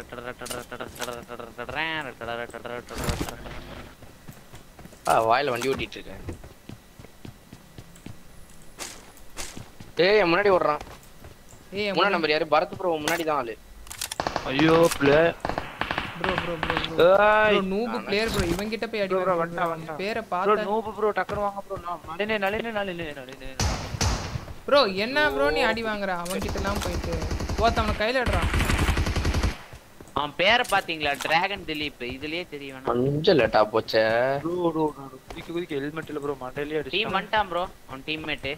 ஆ வாயில வண்டி ஓட்டிட்டு இருக்கேன் ஏய் என் முன்னாடி ஓடுறான் ஏய் மூணாம் நம்பர் யாரு பரத் ப்ரோ முன்னாடி தான் ஆளு ஐயோ play bro bro bro bro ஏய் நூபு பிளேயர் ப்ரோ இவன் கிட்ட போய் அடி bro, bro, வாங்க வந்துட்டான், bro. வந்துட்டான். பேரை ப்ரோ பார்த்த நூபு ப்ரோ டக்குனு வாங்க ப்ரோ நளினே நளினே நளினே நளினே ப்ரோ என்ன ப்ரோ நீ அடி வாங்குற அவன் கிட்ட எல்லாம் போயிட்டு ஓத்த அவனை கையில எடுறான் அவன் பேரை பாத்தீங்களா டிராகன் திலீப் இதுலயே தெரிய வேணாம் கொஞ்சம் லேட்டா போச்சே ப்ரோ ப்ரோ குதிக்க குதிக்க ஹெல்மெட் இல்ல ப்ரோ மண்டையிலே டீம் அடிச்சு வந்துட்டான் ப்ரோ அவன் டீம்மேட்டு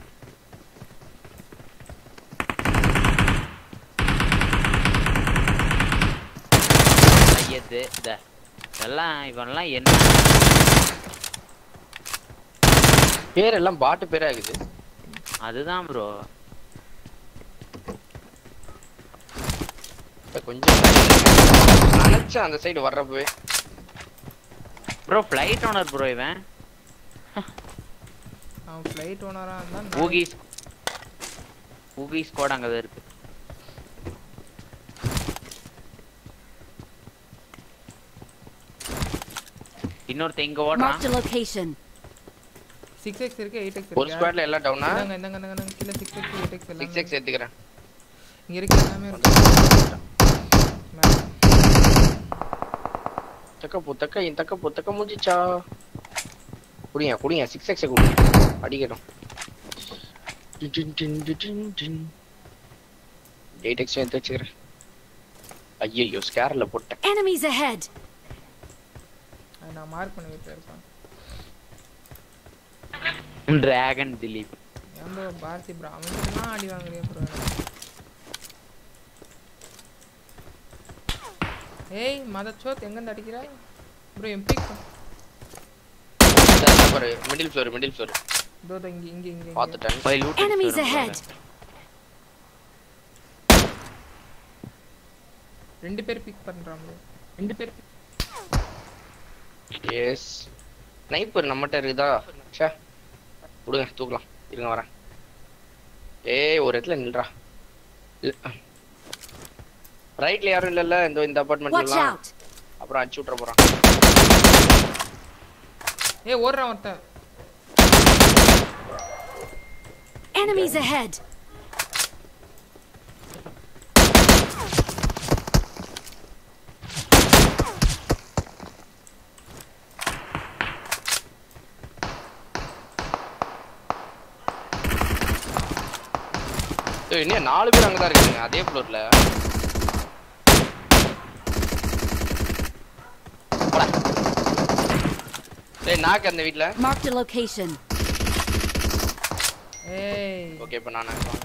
ஐயது இத இதெல்லாம் இவன்லாம் என்ன பேர் எல்லாம் பாட்டு பேரா இருக்குது அதுதான் ப்ரோ இப்ப கொஞ்சம் நினைச்சேன் அந்த சைடு வர்றப்பவே ப்ரோ ஃப்ளைட் ஓனர் ப்ரோ இவன் அவன் ஃப்ளைட் ஓனரா இருந்தா ஊகி ஊகி ஸ்குவாட் அங்கதான் இருக்கு இன்னொருத்த இங்க ஓடுறான் Marked a location. Six X இருக்கு எயிட் எக்ஸ் ஒரு இருக்கு ஸ்குவாட்ல எல்லாம் டவுனா இந்தாங்க இந்தாங்க இந்தாங்க இந்தாங்க கீழே சிக்ஸ் எக்ஸ் எயிட் எக்ஸ் எல்லாம் சிக்ஸ் எக்ஸ் எடுத்துக்கிறேன் இங்க இருக்கு எல்லாமே இருக்கு மேல. தக்க போ தக்க என் தக்க போ தக்க முடிஞ்சிச்சா குடிங்க குடிங்க சிக்ஸ் எக்ஸ் குடிங்க அடிக்கட்டும் எயிட் எக்ஸ் எடுத்து வச்சுக்கிறேன் ஐயோ ஸ்கேர்ல போட்டேன் Enemies ahead. அது நான் மார்க் பண்ண வீட்டுல இருப்பான் டிராகன் திலீப் ஏன் ப்ரோ பாரதி ப்ரோ அவன் கிட்டலாம் அடி வாங்குறியா ப்ரோ ஏய் மதச்சோத் எங்கேருந்து அடிக்கிற ப்ரோ என் பிக் பாரு மிடில் ஃப்ளோர் மிடில் ஃப்ளோர் இதோ இதோ இங்க இங்க இங்க இங்க. பார்த்துட்டேன் போய் லூட் Enemies ahead. ரெண்டு பேர் பிக் பண்றான் bro ரெண்டு பேர் pick. எஸ் ஸ்னைப்பர் நம்மகிட்ட இருக்குதா ச்சே விடுங்க தூக்கலாம் இருங்க வரேன் ஏய் ஒரு இடத்துல நில்றா ரைட்ல யாரும் இல்லல்ல இந்த இந்த Watch அபார்ட்மெண்ட்ல out. அப்புறம் அடிச்சு விட்டுற போறான் ஏய் ஓடுறான் ஒருத்தன் Enemies ahead. ஏய் இன்னும் நாலு பேர் அங்கதான் இருக்காங்க அதே ஃப்ளோர்ல ஏய் நாக்கு அந்த வீட்ல Marked a location. ஏய் ஓகே இப்போ நான் நாக்கு வாங்க.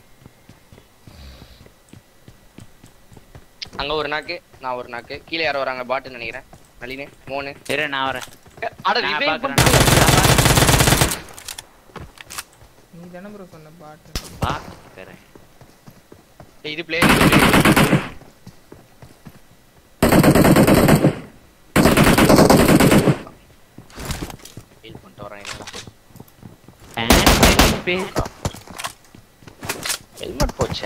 அங்க ஒரு நாக்கு நான் ஒரு நாக்கு கீழே யாரோ வராங்க பாட்டுன்னு நினைக்கிறேன் நளினே மோனு இரு நான் வரேன் அட நான் revive பார்க்கறேன், பண்ணிட்டு நீ தானே ப்ரோ சொன்ன பாட்டு பார்க்கறேன் ஏய், இது பிளே ஹீல் பண்ணிட்டு வரேன் ஹெல்மெட் போச்சே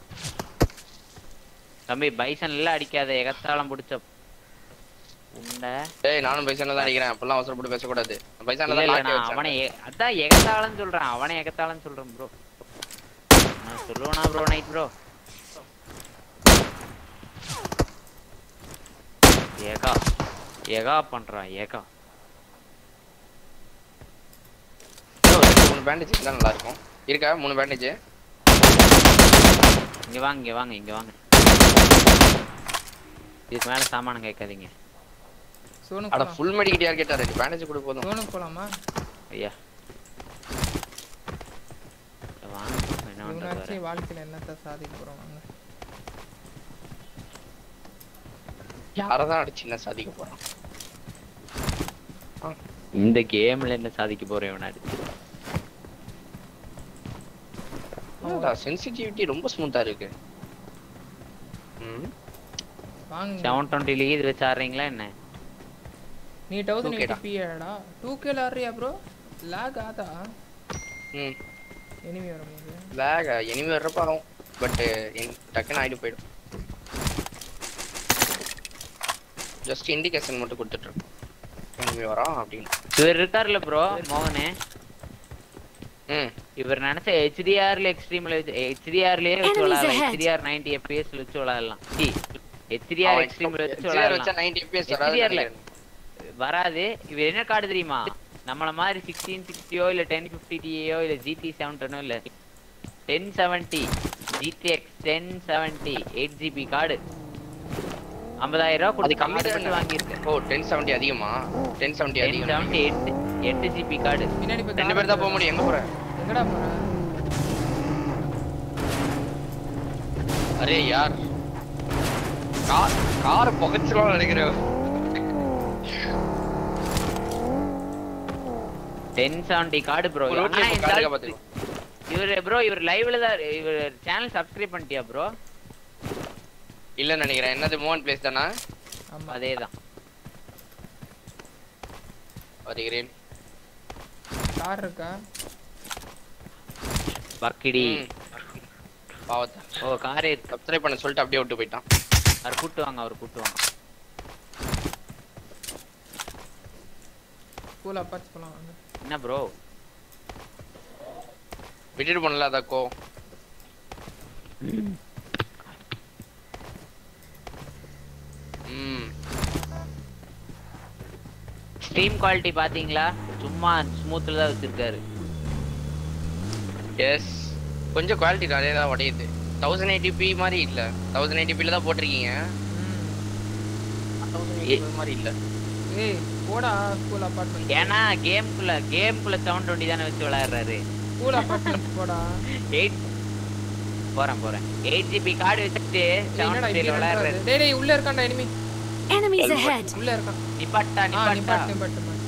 தம்பி பைசன் எல்லாம் அடிக்காத எகத்தாளம் பிடிச்ச உண்டை ஏய் நானும் பைசான தான் அடிக்கிறேன் அப்பெல்லாம் அவசரப்பட்டு பேசக்கூடாது பைசான இல்ல, தான் இல்ல, நாக்கே நான் வச்சேன். அவனை எ- அதான் எகத்தாளம் சொல்றேன் அவனை எகத்தாளம் சொல்றேன் ப்ரோ நான் சொல்லுவேனா ப்ரோ நைட் ப்ரோ ஏகா ஏகா பண்றான் ஏகா ஏய், ஒரு ரெண்டு மூணு பேண்டேஜ் இருந்தா நல்லா இருக்கும் இருக்கா மூணு பேண்டேஜ் இங்க வாங்க இங்க வாங்க இங்க வாங்க இதுக்கு மேல சாமானம் கேட்காதீங்க சோனு அட போலாம் ஃபுல் மெடிக்கிட் யார் கேட்டா ரெண்டு பேண்டேஜ் கூட போதும் சோனு போலாமா ஐயா வாங்க என்ன பண்றது இவனாச்சு வேற? வாழ்க்கையில என்னத்த சாதிக்க போறோம் வாங்க யாரதான் அடிச்சு என்ன சாதிக்க போறான் இந்த கேம்ல என்ன சாதிக்க போறேன் இவனாடி சென்சிட்டிவிட்டி ரொம்ப ஸ்மூத்தா இருக்கு ம் வாங்க செவன் டுவெண்ட்டில இது வச்சு ஆடுறீங்களா என்ன நீ தௌசண்ட் 2K எயிட்டி டா. பிஏடா டூ கேல ஆடுறியா ப்ரோ லேக் ஆதா ம் எனிமி வரும்போது லேக் எனிமே வர்றப்ப ஆகும் பட் டக்குன்னு ஆயிட்டு போயிடும் ஜஸ்ட் இண்டிகேஷன் மட்டும் கொடுத்துட்டு இருக்கோம் எனிமே வரோம் அப்படின்னு இவர் இருக்காருல்ல ப்ரோ மோகனு ம் இவர் நினைச்ச ஹெச்டிஆர்ல எக்ஸ்ட்ரீம்ல ஹெச்டிஆர்லயே வச்சு Enemies விளையாடலாம் ahead. ஹெச்டிஆர் நைன்டி எஃப்பிஎஸ்ல வச்சு விளையாடலாம் ஹெச்டிஆர் அவன் எக்ஸ்ட்ரீம்ல வச்சு HDR வச்சா விளையாடலாம் 90 FPS வராதுன்னு HDR ல நினைக்கிறேன். வராது இவர் என்ன கார்டு தெரியுமா நம்மள மாதிரி சிக்ஸ்டீன் சிக்ஸ்டியோ இல்ல டென் ஃபிஃப்டி டிஏயோ இல்ல ஜிடி செவன் டென்னோ இல்ல ten seventy GTX ten seventy eight GB card ஐம்பதாயிரம் ரூபா அது கொடுத்து கம்மி கார்டு தான் மட்டும் வாங்கியிருக்கேன் ஓ டென் செவன்ட்டி அதிகமா டென் செவன்ட்டி டென் அதிகம் செவன்டி எட்டு எட்டு ஜிபி கார்டு பின்னாடி போய் ரெண்டு பேர் தான் போக முடியும் எங்க போற எங்கடா போற அரே யார் கார் காரை புகைச்சிரும் நினைக்கிறேன் டென் செவன்டி கார்டு ப்ரோ ஒரு வீட்லயே இப்ப காருக்கா பாத்துக்கோ இவர் ப்ரோ இவர் லைவ்ல தான் இவர் சேனல் சப்ஸ்கிரைப் பண்ணிட்டியா ப்ரோ இல்ல நினைக்கிறேன் என்னது மோகன் பிளேஸ் தானா ஆமா அதேதான் வருகிறேன் கார் இருக்கா பக்கிடி ம். பாவத்தை ஓ காரே சப்ஸ்கிரைப் பண்ண சொல்லிட்டு அப்படியே விட்டு போயிட்டான் அவர் கூட்டு வாங்க அவர் கூட்டு வாங்க ஸ்கூல் அப்பாச்சு போலாம் வாங்க என்ன ப்ரோ விட்டுட்டு போனல அதக்கோ ம் ஸ்ட்ரீம் குவாலிட்டி பாத்தீங்களா சும்மா ஸ்மூத்ல தான் வச்சிருக்காரு எஸ் கொஞ்சம் குவாலிட்டி நிறைய தான் உடையுது தௌசண்ட் எயிட்டிபி மாதிரி இல்ல தௌசண்ட் எயிட்டிபில தான் போட்டிருக்கீங்க தௌசண்ட் மாதிரி இல்ல ஏய் போடா ஸ்கூல் அப்பார்ட்மெண்ட் ஏன்னா கேம்குள்ள கேம்குள்ள செவன் டுவெண்ட்டி தானே வச்சு விளையாடுறாரு ஸ்கூல் அப்பார்ட்மெண்ட் போடா எயிட் போறேன் போறேன் எயிட் ஜிபி கார்டு வச்சுட்டு செவன் என்னடா இப்படி டுவெண்ட்டி விளையாடுறது விளையாடுறாரு டேய் டேய் உள்ள இருக்கான்டா எனிமி Enemies ahead! உள்ள இருக்கான் நிப்பாட்டா ஆ நிப்பாட்டா நிப்பாட்டு நிப்பாட்டு நிப்பாட்டு.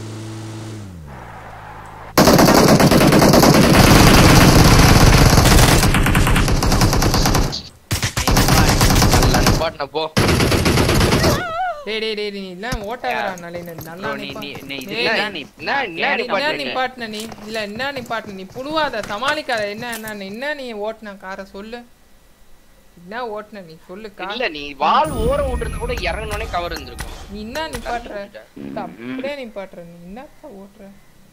நல்லா நிப்பாட்டின போ டேய் டேய் டேய் நீ இல்ல ஓட்டாதடா நளினு நல்லா Bro, நீ நிப்பா- நீ நீ டேய், இதுதான் நீ- நீ என்ன என்ன என்ன நிப்பாட்டின நிப்பாட்டின நீ இல்ல என்ன நிப்பாட்டின நீ புழுவாத சமாளிக்காத என்ன என்ன நீ என்ன நீ ஓட்டுன காரை சொல்லு என்ன ஓட்டுன நீ சொல்லு கார் இல்ல நீ வால் ஓரம் விட்டுறது கூட இறங்கினோடனே கவர் இருந்திருக்கும் நீ என்ன நிப்பாட்டுற அப்படியே நிப்பாட்டுற நீ என்னப்பா ஓட்டுற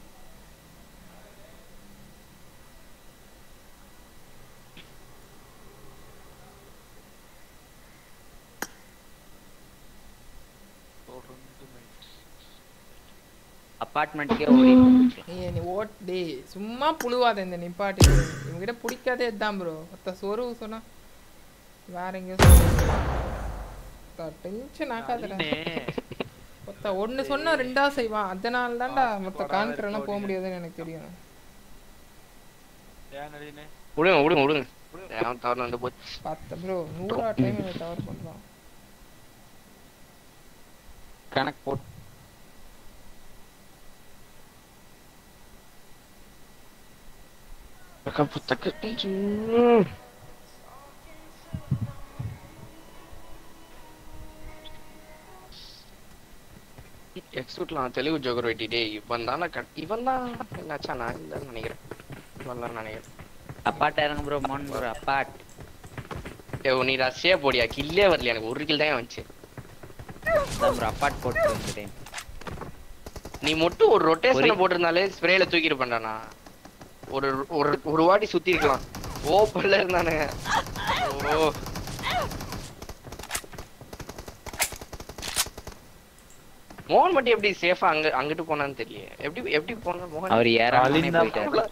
அபார்ட்மெண்ட்டுக்கே ஓடி ஏய் நீ ஓட் டேய் சும்மா புழுவாத இந்த நிப்பாட்டி இவங்கிட்ட பிடிக்காதே இதுதான் ப்ரோ ஒருத்த சொருவு சொன்னா வேற எங்கேயோ டென்ஷன் ஆக்காதடா ஒருத்த ஒண்ணு சொன்னா ரெண்டா செய்வான் அதனால தான்டா மொத்த கான்ட்ரு எல்லாம் போக முடியாதுன்னு எனக்கு தெரியும் ஏன் நளினு விடுங்க விடுங்க விடுங்க அவன் தவறு வந்து போச்சு பார்த்த ப்ரோ நூறா டைம் எனக்கு தவறு பண்றான் கணக்கு போட்டு எக்ஸ்க்யூட்லாம் தெலுங்கு ஜோக்கர் வெட்டிட்டே இவன் தானே கட் இவன் தான் என்னாச்சா நான் இல்லைன்னு நினைக்கிறேன் இவன் தான் நினைக்கிறேன் அப்பாட் இறங்க ப்ரோ மோன் ப்ரோ அப்பாட் ஏ நீ ரஷ்யா போடியா கில்லே வரல எனக்கு ஒரு கில் தான் வந்துச்சு ப்ரோ அப்பாட் போட்டு வந்துட்டேன் நீ மட்டும் ஒரு ரொட்டேஷன் ஒரு- போட்டிருந்தாலே ஸ்ப்ரேல தூக்கிட்டு பண்ணானா ஒரு ஒரு ஒரு வாட்டி சுத்தி இருக்கலாம் ஓப்பன்ல இருந்தானுங்க ஓ மோகன் மட்டும் எப்படி சேஃபா அங்க அங்கிட்டு போனான்னு தெரியல எப்படி எப்படி போனா மோகன் அவர் ஏறாமலே அலிந்தா போயிட்டாரு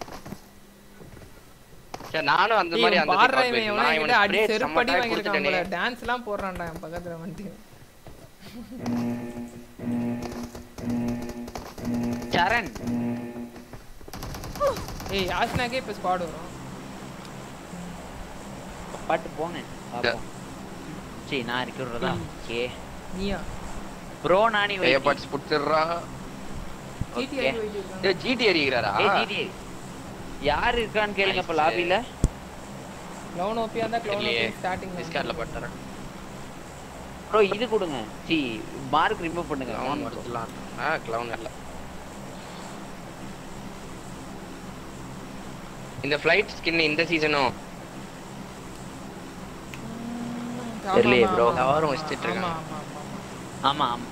சரி, நானும் அந்த டேய், மாதிரி இவன் அந்த பாடுற spot இவன் போயிருந்தேன். எவனோ நான் என்கிட்ட இவனுக்கு அடி spray செருப்படி செம்ம tag வாங்கியிருக்கான் போல கொடுத்துட்டேனே. டான்ஸ் எல்லாம் போடுறான்டா என் பக்கத்துல வந்துட்டு சரண் ஏய் யாஷ்னாக்கே இப்ப ஸ்குவாட் வரும் அப்பாட்டு போனேன் பாப்போம் சரி நான் இருக்கிறதா ஓகே நீயா ப்ரோ நானி வை ஏர்பாட்ஸ் புடிச்சிடுறா ஜிடிஐ போயிட்டு ஏய் ஜிடி எறிகிறாரா ஏய் ஜிடி யார் இருக்கான்னு கேளுங்க இப்ப லாபில க்ளவுன் ஓபியா இருந்தா க்ளவுன் இல்லையே. ஓபி ஸ்டார்டிங் டிஸ்கார்ட்ல பட்டுறேன் ப்ரோ இது கொடுங்க சி மார்க் ரிமூவ் பண்ணுங்க கிளவுன் on bro. எடுத்துலாம் ஆ கிளவுன் இல்ல இந்த ஃப்ளைட் ஸ்கின் இந்த சீசனும் தெரியலையே bro. எல்லாரும் வச்சுட்டு இருக்காங்க ஆமா ஆமா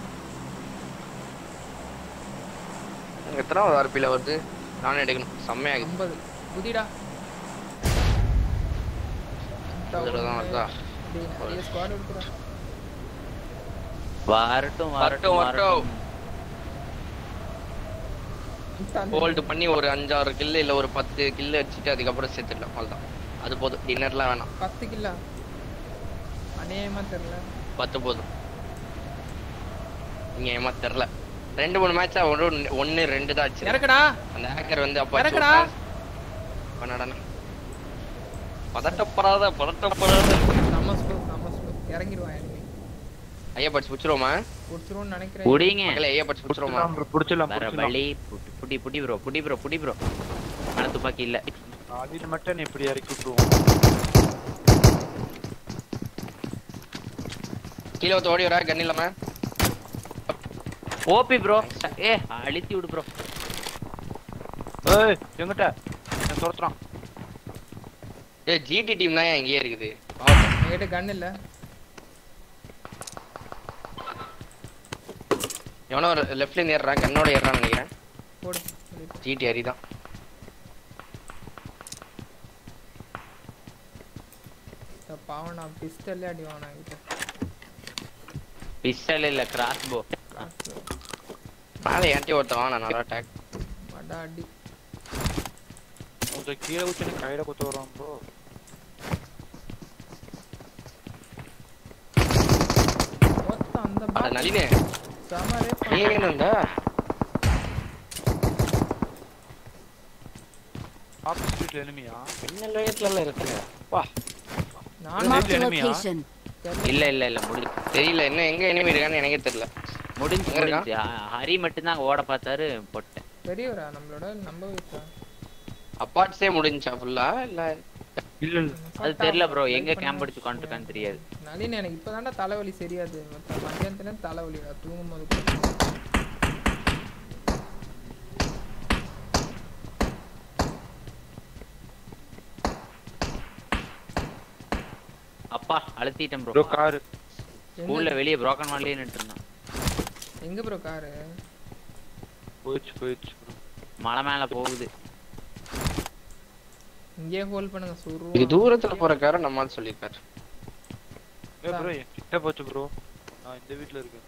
எத்தனாவது ஆர்பில வருது நானே எடுக்கணும் செம்மையாகுது ஐம்பது புதிடா இதுல தான் வருதா டேய் நிறைய ஸ்குவாட் இருக்குடா வரட்டும் வரட்டும் வரட்டும் வரட்டும் ஹோல்டு பண்ணி ஒரு அஞ்சாறு கில்லு இல்ல ஒரு பத்து கில்லு வச்சுட்டு அதுக்கப்புறம் செத்துடலாம் அவ்வளவுதான் அது போதும் டின்னர்லாம் வேணாம் பத்து கில்லா அநேகமா தெரியல பத்து போதும் நீங்க ஏமா தெரியல ரெண்டு மூணு மேட்சா ஒரு ஒன்னு ரெண்டு தான் ஆச்சு இறக்குடா அந்த ஹேக்கர் வந்து அப்பா இறக்குடா பண்ணடா பதட்டப்படாத பதட்டப்படாத நம்ம ஸ்லோ நம்ம ஸ்லோ இறங்கிடுவான் enemy ஐயா பட்ஸ் புடிச்சிருவோமா புடிச்சிருவோம்னு நினைக்கிறேன் புடிங்க மக்களே ஐயா பட்ஸ் புடிச்சிருவோமா புடிச்சிடலாம் வேற புடிச்சிடலாம் வழி புடி புடி புடி ப்ரோ புடி ப்ரோ புடி ப்ரோ ஆனா துப்பாக்கி இல்ல அடியில் மட்டும் நீ இப்படி இறக்கி விட்டுருவோம் கீழே ஒருத்த ஓடி வரா கன் இல்லாம ஓபி ப்ரோ ஏ அழுத்தி விடு ப்ரோ ஏய் எங்கிட்ட நான் துரத்துறான் ஏ ஜிடி டீம் தான் ஏன் இங்கேயே இருக்குது என்கிட்ட கன் இல்ல எவனோ ஒரு லெஃப்ட்ல இருந்து ஏறான் கண்ணோட ஏறான்னு நினைக்கிறேன் போடு ஜிடி ஹரி தான் இந்த பாவம் நான் பிஸ்டல்லே அடி வாங்கினா கிட்ட பிஸ்டல் இல்ல கிராஸ் போ மேலே ஏன்ட்டி ஒருத்தன் வாங்க நல்லா அட்டாக் வடா அடி கொஞ்சம் கீழே ஊற்றி கையில குத்து வரோம் ப்ரோ மொத்த அந்த அட நளினே சமரே நீ எங்க இருந்த ஆப்போசிட் எனிமியா என்ன லோயத்துல எல்லாம் இருக்குங்க வா நான் Marked a enemy, huh? location. இல்ல இல்ல இல்ல முடிஞ்சு தெரியல என்ன எங்க enemy இருக்கான்னு எனக்கே தெரியல முடிஞ்சு எங்க இருக்கான்? முடிஞ்சு ஆ, ஹரி மட்டும் தான் ஓட பார்த்தாரு போட்டேன் பெரியவரா நம்மளோட நம்ம வீட்டா அப்பார்ட்ஸே முடிஞ்சா ஃபுல்லா இல்ல இல்ல இல்ல அது தெரியல ப்ரோ எங்க கேம்ப் அடிச்சு உட்காந்துருக்கான்னு தெரியாது நளின் எனக்கு இப்பதான்டா தலைவலி சரியாது மத்த மத்தியானத்துல தலைவலிடா தூங்கும் போது கூட. அப்பா அழுத்திட்டேன் ப்ரோ ப்ரோ கார் ஸ்கூல்ல வெளியே புரோக்கன் மாடலே நின்று இருந்தான் எங்க ப்ரோ காரு போயிடுச்சு போயிடுச்சு bro. மலை மேல போகுது இங்கேயே ஹோல்ட் பண்ணுங்க சுரு இது தூரத்துல போற கார நம்மால் சொல்லிருக்காரு ஏ ப்ரோ கிட்ட போச்சு ப்ரோ நான் இந்த வீட்ல இருக்கேன்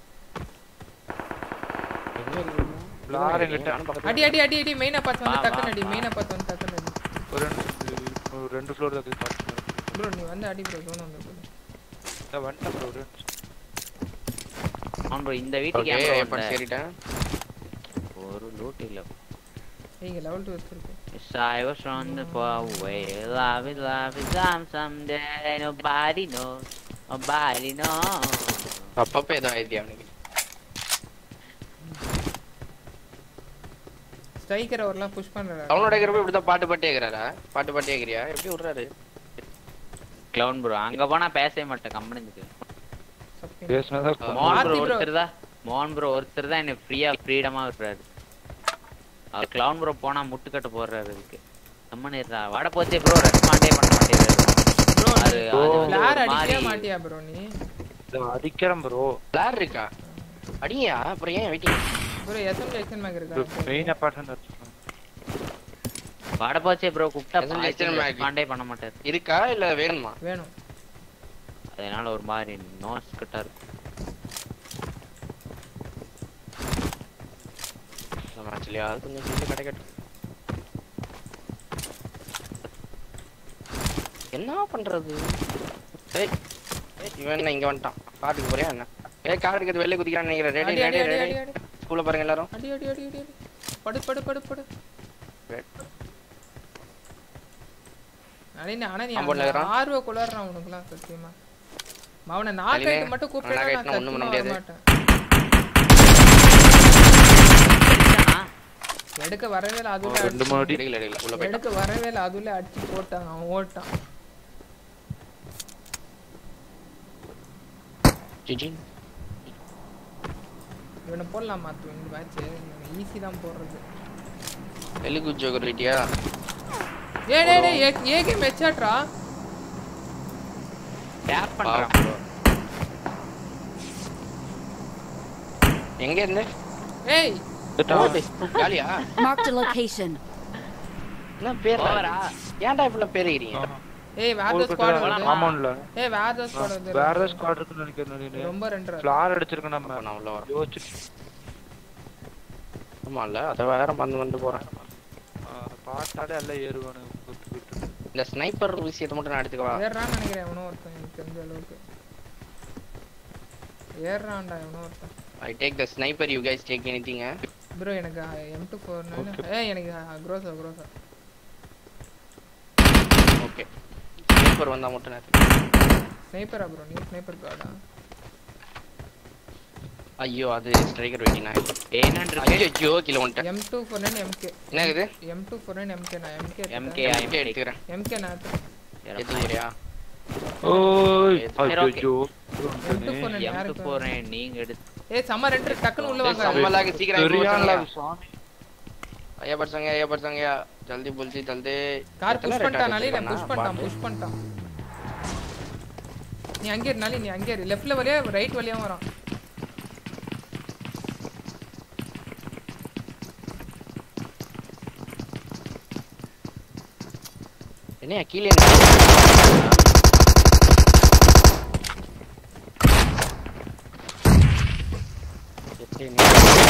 பிளார் எங்கிட்ட அடி அடி அடி அடி மெயினா பார்த்து வந்து வா, டக்குன்னு வா, அடி வா. மெயினா பார்த்து வந்து டக்குன்னு அடி ஒரு ரெண்டு ஒரு ரெண்டு ஃப்ளோர் தான் இருக்கு ப்ரோ நீ வந்து அடி ப்ரோ ஜோன் வந்து ப்ரோ நான் வந்துட்டேன் ப்ரோ ஒரு அவன் ப்ரோ இந்த வீட்டுக்கு ஓகே ஏன் எப்ப bro வந்த? சரிட்டேன் ஒரு லூட் இல்ல நீங்க லெவல் 2 வச்சிருக்கோம் Yes, I was on the far away. Love is love is some someday. Nobody knows. Nobody knows. அப்பப்ப ஏதோ ஐடியா அவனுக்கு ஸ்ட்ரைக்கர் அவர்லாம் புஷ் பண்றாரு அவனோட இருக்கிறப்ப இப்படிதான் பாட்டு பாட்டே இருக்கிறாரா பாட்டு பாட்டே இருக்கிறியா எப்படி விடுறாரு Clown bro. அங்க போனா பேசவே மாட்டேன் கம்பெனிக்கு பேசினதா மோகன் ப்ரோ bro. ஒருத்தர் தான் மோகன் ப்ரோ ஒருத்தர் தான் என்ன ஃப்ரீயா ஃப்ரீடமா விடுறாரு அவர் கிளவுன் ப்ரோ போனா முட்டுக்கட்ட போடுறாரு அதுக்கு நம்ம நேரா வட போச்சே ப்ரோ ரெஸ்பாண்டே பண்ண மாட்டேங்கிறாரு ப்ரோ அது அது வந்து ஃபிளார் ஒரு அடிக்கவே மாதிரி மாட்டியா ப்ரோ நீ அடிக்கிறேன் ப்ரோ பிளார் இருக்கா அடியா அப்புறம் ஏன் வெயிட்டிங் ப்ரோ எத்தனை எக்ஷன் மேக் ப்ரோ இருக்கா மெயின் அப்பார்ட்மெண்ட் வச்சிருக்கேன் வட போச்சே ப்ரோ கூப்பிட்டா எதுவும் external mag. ரெஸ்பாண்டே பண்ண மாட்டாரு இருக்கா இல்ல வேணுமா வேணும் அதனால ஒரு மாதிரி நோஸ் கட்டா இருக்கும் ஆக்சுவலி அது கொஞ்சம் கிட்ட கிடைக்கட்டும் என்ன பண்றது ஏய் ஏய், இவன் என்ன இங்க வந்துட்டான் காட்டுக்கு போறியா என்ன ஏய் கார் எடுக்கிறது வெளில குதிக்கிறான்னு நினைக்கிறேன் ரெடி அடி அடி ரெடி அடி அடி ரெடி அடி ஸ்கூல்ல பாருங்க எல்லாரும் அடி அடி அடி அடி அடி படு படு படு படு அடே ஆனா நீ Compound ல அந்த இருக்கிறான். ஆர்வ குளறான் உனக்குலாம் சத்தியமா அவனை நாக் அடிலே. ஆயிட்டு மட்டும் அவனை knock கூப்பிட்டா ஆயிட்டுனா நான் ஒண்ணும் பண்ண சத்தியமா முடியாது. வரமாட்டேன் எடுக்க வரவே இல்லை அதுல ரெண்டு அடிச்சு- மூணு அடி எடுக்கல எடுக்கல உள்ள போயிட்டான் எடுக்க வரவே இல்லை அதுல அடிச்சு போட்டாங்க அவன் ஓட்டான் ஜிஜி இவனை போடலாம் மாத்து இந்த மேட்ச் ஈஸி தான் போடுறது வெரி குட் ஜோக்கர் ரெடியா டேய் டேய் டேய் ஏ- ஏகே மெச்சாட்ரா டேப் பண்றான் bro. எங்க இருந்து ஏய் ஜாலியா Marked a location. என்ன பேர் ஓவரா? ஏன்டா இப்படிலாம் பேருக்கிறீங்க ஏய் வேற ஏதோ ஸ்குவாட் வருது ஆமாம்ல ஏய் வேற ஏதோ ஸ்குவாட் வருது வேற ஏதாவது ஸ்குவாட் இருக்குன்னு நினைக்கிறேன் நீ ரொம்ப ரெண்டரை ஃபிளார் அடிச்சிருக்கேன் நம்ம நான் உள்ள வரேன் யோசிச்சு ஆமா இல்ல அதை வேற வந்து வந்து போறேன் பார்த்தாலே எல்லாம் ஏறுவானு குத்து குத்து இந்த ஸ்னைப்பர் விஷயத்தை மட்டும் நான் எடுத்துக்கவா ஏறான்னு நினைக்கிறேன் எவனோ ஒருத்தன் எனக்கு தெரிஞ்ச அளவுக்கு ஏறான்டா எவனோ ஒருத்தன் I take the sniper you guys take anything bro எனக்கு எம் டூ ஃபோர் ஏய் எனக்கு க்ரோஸா க்ரோஸா ஓகே ஸ்னைப்பர் வந்தா மட்டும் நான் ஸ்னைப்பரா ப்ரோ நீ ஸ்னைப்பர் கார்டா ஐயோ அது ஸ்ட்ரைக்கர் வெட்டினா என்னன்னு இருக்கு? ஐயோ ஐயோ கீழ வந்துட்டேன் M two four nine MK என்ன இது M two four nine MK நான் எம்கே MK. MK எடுத்துக்கிறேன் எம்கே நான் எடுத்துக்கிறியா ஓய் சரி, okay. ஐயோ M two four nine M2 யாருக்கு போறேன் நீங்க எடுத்து ஏய் சம்ம ரெண்டு டக்குன்னு உள்ள வாங்க சம்மலாக சீக்கிரம் இப்போ சரியான வச்சுருங்க. சாமி ஐயா பர்சங்க ஐயா பர்சங்க ஜல்தி புல்சி ஜல்தி கார் புஷ் எத்தனை பண்ணிட்டானாலே rate நான் புஷ் ஆச்சு பண்ணிட்டான் பாத்து. புஷ் பண்ணிட்டான் நீ அங்கே இருந்தாலே நீ அங்கே இரு லெஃப்ட்ல வழியா ரைட் வழியா வரான் என்னையா கீழே நின்னு- எப்படி நீ-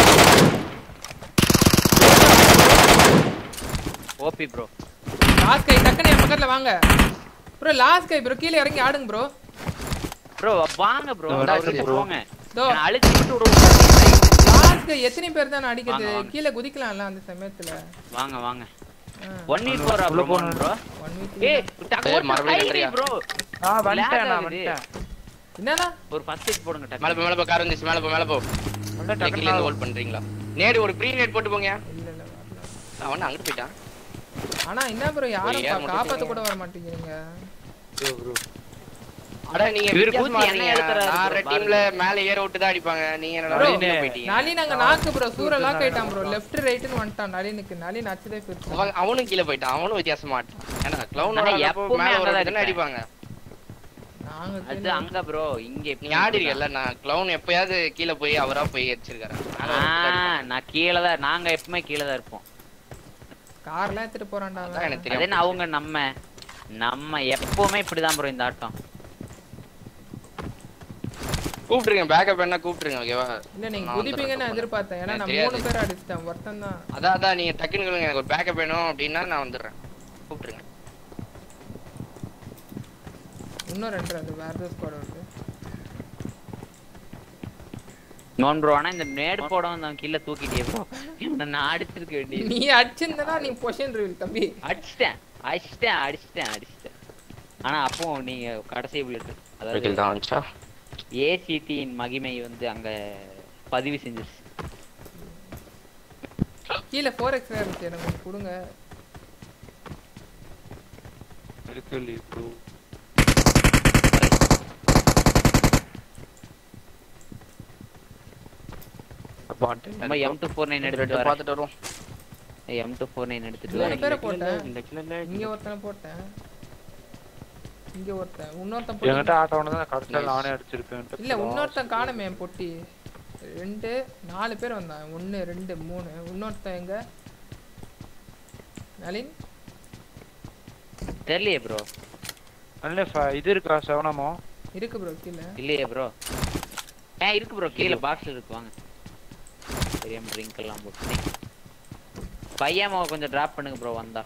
ஓபி ப்ரோ லாஸ்ட் கை டக்குன்னு என் பக்கத்துல வாங்க ப்ரோ லாஸ்ட் கை ப்ரோ கீழே இறங்கி ஆடுங்க ப்ரோ ப்ரோ வாங்க ப்ரோ இந்தா அவருக்கு bro. போங்க இதோ. நான் அழுத்தி விட்டு விடுவோம் லாஸ்ட் கை எத்தனை பேர் தான் அடிக்கிறது வாங்க, வாங்க. கீழே குதிக்கலாம்ல அந்த சமயத்துல வாங்க வாங்க ஒன் வீக் போறா உள்ள ப்ரோ போகணும். ப்ரோ ஒன் வீக் ஏய் ஏய், மறுபடியும் கட்டுறியா? ப்ரோ நான் வந்துட்டேன் நான் ஆகுது. வந்துட்டேன் என்னடா ஒரு ஃபர்ஸ்ட் எய்ட் போடுங்க டக்கு. மேல போ மேல போ கார் வந்துச்சு மேல போ மேல போ டக்குல இருந்து ஹோல்ட் பண்றீங்களா நேடு ஒரு ப்ரீ நேட் போட்டு போங்க இல்ல இல்ல அவன் அங்கிட்டு போயிட்டான் ஆனா என்ன ப்ரோ யாரும் ஒரு ஏர் கா- மட்டும் காப்பாத்த தெரியும். கூட வர மாட்டேங்கிறீங்க அட நீங்க இவரு வித்தியாசமா கூத்தி என்ன இருக்கீங்க. எழுத்துறாரு ஆறு bro, டீம்ல மேல ஏற விட்டு தான் அடிப்பாங்க நீங்க என்னடா ப்ரோ வெளியில போயிட்டீங்க நளின் அங்க நாக்கு ப்ரோ சூர லாக் ஆயிட்டான் ப்ரோ லெஃப்ட் ரைட்னு வந்துட்டான் நளினுக்கு நளின் அச்சதே போயிடுச்சு அவன் அவனும் கீழே போயிட்டான் அவனும் வித்தியாசமா ஆட்டான் ஏன்னா கிளவுனோட நான் எப்பவுமே மேல ஒரு அங்கதான் இடத்துல இருப்பேன். அடிப்பாங்க நாங்க அது அங்க ப்ரோ இங்க நீ ஆடி இருக்கல நான் கிளவுன் எப்பயாவது கீழே போய் அவரா போய் அடிச்சிருக்காரு மேல ஒரு இடத்துல ஆ, அடிப்பாங்க. நான் கீழே தான் நாங்க எப்பவுமே கீழே தான் இருப்போம் கார்லாம் எடுத்துட்டு போறான்டா அதான் அவன். எனக்கு அது என்ன தெரியும் அவங்க நம்ம நம்ம எப்பவுமே இப்படிதான் ப்ரோ இந்த ஆட்டம் கூப்பிட்டுருங்க பேக்கப் என்ன கூப்பிட்டுருங்க ஓகேவா இல்ல நீங்க நான் குதிப்பீங்கன்னு வந்துடுறேன். எதிர்பார்த்தேன் ஏன்னா எனக்கு நான் தெரியாது. மூணு பேர் அடிச்சிட்டேன் ஒருத்தன் தான் அதான் அதான் நீங்க டக்குன்னு சொல்லுங்க எனக்கு ஒரு பேக்கப் வேணும் அப்படின்னா நான் வந்துடுறேன் கூப்பிட்டுருங்க இன்னும் ரெண்டு அது வேற ஏதோ ஸ்குவாட் இருக்கு நோன் ப்ரோ ஆனா இந்த நேடு போட வந்து கீழே தூக்கிட்டே ப்ரோ நான் அடிச்சிருக்க வேண்டியது நீ அடிச்சிருந்தனா நீ பொசிஷன் ரிவீல் தம்பி அடிச்சிட்டேன் அடிச்சிட்டேன் அடிச்சிட்டேன் அடிச்சிட்டேன் ஆனா அப்போ நீங்க கடைசி புல்லட் Vehicle தான் வந்துச்சா? ஏசிடியின் மகிமை வந்து அங்க பதிவு செஞ்சிருச்சு கீழே ஃபோர் எக்ஸ் இருந்துச்சு எனக்கு கொஞ்சம் கொடுங்க இருக்கு ப்ரோ நம்ம எம் டூ ஃபோர் நைன் எடுத்துட்டு வரேன் பார்த்துட்டு வருவோம் எம் டூ ஃபோர் நைன் எடுத்துட்டு மூணு வரேன் பேரை போட்டேன் இங்க ஒருத்தனை போட்டேன் இங்க ஒருத்தன் இன்னொருத்தன் என்கிட்ட போட்டு ஆட்டோ ஒன்று தான் கடைசியில் நானே அடிச்சிருப்பேன் இல்ல இன்னொருத்தன் காணுமே என் பொட்டி ரெண்டு நாலு பேர் வந்தான் ஒன்னு ரெண்டு மூணு இன்னொருத்தன் எங்க நளின் தெரியலையே ப்ரோ நல்ல ஃப- இது இருக்கா செவனமோ இருக்கு ப்ரோ கீழே இல்லையே ப்ரோ ஏ இருக்கு ப்ரோ கீழே பாக்ஸ்ல இருக்கு வாங்க தெரியாம ட்ரிங்க் எல்லாம் போட்டு பையமாவை கொஞ்சம் டிராப் பண்ணுங்க ப்ரோ வந்தா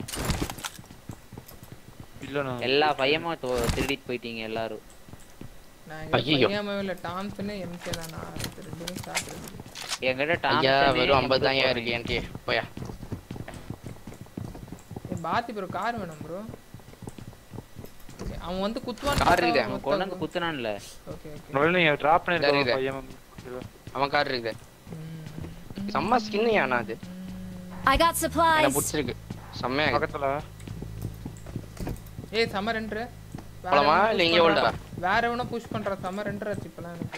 இல்ல நான் எல்லா பையமும் திருடிட்டு போயிட்டீங்க எல்லாரும் நான் எங்க ஐயையோ. பையன் இல்ல டாம்சன் எம்கே தான் நான் அடுத்து ரெண்டுமே ஸ்டார்ட் இருக்கு என்கிட்ட ஐயா டாம்சன் வெறும் ஐம்பது தான் இருக்கு என்கிட்ட போயா ஏய், பாத்தி ப்ரோ கார் வேணும் ப்ரோ அவன் வந்து குத்துவான் Car இருக்குதே, அவன் கொண்டு வந்து குத்துனான்ல ஓகே ஓகே முதல்ல நீங்க டிராப் சரி, பண்ணிருக்க இது. பையன் அவன் கார் இருக்குது செம்ம ஸ்கின் ஆனா அது I got எனக்கு supplies. பிடிச்சிருக்கு செம்மையா இருக்கு. பக்கத்துல ஏய் சம ரெண்டு போலாமா? இல்ல இங்கே hold ஆ? வேற எவனோ புஷ் பண்ற சம ரெண்டு ஆச்சு இப்பலாம் எனக்கு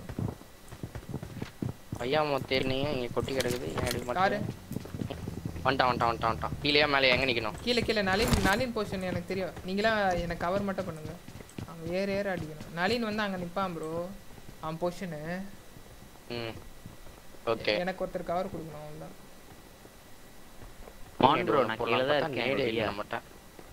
ஐயா தேர்னிங்க இங்க கொட்டி கிடக்குது ஏன் எடுக்க காரு மாட்டேன் வந்துட்டான் வந்துட்டான் வந்துட்டான் வந்துட்டான் கீழேயா மேலே எங்க நிக்கணும் கீழே கீழே நளின் நளின் பொசிஷன் எனக்கு தெரியும் நீங்களா எனக்கு கவர் மட்டும் பண்ணுங்க அவன் ஏற ஏற அடிக்கணும் நளின் வந்து அங்க நிப்பான் ப்ரோ அவன் பொசிஷனு ம் ஓகே எனக்கு ஒருத்தர் கவர் கொடுக்கணும் அவ்வளோதான் ஆன் ப்ரோ நான் கீழே தான் இருக்கேன் நேடே ரெடியா. இல்ல மாட்டேன்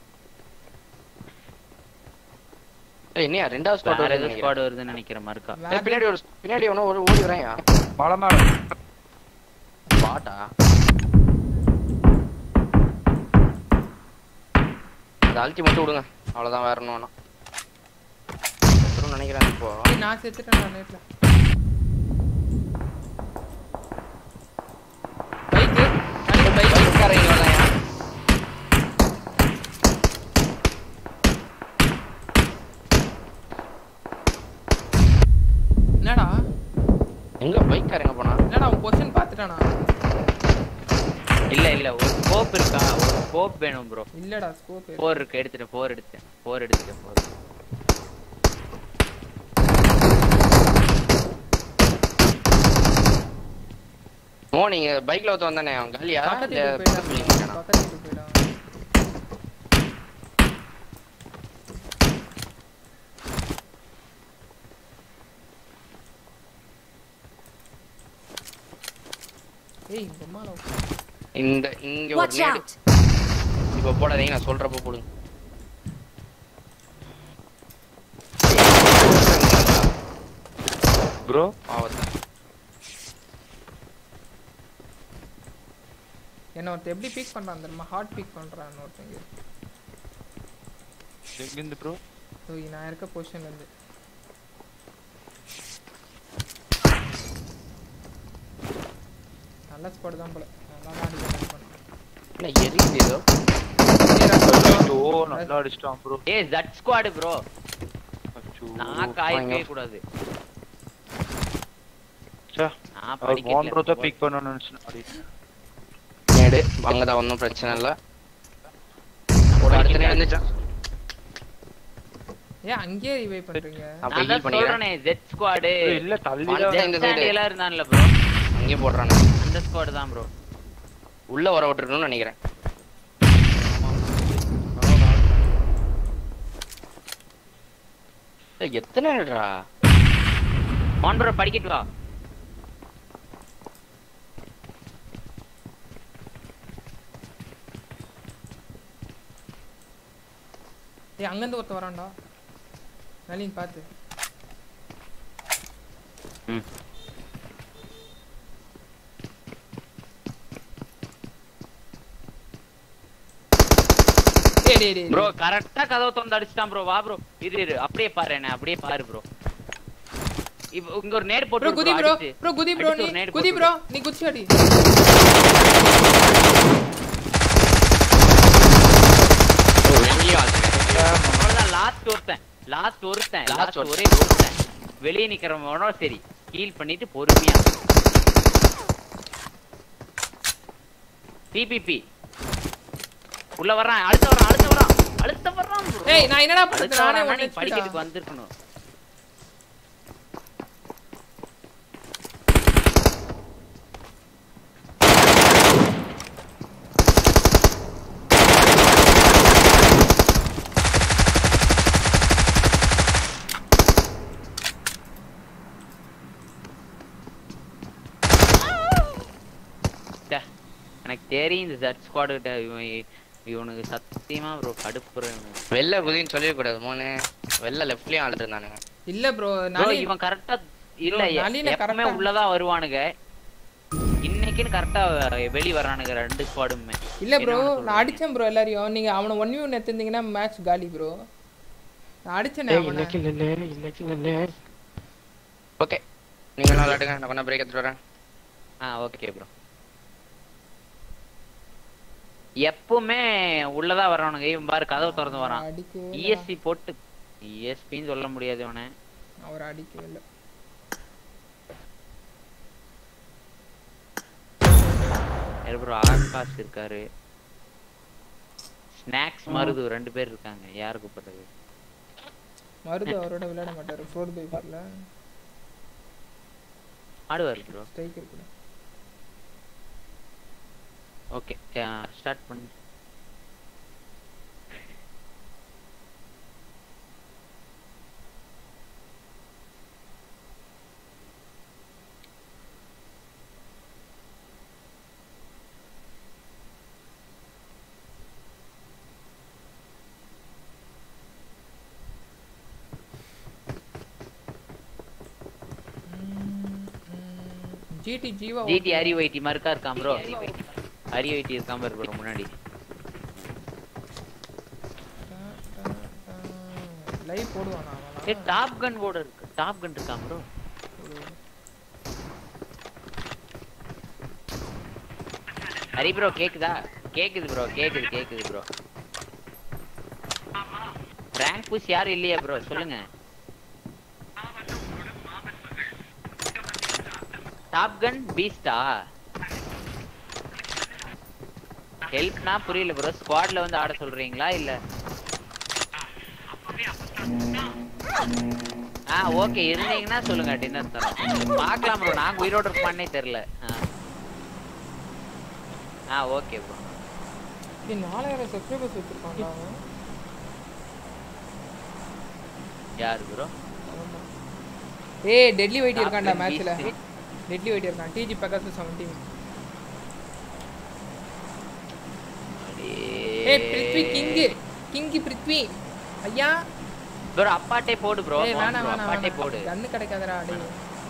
ஏய் என்னையா ரெண்டாவது ஸ்குவாட் வேற வருது ஏதோ ஸ்குவாட் வருதுன்னு நினைக்கிறேன் மறுக்கா ஏய், பின்னாடி ஒரு பின்னாடி ஒன்று ஒரு ஓடி வரையா மலை மேல பாட்டா அதை அழுத்தி மட்டும் விடுங்க அவ்வளோதான் வேற ஒன்றும் வேணாம் அப்புறம் நினைக்கிறேன் இப்போ ஏய், நான் செத்துட்டேன் நான் நேரில் பைக்கு நளின் பைக் பைக்காரங்க வரலையா என்னடா எங்க பைக்காரங்க போனா என்னடா அவன் பொசிஷன் பார்த்துட்டானா இல்ல இல்ல ஒரு ஸ்கோப் இருக்கா ஒரு ஸ்கோப் வேணும் ப்ரோ இல்லடா ஸ்கோப் ஃபோர் இருக்கு எடுத்துட்டேன் ஃபோர் எடுத்தேன் ஃபோர் எடுத்துட்டேன் ஃபோர் ஓ நீங்க பைக்ல ஒருத்த வந்தானே அவன் காலியா பக்கத்து இல்ல வீட்டுக்கு பக்கத்து போயிட்டான் வீட்டுக்கு போயிட்டானா? பக்கத்து வீட்டுக்கு போயிட்டான் ஏய் இந்த அம்மால இந்த இங்க ஒரு Watch நேடு out. இப்ப போடாதீங்க நான் சொல்றப்ப போடுங்க ப்ரோ ஆவத்தா என்ன ஒருத்தன் எப்படி பீக் பண்றான் தெரியுமா ஹார்ட் பீக் பண்றான் ஒருத்தங்க எங்கிருந்து ப்ரோ ஸோ நான் இருக்க பொசிஷன்ல இருந்து நல்ல ஸ்குவாட் தான் போல நல்லா தான் அடிக்க பண்ணேன் என்ன எரியுது ஏதோ ஓ நல்லா அடிச்சிட்டான் ப்ரோ ஏய் ஜட் ஸ்குவாட் ப்ரோ நான் காய்க்கவே கூடாது ச்சே, நான் அவர் படிக்கல. வாண்டர் தான் பிக் பண்ணணும்னு நினைச்சேன் நேடு அங்கதான் ஒன்றும் பிரச்சனை இல்லை ஒரு அடுத்த நேரம் இருந்துச்சா ஏன் அங்கேயே ரிவைவ் பண்றீங்க அப்ப நான் heal தான் பண்ணிக்கிறேன் சொல்றேனே Z squad இல்ல தள்ளி வந்துட்டேன் இந்த Stand சைடு எல்லாம் இருந்தான்ல ப்ரோ அங்கேயே போடுறானு அந்த ஸ்குவாட் தான் ப்ரோ உள்ள வர விட்டுருக்கணும்னு நினைக்கிறேன் ஏய், எத்தனை நேரம்டா ஆன் ப்ரோ படிக்கிட்டு வா ஏய் அங்கேருந்து ஒருத்த வரான்டா நளின் பார்த்து ம். டேய் டேய் டேய் ப்ரோ கரெக்டா கதவை திறந்து அடிச்சிட்டான் ப்ரோ வா ப்ரோ இரு இரு அப்படியே பாரு என்ன அப்படியே பாரு ப்ரோ இப்போ இங்க ஒரு நேர் போட்டு ப்ரோ குதி ப்ரோ அடிச்சு. ப்ரோ குதி ப்ரோ அடிச்சு நீ ஒரு நேர் குதி போட்டு ப்ரோ நீ குச்சி அடி வெளியே அவ்வளவுதான் லாஸ்ட் ஒருத்தன் லாஸ்ட் ஒருத்தன் Last லாஸ்ட் ஒருத்தன். ஒரே ஒருத்தன் வெளியே நிக்கிறவனோ சரி ஹீல் பண்ணிட்டு பொறுமையா பிபிபி உள்ள வர்றான் அடுத்த வர்றான் அடுத்த வர்றான் அடுத்த வர்றான் bro. ஏய், நான் என்னடா பண்றது? அடுத்த நானே வர்றான்னா one நீ HP டா. படிக்கிறதுக்கு வந்திருக்கணும் ச்சே, எனக்கு தெரியும் இந்த ஜட் ஸ்குவாட் கிட்ட இவன் இவனுக்கு சத்தியமா ப்ரோ கடுப்புற இவனுக்கு வெளில குதின்னு சொல்லிடக்கூடாது மூணு வெளில லெஃப்ட்லயும் ஆள் இருந்தானுங்க இல்ல ப்ரோ Bro, நளின் இவன் கரெக்டா இல்ல Bro, நளினை எப்பவுமே correct ஆ- உள்ளதான் வருவானுங்க இன்னைக்குன்னு கரெக்டா வெளிய வர்றானுங்க ரெண்டு ஸ்குவாடுமே இல்ல ப்ரோ நான் அடிச்சேன் ப்ரோ எல்லாரையும் நீங்க அவனை ஒன் வியூ எடுத்திருந்தீங்கன்னா மேட்ச் காலி ப்ரோ நான் அடிச்சேனே அவனை ஓகே நீங்க நல்லா விளையாடுங்க நான் கொஞ்சம் பிரேக் எடுத்துட்டு வரேன் ஆ ஓகே ப்ரோ எப்பவுமே உள்ளதா வர்றானுங்க இவன் பாரு கதவு திறந்து வரான் அடிக்கவே இல்ல. இஎஸ்சி போட்டு இஎஸ்பின்னு சொல்ல முடியாது இவனை அவர் அடிக்கவே இல்லை ப்ரோ ஆகாஷ் இருக்காரு ஸ்நாக்ஸ் மருது ரெண்டு பேர் இருக்காங்க யாருக்கு பட்டது மருது அவரோட விளையாட மாட்டாரு ஃபோர் பை ஃபோர்ல ஆடுவார் ப்ரோ ஸ்ட்ரைக்கர் கூட ஓகே ஸ்டார்ட் பண்ணு ஜிடி ஜீவா ஜிடி அரி வைட்டி மறுக்கா இருக்கான் ப்ரோ அரி வைட்டி இருக்கான் பாரு ப்ரோ முன்னாடி லைவ் போடுவானா அவனா ஏ டாப் கன் கூட இருக்கு டாப் கன் இருக்கான் ப்ரோ ஹரி ப்ரோ கேக்குதா கேக்குது ப்ரோ கேக்குது கேக்குது ப்ரோ ரேங்க் புஷ் யாரும் இல்லையா ப்ரோ சொல்லுங்க டாப் கன் பீஸ்டா ஹெல்ப்னா புரியல ப்ரோ ஸ்குவாட்ல வந்து ஆட சொல்றீங்களா இல்ல ஆ ஓகே இருந்தீங்கன்னா சொல்லுங்க டின்னர் தரோம் பார்க்கலாம் ப்ரோ நாங்க உயிரோட இருப்போம்னே தெரியல ஆ. ஆ ஓகே ப்ரோ இது நாலாயிரம் சப்ஸ்கிரைபர்ஸ் வச்சிருக்கான்டா அவன் யார் ப்ரோ ஏய் டெட்லி வெயிட் இருக்கான்டா Top மேட்ச்ல beast. டெட்லி வெயிட் இருக்கான் டிஜி பக்கத்து செவன்டீன் ஏய் பிருத்வி கிங் கிங் பிருத்வி ஐயா ப்ரோ அப்பாட்டே போடு ப்ரோ ஏய் வேணாம் வேணாம் அப்பாட்டே போடு வேணாம் கண்ணு கிடைக்காதடா டேய்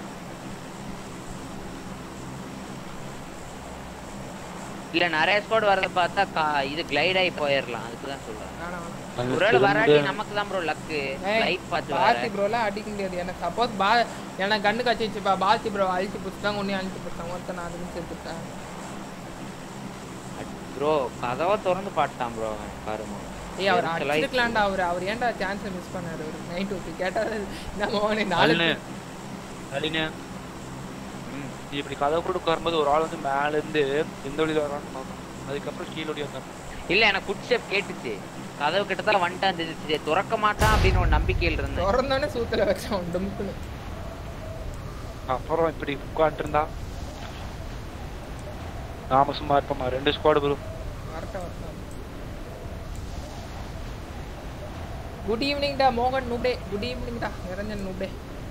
இல்ல நிறைய ஸ்குவாட் வரத பார்த்தா கா- இது கிளைட் ஆகி போயிரலாம் அதுக்கு தான் சொல்றேன் வேணாம் வேணாம் அங்க ஒருவேளை வராட்டி திரும்ப- நமக்கு தான் ப்ரோ லக்கு ஏய், லைட் பார்த்து பாத்தி வர ப்ரோலாம் அடிக்க முடியாது எனக்கு சப்போஸ் பா எனக்கு கண்ணு கச்சிச்சுப்பா பாத்தி ப்ரோ அழிச்சு பிடிச்சிட்டாங்க உன்னையும் அழிச்சு பிடிச்சாங்க ஒருத்தன் நான் அதுக்கு செத்துட்டேன் ப்ரோ கதவை திறந்து பாட்டான் ப்ரோ பாருங்க ஏய் அவர் எரிச்சலாய். அடிச்சிருக்கலாம்டா அவர் அவர் ஏன்டா சான்ஸை மிஸ் பண்ணாரு ஒரு நைட் ஓகே கேட்டா நம்ம அவனே நாலு அண்ணே அடினே நீ இப்படி கதை கொடுக்க வரும்போது ஒரு ஆள் வந்து மேல இருந்து எந்த வழியில வரான்னு பார்க்கணும் அதுக்கப்புறம் கீழே ஓடி வந்தான் இல்ல எனக்கு ஃபுட் ஸ்டெப் கேட்டுச்சு கதவு கிட்டத்தட்ட வந்துட்டான் தெரிஞ்சிச்சு துறக்க மாட்டான் அப்படின்னு ஒரு நம்பிக்கையில் இருந்தேன் திறந்தானே சூத்துல வச்சான் டம்க்குன்னு அப்புறம் இப்படி உட்காந்துட்டு இருந்தா நாம சும்மா இருப்போமா ரெண்டு ஸ்குவாடு ப்ரோ வரட்டும் வரட்டும் குட் ஈவினிங்டா மோகன் நூபே குட் ஈவினிங்டா நிரஞ்சன் நூபே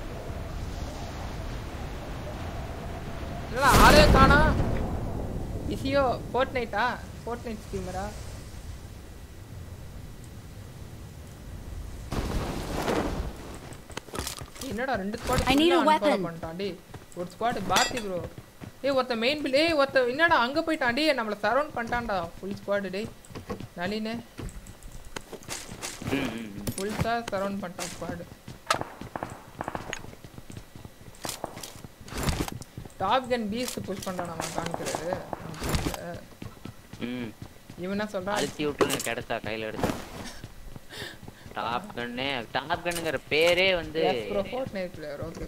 என்னடா ஆளே காணா இசியோ ஃபோர்ட் நைட்டா ஃபோர்ட் நைட் ஸ்ட்ரீமரா என்னடா ரெண்டு squad I need a weapon. பண்ணிட்டான் டேய் ஒரு ஸ்குவாட் பாரதி ப்ரோ ஏய் ஒருத்த மெயின் பில் ஏய் ஒருத்த என்னடா அங்க போயிட்டான் டேய் நம்மள சரவுண்ட் பண்ணிட்டான்டா ஃபுல் ஸ்குவாட் டேய் நளினே ஃபுல்ஸா சரவுண்ட் பண்ணிட்டான் squad top gun beast push பண்றான் அவன் காமிக்கிறாரு ம் இவன் என்ன சொல்றான் அழுத்தி விட்டுருங்க கிடைச்சா கையில எடுத்து டாப் கன்னு டாப் கன்னுங்கிற பேரே வந்து yes bro Fortnite player okay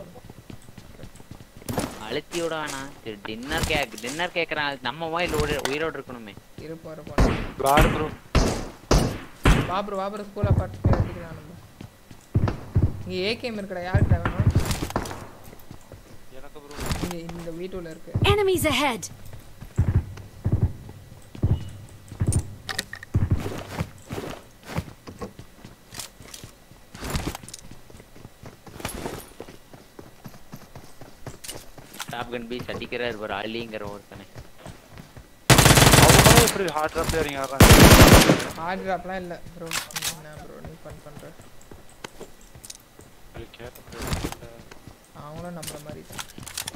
அழுத்தி விட வேணாம் சரி டின்னர் கேக் டின்னர் கேக்குறான் அதுக்கு நம்ம மொபைல் உயிரோடு இருக்கணுமே இருப்பா இருப்பா பாரு ப்ரோ பாபர் பாபர் ஸ்கூல்ல பார்த்து அடிக்கிறான் நம்ம இங்க ஏகேம் இருக்குடா யாருக்கு வேணும் எனக்கு ப்ரோ இங்க இந்த வீட்டுல இருக்கு Enemies ahead! Top gun beast அடிக்கிறார் ஒரு அலிங்கிற ஒருத்தனை அவங்களும் இப்படி ஹார்ட் ட்ராப் ஏறிங்க ஆடுறாங்க ஹார்ட் டிராப்லாம் இல்ல ப்ரோ என்ன ப்ரோ நீ ஃபன் பண்ற அவங்களும் நம்மள மாதிரி தான்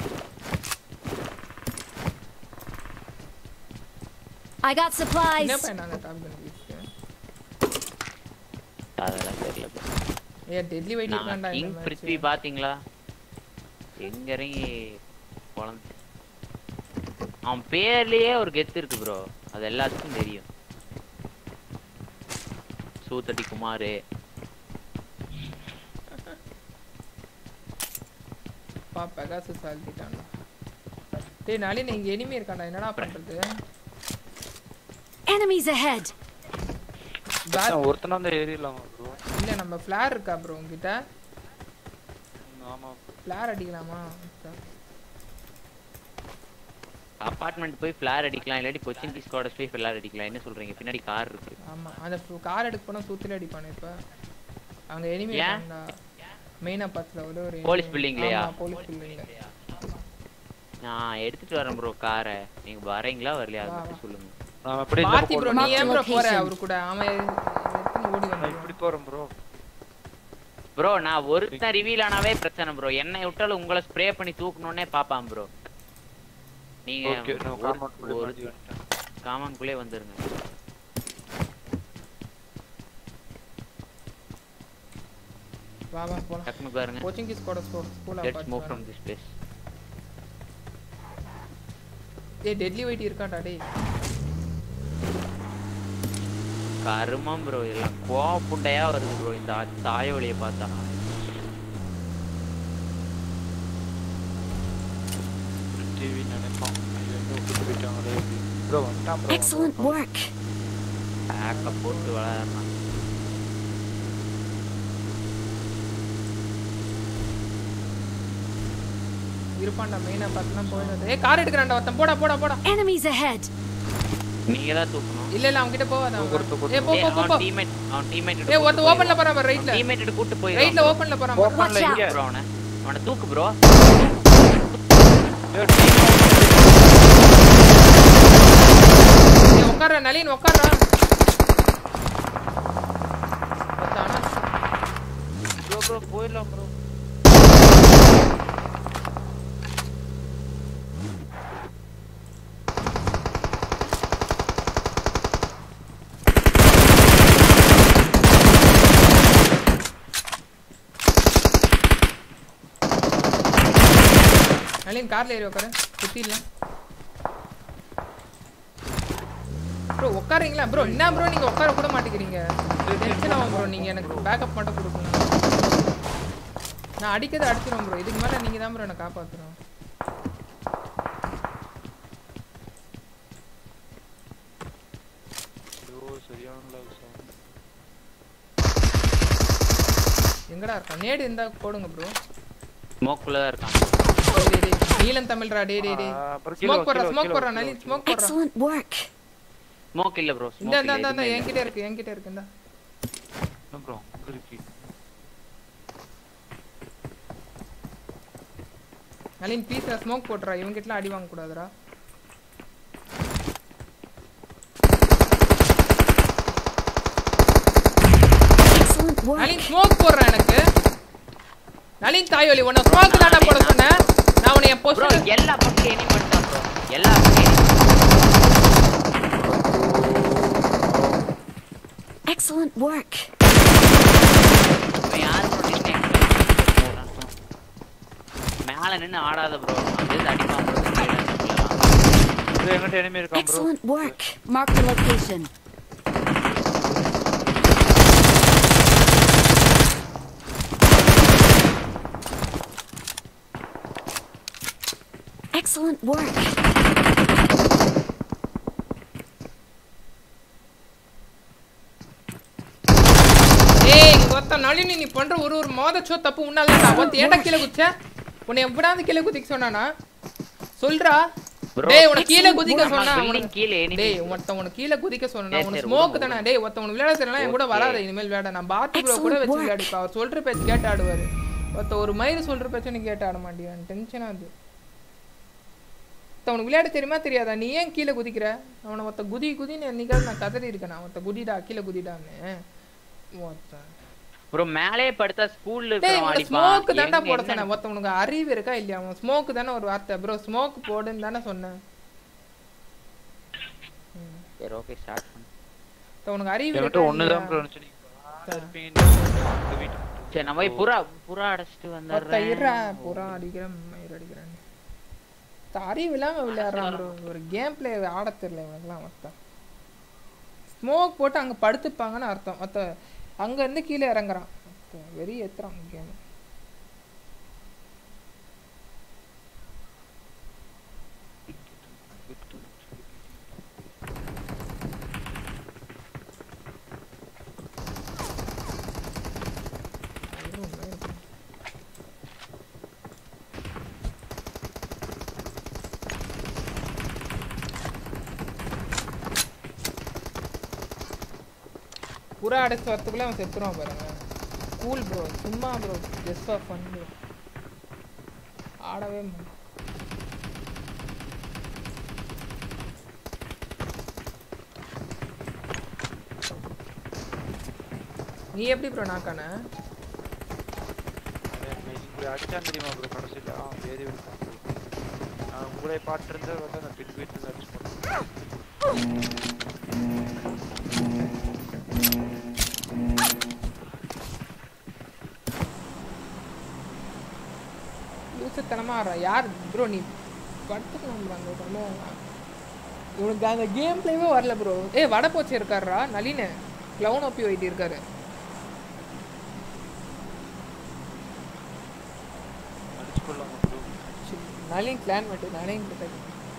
I got supplies! என்ன பண்ணாங்க டாப் கன் பீஸ்க்கு அதெல்லாம் தெரியல bro. ஏ டெட்லி வெயிட் நான் இருக்கான்டா கிங் இந்த பிருத்வி மேட்ச் பாத்தீங்களா எங்க இறங்கி குழந்தை அவன் பேர்லயே ஒரு கெத்து இருக்கு ப்ரோ அது எல்லாத்துக்கும் தெரியும் சூத்தடி குமாரு பா பெகாசஸ் அழுத்திட்டான்டா டேய் நளின் இங்க எனிமி இருக்கான்டா என்னடா பண்றது Enemies ahead! Black- ஒருத்தனா வந்து ஏறிடலாமா ப்ரோ இல்ல நம்ம ஃபிளார் இருக்கா ப்ரோ உங்ககிட்ட ஆமா ஃபிளார் அடிக்கலாமா அபார்ட்மெண்ட் போய் ஃபிளார் அடிக்கலாம் இல்லாட்டி கொச்சின் பீஸ் ஸ்குவாட போய் ஃபிளார் அடிக்கலாம் என்ன சொல்றீங்க பின்னாடி கார் இருக்கு ஆமா அந்த கார் எடுக்க போனா சூத்தில அடிப்பானே இப்ப அங்க எனிமி ஏன்? இருக்கான்டா மெயினா பத்துல ஒரு ஒரு போலீஸ் பில்டிங்லயா போலீஸ் பில்டிங்ல நான் எடுத்துட்டு வரேன் ப்ரோ காரை நீங்க வரீங்களா வரலையா அது வா, மட்டும் சொல்லுங்க நாம எப்படி பாத்தி ப்ரோ நீ ஏன் ப்ரோ போற location. அவரு கூட அவன் எடுத்துன்னு ஓடி நான் வந்தான் இப்படி போறேன் ப்ரோ ப்ரோ நான் ஒருத்தன் ரிவீல் ஆனாவே பிரச்சனை ப்ரோ என்னை விட்டாலும் உங்களை ஸ்ப்ரே பண்ணி தூக்கணும்னே பாப்பான் ப்ரோ நீங்க ஓகே நான் ஒரு- காம்பவுண்ட் குள்ள ஒரு மாட்டி வந்துட்டேன் காமன்குள்ளே வந்துருங்க வா வா போலாம் டக்குனு பாருங்க கோச்சிங் கிஸ் கூட school school let's move from this place ஏய் டெட்லி வெயிட் இருக்கான்டா டேய் கருமம் ப்ரோ எல்லாம் கோவம் புண்டையா வருது ப்ரோ இந்த ஆ- தாய வழியை பார்த்தா டிவி நினைப்பான் ஐயோ எங்க விட்டு போயிட்டாங்களே ப்ரோ வந்துட்டான் ப்ரோ Excellent work! பேக்க போட்டு வளரலாம் இருப்பான்டா மெயினா பார்த்துலாம் போயிடுது ஏய் கார் எடுக்கறான்டா ஒருத்தன் போடா போடா போடா Enemies ahead! நீங்க தான் தூக்கணும் இல்ல இல்ல அவன் கிட்ட போவாத அவன் ஏய் போ ஏய், போ போ அவன் போ டீம்மேட் அவன் டீம்மேட் ஏய் ஒருத்த ஓபன்ல போறான் பாரு ரைட்ல டீம்மேட் கூட்டி போய் ரைட்ல ஓபன்ல போறான் பாரு Watch out! ப்ரோ அவனை அவனை தூக்கு ப்ரோ ஏய் உட்கார்றா நளின் உட்கார்றா ஒருத்தன் ப்ரோ ப்ரோ போயிடலாம் ப்ரோ நளின் கார்ல ஏறி உட்காரு சுத்தி இல்ல ப்ரோ உட்காருங்களா ப்ரோ என்ன ப்ரோ நீங்க உட்கார கூட மாட்டேங்கிறீங்க டென்ஷன் ஆகும் ப்ரோ நீங்க எனக்கு பேக்கப் மட்டும் கொடுக்கணும் நான் அடிக்கிறது அடிச்சிடும் ப்ரோ இதுக்கு மேல நீங்க தான் ப்ரோ என்ன காப்பாத்தணும் ஐயோ சரியான lag sound. எங்கடா இருக்கான் நேடு இருந்தா போடுங்க ப்ரோ ஸ்மோக்குள்ள தான் இருக்கான் நீலன் தமிழ்ரா டே டே டே ஆ, அப்புறம் கீழ ஸ்மோக் வா, போடுறா கீழ வா, ஸ்மோக் கீழ போடுறா வா, நலி கீழ ஸ்மோக் போடுறா Excellent work. ஸ்மோக் இல்ல ப்ரோ இந்த இந்த இந்த, இந்த என்கிட்ட இருக்கு என்கிட்ட இருக்கு இந்த என்ன bro, அங்க இருக்கு. நலின் பீஸ்ல ஸ்மோக் போட்டுறா இவங்கிட்டலாம் அடி வாங்க கூடாதுடா Excellent work. நலின் ஸ்மோக் போடுறேன் எனக்கு நலின் தாயோலி உன்னை ஸ்மோக் தான்டா போட சொன்னேன் நான் உன்னை என் ப்ரோ பொசிஷன் எல்லா பக்கம் எனிமி பண்ணிட்டான் ப்ரோ எல்லா பக்கம் Excellent work. இவன் யாரு ப்ரோ நின்று மேல நின்னு ஆடாத ப்ரோ அங்கிருந்து அடிப்பான் ப்ரோ bro, எங்கிட்ட enemy இருக்கான் bro. Excellent work. Mark the location. Excellent work. ஏய் இங்க ஒருத்த நளினி நீ பண்ற ஒரு ஒரு மோதச்சோ தப்பு உன்னால தான் ஒருத்த ஏன்டா கீழே குதிச்ச உன்னை எப்படாவது கீழே குதிக்க சொன்னானா சொல்றா Bro, டேய் உனக்கு கீழே excellent குதிக்க work. சொன்னா building உனக்கு- கீழே enemy. டேய் ஒருத்தன் உனக்கு கீழே குதிக்க சொன்னா சரி, உனக்கு சரி, ஸ்மோக் விடுங்க, தானே டேய் ஒருத்தன் உனக்கு விளையாட தெரியல என் கூட Okay. வராத இனிமேல் விளையாட நான் பாத்து ப்ரோ கூட Excellent வச்சு work. விளையாடிப்பா அவர் சொல்ற பேச்சு கேட்டு ஆடுவாரு ஒருத்த ஒரு மயிறு சொல்ற பேச்சு நீ கேட்டு ஆட மாட்டியான் டென்ஷனா அது ஒருத்தன் உனக்கு விளையாட தெரியுமா தெரியாதா நீ ஏன் கீழே குதிக்கிற அவனை ஒருத்த குதி குதின்னு என்னைக்காவது நான் கதறி இருக்கேன் நான் ஒருத்த குதிடா கீழே குதிடான்னு ஒருத்தன் ப்ரோ மேலே படுத்தா ஸ்கூல்ல டேய் இருக்கிறவன் உனக்கு அடிப்பான் ஸ்மோக் தான்டா எங்க போட என்ன சொன்னேன் ஒருத்தன் உனக்கு அறிவு இருக்கா இல்லையா அவன் ஸ்மோக் தானே ஒரு வார்த்தை ப்ரோ ஸ்மோக் போடுன்னு தானே சொன்னேன் சரி ஓகே ஸ்டார்ட் பண்ணு ஒருத்தன் உனக்கு அறிவு என்கிட்ட இருக்கா ஒண்ணுதான் இல்லையா? bro இருந்துச்சு. நீங்க பாட்டு இருப்பீங்க. உங்க வீட்டு சரி நம்ம போய் புறா புறா அடைச்சிட்டு ஒருத்தன் வந்துடுறேன் இருடா புறா அடிக்கிறேன் மயிர் அடிக்கிறேன் ஒருத்தன் அறிவு இல்லாம விளையாடுறான் ப்ரோ ஒரு கேம் பிளே ஆட தெரியல இவனுக்குலாம் ஒருத்தன் ஸ்மோக் போட்டு அங்க படுத்துப்பாங்கன்னு அர்த்தம் ஒருத்த அங்க இருந்து கீழே இறங்குறான் ஒருத்தன் வெறி ஏத்துறான் கேம் புறா அடைச்சு வரத்துக்குள்ள அவன் செத்துருவான் பாருங்க கூல் ப்ரோ சும்மா bro just for fun bro ஆடவே மாட்டான் நீ எப்படி ப்ரோ நாக்கான இப்படி அடிச்சான் தெரியுமா ப்ரோ கடைசியில் அவன் பேதி விட்டான் நான் உங்களை பாட்டு இருந்தா வந்து அந்த பின் வீட்டில் அடிச்சு போட்டேன் லூசத்தனமா ஆடுறான் யார் ப்ரோ நீ படுத்துக்கணும் ப்ரோ அந்த ரொம்ப இவனுக்கு அந்த கேம் பிளேவே வரல ப்ரோ ஏ வடப்போச்சு இருக்காருடா நளினு க்ளவுன் ஓப்பி ஒயிட் இருக்காரு அடிச்சு கொள்ளலாம் ப்ரோ நளின் கிளான் மட்டும் நளின் கிட்ட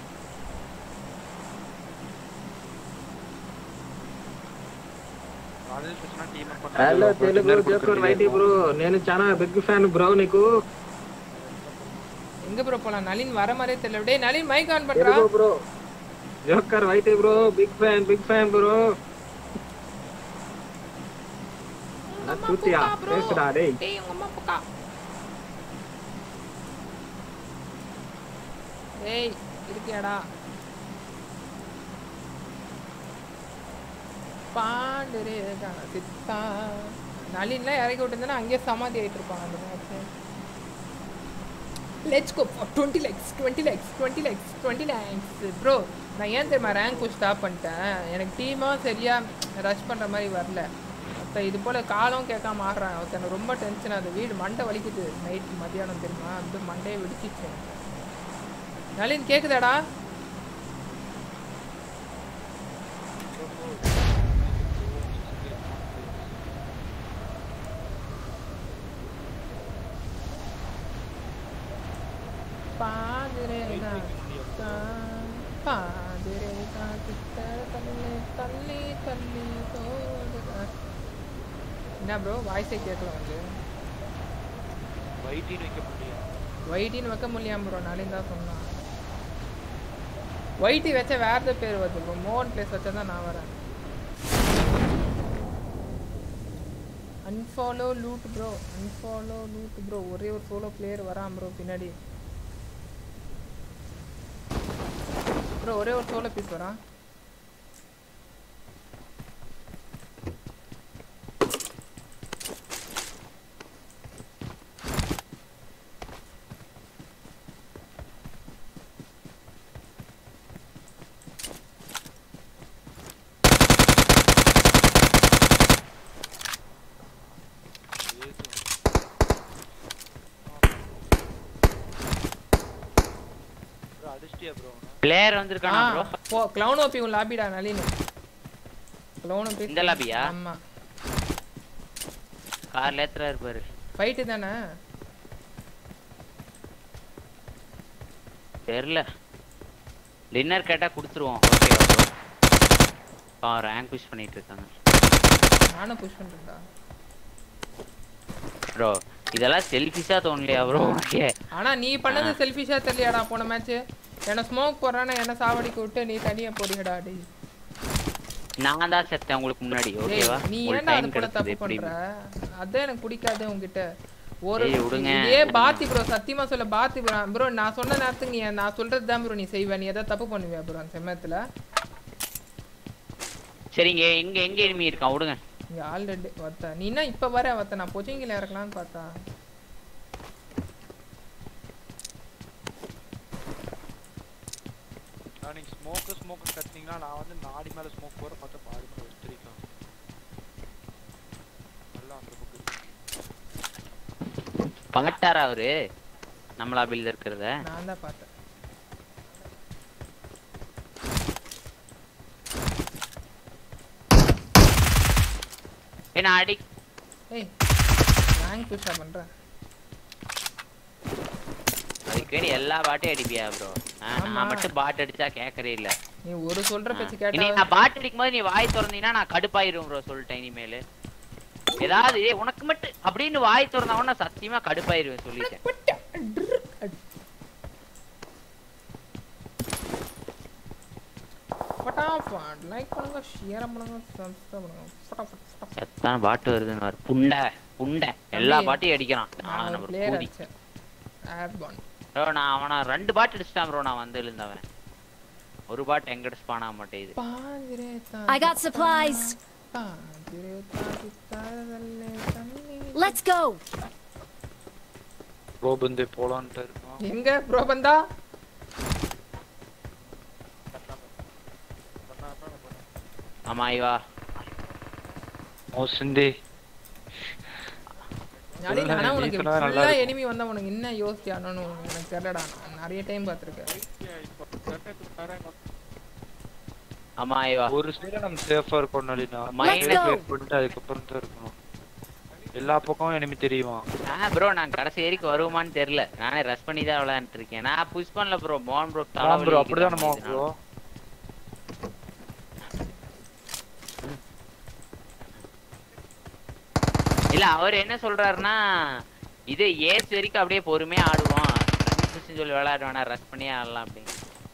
కాలేజ్ వచ్చిన team hello Telugu joker whitey bro నేను చాలా బిగ్ ఫ్యాన్ బ్రో నీకు எங்க ப்ரோ போலாம் நளின் வர மாதிரியே தெரியல டேய் நளின் மைக் ஆன் பண்றா Telugu bro joker whitey bro big fan big fan bro சூத்தியா பேசுடா டேய் டேய் உங்க அம்மா பக்கா டேய் இருக்கியாடா பாண்டுரே சித்தா நளின்லாம் இறக்கி விட்டுருந்தேன்னா அங்கேயே சமாதி ஆயிட்டு இருப்பாங்க அந்த match let's go twenty lakhs twenty lakhs twenty lakhs twenty lakhs bro நான் ஏன் தெரியுமா ரேங்க் ஸ்டாப் பண்ணிட்டேன் எனக்கு டீமாக சரியாக ரஷ் பண்ணுற மாதிரி வரல ஒருத்தன் இது போல் காலம் கேட்காம ஆடுறான் ஒருத்தன் ரொம்ப டென்ஷன் ஆகுது வீடு மண்டை வலிக்குது நைட் மதியானம் தெரியுமா வந்து மண்டையை வெடிச்சிச்சு எனக்கு நளின் கேக்குதாடா பாதிரே காத்திட்ட தள்ளி தள்ளி தள்ளி போடுற. என்ன ப்ரோ வாய்ஸே கேட்கல வந்து வைட்டின்னு வைக்க முடியும் ஒயிட்டின்னு வைக்க முடியாம ப்ரோ நாளைக்கு தான் சொன்னான் ஒயிட்டி வச்சா வேற ஏதோ பேர் வருது ப்ரோ மோகன் பிளேஸ் வச்சா தான் நான் வரேன் unfollow loot bro unfollow loot bro ஒரே ஒரு சோலோ பிளேயர் வரான் ப்ரோ பின்னாடி ப்ரோ ஒரே ஒரு சோலோ பீஸ் வரான் ப்ரோ அடிச்சிட்டியா ப்ரோ பிளேயர் வந்திருக்கானா ப்ரோ போ க்ளவுன் ஓபி உன் லாபிடா நளினு க்ளவுன் ஓபி இந்த லாபியா? ஆமா கார்ல ஏத்துறா இருப்பாரு ஃபைட்டு தானே தெரியல டின்னர் கேட்டா கொடுத்துருவோம் ஓகே ப்ரோ ரேங்க் புஷ் பண்ணிட்டு இருக்காங்க நானும் புஷ் பண்றேன்டா ப்ரோ இதெல்லாம் செல்ஃபிஷா தோணலையா ப்ரோ ஓகே ஆனா நீ பண்ணது செல்ஃபிஷா தெரியலையாடா போன மேட்ச் என்ன ஸ்மோக் போடுறானே என்ன சாவடிக்கு விட்டு நீ தனியா போடுங்கடா டேய் நான் தான் செத்தேன் உங்களுக்கு முன்னாடி டேய், ஓகேவா நீ ஒரு ஏன்டா அது டைம் கூட கிடைச்சது தப்பு எப்படி பண்ற அதான் எனக்கு பிடிக்காது உன்கிட்ட ஒரு ஏய், விடுங்க, இதே விடுங்க. பாத்தி ப்ரோ சத்தியமா சொல்ல பாத்தி ப்ரோ ப்ரோ நான் சொன்ன நேரத்துக்கு நீ நான் சொல்றது தான் ப்ரோ நீ செய்வ நீ ஏதாவது தப்பு பண்ணுவியா ப்ரோ அந்த சமயத்துல சரிங்க எங்க எங்க எனிமி இருக்கான் விடுங்க இங்க ஆல்ரெடி வத்த நீ என்ன இப்ப வர வத்த நான் பொச்சிங்கில இறக்கலாம்னு பார்த்தா நான் நீங்க ஸ்மோக்கு ஸ்மோக்கு கட்டினீங்கன்னா நான் வந்து நாடி மேல ஸ்மோக் போற பார்த்தா பாதி மேல வச்சிருக்கேன் நல்லா அந்த பக்கம் பாட்டாரா அவரு நம்மளா பில்ல இருக்கிறத நான் தான் பார்த்தேன் ஏன்னா அடி ஏய் ரேங்க் புஷ்ஷா பண்றேன் அதுக்கு வேண்டி எல்லா பாட்டையும் அடிப்பியா ப்ரோ ஆமா. நான் மட்டும் பாட் அடிச்சா கேட்கறே இல்ல நீ ஒரு சொல்ற பேச்சு இனி கேட்டா நான் பாட் அடிக்கும் போது நீ வாய் திறந்தீங்கன்னா நான் கடுப்பாயிரும் ப்ரோ சொல்லிட்டேன் இனிமேல் ஏதாவது ஏய், உனக்கு மட்டும் அப்படின்னு வாய் திறந்தவன நான் சத்தியமா கடுப்பாயிருவேன் சொல்லிட்டேன் ஃபட்டாஃபட் லைக் பண்ணுங்க ஷேர் பண்ணுங்க சப்ஸ்கிரைப் பண்ணுங்க ஃபட்டாஃபட் ஃபட்டாஃபட் எத்தனை பாட்டு வருதுன்னு பாரு. புண்டை புண்டை எல்லா தம்பி, பாட்டையும் அடிக்கிறான் நான் நான் ஒரு நம்ம பிளேயர் கூதி அடிச்சேன் ஆட்பான் ப்ரோ நான் அவனை ரெண்டு பாட்டு அடிச்சிட்டான் ப்ரோ நான் வந்து எழுந்தவன் ஒரு பாட்டு எங்கிட்ட ஸ்பான் ஆக மாட்டேங்குது பாதிரே I got supplies. பாதிரே தாதி தாதல்லே தண்ணி Let's go. கோபந்தே போலான்ட்டு இருக்கான் எங்க ப்ரோ பந்தா ஆமா ஐவா மோசந்தே நாளை சொல்லுங்க, ஆனா நீ உனக்கு சொன்னா நல்லா ஃபுல்லா இருக்கும். எனிமி வந்தா உனக்கு என்ன யோசிச்சானு எனக்கு தெரியலடா நான் நிறைய டைம் பார்த்திருக்கேன் ஆமா ஐவா ஒரு சைடு நம்ம சேஃபா இருக்கணும் நளினா Let's go. வெயிட் பண்ணிட்டு அதுக்கப்புறம் தான் இருக்கணும் எல்லா பக்கமும் enemy தெரியுமா ஆ ப்ரோ நான் கடைசி வரைக்கும் வருவோமான்னு தெரியல நானே ரஷ் பண்ணி தான் விளையாண்டுட்டு இருக்கேன் நான் புஷ் பண்ணல ப்ரோ மோகன் ப்ரோ ஆமா ப்ரோ அப்படிதான் நம்ம ப்ரோ இல்ல அவர் என்ன சொல்றாருன்னா இது ஏஸ் வரைக்கும் அப்படியே பொறுமையா ஆடுவோம் ரன் புஷ் சொல்லி விளையாட வேணாம் ரஷ் பண்ணியே ஆடலாம் அப்படின்னு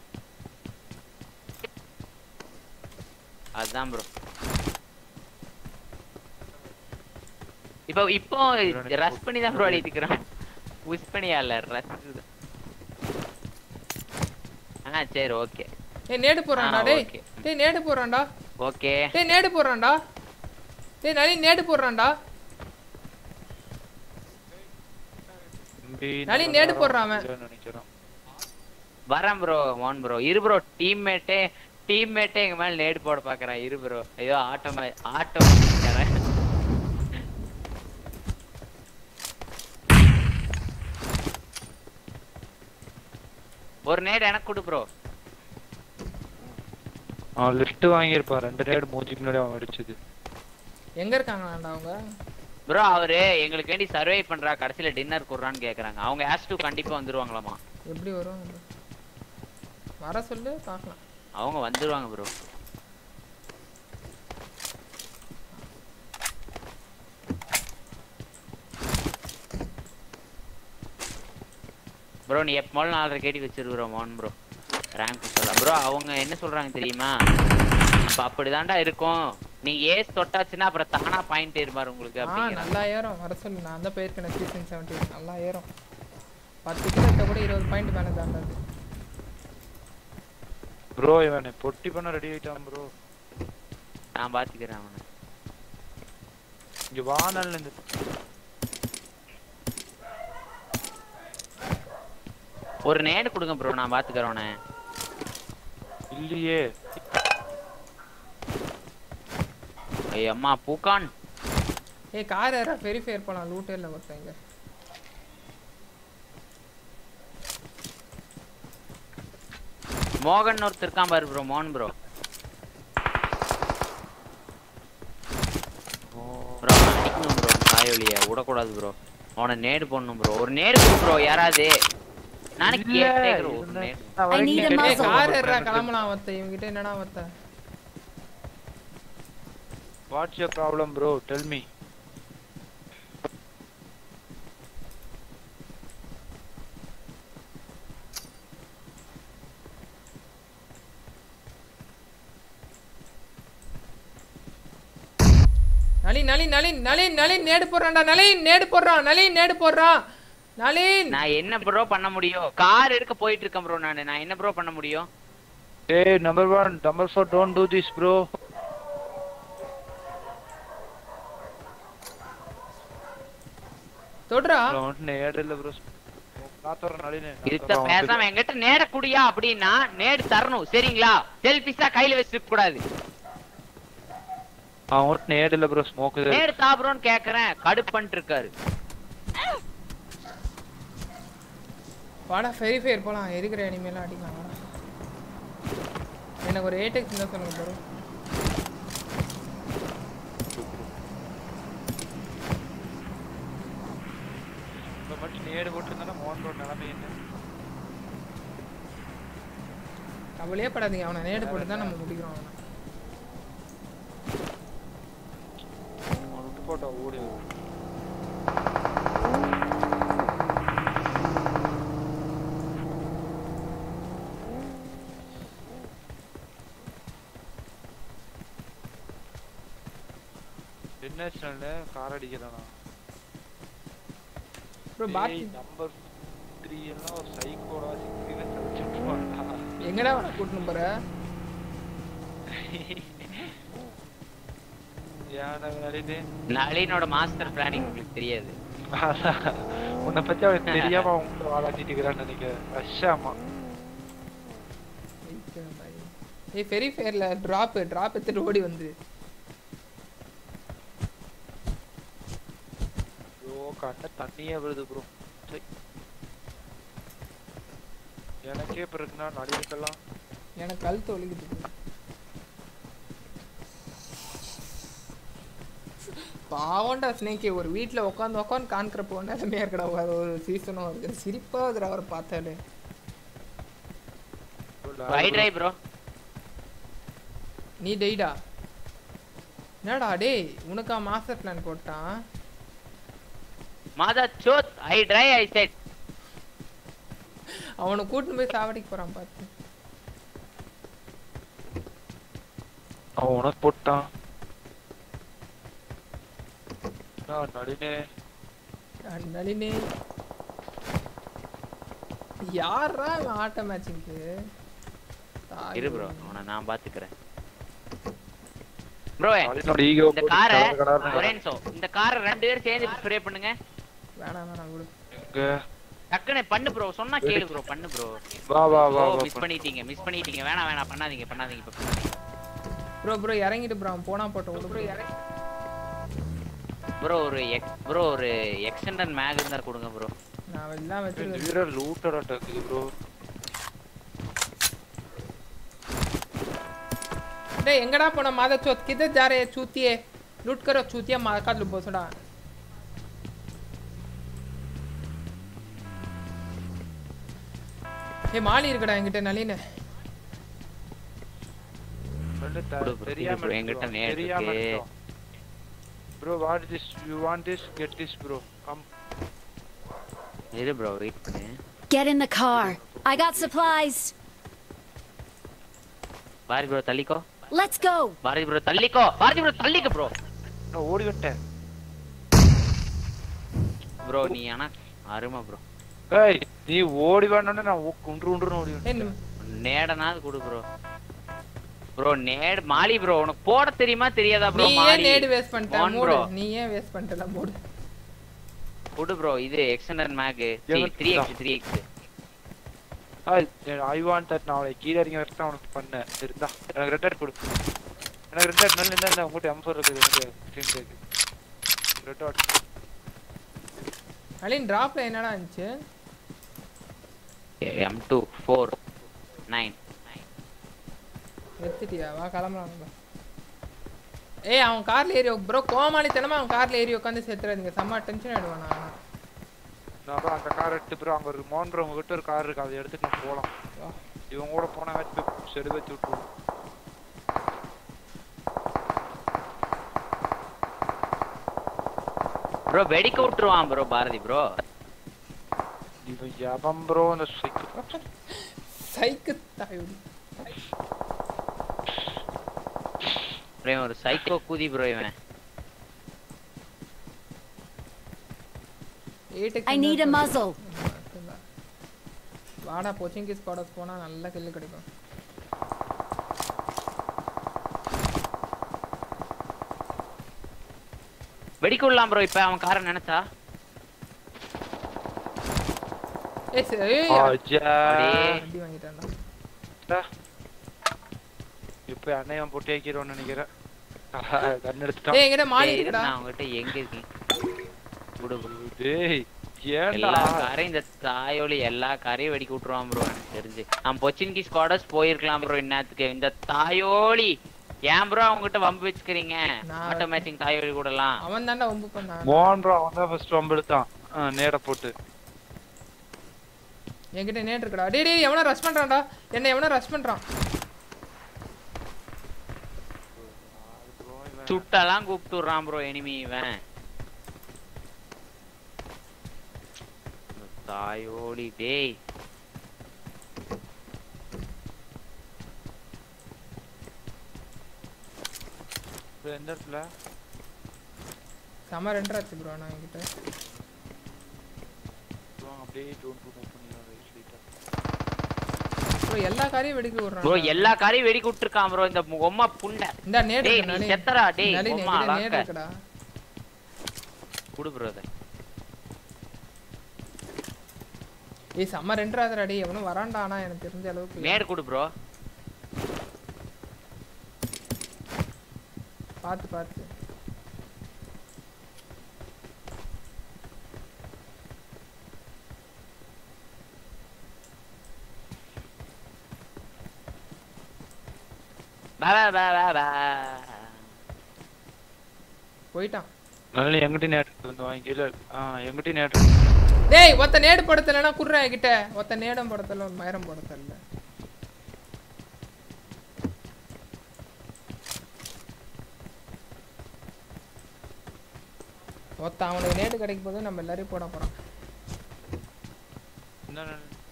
அதுதான் ப்ரோ இப்போ இப்போ ரஷ் பண்ணி தான் ப்ரோ ஆடிட்டு இருக்கிறோம் புஷ் பண்ணியா இல்ல ரஷ் ஆ சரி ஓகே ஏய் நேடு போறான்டா ஆ, டேய் okay. டேய் நேடு போறான்டா ஓகே டேய் நேடு போடுறான்டா டேய் நளி நேடு போடுறான்டா தம்பி நளி நல்ல நேடு நேரம் போடுறான் அவன். இல்லைன்னு நினைக்கிறேன் வரேன் ப்ரோ மோன் ப்ரோ இரு ப்ரோ டீம்மேட்டே டீம்மேட்டே எங்க மேல நேடு போட பாக்குறான் இரு ப்ரோ ஐயோ ஆட்டோ ஆட்டோ ஒரு நேடு எனக்கு கொடு ப்ரோ அவன் லிஃப்ட் வாங்கியிருப்பான் ரெண்டு நேடு மூஞ்சிக்கு முன்னாடி அவன் அடிச்சது எங்க இருக்காங்களாண்டா அவங்க ப்ரோ அவரு எங்களுக்கு வேண்டி சர்வே பண்றா கடைசியில டின்னர் கொடுறான்னு கேக்குறாங்க அவங்க ஆஸ் டூ கண்டிப்பா வந்துருவாங்களாமா எப்படி வரும் வர சொல்லு பார்க்கலாம் அவங்க வந்துருவாங்க ப்ரோ ப்ரோ நீ எப்போதும் நாலரை கேட்டி வச்சிருக்கிற மோன் ப்ரோ ரேங்க் சொல்லலாம் ப்ரோ அவங்க என்ன சொல்றாங்க தெரியுமா இப்ப அப்படிதான்டா இருக்கும் நீங்க ஏஸ் தொட்டாச்சுன்னா அப்புறம் தானா பாயிண்ட் ஏறுமாறு உங்களுக்கு ஆ அப்படிங்கிறாங்க நல்லா ஏறும் வர சொல்லு நான் தான் போயிருக்கேன் சீசன் செவன்டீன் நல்லா ஏறும் பத்து கிலோ கூட இருபது பாயிண்ட் மேலே தாண்டாது ப்ரோ இவனை பொட்டி பண்ண ரெடி ஆயிட்டான் ப்ரோ நான் பாத்துக்கிறேன் அவனை இங்க வானல்ல இந்த ஒரு நேடு கொடுங்க ப்ரோ நான் பாத்துக்கிறேன் அவனை இல்லையே ஐய் அம்மா பூக்கான் ஏய் கார் யாரா வெரிஃபையர் போலாம் லூட்டே இல்லை ஒருத்தங்க மோகன் ஒருத்தர் இருக்கான் பாரு ப்ரோ மோகன் ப்ரோ ப்ரோ அடிக்கணும் ப்ரோ தாயொலிய விடக்கூடாது ப்ரோ அவனை நேடு போடணும் ப்ரோ ஒரு நேடு கொடு ப்ரோ யாராவது நானே இல்ல, கேட்டேன் ஒரு இருந்த- நேடு நான் வரைக்கும் ஏய் கேட்டேன். கார் ஏறா கிளம்பலாம் ஒருத்த இவங்கிட்ட என்னடா ஒருத்த what's your problem bro tell me Nalin Nalin Nalin Nalin Nalin நேடு போடுறான்டா நளின் நேடு போடுறான் நளின் நேடு போடுறான் நளின் நான் என்ன ப்ரோ பண்ண முடியும் கார் எடுக்க போயிட்டு இருக்கேன் ப்ரோ நான் நான் என்ன ப்ரோ பண்ண முடியும் Hey, number one, number four, don't do this, bro. தொடுறா நேடு இல்ல ப்ரோ நான் தரேன் நளினே நான் இதுக்கு தரேன், அவன் பேசாம என்கிட்ட நேட குடியா அப்படின்னா நேடு தரணும் சரிங்களா செல்பிஸா கையில வச்சுக்க கூடாது அவன் ஒட்டு நேடு இல்ல ப்ரோ ஸ்மோக் நேடு தாப்புறோன்னு கேக்குறேன் கடுப்பன்ட்டு இருக்காரு வாடா வெரிஃபையர் போலாம் இருக்கிற எனிமேலாம் அடிக்கலாம் வாடா எனக்கு ஒரு ஏடெக்ஸ் இருந்தால் சொல்லுங்க ப்ரோ இப்ப மட்டும் நேடு போட்டுருந்தானா மோகன் ப்ரோ நிலைமை என்ன கவலையே படாதீங்க அவனை நேடு போட்டு தான் நம்ம முடிக்கிறோம் அவனை அவன் விட்டு போட்டா ஓடி வரும். என்ன சேனல்ல கார் அடிக்கிறானா ப்ரோ பாத்தி நம்பர் த்ரீ எல்லாம் ஒரு சைக்கோடா சிக்ஸ்டீன் வச்சுட்டு எங்கடா அவனை கூட்டணும் போற ஏன்டா நளினே நளினோட மாஸ்டர் பிளானிங் உங்களுக்கு தெரியாது உன்னை பத்தி அவனுக்கு தெரியாம அவன் கூட வாழாட்டிட்டு இருக்கிறான்னு நினைக்கிறேன் ரஷ்யாமா ஏய் வெரிஃபையர்ல டிராப் டிராப் எடுத்துட்டு ஓடி வந்து ப்ரோ கண்ண தண்ணியே வருது ப்ரோ எனக்கே இப்ப இருக்குன்னா நடிகர்கள்லாம் எனக்கு கழுத்து ஒலிக்குது bro. பாவம்டா ஸ்னேக்கி ஒரு வீட்ல உட்காந்து உட்காந்து காண்கிறப்போ நிலைமையா இருக்கடா ஒரு ஒரு சீசனும் இருக்குது சிரிப்பா வருதுடா அவரை பார்த்தாலே ரைட் ரை ப்ரோ நீ டெய்டா என்னடா டேய் உனக்கா மாஸ்டர் பிளான் போட்டான் மாதா சோத் ஐ ட்ரை ஐ செட் அவனை கூட்டின்னு போய் சாவடிக்க போறான் பார்த்து அவன் உனக்கு போட்டான் நான் நடினே அஹ் நளினி யாரா இவன் ஆட்ட மேட்சிங்க்கு இரு ப்ரோ அவனை நான் பாத்துக்கிறேன் ப்ரோ நளினோட ego இந்த போட்டு காரை கலர் கலர்னு ஒரே நிமிஷம் இந்த காரை ரெண்டு பேரும் சேர்ந்து ஸ்ப்ரே பண்ணுங்க வேணாம் வேணாம் விடு எங்க டக்குனு பண்ணு ப்ரோ சொன்னா கேளு ப்ரோ பண்ணு ப்ரோ வா வா வா வா மிஸ் பண்ணிட்டீங்க மிஸ் பண்ணிட்டீங்க வேணாம் வேணாம் பண்ணாதீங்க பண்ணாதீங்க இப்ப பண்ணாதீங்க ப்ரோ ப்ரோ இறங்கிட்டு ப்ரோ அவன் போனா போட்டோம் விடு ப்ரோ இறங்கி ப்ரோ ஒரு எக்ஸ் ப்ரோ ஒரு எக்ஸ்டெண்டட் மேக் இருந்தா கொடுங்க ப்ரோ நான் எல்லாம் இந்த வச்சிருக்கேன் வீரர் லூட்டர் அட்டாக்குது ப்ரோ டேய் எங்கடா போன मादा चौथ किधर जा रहे हैं चूतिए लूट करो चूतिया मार का लो बोसड़ा ஏ மாலி இருக்குடா என்கிட்ட நளின சொல்லு த- கொடு bro, தெரியாம bro, என்கிட்ட எடுத்துட்டு வா. நேர் தெரியாம இருக்கு. எடுத்துட்டு வா. Bro, what is this? You want this? Get this, bro. Come. இரு ப்ரோ வெயிட் பண்ணு Get in the car. I got supplies. Bharathi bro தள்ளிக்கோ Let's go. பாரதி ப்ரோ தள்ளிக்கோ பாரதி ப்ரோ தள்ளிக்க ப்ரோ நான் ஓடி வந்துட்டேன் ப்ரோ நீ ஆனா அருமை ப்ரோ ஏய் நீ ஓடி வேணும்னு நான் ஓ- குன்று குன்றுன்னு ஓடி வந்துட்டேன் நேடனாவது கொடு ப்ரோ ப்ரோ நேட் மாலி ப்ரோ உனக்கு போட தெரியுமா தெரியாதா நீ ப்ரோ ஏன் மாலி நேடு வேஸ்ட் பண்ணிட்ட ஒன் மூடு ப்ரோ நீ ஏன் வேஸ்ட் பண்ணிட்டல மூடு கொடு ப்ரோ இது எக்ஸ்டெண்டட் மேக் எங்க- three X three X I want that நான் அவளை கீழே இறங்கி வரைக்கும் தான் அவனுக்கு பண்ணேன் இருந்தா எனக்கு ரெட் ஹாட் கொடு எனக்கு ரெட் ஹாட் மேல இருந்தா உங்ககிட்ட எம்4 இருக்குது எனக்கு ஸ்க்ரீன் இருக்கு ரெட் ஹாட் அலின் டிராப்ல என்னடா இருந்துச்சு எம் டூ ஃபோர் நைன் எடுத்துட்டியா வா கிளம்பலாம் நம்ம. ஏய் அவன் கார்ல ஏறி ப்ரோ கோமாளித்தனமா அவன் கார்ல ஏறி உட்காந்து சேர்த்துறாதீங்க செம்ம டென்ஷன் ஆயிடுவான் நான் நான் அப்புறம் அந்த கார் எடுத்து ப்ரோ அங்க ஒரு மோன்ற உங்க கிட்ட ஒரு கார் இருக்கு அதை எடுத்துட்டு நான் போலாம் இவங்க கூட போனா வச்சு செடு வச்சு விட்டுருவோம் ப்ரோ வெடிக்க விட்டுருவான் ப்ரோ பாரதி ப்ரோ இவன் எவன் ப்ரோ அந்த சைக்கிள் சைக்கு தாயுடி இவன் ஒரு சைக்கோ கூதி ப்ரோ இவன் எயிட்டுக்கு I need a muzzle. வாடா போச்சிங்கி ஸ்குவாடஸ் போனா நல்ல கில்லு கிடைக்கும் வெடிக்க விடலாம் ப்ரோ இப்ப அவன் காரை நினைச்சா ஏய் சரி ஏய், ஆஜா. அப்படியே. அடி வாங்கிட்டான்டா இப்ப அண்ணையன் போட்டு வைக்கிறோம்னு நினைக்கிறேன் கண் ஏய் எடுத்துட்டான் என்கிட்ட மாலி டேய், இருக்குடா நான் அவங்ககிட்ட எங்க இருக்கீங்க குடு bro. டேய் ஏன்டா எல்லா காரையும் இந்த தாயோலி எல்லா காரையும் வெடிக்க விட்டுருவான் ப்ரோ எனக்கு தெரிஞ்சு நான் பொச்சின்கி ஸ்குவாடர்ஸ் போயிருக்கலாம் ப்ரோ இந்நேரத்துக்கு இந்த தாயோலி ஏன் ப்ரோ அவங்ககிட்ட வம்பு வச்சுக்கிறீங்க நான் ஆட்டோமேட்டிக் தாயோலி கூடலாம் அவன் தான்டா வம்பு பண்ணான் மோகன் ப்ரோ அவன் தான் ஃபர்ஸ்ட் வம்பு எடுத்தான் ஆ, நேர போட்டு என்கிட்ட நேட் இருக்குடா டேய் டேய் எவனோ ரஷ் பண்றான்டா என்ன எவனோ ரஷ் பண்றான் சுட்டெல்லாம் கூப்பிட்டு விடுறான் ப்ரோ எனிமி இவன் இந்த தாயோலி டேய் இது எந்த இடத்துல செம ரெண்டராச்சு ப்ரோ நான் என்கிட்ட வாங்க, அப்படியே டோன் டூ மூவ் பண்ணிடுவாங்க ஸ்ட்ரைட்டா ப்ரோ எல்லா காரையும் வெடிக்க விடுறான் ப்ரோ எல்லா காரையும் வெடிக்க விட்டுருக்கான் ப்ரோ இந்த பொம்மை புண்டை இந்த நேட் டேய் இருக்கு நீ நளின். செத்தரா டேய் நளின், பொம்மா என்கிட்ட நேட் அழாக்க இருக்குடா குடு ப்ரோ அதை ஏய் செம்ம ரெண்டராதுடா டேய் எவனும் வரான்டா ஆனா எனக்கு தெரிஞ்ச அளவுக்கு நேர் குடு ப்ரோ பார்த்து பார்த்து பா பா பா பா பா போயிட்டான் நல்ல எங்கிட்ட நேட் வந்து வாங்கி இல்ல ஆ எங்கிட்ட நேட் டேய் ஒத்த நேடு படத்தலனா குடுறா என்கிட்ட ஒத்த நேடம் படத்தல மயிரம் படத்தல ஒத்த அவனுக்கு நேடு கிடைக்கும் போது நம்ம எல்லாரையும் போட போறோம் என்ன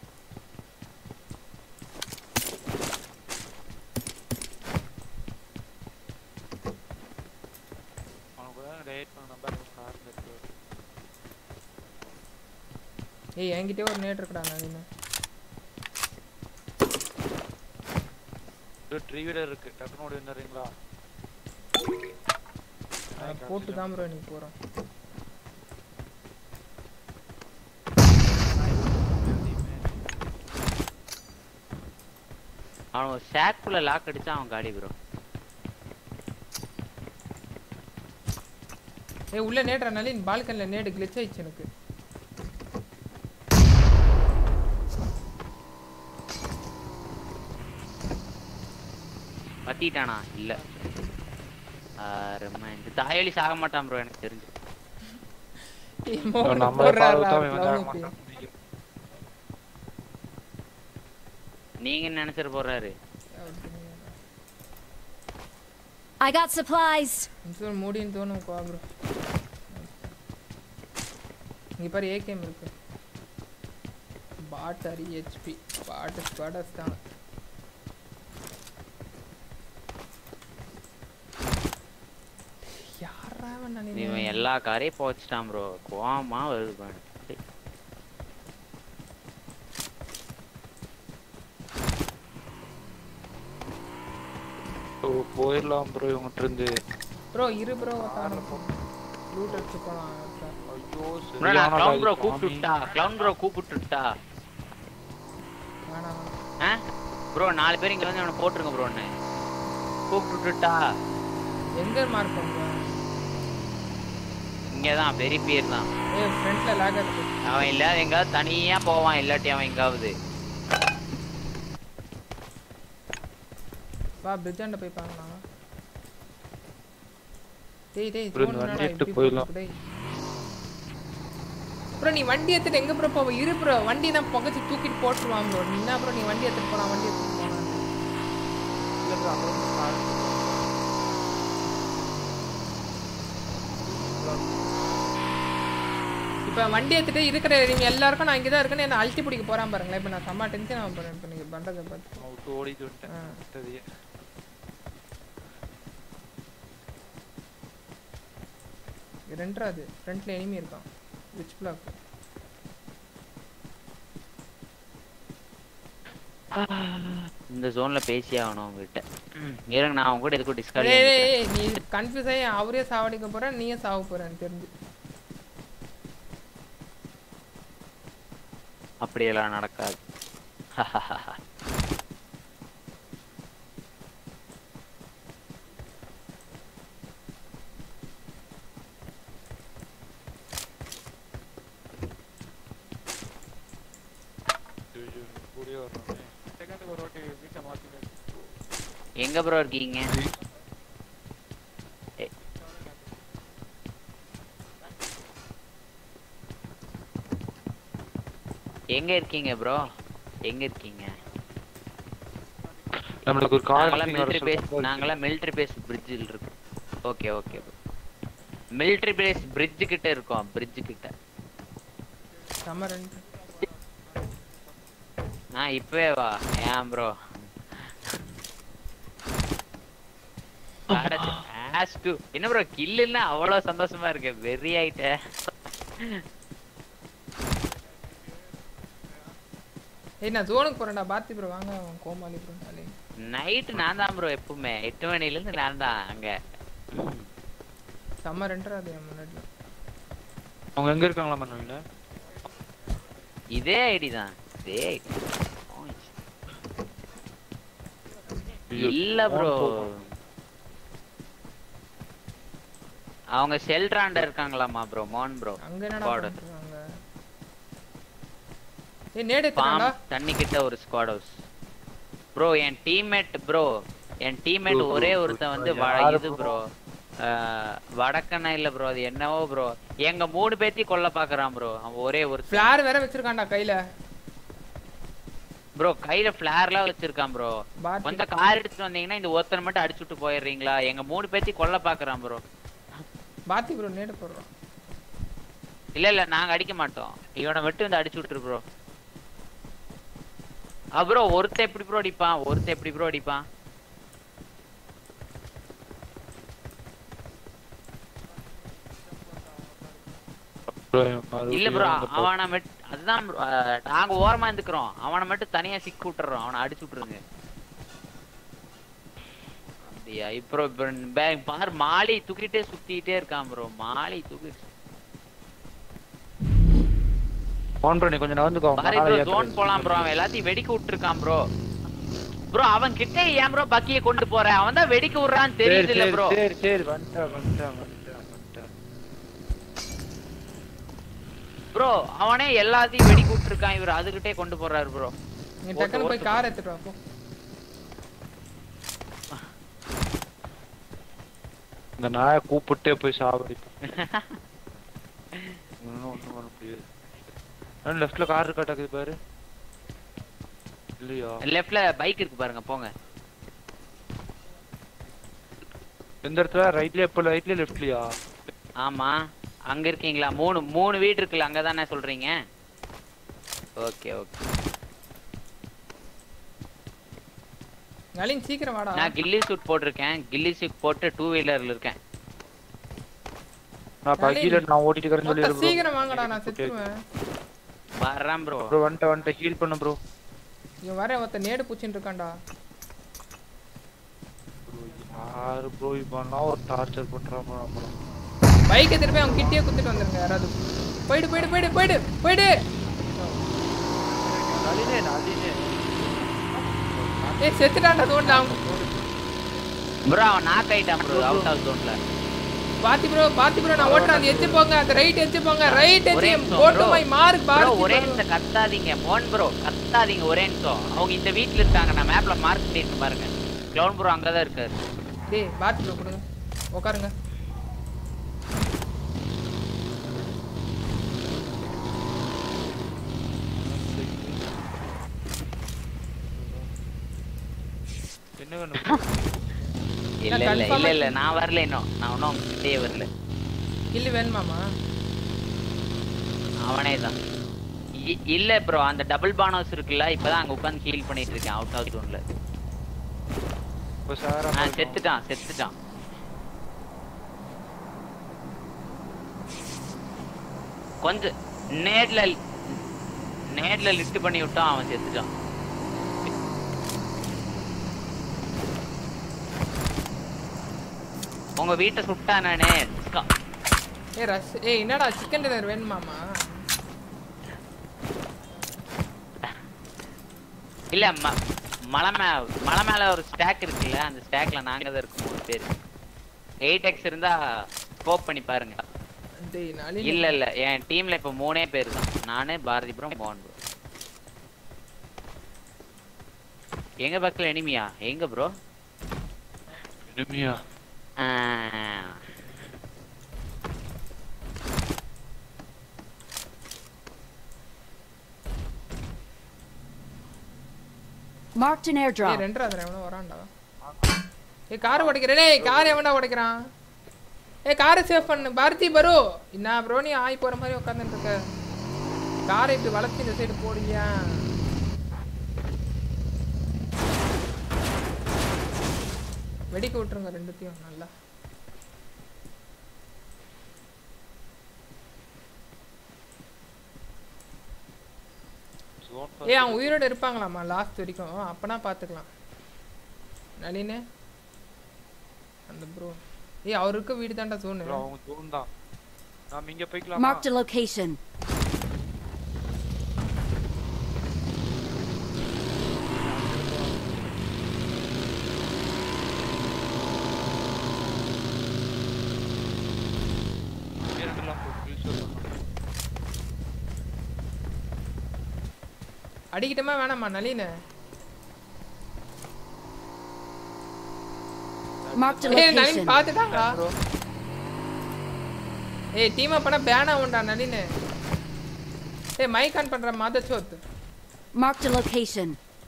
அவனுக்கு தான் டேட் பண்ண நம்பர் கார்ல இருக்கு ஏய் என்கிட்டயே ஒரு நேட் இருக்குடா நவீன் ஒரு த்ரீ வீலர் இருக்கு டக்குனு ஓடி வந்துடுறீங்களா போட்டு தான் ப்ரோ நீ போறோம் அவன் ஒரு ஷாக்குள்ள லாக் அடிச்சா அவன் காலி ப்ரோ ஏய் உள்ள நேட்றா நளின் பால்கனில நேடு கிளிச் ஆயிடுச்சு எனக்கு பத்திட்டானா இல்ல ஆரம்மா இந்த தாயலி சாக மாட்டான் ப்ரோ எனக்கு தெரிஞ்சு மோகன் நம்ம போடுறாரா, பார்வை தான் இவன் clown தான் க்கு. மாட்டான். நீங்க என்ன நினைச்சிட்டு போறாரு I got supplies. இன்சூர் மூடின்னு தோணும் கோ ப்ரோ இங்க பாரு ஏகேம் இருக்கு பாட் அரி ஹெச்பி பாட் ஸ்குவாட் வச்சிட்டாங்க யாரா அவன் இவன் நினைக்கிறேன் எல்லா காரையும் போச்சுட்டான் ப்ரோ கோவமா வருது பாரு. ஓ போயிடலாம் ப்ரோ இவங்கிட்ட இருந்து ப்ரோ இரு ப்ரோ லூட் அடிச்சு போலாம் ஐயோ bro, நான் clown bro கூப்பிட்டுட்டா clown bro கூப்பிட்டுட்டா வேணாம் ஆ ப்ரோ நாலு பேர் இங்க வந்து அவனை போட்டுருங்க ப்ரோ ஒன்று கூப்பிட்டுட்டா எங்க மார்க் பண்ணுங்க இங்கே தான் பெரிய பேர் தான் ஏய் ஃப்ரண்ட்ல லாக் ஆகுது அவன் இல்லாத எங்காவது தனியா போவான் இல்லாட்டி அவன் எங்காவது வா பிரிட்ஜாண்ட போய் பார்க்கலாம் டேய் டேய் bro, zone இந்த வண்டி என்னடா எடுத்து இப்படி போயிடலாம். போகுது, டேய் ப்ரோ நீ வண்டி எடுத்துட்டு எங்க ப்ரோ போவ இரு ப்ரோ வண்டி நான் புகைச்சு தூக்கிட்டு போட்டுருவான் ப்ரோ நீ என்ன ப்ரோ நீ வண்டி எடுத்துட்டு போலாம் வண்டி எடுத்துட்டு போலாம் இல்ல ப்ரோ அங்க வந்து பாரு. இப்போ வண்டி எடுத்துட்டு இருக்கிற நீங்க எல்லாருக்கும் நான் இங்கே தான் இருக்கேன்னு என்ன அழுத்தி பிடிக்க போறான் பாருங்களேன் இப்போ நான் செம்ம டென்ஷன் ஆகும் போறேன் இப்போ நீங்க பண்றதை பார்த்து நான் விட்டு ஓடிட்டு வந்துட்டேன் விட்டதையே. இது ரெண்டாவது ஃப்ரண்ட்ல எனிமி இருக்கான் விச் பிளாக் இந்த ஜோன்ல பேசி ஆகணும் உங்ககிட்ட ம், இருங்க நான் அவங்க கூட எதுக்கும் டேய் டிஸ்கஸ் டேய், டேய், நீ கன்ஃபியூஸ் ஆகி அவரே சாவடிக்க போற நீயே சாவ போற எனக்கு தெரிஞ்சு அப்படியெல்லாம் நடக்காது ஐயோ, கூடயே வரணுமே. செகண்டுக்கு ஒரு வாட்டி வீட்டை மாத்திட்டேன். எங்க ப்ரோ இருக்கீங்க ஏ, எங்க இருக்கீங்க ப்ரோ எங்க இருக்கீங்க நம்மளுக்கு ஒரு கார் நாங்களாம் மிலிட்டரி பேஸ் நாங்களாம் மிலிட்டரி பேஸ் பிரிட்ஜில் இருக்கோம் okay okay military base bridge கிட்ட இருக்கோம் பிரிட்ஜ் கிட்ட செம்ம ரெண்டு நான் இப்பவே வா ஏன் ப்ரோ என்ன ப்ரோ கில்லுன்னா அவ்வளவு சந்தோஷமா இருக்கு வெறி ஆயிட்ட ஏய் நான் ஜோனுக்கு போறேன்டா பாத்தி ப்ரோ வாங்க அவன் கோமாளி ப்ரோ நாளே நைட்டு நான் தான் ப்ரோ எப்பவுமே எட்டு மணில இருந்து நான் தான் அங்க செம்ம ரெண்டாவது என் முன்னாடி அவங்க எங்க இருக்காங்களா மண்ணுல இதே ஐடி தான் இதே ஐடி இல்ல ப்ரோ அவங்க செல்ட்ராண்ட இருக்காங்களாமா ப்ரோ மோன் ப்ரோ அங்க என்னடா பண்றாங்க ஏய் நேடு எடுத்துட்டான்டா தண்ணி கிட்ட ஒரு ஸ்குவாட் ஹவுஸ் ப்ரோ என் டீம்மேட் ப்ரோ என் டீம்மேட் Bro, bro, ஒரே bro, ஒருத்தன் வந்து bro, வ- யாரு இது bro? ப்ரோ வடக்கண்ணா இல்ல ப்ரோ அது என்னவோ ப்ரோ எங்க மூணு பேத்தையும் கொல்ல பாக்குறான் ப்ரோ அவன் ஒரே ஒரு ஃபிளார் வேற வச்சிருக்கான்டா கையில ப்ரோ கையில ஃபிளார்லாம் வச்சிருக்கான் ப்ரோ பாத்தி. கொஞ்சம் கார் எடுத்துட்டு வந்தீங்கன்னா இந்த ஒருத்தனை மட்டும் அடிச்சு விட்டு போயிடுறீங்களா எங்க மூணு பேத்தையும் கொல்ல பாக்குறான் ப்ரோ பாத்தி ப்ரோ நேடு போடுறான் இல்ல இல்ல நாங்க அடிக்க மாட்டோம் இவனை மட்டும் வந்து அடிச்சு விட்டுரு ப்ரோ ப்ரோ ஒருத்தன் எப்படி ப்ரோ அடிப்பான் ஒருத்தன் எப்படி ப்ரோ அடிப்பான் இல்ல ப்ரோ அவனை மட்டும் அதுதான் bro, அஹ், நாங்க ஓரமா இருந்துக்கிறோம் அவனை மட்டும் தனியா சிக்கி விட்டுறோம் அவனை அடிச்சு விட்டுருங்க அப்படியா இப்போ இப்போ பே- பாரு மாலி தூக்கிட்டே சுத்திட்டே இருக்கான் ப்ரோ மாலி தூக்கிட்டு போன் ப்ரோ நீ கொஞ்சம் நகர்ந்துக்கோ பாரு ப்ரோ ஜோன் போலாம் ப்ரோ அவன் எல்லாத்தையும் வெடிக்க விட்டுருக்கான் ப்ரோ ப்ரோ அவன் கிட்ட ஏன் ப்ரோ பக்கிய கொண்டு போற அவன் தான் வெடிக்க விடுறான்னு தெரியுது இல்ல ப்ரோ சரி சரி வந்துட்டேன் வந்துட்டேன் வந்துட்டேன் வந்துட்டேன் ப்ரோ அவனே எல்லாத்தையும் வெடிக்க விட்டுருக்கான் இவர் அதுகிட்டே கொண்டு போறாரு ப்ரோ நீ டக்குனு போய் கார் எடுத்துட்டு வா போ இந்த நாயை கூப்பிட்டே போய் சாவடிப்பேன் ஒன்றும் ஒன்றும் பண்ண முடியாது லெஃப்ட்ல கார் இருக்காட்டாக்குது பாரு இல்லையா லெஃப்ட்ல பைக் இருக்கு பாருங்க போங்க எந்த இடத்துல ரைட்லயே எப்ப ரைட்லயே லெஃப்ட்லயா ஆமா அங்க இருக்கீங்களா மூணு மூணு வீடு இருக்குல்ல அங்க தானே சொல்றீங்க ஓகே ஓகே நளின் சீக்கிரம் வாடா நான் கில்லி சூட் போட்டிருக்கேன் கில்லி சூட் போட்டு டூ வீலர்ல இருக்கேன் நான் பக்கில நான் ஓட்டிட்டு இருக்கேன்னு மொத்த சொல்லி சீக்கிரம் வாங்கடா நான் செத்துருவேன் வர்றேன் ப்ரோ ப்ரோ வந்துட்டு வந்துட்டு ஹீல் பண்ணு ப்ரோ இங்க வரேன் ஒருத்த நேடு பூச்சின்னு இருக்கான்டா யாரு ப்ரோ இப்பெல்லாம் ஒரு டார்ச்சர் பண்றான் ப்ரோ பைக்கை திருப்பி அவங்க கிட்டே குத்திட்டு வந்துருங்க யாராவது போயிடு போயிடு போயிடு போயிடு போயிடு நளினே நளினே ஏய் செத்துட்டான்டா தோண்டா அவங்க ப்ரோ அவன் நாக் ஆயிட்டான் ப்ரோ அவுட் ஆஃப் ஜோன்ல பாத்தி ப்ரோ பாத்தி ப்ரோ நான் ஓட்டுறேன் அது எச்சு போங்க அந்த ரைட் எச்சு போங்க ரைட் ஒரே எச்சு நிமிஷம் போட்டு bro. போய் மார்க் bro, பாரு ஒரே நிமிஷம் கத்தாதீங்க மோன் ப்ரோ கத்தாதீங்க ஒரே நிமிஷம் அவங்க இந்த வீட்ல இருக்காங்க நான் மேப்ல மார்க் பண்ணிருக்கேன் பாருங்க கிளவுன் ப்ரோ அங்கதான் இருக்காரு டேய் பாத்தி ப்ரோ கொடுங்க உட்காருங்க என்ன வேணும் இல்ல இல்ல confirm இல்ல இல்ல ஆ- நான் வரல இன்னும் நான் இன்னும் அவங்க கிட்டே வரல கில்லு வேணுமாமா அவனே தான் இ- இல்ல ப்ரோ அந்த டபுள் பானோஸ் இருக்குல்ல இப்பதான் அங்க உட்கார்ந்து ஹீல் பண்ணிட்டு இருக்கேன் அவுட் ஆஃப் ஜோன்ல இப்போ சார் ஆ செத்துட்டான் செத்துட்டான் கொஞ்சம் நேர்ல நேர்ல லிஃப்ட் பண்ணி விட்டான் அவன் செத்துட்டான் உங்க வீட்டை சுட்டா நானே ஏய் ரஷ் ஏய் என்னடா சிக்கன் டின்னர் வேணுமாமா இல்ல ம- மலை மே மலை மேல ஒரு ஸ்டாக் இருக்குல்ல அந்த ஸ்டாக்ல நாங்க தான் இருக்கோம் மூணு பேர் எயிட் எக்ஸ் இருந்தா ஸ்கோப் பண்ணி பாருங்க டேய் நளினி இல்ல இல்ல என் டீம்ல இப்ப மூணே பேர் தான் நானு பாரதிபுரம் மோகன் bro. எங்க பக்கத்துல எனிமியா எங்க ப்ரோ இனிமையா Marked an ஏய் airdrop. ரெண்டரா அதுல எவனோ வரான்டா ஏய் கார் உடைக்கிறேன் டேய் கார் எவனா உடைக்கிறான் ஏய் காரை சேவ் பண்ணு பாரதி பரு என்ன ப்ரோ நீ ஆய் போற மாதிரி உட்கார்ந்துட்டு இருக்க காரை இப்படி வளைச்சு இந்த சைடு போடுவியா வெடிக்க விட்டுருங்க ரெண்டுத்தையும் நல்லா ஏய் அவன் உயிரோட இருப்பாங்களாமா லாஸ்ட் வரைக்கும் அப்பனா பாத்துக்கலாம் நளினே அந்த ப்ரோ ஏய் அவருக்கு வீடு தான்டா சோனு ப்ரோ அவங்க தூண் தான் நாம இங்க போய்க்கலாமா Marked a location. இங்க இருக்கலாம் bro, future தான். அடிக்கிட்டமா வேணாமா நளினே Marked a ஏய் நளின் location. பாத்துட்டாங்களா ஏய் டீம் அப்பனா பேனா உண்டா நளினே ஏய் மைக் ஆன் பண்ற மாத சோத் Marked a location.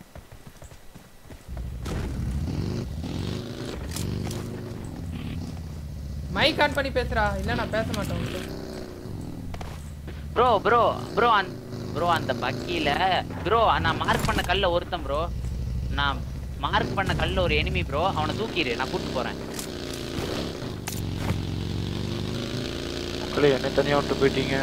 Mike on பண்ணி பேசுறா இல்ல நான் பேச மாட்டேன் உன்கிட்ட. ப்ரோ ப்ரோ ப்ரோ அந்த ப்ரோ அந்த பக்கியில ப்ரோ நான் மார்க் பண்ண கல்ல ஒருத்தன் ப்ரோ நான் மார்க் பண்ண கல்ல ஒரு எனிமி ப்ரோ அவனை தூக்கிடு நான் கூட்டு போறேன் மக்களே என்ன தனியா விட்டு போயிட்டீங்க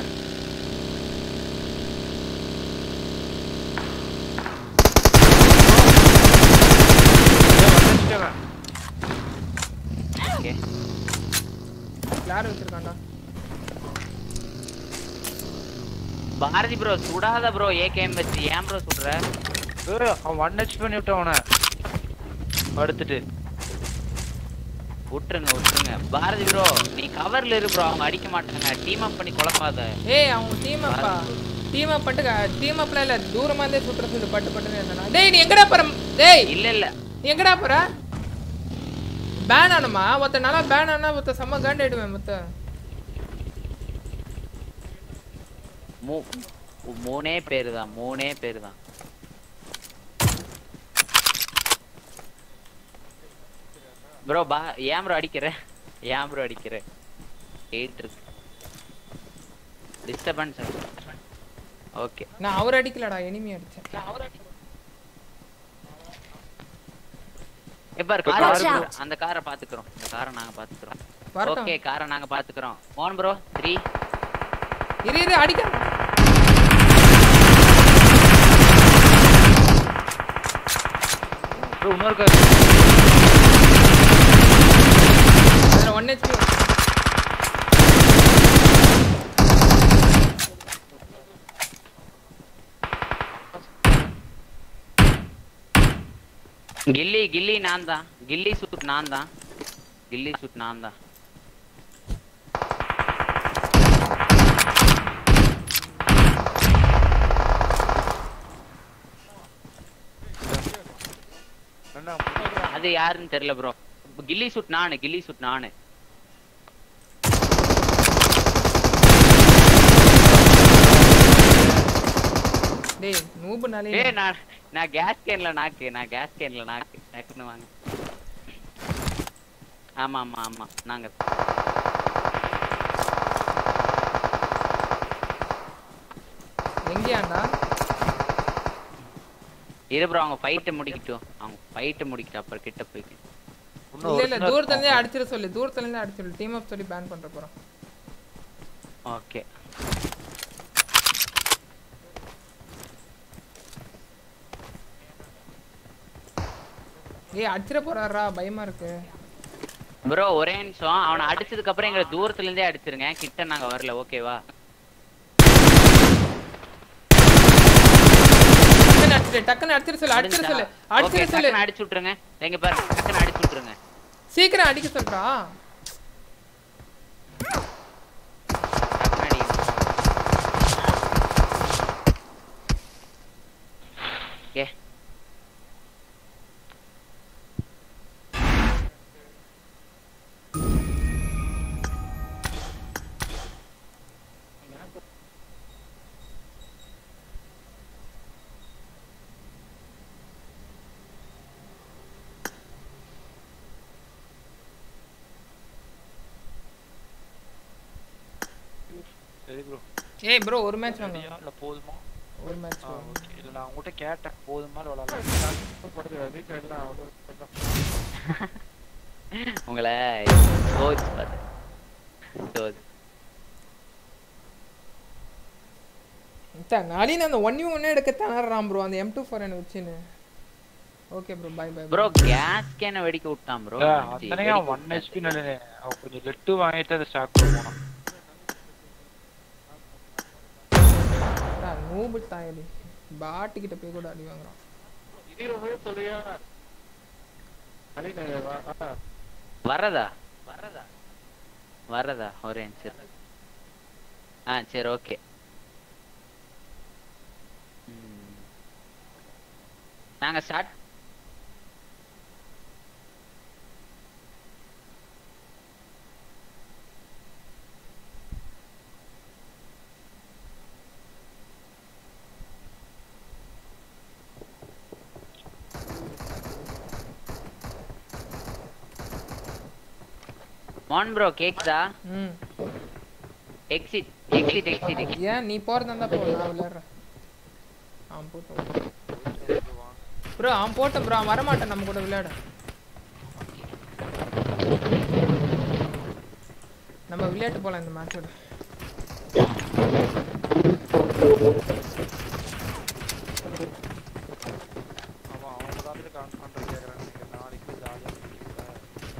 ஓகே யார் வச்சிருக்கான்டா பாரதி ப்ரோ சுடாத ப்ரோ ஏகேஎம் வச்சு ஏன் ப்ரோ சுடுற ஏய், அவன் ஒன் ஹெச் பண்ணி விட்டான் அவனை படுத்துட்டு விட்டுருங்க விட்டுருங்க பாரதி ப்ரோ நீ கவர்ல இரு ப்ரோ அவங்க அடிக்க மாட்டாங்க டீம் அப் பண்ணி குழப்பாத ஏய் அவங்க டீம் அப்பா டீம் அப் பட்டு டீம் அப்ல இல்ல தூரமா இருந்தே சுட்டுற சொல்லு பட்டு பட்டுன்னு என்னடா டேய் நீ எங்கடா போற டேய் இல்ல இல்ல நீ எங்கடா போற பேன் ஆனுமா ஒருத்த நல்லா பேன் ஆனா ஒருத்த செம்ம காண்ட் ஆயிடுவேன் மொத்த மூ மூணே பேரு தான் மூணே பேரு தான் ப்ரோ பா ஏன் ப்ரோ அடிக்கிற ஏன் ப்ரோ அடிக்கிற எயிட் இருக்கு டிஸ்டர்பன்ஸ் ஓகே நான் அவர் அடிக்கலடா எனிமி அடிச்சேன் எப்ப Watch கார் out. அந்த காரை பாத்துக்கிறோம் அந்த காரை நாங்க பாத்துக்கிறோம் வரட்டும். ஓகே காரை நாங்க பாத்துக்கிறோம் மோகன் ப்ரோ த்ரீ இரு இரு அடிக்க ப்ரோ இன்னொரு கார் அதுல ஒன் ஹெச்பி கில்லி கில்லி நான் தான் கில்லி சூட் நான் தான் கில்லி சூட் நான் தான் அது யாருன்னு தெரியல ப்ரோ கில்லி சூட் நானு கில்லி சூட் நானு டேய் நூபுனாலே ஏய் நான் நான் கேஸ் கேன்ல நாக்கு நான் கேஸ் கேன்ல நாக்கு டக்குன்னு வாங்க ஆமா ஆமா ஆமா நாங்க எங்கேயாண்டா இரு ப்ரோ அவங்க ஃபைட்டை முடிக்கட்டும் அவங்க ஃபைட்டை முடிக்கட்டும் அப்புறம் கிட்ட போய்க்கு இல்ல இல்ல தூரத்துல இருந்தே அடிச்சிட சொல்லு தூரத்துல இருந்தே அடிச்சிடு டீம் அப் சொல்லி பேன் பண்ற போறோம் ஓகே ஏய் அடிச்சிட போறாரா பயமா இருக்கு ப்ரோ ஒரே நிமிஷம் அவனை அடிச்சதுக்கு அப்புறம் எங்களை தூரத்துல இருந்தே அடிச்சிருங்க கிட்ட நாங்க வரல ஓகேவா டக்குன்னு அடிச்சிடு டக்குன்னு அடிச்சிட சொல்லு அடிச்சிட சொல்லு அடிச்சிட சொல்லு டக்குன்னு அடிச்சு விட்டுருங்க எங்க பாரு டக்குன்னு அடிச்சு விட்டுருங்க சீக்கிரம் அடிக்க சொல்றா ஏ சரி ப்ரோ ஏய் ப்ரோ ஒரு மேட்ச் வாங்க இல்ல போதுமா ஒரு மேட்ச் ஆ ஓகே இல்ல நான் உங்ககிட்ட கேட்டேன் போதுமா விளையாடலாம் வீட்டுல எல்லாம் உங்களை கோச் பார்த்து கோச் நாளைக்கு அந்த ஒன் யூ ஒன்னே எடுக்க திணறான் ப்ரோ அந்த எம் டூ ஃபோர் என்ன வச்சுன்னு okay bro bye bye bro gas கேன வெடிக்க விட்டான் ப்ரோ அத்தனையா ஒன் ஹெச்பி நல்ல அவ கொஞ்சம் லெட்டு வாங்கிட்டு அதை ஸ்டாக் போனான் நூபு தாயடி பாட்டு கிட்ட போய் கூட அடி வாங்குறான் வரதா வரதா வரதா ஒரே நிமிஷம் ஆ சரி ஓகே நாங்க ஸ்டார்ட் மான் ப்ரோ கேக்குதா ம் எக்ஸிட் எக்ஸிட் எக்ஸிட் எக்ஸிட் ஏன் நீ போறதா இருந்தா போ நான் விளையாடுறேன் அவன் போட்டோம் ப்ரோ அவன் போட்டோம் ப்ரோ அவன் வரமாட்டான் நம்ம கூட விளையாட நம்ம விளையாட்டு போலாம் இந்த மேட்சோட அவன் அவங்க தான் கவுண்ட் பண்றது கேக்குறாங்க நாளைக்கு ஜாலியா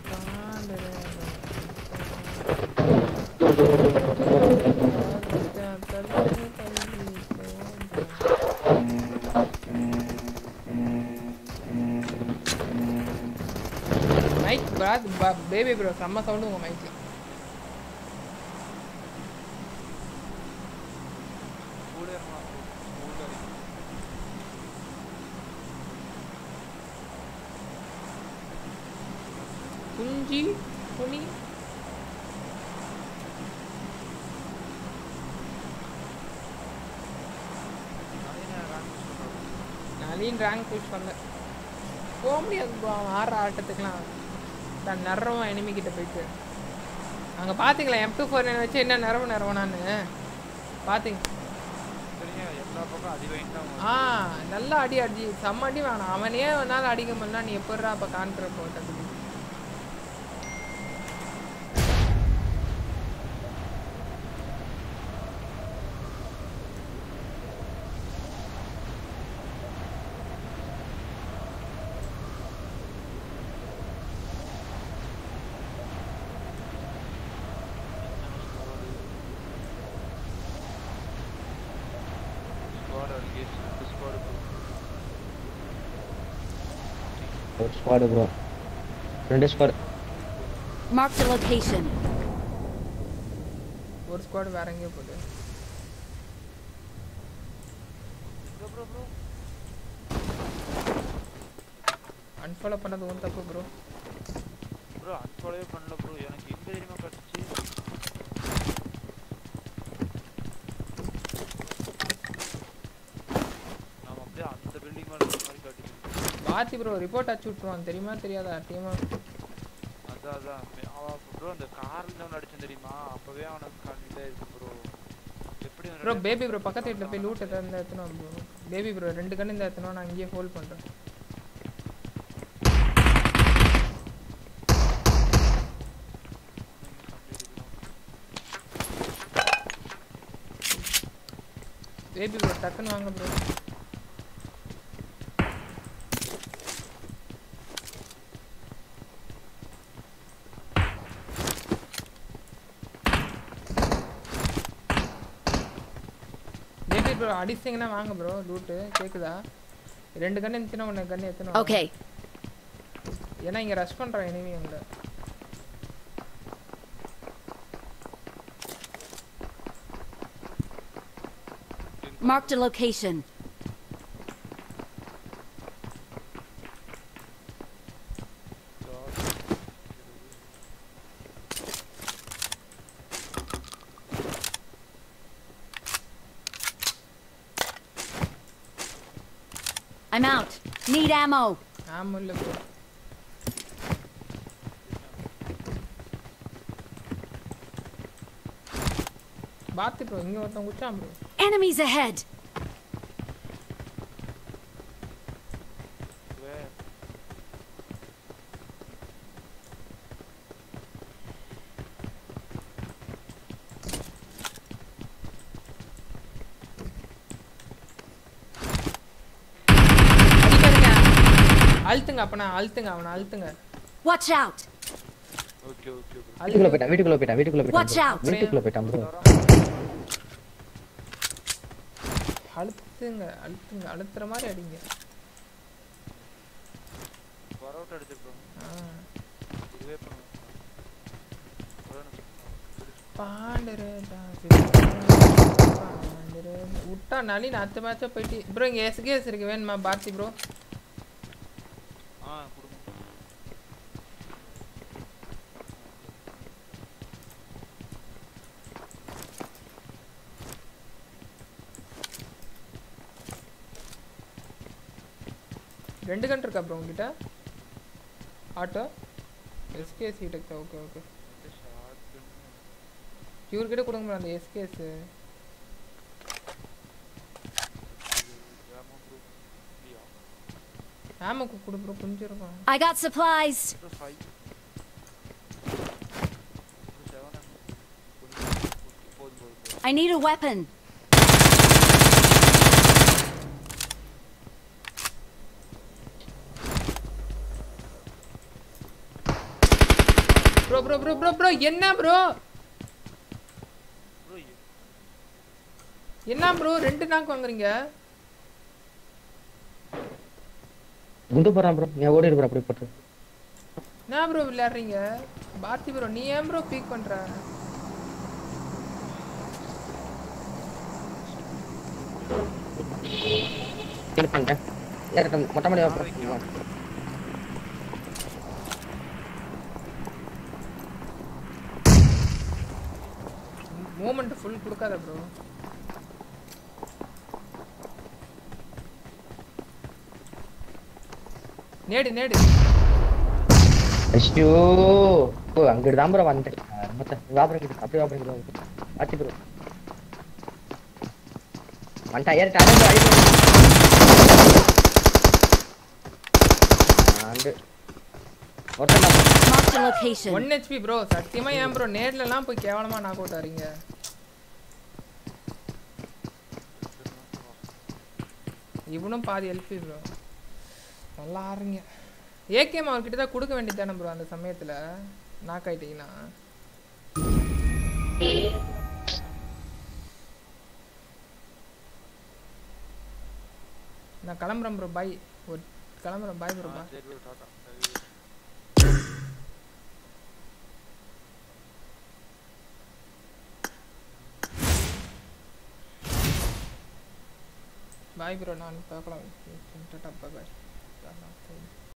மைக் பிராத் பேபி ப்ரோ செம்ம சவுண்டு உங்க மைக்ல குஞ்சி புனி நளின் ரேங்க் புஷ் பண்ணல போக முடியாது bro அவன் ஆடுற ஆட்டத்துக்குலாம் தான் நிறவும் enemy கிட்ட போயிட்டு அங்க பாத்தீங்களா எம் டூ ஃபோர் வச்சு என்ன நிறவு நிறவனான்னு பாத்தீங்க சரிங்க எல்லா பக்கம் அடி வாங்கிட்டு தான் ஆ நல்லா அடி அடி செம்ம அடி வேணாம் அவனே ஒரு நாள் அடிக்க முடியல நீ எப்படிடா அப்ப காண்கிற போட்டது ஸ்குவாட் அங்கேஜ் ரெண்டு ஸ்குவாட் ஒரு ஸ்குவாடு ப்ரோ ரெண்டு ஸ்குவாடு Marked a location. ஒரு ஸ்குவாட் வேற எங்கேயோ போகுது அன்ஃபாலோ பண்ணது உன் தப்பு ப்ரோ ப்ரோ அன்ஃபாலோவே பண்ணல ப்ரோ எனக்கு எங்க தெரியுமா கட்டுச்சு நாம அப்படியே அந்த பில்டிங் மேல இருக்க மாதிரி காட்டிச்சு பாத்தி ப்ரோ ரிப்போர்ட் அடிச்சு விட்ருவான் தெரியுமா தெரியாதா டீமா அதான் அதான் அவன் ப்ரோ அந்த கார்ல இருந்து அடிச்சேன் தெரியுமா அப்பவே அவனுக்கு கண்டிப்பா இருக்கு ப்ரோ எப்படி அவன் ப்ரோ பேபி ப்ரோ பக்கத்து வீட்டில் போய் லூட் எதாவது இருந்தால் எத்தனும் ப்ரோ பேபி ப்ரோ ரெண்டு கண்ணு இந்த எத்தனும் நான் இங்கேயே ஹோல்ட் பண்ணுறேன் பேபி ப்ரோ டக்குன்னு வாங்க ப்ரோ பேபி ப்ரோ அடிச்சிங்கன்னா வாங்க ப்ரோ லூட்டு கேக்குதா ரெண்டு கண்ணு இருந்துச்சுன்னா ஒன்று கண்ணு எத்தனை Okay. ஏன்னா இங்க ரஷ் பண்றான் எனிமி எங்களை Marked a location. I'm out. Need ammo. ஆமா இல்ல ப்ரோ பாத்து ப்ரோ இங்க ஒருத்தன் குச்சான் ப்ரோ Enemies ahead. அழுத்துங்க அப்பனா அழுத்துங்க அவனை அழுத்துங்க Watch out. ஓகே ஓகே வீட்டுக்குள்ள போயிட்டான் வீட்டுக்குள்ள போயிட்டான் வீட்டுக்குள்ள Watch போயிட்டான் out. bro. வீட்டுக்குள்ள போயிட்டான் ப்ரோ அழுத்துங்க அழுத்துங்க அழுத்துற மாதிரி அடிங்க வரவுட் அடிச்சு ப்ரோ ஆ. இதுவே பண்ணுவோம் ஒரே நிமிஷம். பாண்டரு பாண்டரு விட்டா நளின் அத்த மேட்சா போயிட்டு ப்ரோ இங்க எஸ்கேஎஸ் இருக்கு வேணுமா பார்த்தி ப்ரோ ஆ கொடுங்க ரெண்டு கன் இருக்கா ப்ரோ உங்ககிட்ட ஆட்டோ எஸ்கேஎஸ் கிட்ட ஓகே ஓகே இவர்கிட்ட கொடுங்க bro அந்த எஸ்கேஎஸ் ஆமாக்கு கொடு ப்ரோ கொஞ்சம் இருக்கும் I got supplies. I need a weapon. Bro bro bro bro bro என்ன ப்ரோ என்ன ப்ரோ ரெண்டு நாக்கு வாங்குறீங்க குண்டு போறான் ப்ரோ நீ ஓடி இருக்கிற அப்படி போட்டு என்ன ப்ரோ விளையாடுறீங்க பார்த்தி ப்ரோ நீ ஏன் ப்ரோ பீக் பண்ற கில் பண்ணிட்டேன் ஏறட்டும் மொட்டை மாடி வா bro. மூமெண்ட் ஃபுல் கொடுக்காத ப்ரோ நேடு நேடு ஐயோ ஓ அங்கிட்டு தான் ப்ரோ வந்தேன் மொத்த வா ப்ரோ இங்கிட்டு அப்படியே வா ப்ரோ இங்கிட்டு வா. ஆச்சு ப்ரோ வந்துட்டா ஏறிட்டா அடி bro, அடி bro. ஆண்டு ஒருத்தன் தான். Marked a location. One HP bro சத்தியமா ஏன் ப்ரோ நேர்லலாம் போய் கேவலமா நாக் அவுட் ஆறீங்க இவனும் பாதி எல்பி ப்ரோ நல்லா ஆடுறீங்க ஏகேம் அவர்கிட்ட தான் கொடுக்க வேண்டியது தானே ப்ரோ அந்த சமயத்துல நாக் ஆயிட்டீங்கன்னா நான் கிளம்புறேன் ப்ரோ பாய் ஒரு கிளம்புறேன் பாய் ப்ரோ பாய் சரி bro, டாடா. பாய் ப்ரோ நான் பார்க்கலாம் டாட்டா பாய் பாய்